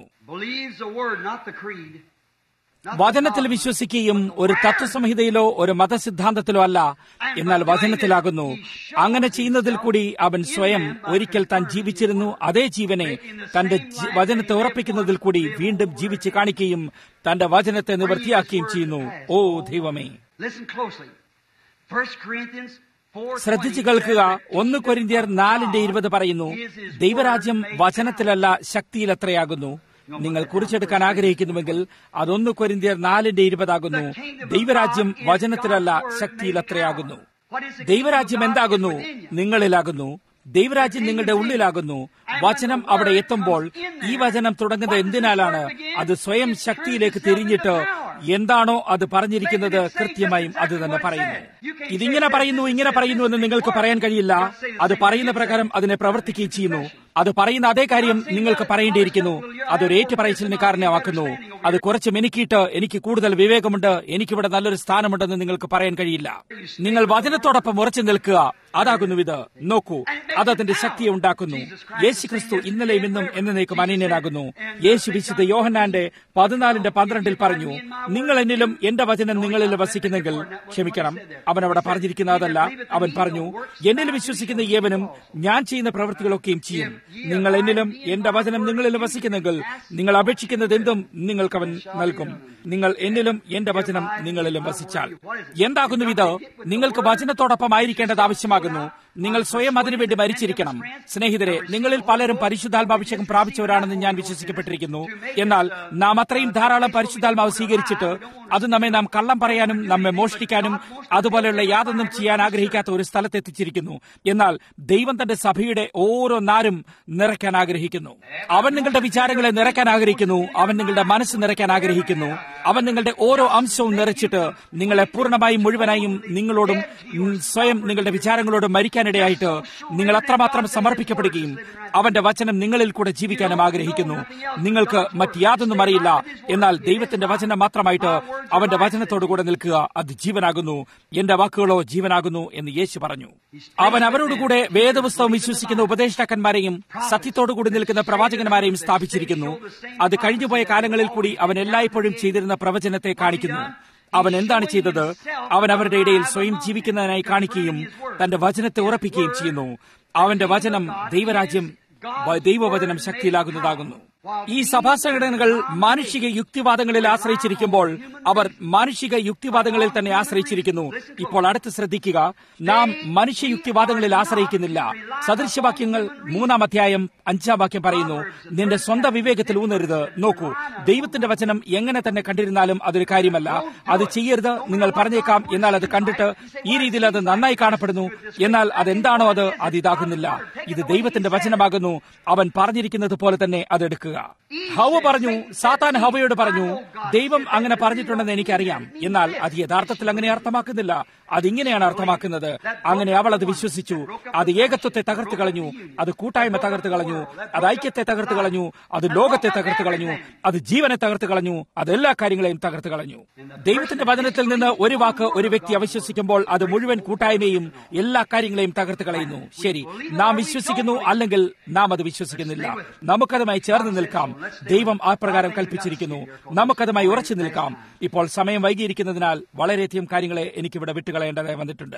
വചനത്തിൽ വിശ്വസിക്കുകയും ഒരു തത്വസംഹിതയിലോ ഒരു മതസിദ്ധാന്തത്തിലോ അല്ല എന്നാൽ വചനത്തിലാകുന്നു അങ്ങനെ ചെയ്യുന്നതിൽ കൂടി അവൻ സ്വയം ഒരിക്കൽ താൻ ജീവിച്ചിരുന്നു അതേ ജീവനെ തന്റെ വചനത്തെ ഉറപ്പിക്കുന്നതിൽ കൂടി വീണ്ടും ജീവിച്ച് കാണിക്കുകയും തന്റെ വചനത്തെ നിവൃത്തിയാക്കുകയും ചെയ്യുന്നു ഓ ദൈവമേ ശ്രദ്ധിച്ചു കേൾക്കുക ഒന്ന് കൊരിന്തിയർ നാലിന്റെ ഇരുപത് പറയുന്നു ദൈവരാജ്യം വചനത്തിലല്ല ശക്തിയിലെത്രയാകുന്നു നിങ്ങൾ കുറിച്ചെടുക്കാൻ ആഗ്രഹിക്കുന്നുവെങ്കിൽ അതൊന്ന് കൊരിന്തിയർ നാലിന്റെ ഇരുപതാകുന്നു ദൈവരാജ്യം വചനത്തിലല്ല ശക്തിയിൽ അത്രയാകുന്നു ദൈവരാജ്യം എന്താകുന്നു നിങ്ങളിലാകുന്നു ദൈവരാജ്യം നിങ്ങളുടെ ഉള്ളിലാകുന്നു വചനം അവിടെ എത്തുമ്പോൾ ഈ വചനം തുടങ്ങുന്നത് എന്തിനാലാണ് അത് സ്വയം ശക്തിയിലേക്ക് തിരിഞ്ഞിട്ട് എന്താണോ അത് പറഞ്ഞിരിക്കുന്നത് കൃത്യമായും അത് തന്നെ പറയുന്നു ഇതിങ്ങനെ പറയുന്നു ഇങ്ങനെ പറയുന്നു എന്ന് നിങ്ങൾക്ക് പറയാൻ കഴിയില്ല അത് പറയുന്ന പ്രകാരം അതിനെ പ്രവർത്തിക്കുകയും ചെയ്യുന്നു അത് പറയുന്ന അതേ കാര്യം നിങ്ങൾക്ക് പറയേണ്ടിയിരിക്കുന്നു അതൊരു ഏറ്റുപറയച്ചിലിന് കാരണമാക്കുന്നു അത് കുറച്ച് മെനുക്കിയിട്ട് എനിക്ക് കൂടുതൽ വിവേകമുണ്ട് എനിക്കിവിടെ നല്ലൊരു സ്ഥാനമുണ്ടെന്ന് നിങ്ങൾക്ക് പറയാൻ കഴിയില്ല നിങ്ങൾ വചനത്തോടൊപ്പം ഉറച്ചു നിൽക്കുക അതാകുന്നു ഇത് നോക്കൂ അത് അതിന്റെ ശക്തിയെ ഉണ്ടാക്കുന്നു യേശു ക്രിസ്തു ഇന്നലെയും ഇന്നും എന്നേക്കും അനന്യനാകുന്നു യേശു വിശുദ്ധ യോഹന്നാന്റെ പതിനാലിന്റെ പന്ത്രണ്ടിൽ പറഞ്ഞു നിങ്ങൾ എന്നിലും എന്റെ വചനം നിങ്ങളിൽ വസിക്കുന്നെങ്കിൽ ക്ഷമിക്കണം അവൻ അവിടെ പറഞ്ഞിരിക്കുന്ന അതല്ല അവൻ പറഞ്ഞു എന്നിൽ വിശ്വസിക്കുന്ന ഏവനും ഞാൻ ചെയ്യുന്ന പ്രവൃത്തികളൊക്കെയും ചെയ്യും നിങ്ങൾ എന്നിലും എന്റെ വചനം നിങ്ങളിൽ വസിക്കുന്നെങ്കിൽ നിങ്ങൾ അപേക്ഷിക്കുന്നത് എന്തും നിങ്ങൾക്ക് അവൻ നൽകും നിങ്ങൾ എന്നിലും എന്റെ വചനം നിങ്ങളിലും വസിച്ചാൽ എന്താകുന്നു ഇത് നിങ്ങൾക്ക് വചനത്തോടൊപ്പം ആയിരിക്കേണ്ടത് ആവശ്യമാകുന്നു നിങ്ങൾ സ്വയം അതിനുവേണ്ടി മരിച്ചിരിക്കണം സ്നേഹിതരെ നിങ്ങളിൽ പലരും പരിശുദ്ധാത്മാഭിഷേകം പ്രാപിച്ചവരാണെന്ന് ഞാൻ വിശ്വസിക്കപ്പെട്ടിരിക്കുന്നു എന്നാൽ നാം അത്രയും ധാരാളം പരിശുദ്ധാത്മാവ് സ്വീകരിച്ചിട്ട് അത് നമ്മെ നാം കള്ളം പറയാനും നമ്മെ മോഷ്ടിക്കാനും അതുപോലെയുള്ള യാതൊന്നും ചെയ്യാൻ ആഗ്രഹിക്കാത്ത ഒരു സ്ഥലത്തെത്തിച്ചിരിക്കുന്നു എന്നാൽ ദൈവം തന്റെ സഭയുടെ ഓരോ നാരും നിറയ്ക്കാൻ ആഗ്രഹിക്കുന്നു അവൻ നിങ്ങളുടെ വിചാരങ്ങളെ നിറയ്ക്കാൻ ആഗ്രഹിക്കുന്നു അവൻ നിങ്ങളുടെ മനസ്സ് നിറയ്ക്കാൻ ആഗ്രഹിക്കുന്നു അവൻ നിങ്ങളുടെ ഓരോ അംശവും നിറച്ചിട്ട് നിങ്ങളെ പൂർണ്ണമായും മുഴുവനായും നിങ്ങളോടും സ്വയം നിങ്ങളുടെ വിചാരങ്ങളോടും മരിക്കാനിടയായിട്ട് നിങ്ങൾ അത്രമാത്രം സമർപ്പിക്കപ്പെടുകയും അവന്റെ വചനം നിങ്ങളിൽ കൂടെ ജീവിക്കാനും ആഗ്രഹിക്കുന്നു നിങ്ങൾക്ക് മറ്റ് യാതൊന്നും അറിയില്ല എന്നാൽ ദൈവത്തിന്റെ വചനം മാത്രമായിട്ട് അവന്റെ വചനത്തോടു കൂടെ നിൽക്കുക അത് ജീവനാകുന്നു എന്റെ വാക്കുകളോ ജീവനാകുന്നു എന്ന് യേശു പറഞ്ഞു അവൻ അവരോടുകൂടെ വേദപുസ്തകം വിശ്വസിക്കുന്ന ഉപദേഷ്ടാക്കന്മാരെയും സത്യത്തോടുകൂടി നിൽക്കുന്ന പ്രവാചകന്മാരെയും സ്ഥാപിച്ചിരിക്കുന്നു അത് കഴിഞ്ഞുപോയ കാലങ്ങളിൽ കൂടി അവൻ എല്ലായ്പ്പോഴും ചെയ്തിരുന്ന പ്രവചനത്തെ കാണിക്കുന്നു അവൻ എന്താണ് ചെയ്തത് അവൻ അവരുടെ ഇടയിൽ സ്വയം ജീവിക്കുന്നതിനായി കാണിക്കുകയും തന്റെ വചനത്തെ ഉറപ്പിക്കുകയും ചെയ്യുന്നു അവന്റെ വചനം ദൈവരാജ്യം ദൈവവചനം ശക്തിയിലാകുന്നതാകുന്നു ഈ സഭാ സംഘടനകൾ മാനുഷിക യുക്തിവാദങ്ങളിൽ ആശ്രയിച്ചിരിക്കുമ്പോൾ അവർ മാനുഷിക യുക്തിവാദങ്ങളിൽ തന്നെ ആശ്രയിച്ചിരിക്കുന്നു ഇപ്പോൾ അടുത്ത് ശ്രദ്ധിക്കുക നാം മനുഷ്യ യുക്തിവാദങ്ങളിൽ ആശ്രയിക്കുന്നില്ല സദൃശവാക്യങ്ങൾ മൂന്നാം അധ്യായം അഞ്ചാം വാക്യം പറയുന്നു നിന്റെ സ്വന്തം വിവേകത്തിൽ ഊന്നരുത് നോക്കൂ ദൈവത്തിന്റെ വചനം എങ്ങനെ തന്നെ കണ്ടിരുന്നാലും അതൊരു കാര്യമല്ല അത് ചെയ്യരുത് നിങ്ങൾ പറഞ്ഞേക്കാം എന്നാൽ അത് കണ്ടിട്ട് ഈ രീതിയിൽ അത് നന്നായി കാണപ്പെടുന്നു എന്നാൽ അതെന്താണോ അത് അത് ഇതാകുന്നില്ല ഇത് ദൈവത്തിന്റെ വചനമാകുന്നു അവൻ പറഞ്ഞിരിക്കുന്നത് പോലെ തന്നെ അത് എടുക്കുക ഹവ പറഞ്ഞു സാത്താൻ ഹവയോട് പറഞ്ഞു ദൈവം അങ്ങനെ പറഞ്ഞിട്ടുണ്ടെന്ന് എനിക്കറിയാം എന്നാൽ അത് യഥാർത്ഥത്തിൽ അങ്ങനെ അർത്ഥമാക്കുന്നില്ല അതിങ്ങനെയാണ് അർത്ഥമാക്കുന്നത് അങ്ങനെ അവൾ അത് വിശ്വസിച്ചു അത് ഏകത്വത്തെ തകർത്ത് കളഞ്ഞു അത് കൂട്ടായ്മ തകർത്ത് കളഞ്ഞു അത് ഐക്യത്തെ തകർത്ത് കളഞ്ഞു അത് ലോകത്തെ തകർത്ത് കളഞ്ഞു അത് ജീവനെ തകർത്ത് കളഞ്ഞു അത് എല്ലാ കാര്യങ്ങളെയും തകർത്ത് കളഞ്ഞു ദൈവത്തിന്റെ വചനത്തിൽ നിന്ന് ഒരു വാക്ക് ഒരു വ്യക്തി അവിശ്വസിക്കുമ്പോൾ അത് മുഴുവൻ കൂട്ടായ്മയും എല്ലാ കാര്യങ്ങളെയും തകർത്ത് കളയുന്നു ശരി നാം വിശ്വസിക്കുന്നു അല്ലെങ്കിൽ നാം അത് വിശ്വസിക്കുന്നില്ല നമുക്കതുമായി ചേർന്ന് നിൽക്കാം ദൈവം ആ പ്രകാരം കൽപ്പിച്ചിരിക്കുന്നു നമുക്കതുമായി ഉറച്ചു നിൽക്കാം ഇപ്പോൾ സമയം വൈകിയിരിക്കുന്നതിനാൽ വളരെയധികം കാര്യങ്ങളെ എനിക്കിവിടെ വിട്ടുകളയേണ്ടതായി വന്നിട്ടുണ്ട്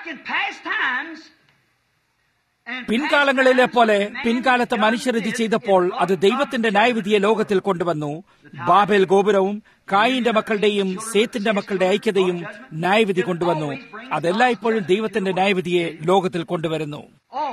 പിൻകാലങ്ങളിലെ പോലെ പിൻകാലത്ത് മനുഷ്യർ ഇത് ചെയ്തപ്പോൾ അത് ദൈവത്തിന്റെ ന്യായവിധിയെ ലോകത്തിൽ കൊണ്ടുവന്നു ബാബേൽ ഗോപുരവും കായിന്റെ മക്കളുടെയും സേത്തിന്റെ മക്കളുടെ ഐക്യതയും ന്യായവിധി കൊണ്ടുവന്നു അതെല്ലായ്പ്പോഴും ദൈവത്തിന്റെ ന്യായവിധിയെ ലോകത്തിൽ കൊണ്ടുവരുന്നു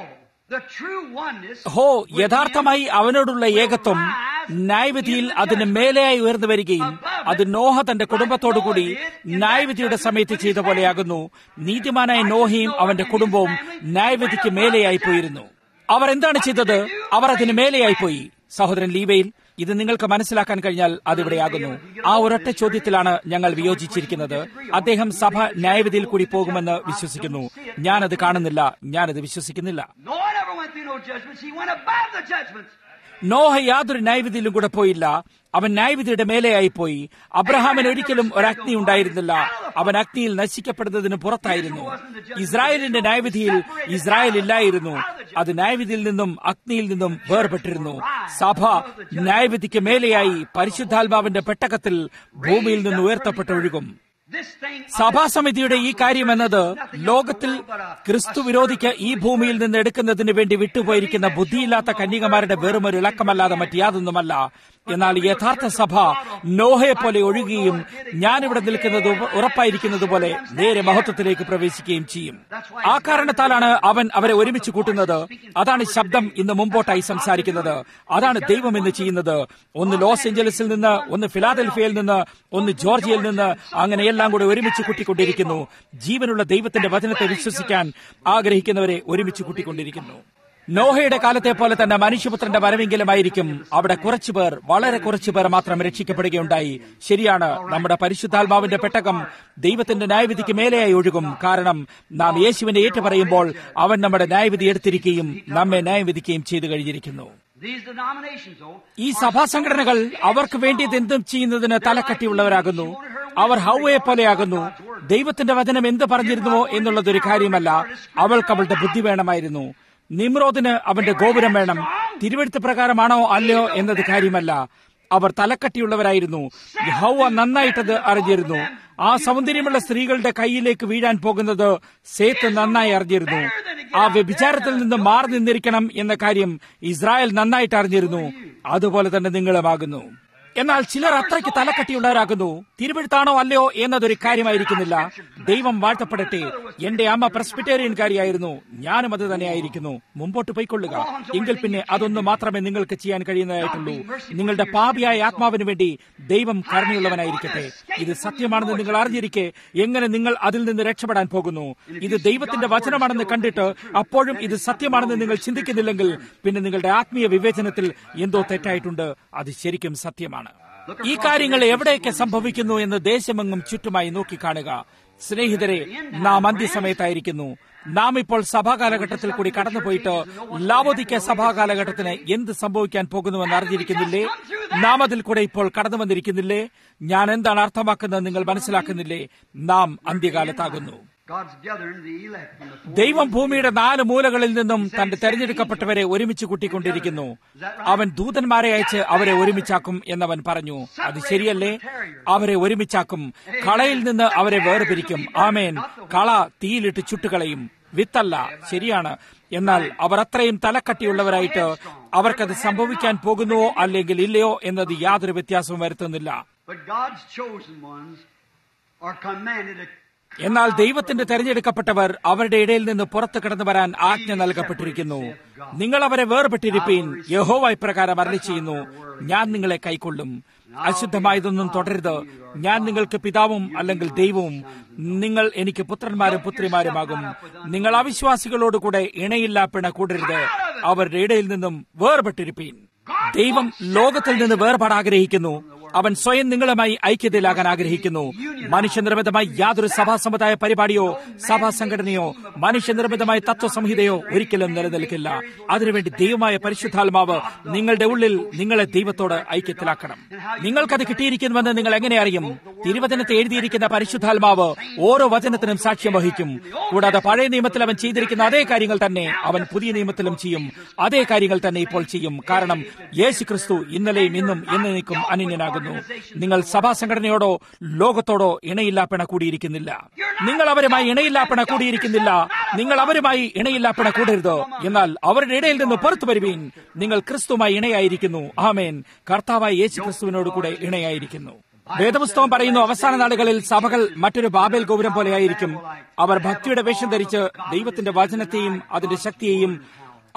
The true oneness ഹോ with യഥാർത്ഥമായി him അവനോടുള്ള ഏകത്വം ന്യായവിധിയിൽ അതിന് മേലെയായി ഉയർന്നു വരികയും അത് നോഹ തന്റെ കുടുംബത്തോടുകൂടി ന്യായവിധിയുടെ സമയത്ത് ചെയ്ത പോലെയാകുന്നു നീതിമാനായ നോഹയും അവന്റെ കുടുംബവും ന്യായവിധിക്ക് മേലെയായി പോയിരുന്നു അവർ എന്താണ് ചെയ്തത് അവർ അതിന് മേലെയായി പോയി സഹോദരൻ ലീവയിൽ ഇത് നിങ്ങൾക്ക് മനസ്സിലാക്കാൻ കഴിഞ്ഞാൽ അതിവിടെയാകുന്നു ആ ഒരൊറ്റ ചോദ്യത്തിലാണ് ഞങ്ങൾ വിയോജിച്ചിരിക്കുന്നത് അദ്ദേഹം സഭ ന്യായവിധിയിൽ കൂടി പോകുമെന്ന് വിശ്വസിക്കുന്നു ഞാനത് കാണുന്നില്ല ഞാനത് വിശ്വസിക്കുന്നില്ല No one ever went through no judgments. He went above the judgments. Noah യാതൊരു ന്യായവിധിയിലും കൂടെ പോയില്ല അവൻ ന്യായവിധിയുടെ മേലെയായി പോയി അബ്രഹാമിന് ഒരിക്കലും ഒരു അഗ്നി ഉണ്ടായിരുന്നില്ല അവൻ അഗ്നിയിൽ നശിക്കപ്പെടുന്നതിന് പുറത്തായിരുന്നു ഇസ്രായേലിന്റെ ന്യായവിധിയിൽ ഇസ്രായേൽ ഇല്ലായിരുന്നു അത് ന്യായവിധിയിൽ നിന്നും അഗ്നിയിൽ നിന്നും വേർപെട്ടിരുന്നു സഭ ന്യായവിധിക്ക് മേലെയായി പരിശുദ്ധാത്മാവിന്റെ പെട്ടകത്തിൽ ഭൂമിയിൽ നിന്ന് ഉയർത്തപ്പെട്ടൊഴുകും This thing സഭാസമിതിയുടെ ഈ കാര്യം എന്നത് ലോകത്തിൽ ക്രിസ്തു വിരോധിക്ക് ഈ ഭൂമിയിൽ നിന്ന് എടുക്കുന്നതിന് വേണ്ടി വിട്ടുപോയിരിക്കുന്ന ബുദ്ധിയില്ലാത്ത കന്യകമാരുടെ വെറും ഒരു ഇളക്കമല്ലാതെ മറ്റ് യാതൊന്നുമല്ല എന്നാൽ യഥാർത്ഥ സഭ നോഹയെ പോലെ ഒഴുകുകയും ഞാനിവിടെ നിൽക്കുന്നത് ഉറ- ഉറപ്പായിരിക്കുന്നത് പോലെ നേരെ മഹത്വത്തിലേക്ക് പ്രവേശിക്കുകയും ചെയ്യും ആ കാരണത്താലാണ് അവൻ അവരെ ഒരുമിച്ച് കൂട്ടുന്നത് അതാണ് ശബ്ദം ഇന്ന് മുമ്പോട്ടായി സംസാരിക്കുന്നത് അതാണ് ദൈവം ഇന്ന് ചെയ്യുന്നത് ഒന്ന് ലോസ് ഏഞ്ചലസിൽ നിന്ന് ഒന്ന് ഫിലാദൽഫിയയിൽ നിന്ന് ഒന്ന് ജോർജിയയിൽ നിന്ന് അങ്ങനെ എല്ലാം കൂടെ ഒരുമിച്ച് കൂട്ടിക്കൊണ്ടിരിക്കുന്നു ജീവനുള്ള ദൈവത്തിന്റെ വചനത്തെ വിശ്വസിക്കാൻ ആഗ്രഹിക്കുന്നവരെ ഒരുമിച്ച് കൂട്ടിക്കൊണ്ടിരിക്കുന്നു നോഹയുടെ കാലത്തെ പോലെ തന്നെ മനുഷ്യപുത്രന്റെ വരവെങ്കിലുമായിരിക്കും അവിടെ കുറച്ചുപേർ വളരെ കുറച്ചുപേർ മാത്രം രക്ഷിക്കപ്പെടുകയുണ്ടായി ശരിയാണ് നമ്മുടെ പരിശുദ്ധാത്മാവിന്റെ പെട്ടകം ദൈവത്തിന്റെ ന്യായവിധിക്ക് മേലെയായി ഒഴുകും കാരണം നാം യേശുവിനെ ഏറ്റുപറയുമ്പോൾ അവൻ നമ്മുടെ ന്യായവിധി എടുത്തിരിക്കുകയും നമ്മെ ന്യായവിധിക്കുകയും ചെയ്തു കഴിഞ്ഞിരിക്കുന്നു These denominations, though, ഈ സഭാ സംഘടനകൾ അവർക്ക് വേണ്ടിയത് എന്തും ചെയ്യുന്നതിന് തലക്കട്ടിയുള്ളവരാകുന്നു അവർ ഹൗവയെ പോലെയാകുന്നു ദൈവത്തിന്റെ വചനം എന്ത് പറഞ്ഞിരുന്നുവോ എന്നുള്ളതൊരു കാര്യമല്ല അവൾക്ക് അവളുടെ ബുദ്ധി വേണമായിരുന്നു നിമ്രോദിന് അവന്റെ ഗോപുരം വേണം തിരുവെടുത്ത പ്രകാരമാണോ അല്ലയോ എന്നത് കാര്യമല്ല അവർ തലക്കട്ടിയുള്ളവരായിരുന്നു ഹൗവ നന്നായിട്ടത് അറിഞ്ഞിരുന്നു ആ സൗന്ദര്യമുള്ള സ്ത്രീകളുടെ കയ്യിലേക്ക് വീഴാൻ പോകുന്നത് സേത്ത് നന്നായി അറിഞ്ഞിരുന്നു ആ വ്യഭിചാരത്തിൽ നിന്ന് മാറി നിന്നിരിക്കണം എന്ന കാര്യം ഇസ്രായേൽ നന്നായിട്ട് അറിഞ്ഞിരുന്നു അതുപോലെ തന്നെ നിങ്ങളുമാകുന്നു എന്നാൽ ചിലർ അത്രയ്ക്ക് തലക്കട്ടിയുള്ളവരാകുന്നു തിരുവെഴുത്താണോ അല്ലയോ എന്നതൊരു കാര്യമായിരിക്കുന്നില്ല ദൈവം വാഴ്ത്തപ്പെടട്ടെ എന്റെ അമ്മ പ്രസ്ബിറ്റേറിയൻകാരിയായിരുന്നു ഞാനും അത് തന്നെയായിരിക്കുന്നു മുമ്പോട്ട് പോയിക്കൊള്ളുക എങ്കിൽ പിന്നെ അതൊന്നു മാത്രമേ നിങ്ങൾക്ക് ചെയ്യാൻ കഴിയുന്നതായിട്ടുള്ളൂ നിങ്ങളുടെ പാപിയായ ആത്മാവിന് വേണ്ടി ദൈവം കരുണയുള്ളവനായിരിക്കട്ടെ ഇത് സത്യമാണെന്ന് നിങ്ങൾ അറിഞ്ഞിരിക്കെ എങ്ങനെ നിങ്ങൾ അതിൽ നിന്ന് രക്ഷപ്പെടാൻ പോകുന്നു ഇത് ദൈവത്തിന്റെ വചനമാണെന്ന് കണ്ടിട്ട് അപ്പോഴും ഇത് സത്യമാണെന്ന് നിങ്ങൾ ചിന്തിക്കുന്നില്ലെങ്കിൽ പിന്നെ നിങ്ങളുടെ ആത്മീയ വിവേചനത്തിൽ എന്തോ തെറ്റായിട്ടുണ്ട് അത് ശരിക്കും സത്യമാണ് ഈ കാര്യങ്ങൾ എവിടെയൊക്കെ സംഭവിക്കുന്നു എന്ന് ദേശമെങ്ങും ചുറ്റുമായി നോക്കിക്കാണുക സ്നേഹിതരെ നാം അന്ത്യസമയത്തായിരിക്കുന്നു നാം ഇപ്പോൾ സഭാ കാലഘട്ടത്തിൽ കൂടി കടന്നുപോയിട്ട് ലാവോദിക്ക സഭാ കാലഘട്ടത്തിന് എന്ത് സംഭവിക്കാൻ പോകുന്നുവെന്ന് അറിഞ്ഞിരിക്കുന്നില്ലേ നാം അതിൽ കൂടെ ഇപ്പോൾ കടന്നു വന്നിരിക്കുന്നില്ലേ ഞാൻ എന്താണ് അർത്ഥമാക്കുന്നത് നിങ്ങൾ മനസ്സിലാക്കുന്നില്ലേ നാം അന്ത്യകാലത്താകുന്നു God's gathering the elect from the four ദൈവം ഭൂമിയുടെ നാല് മൂലകളിൽ നിന്നും തന്റെ തെരഞ്ഞെടുക്കപ്പെട്ടവരെ ഒരുമിച്ച് കൂട്ടിക്കൊണ്ടിരിക്കുന്നു അവൻ ദൂതന്മാരെ അയച്ച് അവരെ ഒരുമിച്ചാക്കും എന്നവൻ പറഞ്ഞു അത് ശരിയല്ലേ അവരെ ഒരുമിച്ചാക്കും കളയിൽ നിന്ന് അവരെ വേർപിരിക്കും ആമേൻ കള തീയിലിട്ട് ചുട്ടുകളയും വിത്തല്ല ശരിയാണ് എന്നാൽ അവർ അത്രയും തലക്കട്ടിയുള്ളവരായിട്ട് അവർക്കത് സംഭവിക്കാൻ പോകുന്നുവോ അല്ലെങ്കിൽ ഇല്ലയോ എന്നത് യാതൊരു വ്യത്യാസവും വരുത്തുന്നില്ല But God's chosen ones are commanded to എന്നാൽ ദൈവത്തിന്റെ തെരഞ്ഞെടുക്കപ്പെട്ടവർ അവരുടെ ഇടയിൽ നിന്ന് പുറത്തു കടന്നു വരാൻ ആജ്ഞ നൽകപ്പെട്ടിരിക്കുന്നു നിങ്ങൾ അവരെ വേർപെട്ടിരിപ്പീൻ യഹോവ ഇപ്രകാരം അരളി ചെയ്യുന്നു ഞാൻ നിങ്ങളെ കൈക്കൊള്ളും അശുദ്ധമായതൊന്നും തുടരുത് ഞാൻ നിങ്ങൾക്ക് പിതാവും അല്ലെങ്കിൽ ദൈവവും നിങ്ങൾ എനിക്ക് പുത്രന്മാരും പുത്രിമാരുമാകും നിങ്ങൾ അവിശ്വാസികളോടുകൂടെ ഇണയില്ലാ പിണ കൂടരുത് അവരുടെ ഇടയിൽ നിന്നും വേർപെട്ടിരിപ്പീൻ ദൈവം ലോകത്തിൽ നിന്ന് വേർപാട് ആഗ്രഹിക്കുന്നു അവൻ സ്വയം നിങ്ങളുമായി ഐക്യതയിലാകാൻ ആഗ്രഹിക്കുന്നു മനുഷ്യനിർമ്മിതമായി യാതൊരു സഭാ സമുദായ പരിപാടിയോ സഭാ സംഘടനയോ മനുഷ്യനിർമ്മിതമായ തത്വസംഹിതയോ ഒരിക്കലും നിലനിൽക്കില്ല അതിനുവേണ്ടി ദൈവമായ പരിശുദ്ധാത്മാവ് നിങ്ങളുടെ ഉള്ളിൽ നിങ്ങളെ ദൈവത്തോട് ഐക്യത്തിലാക്കണം നിങ്ങൾക്കത് കിട്ടിയിരിക്കുന്നുവെന്ന് നിങ്ങൾ എങ്ങനെ അറിയും തിരുവചനത്തെ എഴുതിയിരിക്കുന്ന പരിശുദ്ധാത്മാവ് ഓരോ വചനത്തിനും സാക്ഷ്യം വഹിക്കും കൂടാതെ പഴയ നിയമത്തിൽ അവൻ ചെയ്തിരിക്കുന്ന അതേ കാര്യങ്ങൾ തന്നെ അവൻ പുതിയ നിയമത്തിലും ചെയ്യും അതേ കാര്യങ്ങൾ തന്നെ ഇപ്പോൾ ചെയ്യും കാരണം യേശു ക്രിസ്തു ഇന്നലെയും ഇന്നും എന്നേക്കും അനന്യനാകുന്നു നിങ്ങൾ സഭാ സംഘടനയോടോ ലോകത്തോടോ ഇണയില്ലാ പിണ കൂടിയിരിക്കുന്നില്ല നിങ്ങൾ അവരുമായി ഇണയില്ലാ പിണ കൂടിയിരിക്കുന്നില്ല നിങ്ങൾ അവരുമായി ഇണയില്ലാ പിണ കൂടരുത് എന്നാൽ അവരുടെ ഇടയിൽ നിന്ന് പുറത്തു വരുവീൻ നിങ്ങൾ ക്രിസ്തുമായി ഇണയായിരിക്കുന്നു ആമേൻ കർത്താവായ യേശു ക്രിസ്തുവിനോട് കൂടെ ഇണയായിരിക്കുന്നു വേദപുസ്തകം പറയുന്നു അവസാന നാളുകളിൽ സഭകൾ മറ്റൊരു ബാബേൽ ഗോപുരം പോലെയായിരിക്കും അവർ ഭക്തിയുടെ വേഷം ധരിച്ച് ദൈവത്തിന്റെ വചനത്തെയും അതിന്റെ ശക്തിയെയും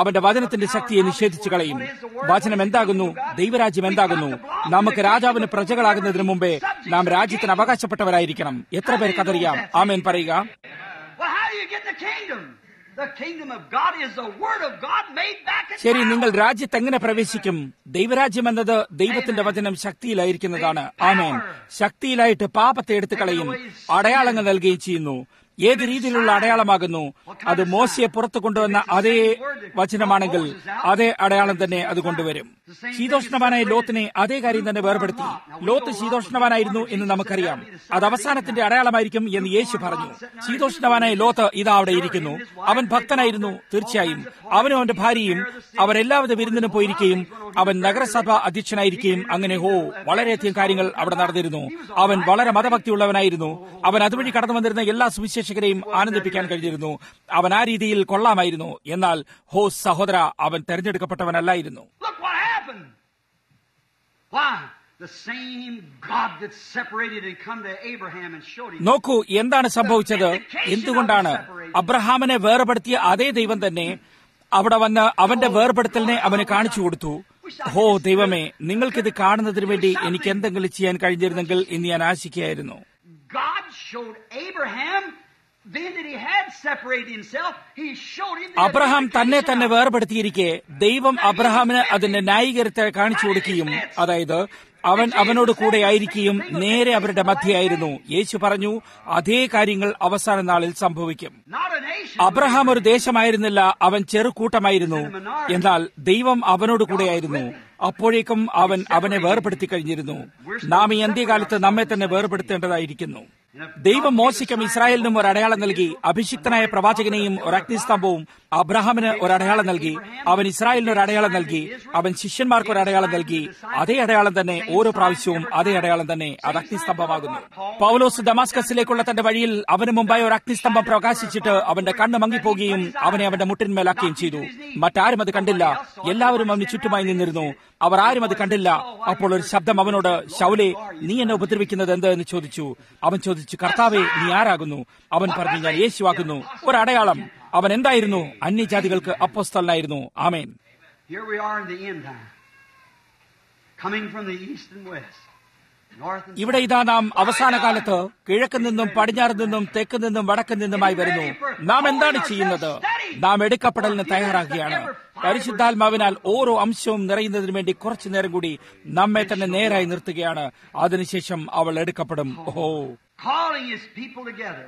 അവന്റെ വചനത്തിന്റെ ശക്തിയെ നിഷേധിച്ചു കളയും വചനം എന്താകുന്നു ദൈവരാജ്യം എന്താകുന്നു നമുക്ക് രാജാവിന് പ്രജകളാകുന്നതിന് മുമ്പേ നാം രാജ്യത്തിന് അവകാശപ്പെട്ടവരായിരിക്കണം എത്ര പേർക്ക് അതറിയാം ആമേൻ പറയുക Well, how do you get the kingdom? The kingdom of God is the word of God made back in ശരി power. നിങ്ങൾ രാജ്യത്ത് എങ്ങനെ പ്രവേശിക്കും ദൈവരാജ്യം എന്നത് ദൈവത്തിന്റെ വചനം ശക്തിയിലായിരിക്കുന്നതാണ് ആമേൻ ശക്തിയിലായിട്ട് പാപത്തെ എടുത്തു കളയും അടയാളങ്ങൾ നൽകുകയും ചെയ്യുന്നു ഏത് രീതിയിലുള്ള അടയാളമാകുന്നു അത് മോശയെ പുറത്തു കൊണ്ടുവന്ന അതേ വചനമാണെങ്കിൽ അതേ അടയാളം തന്നെ അത് കൊണ്ടുവരും ശീതോഷ്ണവാനായ ലോത്തിനെ അതേ കാര്യം തന്നെ വേർപെടുത്തി ലോത്ത് ശീതോഷ്ണവാനായിരുന്നു എന്ന് നമുക്കറിയാം അത് അവസാനത്തിന്റെ അടയാളമായിരിക്കും എന്ന് യേശു പറഞ്ഞു ശീതോഷ്ണവാനായ ലോത്ത് ഇതാ അവിടെ ഇരിക്കുന്നു അവൻ ഭക്തനായിരുന്നു തീർച്ചയായും അവനും അവന്റെ ഭാര്യയും അവരെല്ലാവിധ വിരുന്നിനും പോയിരിക്കുകയും അവൻ നഗരസഭ അധ്യക്ഷനായിരിക്കുകയും അങ്ങനെ ഹോ വളരെയധികം കാര്യങ്ങൾ അവിടെ നടന്നിരുന്നു അവൻ വളരെ മതഭക്തിയുള്ളവനായിരുന്നു അവൻ അതുവഴി കടന്നു വന്നിരുന്ന എല്ലാ സുവിശേഷകരെയും ആനന്ദിപ്പിക്കാൻ കഴിഞ്ഞിരുന്നു അവൻ ആ രീതിയിൽ കൊള്ളാമായിരുന്നു എന്നാൽ ഹോ സഹോദര അവൻ തെരഞ്ഞെടുക്കപ്പെട്ടവനല്ലായിരുന്നു Look what happened. Why? The same God that separated and come to Abraham and showed him. നോക്കൂ എന്താണ് സംഭവിച്ചത് എന്തുകൊണ്ടാണ് അബ്രഹാമിനെ വേർപെടുത്തിയ അതേ ദൈവം തന്നെ അവിടെ വന്ന് അവന്റെ വേർപെടുത്തലിനെ അവന് കാണിച്ചു കൊടുത്തു ഹോ ദൈവമേ നിങ്ങൾക്കിത് കാണുന്നതിന് വേണ്ടി എനിക്ക് എന്തെങ്കിലും ചെയ്യാൻ കഴിഞ്ഞിരുന്നെങ്കിൽ എന്ന് ഞാൻ ആശിക്കുകയായിരുന്നു God showed Abraham, then that he had separated himself, he showed him the Abraham തന്നെ identification തന്നെ of- വേർപെടുത്തിയിരിക്കെ ദൈവം അബ്രഹാമിന് അതിന്റെ ന്യായീകരത്തെ കാണിച്ചു കൊടുക്കുകയും അതായത് അവൻ അവനോട് കൂടെ ആയിരിക്കുകയും നേരെ അവരുടെ മധ്യയായിരുന്നു യേശു പറഞ്ഞു അതേ കാര്യങ്ങൾ അവസാന നാളിൽ സംഭവിക്കും Not a nation. അബ്രഹാം ഒരു ദേശമായിരുന്നില്ല അവൻ ചെറുകൂട്ടമായിരുന്നു എന്നാൽ ദൈവം അവനോട് കൂടെയായിരുന്നു അപ്പോഴേക്കും അവൻ അവനെ വേർപെടുത്തി കഴിഞ്ഞിരുന്നു നാം ഈ അന്ത്യകാലത്ത് നമ്മെ തന്നെ വേർപെടുത്തേണ്ടതായിരിക്കുന്നു ദൈവം മോശയ്ക്കും ഇസ്രായേലിനും ഒരു അടയാളം നൽകി അഭിഷിക്തനായ പ്രവാചകനെയും ഒരു അഗ്നിസ്തംഭവും അബ്രഹാമിന് ഒരു അടയാളം നൽകി അവൻ ഇസ്രായേലിന് ഒരു അടയാളം നൽകി അവൻ ശിഷ്യന്മാർക്ക് ഒരു അടയാളം നൽകി അതേ അടയാളം തന്നെ ഓരോ പ്രാവശ്യവും അതേ അടയാളം തന്നെ അത് അഗ്നിസ്തംഭമാകുന്നു പൗലോസ് ദമാസ്കസിലേക്കുള്ള തന്റെ വഴിയിൽ അവന് മുമ്പായി ഒരു അഗ്നിസ്തംഭം പ്രകാശിച്ചിട്ട് അവന്റെ കണ്ണ് മങ്ങിപ്പോകുകയും അവനെ അവന്റെ മുട്ടിന്മേലാക്കുകയും ചെയ്തു മറ്റാരും അത് കണ്ടില്ല എല്ലാവരും അവന് ചുറ്റുമായി നിന്നിരുന്നു അവർ ആരും അത് കണ്ടില്ല അപ്പോൾ ഒരു ശബ്ദം അവനോട് ശൗലെ നീ എന്നെ ഉപദ്രവിക്കുന്നത് എന്ത് എന്ന് ചോദിച്ചു അവൻ ചോദിച്ചു കർത്താവെ നീ ആരാകുന്നു അവൻ പറഞ്ഞു ഞാൻ യേശുവാകുന്നു ഒരു അടയാളം അവൻ എന്തായിരുന്നു അന്യജാതികൾക്ക് അപ്പോസ്തലനായിരുന്നു ആമേൻ Here we are in the end time. Coming from the east and west. North and ഇവിടെ ഇതാ നാം അവസാന കാലത്ത് കിഴക്ക് നിന്നും പടിഞ്ഞാറ് നിന്നും തെക്ക് നിന്നും വടക്ക് നിന്നുമായി വരുന്നു നാം എന്താണ് ചെയ്യുന്നത് നാം എടുക്കപ്പെടലിന് തയ്യാറാകുകയാണ് പരിശുദ്ധാത്മാവിനാൽ ഓരോ അംശവും നിറയുന്നതിന് വേണ്ടി കുറച്ചു നേരം കൂടി നമ്മെ തന്നെ നേരായി നിർത്തുകയാണ് അതിനുശേഷം അവൾ എടുക്കപ്പെടും ഓഹോ calling his people together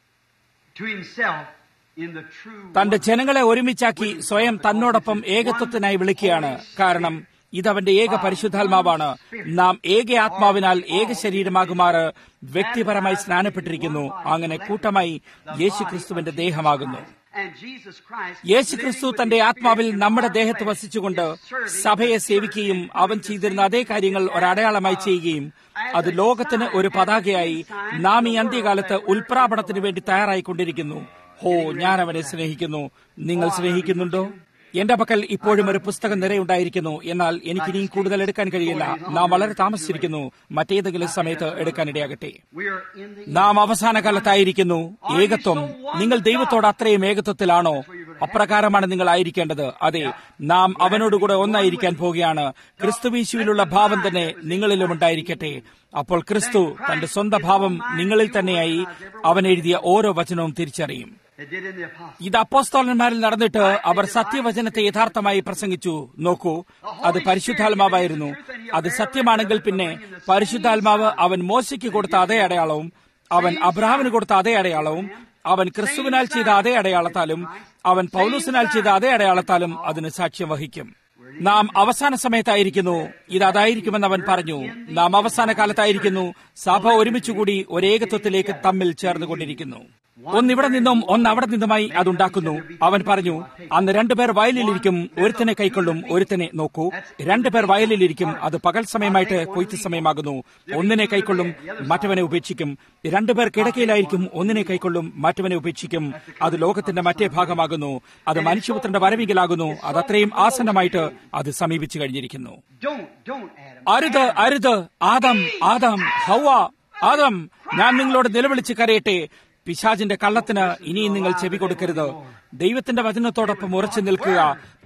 to himself in the true തന്റെ ജനങ്ങളെ ഒരുമിച്ചാക്കി സ്വയം തന്നോടൊപ്പം ഏകത്വത്തിനായി വിളിക്കുകയാണ് കാരണം ഇതവന്റെ ഏക പരിശുദ്ധാത്മാവാണ് നാം ഏക ആത്മാവിനാൽ ഏക ശരീരമാകുമാറ് വ്യക്തിപരമായി സ്നാനപ്പെട്ടിരിക്കുന്നു അങ്ങനെ കൂട്ടമായി യേശു ക്രിസ്തുവിന്റെ ദേഹമാകുന്നു and Jesus Christ യേശു ക്രിസ്തു തന്റെ ആത്മാവിൽ നമ്മുടെ ദേഹത്ത് വസിച്ചുകൊണ്ട് സഭയെ സേവിക്കുകയും അവൻ ചെയ്തിരുന്ന അതേ കാര്യങ്ങൾ ഒരടയാളമായി ചെയ്യുകയും അത് ലോകത്തിന് ഒരു പതാകയായി നാം ഈ അന്ത്യകാലത്ത് ഉൽപ്രാപണത്തിന് വേണ്ടി തയ്യാറായിക്കൊണ്ടിരിക്കുന്നു ഹോ ഞാൻ അവനെ സ്നേഹിക്കുന്നു നിങ്ങൾ സ്നേഹിക്കുന്നുണ്ടോ എന്റെ പക്കൽ ഇപ്പോഴും ഒരു പുസ്തകം നിറയുണ്ടായിരിക്കുന്നു എന്നാൽ എനിക്ക് ഇനിയും കൂടുതൽ എടുക്കാൻ കഴിയില്ല നാം വളരെ താമസിച്ചിരിക്കുന്നു മറ്റേതെങ്കിലും സമയത്ത് എടുക്കാനിടയാകട്ടെ we are in the നാം അവസാന കാലത്തായിരിക്കുന്നു ഏകത്വം നിങ്ങൾ ദൈവത്തോട് അത്രയും ഏകത്വത്തിലാണോ അപ്രകാരമാണ് നിങ്ങൾ ആയിരിക്കേണ്ടത് അതെ നാം അവനോടുകൂടെ ഒന്നായിരിക്കാൻ പോവുകയാണ് ക്രിസ്തുവീശുവിലുള്ള ഭാവം തന്നെ നിങ്ങളിലും ഉണ്ടായിരിക്കട്ടെ അപ്പോൾ ക്രിസ്തു തന്റെ സ്വന്തം ഭാവം നിങ്ങളിൽ തന്നെയായി അവൻ എഴുതിയ ഓരോ വചനവും തിരിച്ചറിയും They did in the apostles. ഇത് അപ്പോസ്തോലന്മാരിൽ നടന്നിട്ട് അവർ സത്യവചനത്തെ യഥാർത്ഥമായി പ്രസംഗിച്ചു നോക്കൂ അത് പരിശുദ്ധാത്മാവായിരുന്നു അത് സത്യമാണെങ്കിൽ പിന്നെ പരിശുദ്ധാത്മാവ് അവൻ മോശയ്ക്ക് കൊടുത്ത അതേ അടയാളവും അവൻ അബ്രഹാമിന് കൊടുത്ത അതേ അടയാളവും അവൻ ക്രിസ്തുവിനാൽ ചെയ്ത അതേ അടയാളത്താലും അവൻ പൗലൂസിനാൽ ചെയ്ത അതേ അടയാളത്താലും അതിന് സാക്ഷ്യം വഹിക്കും നാം അവസാന സമയത്തായിരിക്കുന്നു ഇത് അതായിരിക്കുമെന്ന് അവൻ പറഞ്ഞു നാം അവസാന കാലത്തായിരിക്കുന്നു സഭ ഒരുമിച്ചുകൂടി ഒരേകത്വത്തിലേക്ക് തമ്മിൽ ചേർന്നുകൊണ്ടിരിക്കുന്നു ഒന്നിവിടെ നിന്നും ഒന്ന് അവിടെ നിന്നുമായി അതുണ്ടാക്കുന്നു അവൻ പറഞ്ഞു അന്ന് രണ്ടുപേർ വയലിലിരിക്കും ഒരുത്തനെ കൈക്കൊള്ളും ഒരുത്തനെ നോക്കൂ രണ്ടുപേർ വയലിലിരിക്കും അത് പകൽ സമയമായിട്ട് കൊയ്ത്ത് സമയമാകുന്നു ഒന്നിനെ കൈക്കൊള്ളും മറ്റവനെ ഉപേക്ഷിക്കും രണ്ടുപേർ കിടക്കയിലായിരിക്കും ഒന്നിനെ കൈക്കൊള്ളും മറ്റവനെ ഉപേക്ഷിക്കും അത് ലോകത്തിന്റെ മറ്റേ ഭാഗമാകുന്നു അത് മനുഷ്യപുത്രന്റെ വരവികലാകുന്നു അത് അത്രയും ആസന്നമായിട്ട് അത് സമീപിച്ചു കഴിഞ്ഞിരിക്കുന്നു Don't, don't, Adam. അരുത് അരുത് ആദം ആദം ഹൗവ ആദം ഞാൻ നിങ്ങളോട് നിലവിളിച്ച് കരയട്ടെ പിശാചിന്റെ കള്ളത്തിന് ഇനിയും നിങ്ങൾ ചെവി കൊടുക്കരുത് ദൈവത്തിന്റെ വചനത്തോടൊപ്പം ഉറച്ചു നിൽക്കുക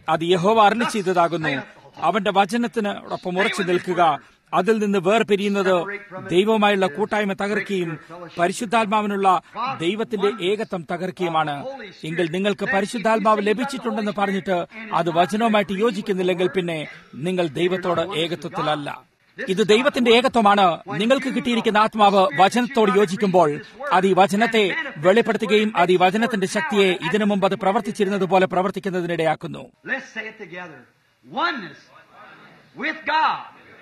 അത് യഹോവ അരളി ചെയ്തതാകുന്നു അവന്റെ വചനത്തിനോടൊപ്പം ഉറച്ചു നിൽക്കുക അതിൽ നിന്ന് വേർപിരിയുന്നത് ദൈവവുമായുള്ള കൂട്ടായ്മ തകർക്കുകയും പരിശുദ്ധാത്മാവിനുള്ള ദൈവത്തിന്റെ ഏകത്വം തകർക്കുകയുമാണ് എങ്കിൽ നിങ്ങൾക്ക് പരിശുദ്ധാത്മാവ് ലഭിച്ചിട്ടുണ്ടെന്ന് പറഞ്ഞിട്ട് അത് വചനവുമായിട്ട് യോജിക്കുന്നില്ലെങ്കിൽ പിന്നെ നിങ്ങൾ ദൈവത്തോട് ഏകത്വത്തിലല്ല ഇത് ദൈവത്തിന്റെ ഏകത്വമാണ് നിങ്ങൾക്ക് കിട്ടിയിരിക്കുന്ന ആത്മാവ് വചനത്തോട് യോജിക്കുമ്പോൾ അത് ഈ വചനത്തെ വെളിപ്പെടുത്തുകയും അത് ഈ വചനത്തിന്റെ ശക്തിയെ ഇതിനു മുമ്പ് അത് പ്രവർത്തിച്ചിരുന്നത് പോലെ പ്രവർത്തിക്കുന്നതിനിടയാക്കുന്നു Let's say it together. Oneness with God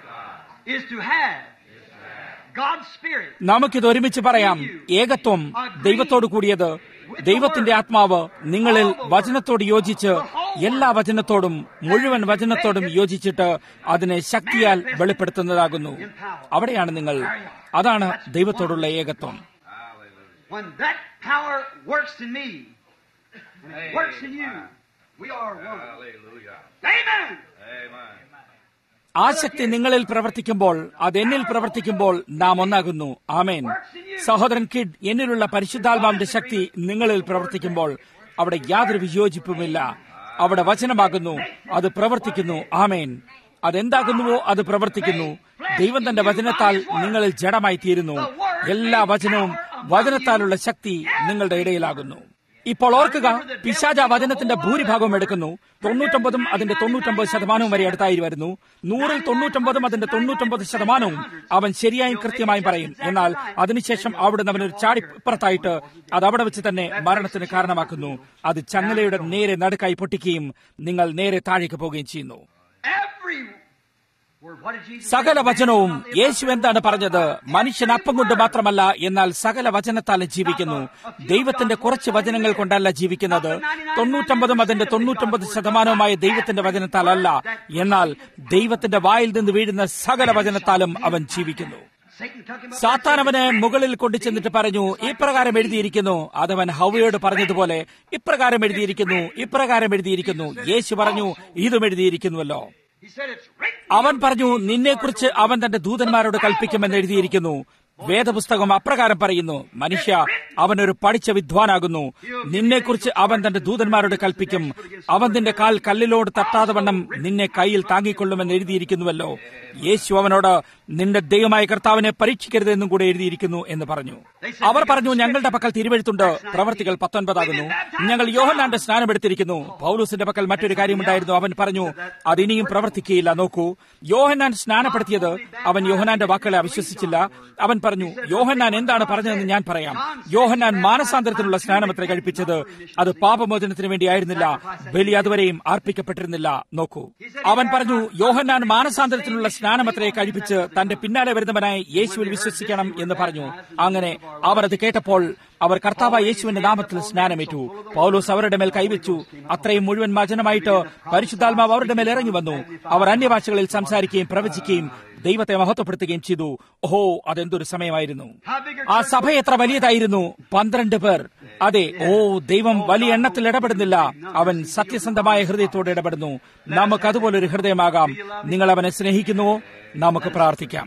is to have God's Spirit. നമുക്കിത് ഒരുമിച്ച് പറയാം ഏകത്വം ദൈവത്തോട് കൂടിയത് ദൈവത്തിന്റെ ആത്മാവ് നിങ്ങളിൽ വചനത്തോട് യോജിച്ച് എല്ലാ വചനത്തോടും മുഴുവൻ വചനത്തോടും യോജിച്ചിട്ട് അതിനെ ശക്തിയാൽ വെളിപ്പെടുത്തുന്നതാകുന്നു അവിടെയാണ് നിങ്ങൾ അതാണ് ദൈവത്തോടുള്ള ഏകത്വം When that power works in me, and it works in you, we are one. Hallelujah. Amen. Amen. ആ ശക്തി നിങ്ങളിൽ പ്രവർത്തിക്കുമ്പോൾ അത് എന്നിൽ പ്രവർത്തിക്കുമ്പോൾ നാം ഒന്നാകുന്നു ആമേൻ സഹോദരൻ കിഡ് എന്നിലുള്ള പരിശുദ്ധാത്മാവിന്റെ ശക്തി നിങ്ങളിൽ പ്രവർത്തിക്കുമ്പോൾ അവിടെ യാതൊരു വിയോജിപ്പുമില്ല അവിടെ വചനമാകുന്നു അത് പ്രവർത്തിക്കുന്നു ആമേൻ അതെന്താകുന്നുവോ അത് പ്രവർത്തിക്കുന്നു ദൈവം തന്റെ വചനത്താൽ നിങ്ങളിൽ ജഡമായി തീരുന്നു എല്ലാ വചനവും വചനത്താലുള്ള ശക്തി നിങ്ങളുടെ ഇടയിലാകുന്നു ഇപ്പോൾ ഓർക്കുക പിശാജ വചനത്തിന്റെ ഭൂരിഭാഗവും എടുക്കുന്നു തൊണ്ണൂറ്റൊമ്പതും അതിന്റെ തൊണ്ണൂറ്റൊമ്പത് ശതമാനവും വരെ അടുത്തായി വരുന്നു നൂറിൽ തൊണ്ണൂറ്റൊമ്പതും അതിന്റെ തൊണ്ണൂറ്റൊമ്പത് ശതമാനവും അവൻ ശരിയായും കൃത്യമായും പറയും എന്നാൽ അതിനുശേഷം അവിടുന്ന് അവനൊരു ചാടിപ്പുറത്തായിട്ട് അത് അവിടെ വെച്ച് തന്നെ മരണത്തിന് കാരണമാക്കുന്നു അത് ചങ്ങലയുടെ നേരെ നടുക്കായി പൊട്ടിക്കുകയും നിങ്ങൾ നേരെ താഴേക്ക് പോവുകയും ചെയ്യുന്നു Every word. What did Jesus സകല say? വചനവും യേശു എന്താണ് പറഞ്ഞത് മനുഷ്യൻ അപ്പം കൊണ്ട് മാത്രമല്ല എന്നാൽ സകല വചനത്താലും ജീവിക്കുന്നു ദൈവത്തിന്റെ കുറച്ച് വചനങ്ങൾ കൊണ്ടല്ല ജീവിക്കുന്നത് തൊണ്ണൂറ്റൊമ്പതും അതിന്റെ തൊണ്ണൂറ്റൊമ്പത് ശതമാനവുമായ ദൈവത്തിന്റെ വചനത്താലല്ല എന്നാൽ ദൈവത്തിന്റെ വായിൽ നിന്ന് വീഴുന്ന സകല വചനത്താലും അവൻ ജീവിക്കുന്നു Satan took him up സാത്താൻ അവനെ മുകളിൽ കൊണ്ടുചെന്നിട്ട് പറഞ്ഞു ഇപ്രകാരം എഴുതിയിരിക്കുന്നു അതവൻ ഹൗവയോട് പറഞ്ഞതുപോലെ ഇപ്രകാരം എഴുതിയിരിക്കുന്നു ഇപ്രകാരം എഴുതിയിരിക്കുന്നു യേശു പറഞ്ഞു ഇതും എഴുതിയിരിക്കുന്നുവല്ലോ He said it's written. അവൻ പറഞ്ഞു നിന്നെക്കുറിച്ച് അവൻ തന്റെ ദൂതന്മാരോട് കൽപ്പിക്കുമെന്ന് എഴുതിയിരിക്കുന്നു വേദപുസ്തകം അപ്രകാരം പറയുന്നു മനുഷ്യ അവനൊരു പഠിച്ച വിദ്വാനാകുന്നു നിന്നെക്കുറിച്ച് അവൻ തന്റെ ദൂതന്മാരോട് കൽപ്പിക്കും അവൻ നിന്റെ കാൽ കല്ലിലോട് തട്ടാതെ വണ്ണം നിന്നെ കയ്യിൽ താങ്ങിക്കൊള്ളുമെന്ന് എഴുതിയിരിക്കുന്നുവല്ലോ യേശു അവനോട് നിന്റെ ദൈവമായ കർത്താവിനെ പരീക്ഷിക്കരുതെന്നും കൂടെ എഴുതിയിരിക്കുന്നു എന്ന് പറഞ്ഞു അവർ പറഞ്ഞു ഞങ്ങളുടെ പക്കൽ തിരുവെഴുത്തുണ്ട് പ്രവർത്തികൾ പത്തൊൻപതാകുന്നു ഞങ്ങൾ യോഹന്നാന്റെ സ്നാനമെടുത്തിരിക്കുന്നു പൗലൂസിന്റെ പക്കൽ മറ്റൊരു കാര്യമുണ്ടായിരുന്നു അവൻ പറഞ്ഞു അതിനിയും പ്രവർത്തിക്കുകയില്ല നോക്കൂ യോഹന്നാൻ സ്നാനപ്പെടുത്തിയത് അവൻ യോഹന്നാന്റെ വാക്കുകളെ അവിശ്വസിച്ചില്ല അവൻ പറഞ്ഞു യോഹന്നാൻ എന്താണ് പറഞ്ഞതെന്ന് ഞാൻ പറയാം യോഹന്നാൻ മാനസാന്തരത്തിനുള്ള സ്നാനമത്ര കഴിപ്പിച്ചത് അത് പാപമോചനത്തിന് വേണ്ടിയായിരുന്നില്ല ബലി അതുവരെയും അർപ്പിക്കപ്പെട്ടിരുന്നില്ല നോക്കൂ അവൻ പറഞ്ഞു യോഹന്നാൻ മാനസാന്തരത്തിനുള്ള സ്നാനമത്രയെ കഴിപ്പിച്ച് തന്റെ പിന്നാലെ വരുന്നവനായി യേശുവിൽ വിശ്വസിക്കണം എന്ന് പറഞ്ഞു അങ്ങനെ അവർ അത് കേട്ടപ്പോൾ അവർ കർത്താവായ യേശുവിന്റെ നാമത്തിൽ സ്നാനമേറ്റു പൗലോസ് അവരുടെ മേൽ കൈവച്ചു അത്രയും മുഴുവൻ വചനമായിട്ട് പരിശുദ്ധാത്മാവ് അവരുടെ മേൽ ഇറങ്ങി വന്നു അവർ അന്യഭാഷകളിൽ സംസാരിക്കുകയും പ്രവചിക്കുകയും ദൈവത്തെ മഹത്വപ്പെടുത്തുകയും ചെയ്തു ഓഹോ അതെന്തൊരു സമയമായിരുന്നു ആ സഭ എത്ര വലിയതായിരുന്നു പന്ത്രണ്ട് പേർ അതെ ഓ ദൈവം വലിയ എണ്ണത്തിൽ ഇടപെടുന്നില്ല അവൻ സത്യസന്ധമായ ഹൃദയത്തോട് ഇടപെടുന്നു നമുക്ക് അതുപോലൊരു ഹൃദയമാകാം നിങ്ങൾ അവനെ സ്നേഹിക്കുന്നുവോ നമുക്ക് പ്രാർത്ഥിക്കാം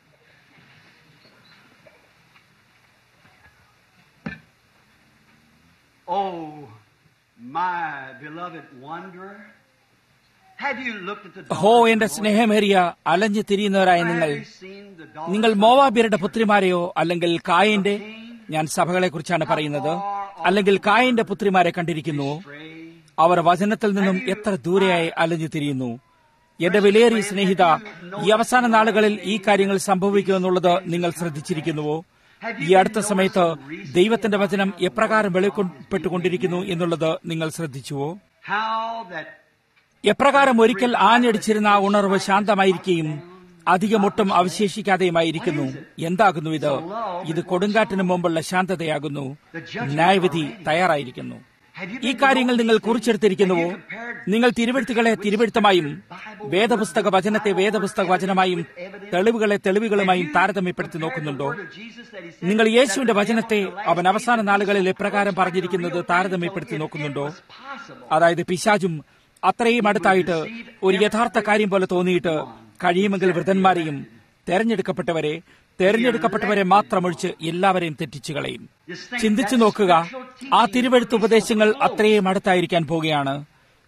Oh, my beloved wanderer. Have you looked at the ഹോ daughters എന്റെ of Moab? സ്നേഹമേറിയ അലഞ്ഞു തിരിയുന്നവരായ നിങ്ങൾ Have you seen the daughters നിങ്ങൾ of മോവാബിയരുടെ പുത്രിമാരെയോ അല്ലെങ്കിൽ കായന്റെ ഞാൻ സഭകളെ കുറിച്ചാണ് പറയുന്നത് അല്ലെങ്കിൽ കായന്റെ പുത്രിമാരെ കണ്ടിരിക്കുന്നുവോ Stray? അവർ വചനത്തിൽ നിന്നും എത്ര ദൂരെയായി അലഞ്ഞു തിരിയുന്നു എന്റെ വിലയേറിയ സ്നേഹിത ഈ അവസാന നാളുകളിൽ ഈ കാര്യങ്ങൾ സംഭവിക്കുമെന്നുള്ളത് നിങ്ങൾ ശ്രദ്ധിച്ചിരിക്കുന്നുവോ ഈ അടുത്ത സമയത്ത് ദൈവത്തിന്റെ വചനം എപ്രകാരം വെളിപ്പെട്ടുകൊണ്ടിരിക്കുന്നു എന്നുള്ളത് നിങ്ങൾ ശ്രദ്ധിച്ചുവോ How that എപ്രകാരം ഒരിക്കൽ ആഞ്ഞടിച്ചിരുന്ന ആ ഉണർവ് ശാന്തമായിരിക്കുകയും അധികമൊട്ടും അവശേഷിക്കാതെയുമായിരിക്കുന്നു എന്താകുന്നു ഇത് ഇത് കൊടുങ്കാറ്റിന് മുമ്പുള്ള ശാന്തതയാകുന്നു ന്യായവിധി തയ്യാറായിരിക്കുന്നു ഈ കാര്യങ്ങൾ നിങ്ങൾ കുറിച്ചെടുത്തിരിക്കുന്നുവോ നിങ്ങൾ തിരുവെഴുത്തുകളെ തിരുവെഴുത്തുമായും വേദപുസ്തക വചനത്തെ വേദപുസ്തക വചനമായും തെളിവുകളെ തെളിവുകളുമായും താരതമ്യപ്പെടുത്തി നോക്കുന്നുണ്ടോ നിങ്ങൾ യേശുവിന്റെ വചനത്തെ അവൻ അവസാന നാളുകളിൽ എപ്രകാരം പറഞ്ഞിരിക്കുന്നത് താരതമ്യപ്പെടുത്തി നോക്കുന്നുണ്ടോ അതായത് പിശാചും അത്രയും അടുത്തായിട്ട് ഒരു യഥാർത്ഥ കാര്യം പോലെ തോന്നിയിട്ട് കഴിയുമെങ്കിൽ വൃതന്മാരെയും തെരഞ്ഞെടുക്കപ്പെട്ടവരെ തെരഞ്ഞെടുക്കപ്പെട്ടവരെ മാത്രമൊഴിച്ച് എല്ലാവരെയും തെറ്റിച്ചു കളയും ചിന്തിച്ചു നോക്കുക ആ തിരുവെഴുത്ത് ഉപദേശങ്ങൾ അത്രയും അടുത്തായിരിക്കാൻ പോകുകയാണ്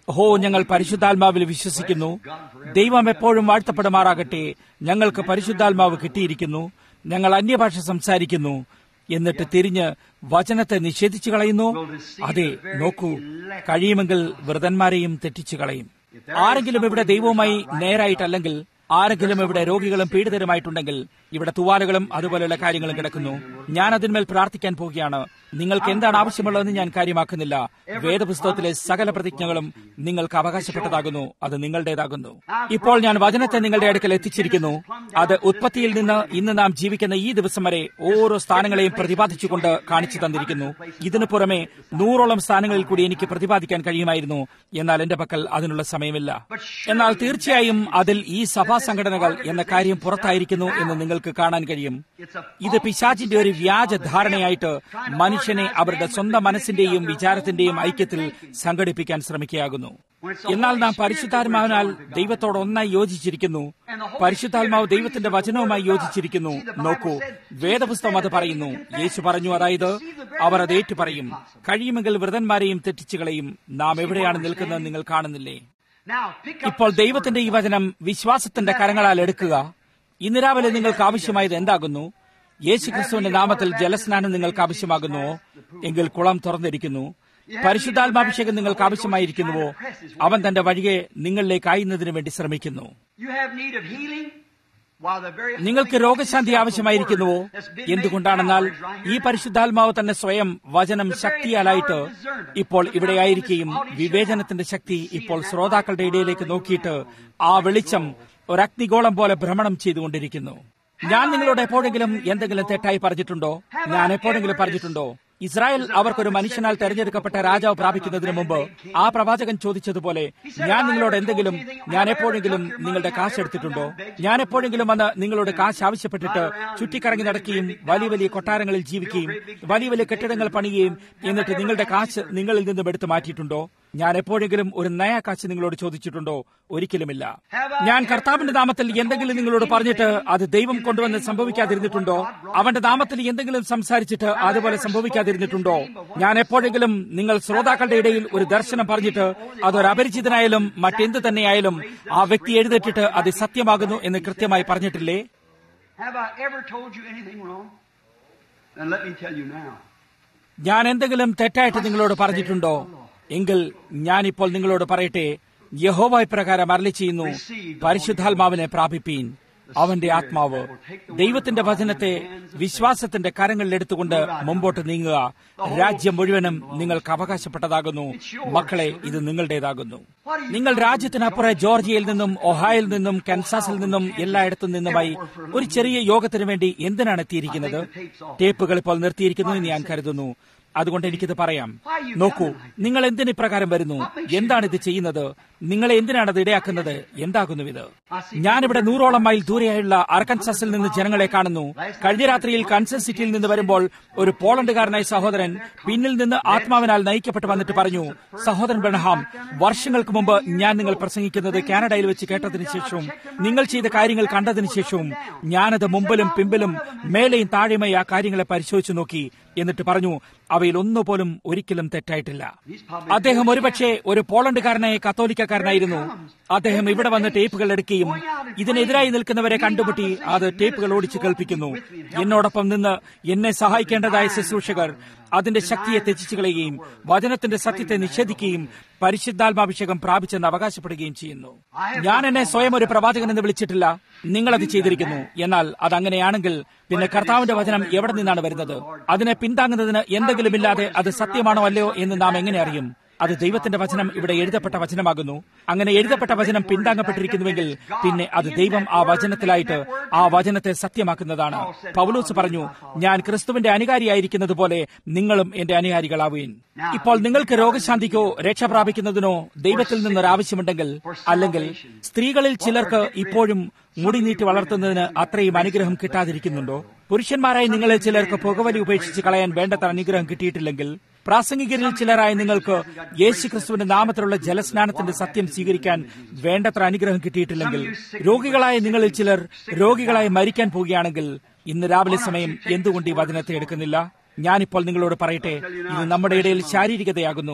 ഹോ ഞങ്ങൾ പരിശുദ്ധാത്മാവിൽ വിശ്വസിക്കുന്നു ദൈവം എപ്പോഴും വാഴ്ത്തപ്പെടുമാറാകട്ടെ ഞങ്ങൾക്ക് പരിശുദ്ധാത്മാവ് കിട്ടിയിരിക്കുന്നു ഞങ്ങൾ അന്യഭാഷ സംസാരിക്കുന്നു എന്നിട്ട് തിരിഞ്ഞ് വചനത്തെ നിഷേധിച്ചു കളയുന്നു അതെ നോക്കൂ കഴിയുമെങ്കിൽ വ്രതന്മാരെയും തെറ്റിച്ചു കളയും ആരെങ്കിലും ഇവിടെ ദൈവവുമായി നേരായിട്ടല്ലെങ്കിൽ ആരെങ്കിലും ഇവിടെ രോഗികളും പീഡിതരുമായിട്ടുണ്ടെങ്കിൽ ഇവിടെ തുവാലകളും അതുപോലെയുള്ള കാര്യങ്ങളും കിടക്കുന്നു ഞാൻ അതിന്മേൽ പ്രാർത്ഥിക്കാൻ പോവുകയാണ് നിങ്ങൾക്ക് എന്താണ് ആവശ്യമുള്ളതെന്ന് ഞാൻ കാര്യമാക്കുന്നില്ല വേദപുസ്തകത്തിലെ സകല പ്രതിജ്ഞകളും നിങ്ങൾക്ക് അവകാശപ്പെട്ടതാകുന്നു അത് നിങ്ങളുടേതാകുന്നു ഇപ്പോൾ ഞാൻ വചനത്തെ നിങ്ങളുടെ അടുക്കൽ എത്തിച്ചിരിക്കുന്നു അത് ഉത്പത്തിയിൽ നിന്ന് ഇന്ന് നാം ജീവിക്കുന്ന ഈ ദിവസം വരെ ഓരോ സ്ഥാനങ്ങളെയും പ്രതിപാദിച്ചുകൊണ്ട് കാണിച്ചു തന്നിരിക്കുന്നു ഇതിനു പുറമെ നൂറോളം സ്ഥാനങ്ങളിൽ കൂടി എനിക്ക് പ്രതിപാദിക്കാൻ കഴിയുമായിരുന്നു എന്നാൽ എന്റെ പക്കൽ അതിനുള്ള സമയമില്ല എന്നാൽ തീർച്ചയായും അതിൽ ഈ സഭാ സംഘടനകൾ എന്ന കാര്യം പുറത്തായിരിക്കുന്നു എന്ന് നിങ്ങൾക്ക് കാണാൻ കഴിയും ഇത് പിശാചിന്റെ ഒരു വ്യാജ ധാരണയായിട്ട് മനുഷ്യനെ അവരുടെ സ്വന്തം മനസ്സിന്റെയും വിചാരത്തിന്റെയും ഐക്യത്തിൽ സംഘടിപ്പിക്കാൻ ശ്രമിക്കുകയാകുന്നു എന്നാൽ നാം പരിശുദ്ധാത്മാവിനാൽ ദൈവത്തോട് ഒന്നായി യോജിച്ചിരിക്കുന്നു പരിശുദ്ധാത്മാവ് ദൈവത്തിന്റെ വചനവുമായി യോജിച്ചിരിക്കുന്നു നോക്കൂ വേദപുസ്തകം അത് പറയുന്നു യേശു പറഞ്ഞു അതായത് അവർ അത് ഏറ്റു പറയും കഴിയുമെങ്കിൽ വ്രതന്മാരെയും തെറ്റിച്ചു കളയും നാം എവിടെയാണ് നിൽക്കുന്നത് നിങ്ങൾ കാണുന്നില്ലേ ഇപ്പോൾ ദൈവത്തിന്റെ ഈ വചനം വിശ്വാസത്തിന്റെ കരങ്ങളാൽ എടുക്കുക ഇന്ന് രാവിലെ നിങ്ങൾക്ക് ആവശ്യമായത് എന്താകുന്നു യേശു ക്രിസ്തുവിന്റെ നാമത്തിൽ ജലസ്നാനം നിങ്ങൾക്ക് ആവശ്യമാകുന്നുവോ എങ്കിൽ കുളം തുറന്നിരിക്കുന്നു പരിശുദ്ധാത്മാഭിഷേകം നിങ്ങൾക്ക് ആവശ്യമായിരിക്കുന്നുവോ അവൻ തന്റെ വഴിയെ നിങ്ങളിലേക്ക് അയയുന്നതിനു വേണ്ടി ശ്രമിക്കുന്നു നിങ്ങൾക്ക് രോഗശാന്തി ആവശ്യമായിരിക്കുന്നുവോ എന്തുകൊണ്ടാണെന്നാൽ ഈ പരിശുദ്ധാത്മാവ് തന്നെ സ്വയം വചനം ശക്തിയാലായിട്ട് ഇപ്പോൾ ഇവിടെയായിരിക്കുകയും വിവേചനത്തിന്റെ ശക്തി ഇപ്പോൾ ശ്രോതാക്കളുടെ ഇടയിലേക്ക് നോക്കിയിട്ട് ആ വെളിച്ചം ഒരു അഗ്നിഗോളം പോലെ ഭ്രമണം ചെയ്തുകൊണ്ടിരിക്കുന്നു ഞാൻ നിങ്ങളോട് എപ്പോഴെങ്കിലും എന്തെങ്കിലും തെറ്റായി പറഞ്ഞിട്ടുണ്ടോ ഞാൻ എപ്പോഴെങ്കിലും പറഞ്ഞിട്ടുണ്ടോ ഇസ്രായേൽ അവർക്കൊരു മനുഷ്യനാൽ തെരഞ്ഞെടുക്കപ്പെട്ട രാജാവ് പ്രാപിക്കുന്നതിന് മുമ്പ് ആ പ്രവാചകൻ ചോദിച്ചതുപോലെ ഞാൻ നിങ്ങളോട് എന്തെങ്കിലും ഞാൻ എപ്പോഴെങ്കിലും നിങ്ങളുടെ കാശ് എടുത്തിട്ടുണ്ടോ ഞാൻ എപ്പോഴെങ്കിലും വന്ന് നിങ്ങളോട് കാശ് ആവശ്യപ്പെട്ടിട്ട് ചുറ്റിക്കറങ്ങി നടക്കുകയും വലിയ വലിയ കൊട്ടാരങ്ങളിൽ ജീവിക്കുകയും വലിയ വലിയ കെട്ടിടങ്ങൾ പണിയുകയും എന്നിട്ട് നിങ്ങളുടെ കാശ് നിങ്ങളിൽ നിന്നും എടുത്തു മാറ്റിയിട്ടുണ്ടോ ഞാൻ എപ്പോഴെങ്കിലും ഒരു നയ കാശ് നിങ്ങളോട് ചോദിച്ചിട്ടുണ്ടോ ഒരിക്കലുമില്ല ഞാൻ കർത്താവിന്റെ നാമത്തിൽ എന്തെങ്കിലും നിങ്ങളോട് പറഞ്ഞിട്ട് അത് ദൈവം കൊണ്ടുവന്ന് സംഭവിക്കാതിരുന്നിട്ടുണ്ടോ അവന്റെ നാമത്തിൽ എന്തെങ്കിലും സംസാരിച്ചിട്ട് അതുപോലെ സംഭവിക്കാതിരുന്നിട്ടുണ്ടോ ഞാൻ എപ്പോഴെങ്കിലും നിങ്ങൾ ശ്രോതാക്കളുടെ ഇടയിൽ ഒരു ദർശനം പറഞ്ഞിട്ട് അതൊരു അപരിചിതനായാലും മറ്റെന്ത് തന്നെയായാലും ആ വ്യക്തി എഴുതിട്ടിട്ട് അത് സത്യമാകുന്നു എന്ന് കൃത്യമായി പറഞ്ഞിട്ടില്ലേ ഞാൻ എന്തെങ്കിലും തെറ്റായിട്ട് നിങ്ങളോട് പറഞ്ഞിട്ടുണ്ടോ എങ്കിൽ ഞാനിപ്പോൾ നിങ്ങളോട് പറയട്ടെ യഹോവ പ്രകാരം അരളി ചെയ്യുന്നു പരിശുദ്ധാത്മാവിനെ പ്രാപിപ്പീൻ അവന്റെ ആത്മാവ് ദൈവത്തിന്റെ വചനത്തെ വിശ്വാസത്തിന്റെ കരങ്ങളിൽ എടുത്തുകൊണ്ട് മുമ്പോട്ട് നീങ്ങുക രാജ്യം മുഴുവനും നിങ്ങൾക്ക് അവകാശപ്പെട്ടതാകുന്നു മക്കളെ ഇത് നിങ്ങളുടേതാകുന്നു നിങ്ങൾ രാജ്യത്തിനപ്പുറം ജോർജിയയിൽ നിന്നും ഒഹായിൽ നിന്നും കൻസാസിൽ നിന്നും എല്ലായിടത്തു നിന്നുമായി ഒരു ചെറിയ യോഗത്തിനു വേണ്ടി എന്തിനാണ് എത്തിയിരിക്കുന്നത് ടേപ്പുകൾ ഇപ്പോൾ നിർത്തിയിരിക്കുന്നു എന്ന് ഞാൻ കരുതുന്നു അതുകൊണ്ട് എനിക്കിത് പറയാം നോക്കൂ നിങ്ങൾ എന്തിന് ഇപ്രകാരം വരുന്നു എന്താണ് ഇത് ചെയ്യുന്നത് നിങ്ങളെ എന്തിനാണ് അത് ഇടയാക്കുന്നത് എന്താകുന്നു ഇത് ഞാനിവിടെ നൂറോളം മൈൽ ദൂരെയായുള്ള അർക്കൻസസിൽ നിന്ന് ജനങ്ങളെ കാണുന്നു കഴിഞ്ഞ രാത്രിയിൽ കൺസസ് സിറ്റിയിൽ നിന്ന് വരുമ്പോൾ ഒരു പോളണ്ടുകാരനായ സഹോദരൻ പിന്നിൽ നിന്ന് ആത്മാവിനാൽ നയിക്കപ്പെട്ട് വന്നിട്ട് പറഞ്ഞു സഹോദരൻ ബെണഹാം വർഷങ്ങൾക്ക് മുമ്പ് ഞാൻ നിങ്ങൾ പ്രസംഗിക്കുന്നത് കാനഡയിൽ വെച്ച് കേട്ടതിനു ശേഷവും നിങ്ങൾ ചെയ്ത കാര്യങ്ങൾ കണ്ടതിനു ശേഷവും ഞാനത് മുമ്പിലും പിമ്പിലും മേലെയും താഴെയുമായി ആ കാര്യങ്ങളെ പരിശോധിച്ചു നോക്കി എന്നിട്ട് പറഞ്ഞു അവയിൽ ഒന്നുപോലും ഒരിക്കലും തെറ്റായിട്ടില്ല അദ്ദേഹം ഒരുപക്ഷെ ഒരു പോളണ്ടുകാരനായ കത്തോലിക്കക്കാരനായിരുന്നു അദ്ദേഹം ഇവിടെ വന്ന് ടേപ്പുകൾ എടുക്കുകയും ഇതിനെതിരായി നിൽക്കുന്നവരെ കണ്ടുമുട്ടി അത് ടേപ്പുകൾ ഓടിച്ചു കേൾപ്പിക്കുന്നു എന്നോടൊപ്പം നിന്ന് എന്നെ സഹായിക്കേണ്ടതായ ശുശ്രൂഷകർ അതിന്റെ ശക്തിയെ തെറ്റിച്ചു കളയുകയും വചനത്തിന്റെ സത്യത്തെ നിഷേധിക്കുകയും പരിശുദ്ധാത്മാഭിഷേകം പ്രാപിച്ചെന്ന് അവകാശപ്പെടുകയും ചെയ്യുന്നു ഞാൻ എന്നെ സ്വയം ഒരു പ്രവാചകൻ എന്ന് വിളിച്ചിട്ടില്ല നിങ്ങളത് ചെയ്തിരിക്കുന്നു എന്നാൽ അതങ്ങനെയാണെങ്കിൽ പിന്നെ കർത്താവിന്റെ വചനം എവിടെ നിന്നാണ് വരുന്നത് അതിനെ പിന്താങ്ങുന്നതിന് എന്തെങ്കിലുമില്ലാതെ അത് സത്യമാണോ അല്ലയോ എന്ന് നാം എങ്ങനെ അറിയും അത് ദൈവത്തിന്റെ വചനം ഇവിടെ എഴുതപ്പെട്ട വചനമാകുന്നു അങ്ങനെ എഴുതപ്പെട്ട വചനം പിന്താങ്ങപ്പെട്ടിരിക്കുന്നുവെങ്കിൽ പിന്നെ അത് ദൈവം ആ വചനത്തിലായിട്ട് ആ വചനത്തെ സത്യമാക്കുന്നതാണ് പൗലോസ് പറഞ്ഞു ഞാൻ ക്രിസ്തുവിന്റെ അനുകാരിയായിരിക്കുന്നത് പോലെ നിങ്ങളും എന്റെ അനുകാരികളാവുകയും ഇപ്പോൾ നിങ്ങൾക്ക് രോഗശാന്തിക്കോ രക്ഷ പ്രാപിക്കുന്നതിനോ ദൈവത്തിൽ നിന്നൊരാവശ്യമുണ്ടെങ്കിൽ അല്ലെങ്കിൽ സ്ത്രീകളിൽ ചിലർക്ക് ഇപ്പോഴും മുടി നീട്ടി വളർത്തുന്നതിന് അത്രയും അനുഗ്രഹം കിട്ടാതിരിക്കുന്നുണ്ടോ പുരുഷന്മാരായി നിങ്ങളിൽ ചിലർക്ക് പുകവലി ഉപേക്ഷിച്ച് കളയാൻ വേണ്ടത്ര അനുഗ്രഹം കിട്ടിയിട്ടില്ലെങ്കിൽ പ്രാസംഗികരിൽ ചിലരായി നിങ്ങൾക്ക് യേശു ക്രിസ്തുവിന്റെ നാമത്തിലുള്ള ജലസ്നാനത്തിന്റെ സത്യം സ്വീകരിക്കാൻ വേണ്ടത്ര അനുഗ്രഹം കിട്ടിയിട്ടില്ലെങ്കിൽ രോഗികളായ നിങ്ങളിൽ ചിലർ രോഗികളായി മരിക്കാൻ പോവുകയാണെങ്കിൽ ഇന്ന് രാവിലെ സമയം എന്തുകൊണ്ട് ഈ വചനത്തെ എടുക്കുന്നില്ല ഞാനിപ്പോൾ നിങ്ങളോട് പറയട്ടെ ഇത് നമ്മുടെ ഇടയിൽ ശാരീരികതയാകുന്നു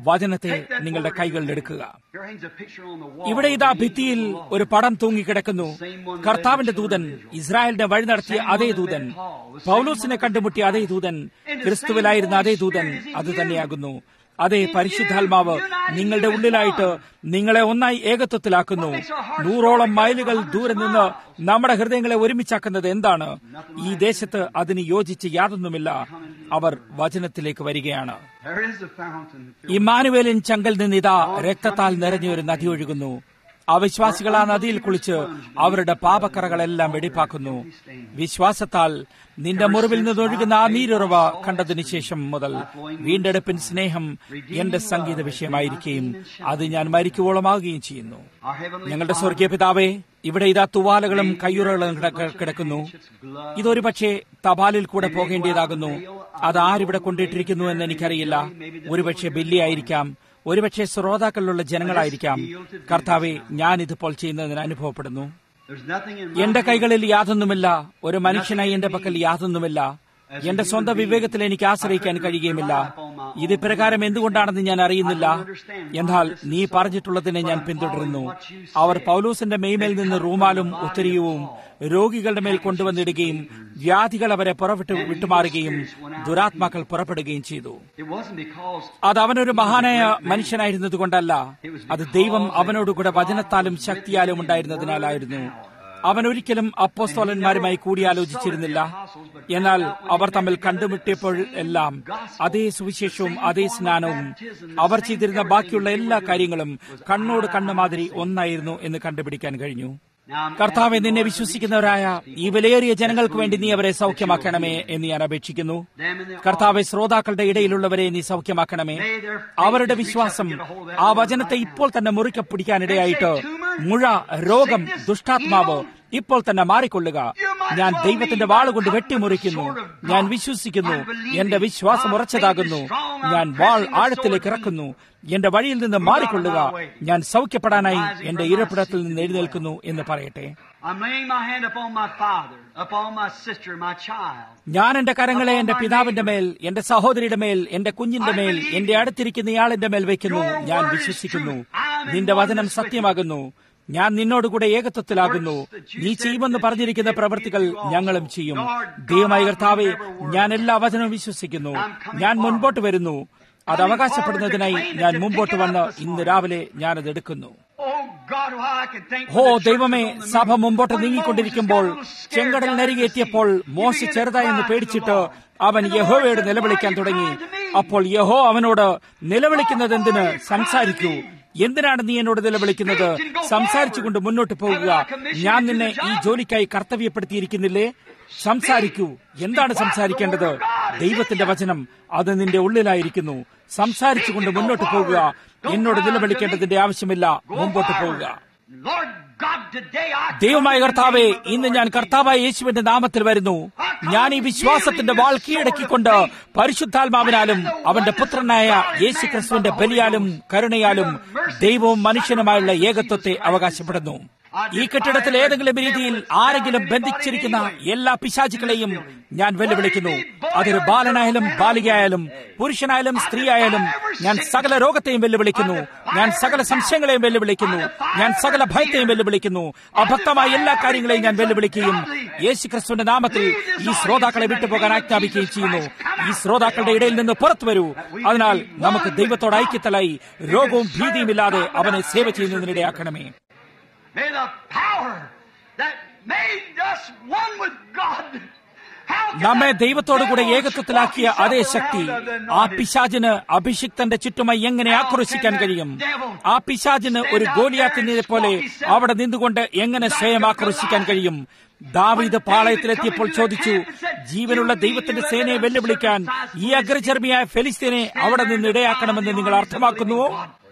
വചനത്തെ നിങ്ങളുടെ കൈകളിൽ എടുക്കുക Here hangs a picture on the wall. ഇവിടെ ഇതാ ഭിത്തിയിൽ ഒരു പടം തൂങ്ങിക്കിടക്കുന്നു കർത്താവിന്റെ ദൂതൻ ഇസ്രായേലിന്റെ വഴി നടത്തിയ അതേ ദൂതൻ പൗലോസിനെ കണ്ടുമുട്ടിയ അതേ ദൂതൻ ക്രിസ്തുവിലായിരുന്ന അതേ ദൂതൻ അത് തന്നെയാകുന്നു അതേ പരിശുദ്ധാത്മാവ് നിങ്ങളുടെ ഉള്ളിലായിട്ട് നിങ്ങളെ ഒന്നായി ഏകത്വത്തിലാക്കുന്നു നൂറോളം മൈലുകൾ ദൂരെ നിന്ന് നമ്മുടെ ഹൃദയങ്ങളെ ഒരുമിച്ചാക്കുന്നത് എന്താണ് ഈ ദേശത്ത് അതിന് യോജിച്ച് യാതൊന്നുമില്ല അവർ വചനത്തിലേക്ക് വരികയാണ് There is a fountain. ഇമ്മാനുവേലിൻ ചങ്കൽ നിന്ന് ഇതാ രക്തത്താൽ നിറഞ്ഞ ഒരു നദി ഒഴുകുന്നു അവിശ്വാസികൾ ആ നദിയിൽ കുളിച്ച് അവരുടെ പാപക്കറകളെല്ലാം വെടിപ്പാക്കുന്നു വിശ്വാസത്താൽ നിന്റെ മുറിവിൽ നിന്നൊഴുകുന്ന ആ നീരുറവ കണ്ടതിന് ശേഷം മുതൽ വീണ്ടെടുപ്പിൻ സ്നേഹം എന്റെ സംഗീത വിഷയമായിരിക്കുകയും അത് ഞാൻ മരിക്കുവോളമാവുകയും ചെയ്യുന്നു Our heavenly ഞങ്ങളുടെ സ്വർഗീയ പിതാവേ ഇവിടെ ഇതാ തുവാലകളും കയ്യുറകളും കിടക്ക- കിടക്കുന്നു ഇതൊരു പക്ഷേ തപാലിൽ കൂടെ പോകേണ്ടിയതാകുന്നു അത് ആരിവിടെ കൊണ്ടിട്ടിരിക്കുന്നു എന്ന് എനിക്കറിയില്ല ഒരുപക്ഷെ ബില്ലിയായിരിക്കാം ഒരുപക്ഷെ ശ്രോതാക്കളിലുള്ള ജനങ്ങളായിരിക്കാം കർത്താവെ ഞാൻ ഇതിപ്പോൾ ചെയ്യുന്നതിന് അനുഭവപ്പെടുന്നു There's nothing in എന്റെ കൈകളിൽ യാതൊന്നുമില്ല ഒരു മനുഷ്യനായി എന്റെ പക്കൽ യാതൊന്നുമില്ല എന്റെ സ്വന്തം വിവേകത്തിൽ എനിക്ക് ആശ്രയിക്കാൻ കഴിയുകയുമില്ല ഇത് പ്രകാരം എന്തുകൊണ്ടാണെന്ന് ഞാൻ അറിയുന്നില്ല എന്നാൽ നീ പറഞ്ഞിട്ടുള്ളതിനെ ഞാൻ പിന്തുടരുന്നു അവർ പൗലൂസിന്റെ മെയ്മേൽ നിന്ന് റൂമാലും ഉത്തരീയവും രോഗികളുടെ മേൽ കൊണ്ടുവന്നിടുകയും വ്യാധികൾ അവരെ പുറവിട്ട് വിട്ടുമാറുകയും ദുരാത്മാക്കൾ പുറപ്പെടുകയും ചെയ്തു It wasn't because അത് അവനൊരു മഹാനായ മനുഷ്യനായിരുന്നത് കൊണ്ടല്ല അത് ദൈവം അവനോടുകൂടെ വചനത്താലും ശക്തിയാലും ഉണ്ടായിരുന്നതിനാലായിരുന്നു അവൻ ഒരിക്കലും അപ്പോസ്തോലന്മാരുമായി കൂടിയാലോചിച്ചിരുന്നില്ല എന്നാൽ അവർ തമ്മിൽ കണ്ടുമുട്ടിയപ്പോൾ എല്ലാം അതേ സുവിശേഷവും അതേ സ്നാനവും അവർ ചെയ്തിരുന്ന ബാക്കിയുള്ള എല്ലാ കാര്യങ്ങളും കണ്ണോട് കണ്ണ് മാതിരി ഒന്നായിരുന്നു എന്ന് കണ്ടുപിടിക്കാൻ കഴിഞ്ഞു കർത്താവെ നിന്നെ വിശ്വസിക്കുന്നവരായ ഈ വിലയേറിയ ജനങ്ങൾക്ക് വേണ്ടി നീ അവരെ സൗഖ്യമാക്കണമേ എന്ന് ഞാൻ അപേക്ഷിക്കുന്നു കർത്താവെ ശ്രോതാക്കളുടെ ഇടയിലുള്ളവരെ നീ സൗഖ്യമാക്കണമേ അവരുടെ വിശ്വാസം ആ വചനത്തെ ഇപ്പോൾ തന്നെ മുറിക്ക പിടിക്കാനിടയായിട്ട് മുഴ രോഗം ദുഷ്ടാത്മാവ് ഇപ്പോൾ തന്നെ മാറിക്കൊള്ളുക ഞാൻ ദൈവത്തിന്റെ വാളുകൊണ്ട് വെട്ടിമുറിക്കുന്നു ഞാൻ വിശ്വസിക്കുന്നു എന്റെ വിശ്വാസം ഉറച്ചതാകുന്നു ഞാൻ വാൾ ആഴത്തിലേക്ക് ഇറക്കുന്നു എന്റെ വഴിയിൽ നിന്ന് മാറിക്കൊള്ളുക ഞാൻ സൗഖ്യപ്പെടാനായി എന്റെ ഇരപ്പിടത്തിൽ നിന്ന് എഴുന്നേൽക്കുന്നു എന്ന് പറയട്ടെ I'm laying my hand upon my father, upon my sister, my child. ഞാൻ എന്റെ കരങ്ങളെ എന്റെ പിതാവിന്റെ മേൽ എന്റെ സഹോദരിയുടെ മേൽ എന്റെ കുഞ്ഞിന്റെ മേൽ എന്റെ അടുത്തിരിക്കുന്ന ഇയാളിന്റെ മേൽ വയ്ക്കുന്നു ഞാൻ വിശ്വസിക്കുന്നു നിന്റെ വചനം സത്യമാകുന്നു ഞാൻ നിന്നോടുകൂടെ ഏകത്വത്തിലാകുന്നു നീ ചെയ്യുമെന്ന് പറഞ്ഞിരിക്കുന്ന പ്രവൃത്തികൾ ഞങ്ങളും ചെയ്യും ദൈവമായ കർത്താവെ ഞാൻ എല്ലാ വചനവും വിശ്വസിക്കുന്നു ഞാൻ മുൻപോട്ട് വരുന്നു അത് അവകാശപ്പെടുന്നതിനായി ഞാൻ മുമ്പോട്ട് വന്ന് ഇന്ന് രാവിലെ ഞാനത് എടുക്കുന്നു Oh God, why I could think ഹോ when the church ദൈവമേ was on the സഭ move, മുമ്പോട്ട് when നീങ്ങിക്കൊണ്ടിരിക്കുമ്പോൾ Moses got a little scared ചെങ്കടൽ down in the നരികെത്തിയപ്പോൾ sea, he മോശ began to ചെറുതായെന്ന് cry to the പേടിച്ചിട്ട് Lord. അവൻ And the Lord യഹോവയോട് said, നിലവിളിക്കാൻ "Why are you തുടങ്ങി crying to me?" അപ്പോൾ യഹോ അവനോട് നിലവിളിക്കുന്നത് എന്തിന് സംസാരിക്കൂ എന്തിനാണ് നീ എന്നോട് നിലവിളിക്കുന്നത് സംസാരിച്ചുകൊണ്ട് മുന്നോട്ട് പോകുക ഞാൻ നിന്നെ ഈ ജോലിക്കായി കർത്തവ്യപ്പെടുത്തിയിരിക്കുന്നില്ലേ സംസാരിക്കൂ എന്താണ് സംസാരിക്കേണ്ടത് ദൈവത്തിന്റെ വചനം അത് നിന്റെ ഉള്ളിലായിരിക്കുന്നു സംസാരിച്ചുകൊണ്ട് മുന്നോട്ട് പോകുക എന്നോട് നിലവിളിക്കേണ്ടതിന്റെ ആവശ്യമില്ല മുമ്പോട്ട് പോകുക Lord God, today I ദൈവമായ കർത്താവെ ഇന്ന് ഞാൻ കർത്താവായ യേശുവിന്റെ നാമത്തിൽ വരുന്നു ഞാൻ ഈ വിശ്വാസത്തിന്റെ വാൾ കീഴടക്കിക്കൊണ്ട് പരിശുദ്ധാത്മാവിനാലും അവന്റെ പുത്രനായ യേശു ക്രിസ്തുവിന്റെ ബലിയാലും കരുണയാലും ദൈവവും മനുഷ്യനുമായുള്ള ഏകത്വത്തെ അവകാശപ്പെടുന്നു ഈ കെട്ടിടത്തിൽ ഏതെങ്കിലും രീതിയിൽ ആരെങ്കിലും ബന്ധിച്ചിരിക്കുന്ന എല്ലാ പിശാചുക്കളെയും ഞാൻ വെല്ലുവിളിക്കുന്നു അതൊരു ബാലനായാലും ബാലികയായാലും പുരുഷനായാലും സ്ത്രീയായാലും ഞാൻ സകല രോഗത്തെയും വെല്ലുവിളിക്കുന്നു ഞാൻ സകല സംശയങ്ങളെയും വെല്ലുവിളിക്കുന്നു ഞാൻ സകല ഭയത്തെയും വെല്ലുവിളിക്കുന്നു അഭക്തമായ എല്ലാ കാര്യങ്ങളെയും ഞാൻ വെല്ലുവിളിക്കുകയും യേശു ക്രിസ്തുവിന്റെ നാമത്തിൽ ഈ ശ്രോതാക്കളെ വിട്ടുപോകാൻ ആജ്ഞാപിക്കുകയും ചെയ്യുന്നു ഈ ശ്രോതാക്കളുടെ ഇടയിൽ നിന്ന് പുറത്തു വരൂ അതിനാൽ നമുക്ക് ദൈവത്തോട് ഐക്യത്തലായി രോഗവും ഭീതിയും ഇല്ലാതെ അവനെ സേവ ചെയ്യുന്നതിനിടയാക്കണമേ May the power that made us one with God. How can നമ്മെ that ദൈവത്തോടുകൂടെ devil ഏകത്വത്തിലാക്കിയ walk അതേ himself ശക്തി around the ആ anointed? പിശാചിന് അഭിഷിക്തന്റെ ചുറ്റുമായി എങ്ങനെ ആക്രോശിക്കാൻ കഴിയും ആ പിശാചിന് ഒരു ഗോലിയാത്തിനെ പോലെ അവിടെ നിന്നുകൊണ്ട് എങ്ങനെ സ്വയം ആക്രോശിക്കാൻ കഴിയും ദാവീദ് പാളയത്തിലെത്തിയപ്പോൾ ചോദിച്ചു ജീവനുള്ള ദൈവത്തിന്റെ സേനയെ വെല്ലുവിളിക്കാൻ ഈ അഗ്രചർമ്മിയായ ഫെലിസ്തീനെ അവിടെ നിന്ന് ഇടയാക്കണമെന്ന് നിങ്ങൾ അർത്ഥമാക്കുന്നുവോ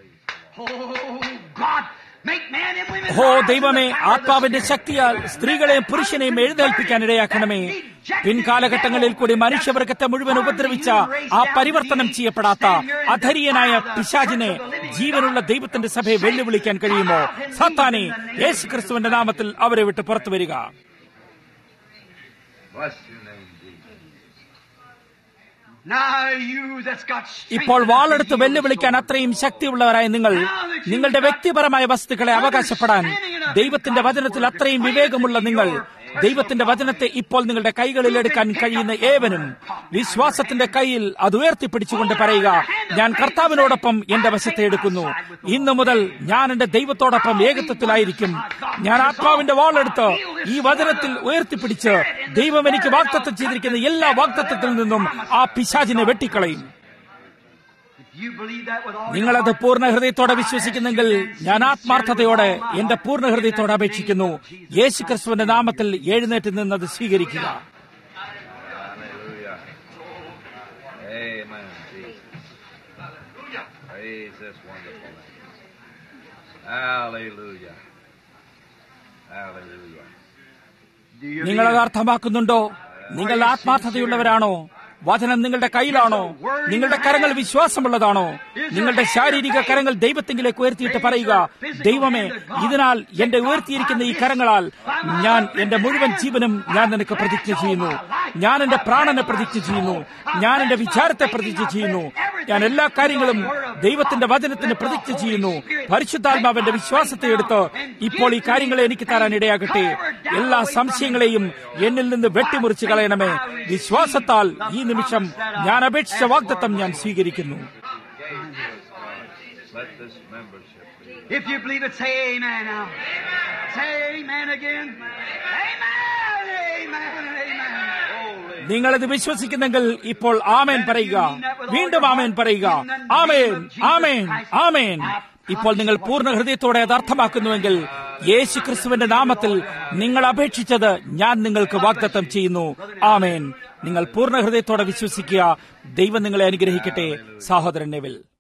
Oh God, make man and women. ഓ ദൈവമേ ആത്മാവിന്റെ ശക്തിയാൽ സ്ത്രീകളെയും പുരുഷനെയും എഴുന്നേൽപ്പിക്കാൻ ഇടയാക്കണമേ പിൻകാലഘട്ടങ്ങളിൽ കൂടി മനുഷ്യവർഗത്തെ മുഴുവൻ ഉപദ്രവിച്ച ആ പരിവർത്തനം ചെയ്യപ്പെടാത്ത അധരീയനായ പിശാചിനെ ജീവനുള്ള ദൈവത്തിന്റെ സഭയെ വെല്ലുവിളിക്കാൻ കഴിയുമോ സാത്താനെ യേശു ക്രിസ്തുവിന്റെ നാമത്തിൽ അവരെ വിട്ട് പുറത്തു വരിക Bless your name, Jesus. Now you that's got ഇപ്പോൾ strength വാളെടുത്ത് to yield വെല്ലുവിളിക്കാൻ sword. അത്രയും ശക്തിയുള്ളവരായ നിങ്ങൾ നിങ്ങളുടെ വ്യക്തിപരമായ വസ്തുക്കളെ അവകാശപ്പെടാൻ ദൈവത്തിന്റെ വചനത്തിൽ അത്രയും വിവേകമുള്ള നിങ്ങൾ ദൈവത്തിന്റെ വചനത്തെ ഇപ്പോൾ നിങ്ങളുടെ കൈകളിൽ എടുക്കാൻ കഴിയുന്ന ഏവനും വിശ്വാസത്തിന്റെ കയ്യിൽ അത് ഉയർത്തിപ്പിടിച്ചുകൊണ്ട് പറയുക ഞാൻ കർത്താവിനോടൊപ്പം എന്റെ വശത്തെ എടുക്കുന്നു ഇന്നു മുതൽ ഞാൻ എന്റെ ദൈവത്തോടൊപ്പം ഏകത്വത്തിലായിരിക്കും ഞാൻ ആത്മാവിന്റെ വാളെടുത്ത് ഈ വചനത്തിൽ ഉയർത്തിപ്പിടിച്ച് ദൈവം എനിക്ക് വാക്തത്വം ചെയ്തിരിക്കുന്ന എല്ലാ വാക്തത്വത്തിൽ നിന്നും ആ പിശാചിനെ വെട്ടിക്കളയും If you believe that with all your നിങ്ങളത് heart, പൂർണ്ണ ഹൃദയത്തോടെ വിശ്വസിക്കുന്നെങ്കിൽ ഞാൻ ആത്മാർത്ഥതയോടെ എന്റെ പൂർണ്ണ ഹൃദയത്തോടെ അപേക്ഷിക്കുന്നു യേശു ക്രിസ്തുവിന്റെ നാമത്തിൽ എഴുന്നേറ്റ് നിന്നത് സ്വീകരിക്കുക Hallelujah. Amen, Jesus. Praise this wonderful name. Hallelujah. Hallelujah. do you നിങ്ങളത് believe? അർത്ഥമാക്കുന്നുണ്ടോ നിങ്ങൾ ആത്മാർത്ഥതയുള്ളവരാണോ വചനം നിങ്ങളുടെ കയ്യിലാണോ നിങ്ങളുടെ കരങ്ങൾ വിശ്വാസമുള്ളതാണോ നിങ്ങളുടെ ശാരീരിക കരങ്ങൾ ദൈവത്തെങ്കിലേക്ക് ഉയർത്തിയിട്ട് പറയുക ദൈവമേ ഇതിനാൽ എന്റെ ഉയർത്തിയിരിക്കുന്ന ഈ കരങ്ങളാൽ ഞാൻ എന്റെ മുഴുവൻ ജീവനും ഞാൻ നിനക്ക് പ്രതിജ്ഞ ചെയ്യുന്നു ഞാൻ എന്റെ പ്രാണനെ പ്രതിജ്ഞ ചെയ്യുന്നു ഞാൻ എന്റെ വിചാരത്തെ പ്രതിജ്ഞ ചെയ്യുന്നു ഞാൻ എല്ലാ കാര്യങ്ങളും ദൈവത്തിന്റെ വചനത്തിന് പ്രതിജ്ഞ ചെയ്യുന്നു പരിശുദ്ധാത്മാവിന്റെ വിശ്വാസത്തെ എടുത്ത് ഇപ്പോൾ ഈ കാര്യങ്ങളെ എനിക്ക് തരാൻ ഇടയാകട്ടെ എല്ലാ സംശയങ്ങളെയും എന്നിൽ നിന്ന് വെട്ടിമുറിച്ച് കളയണമേ വിശ്വാസത്താൽ ഈ നിമിഷം ഞാൻ അപേക്ഷിച്ച വാഗ്ദത്തം ഞാൻ സ്വീകരിക്കുന്നു Let this membership be. If you believe it, say amen now. Say amen again. Amen, amen, amen. നിങ്ങളിത് വിശ്വസിക്കുന്നെങ്കിൽ ഇപ്പോൾ ആമേൻ പറയുക വീണ്ടും ആമേൻ പറയുക ആമേൻ ആമേൻ ആമേൻ ഇപ്പോൾ നിങ്ങൾ പൂർണ്ണ ഹൃദയത്തോടെ അത് അർത്ഥമാക്കുന്നുവെങ്കിൽ യേശു ക്രിസ്തുവിന്റെ നാമത്തിൽ നിങ്ങൾ അപേക്ഷിച്ചത് ഞാൻ നിങ്ങൾക്ക് വാഗ്ദത്തം ചെയ്യുന്നു ആമേൻ നിങ്ങൾ പൂർണ്ണ ഹൃദയത്തോടെ വിശ്വസിക്കുക ദൈവം നിങ്ങളെ അനുഗ്രഹിക്കട്ടെ സഹോദരൻ നെവിൽ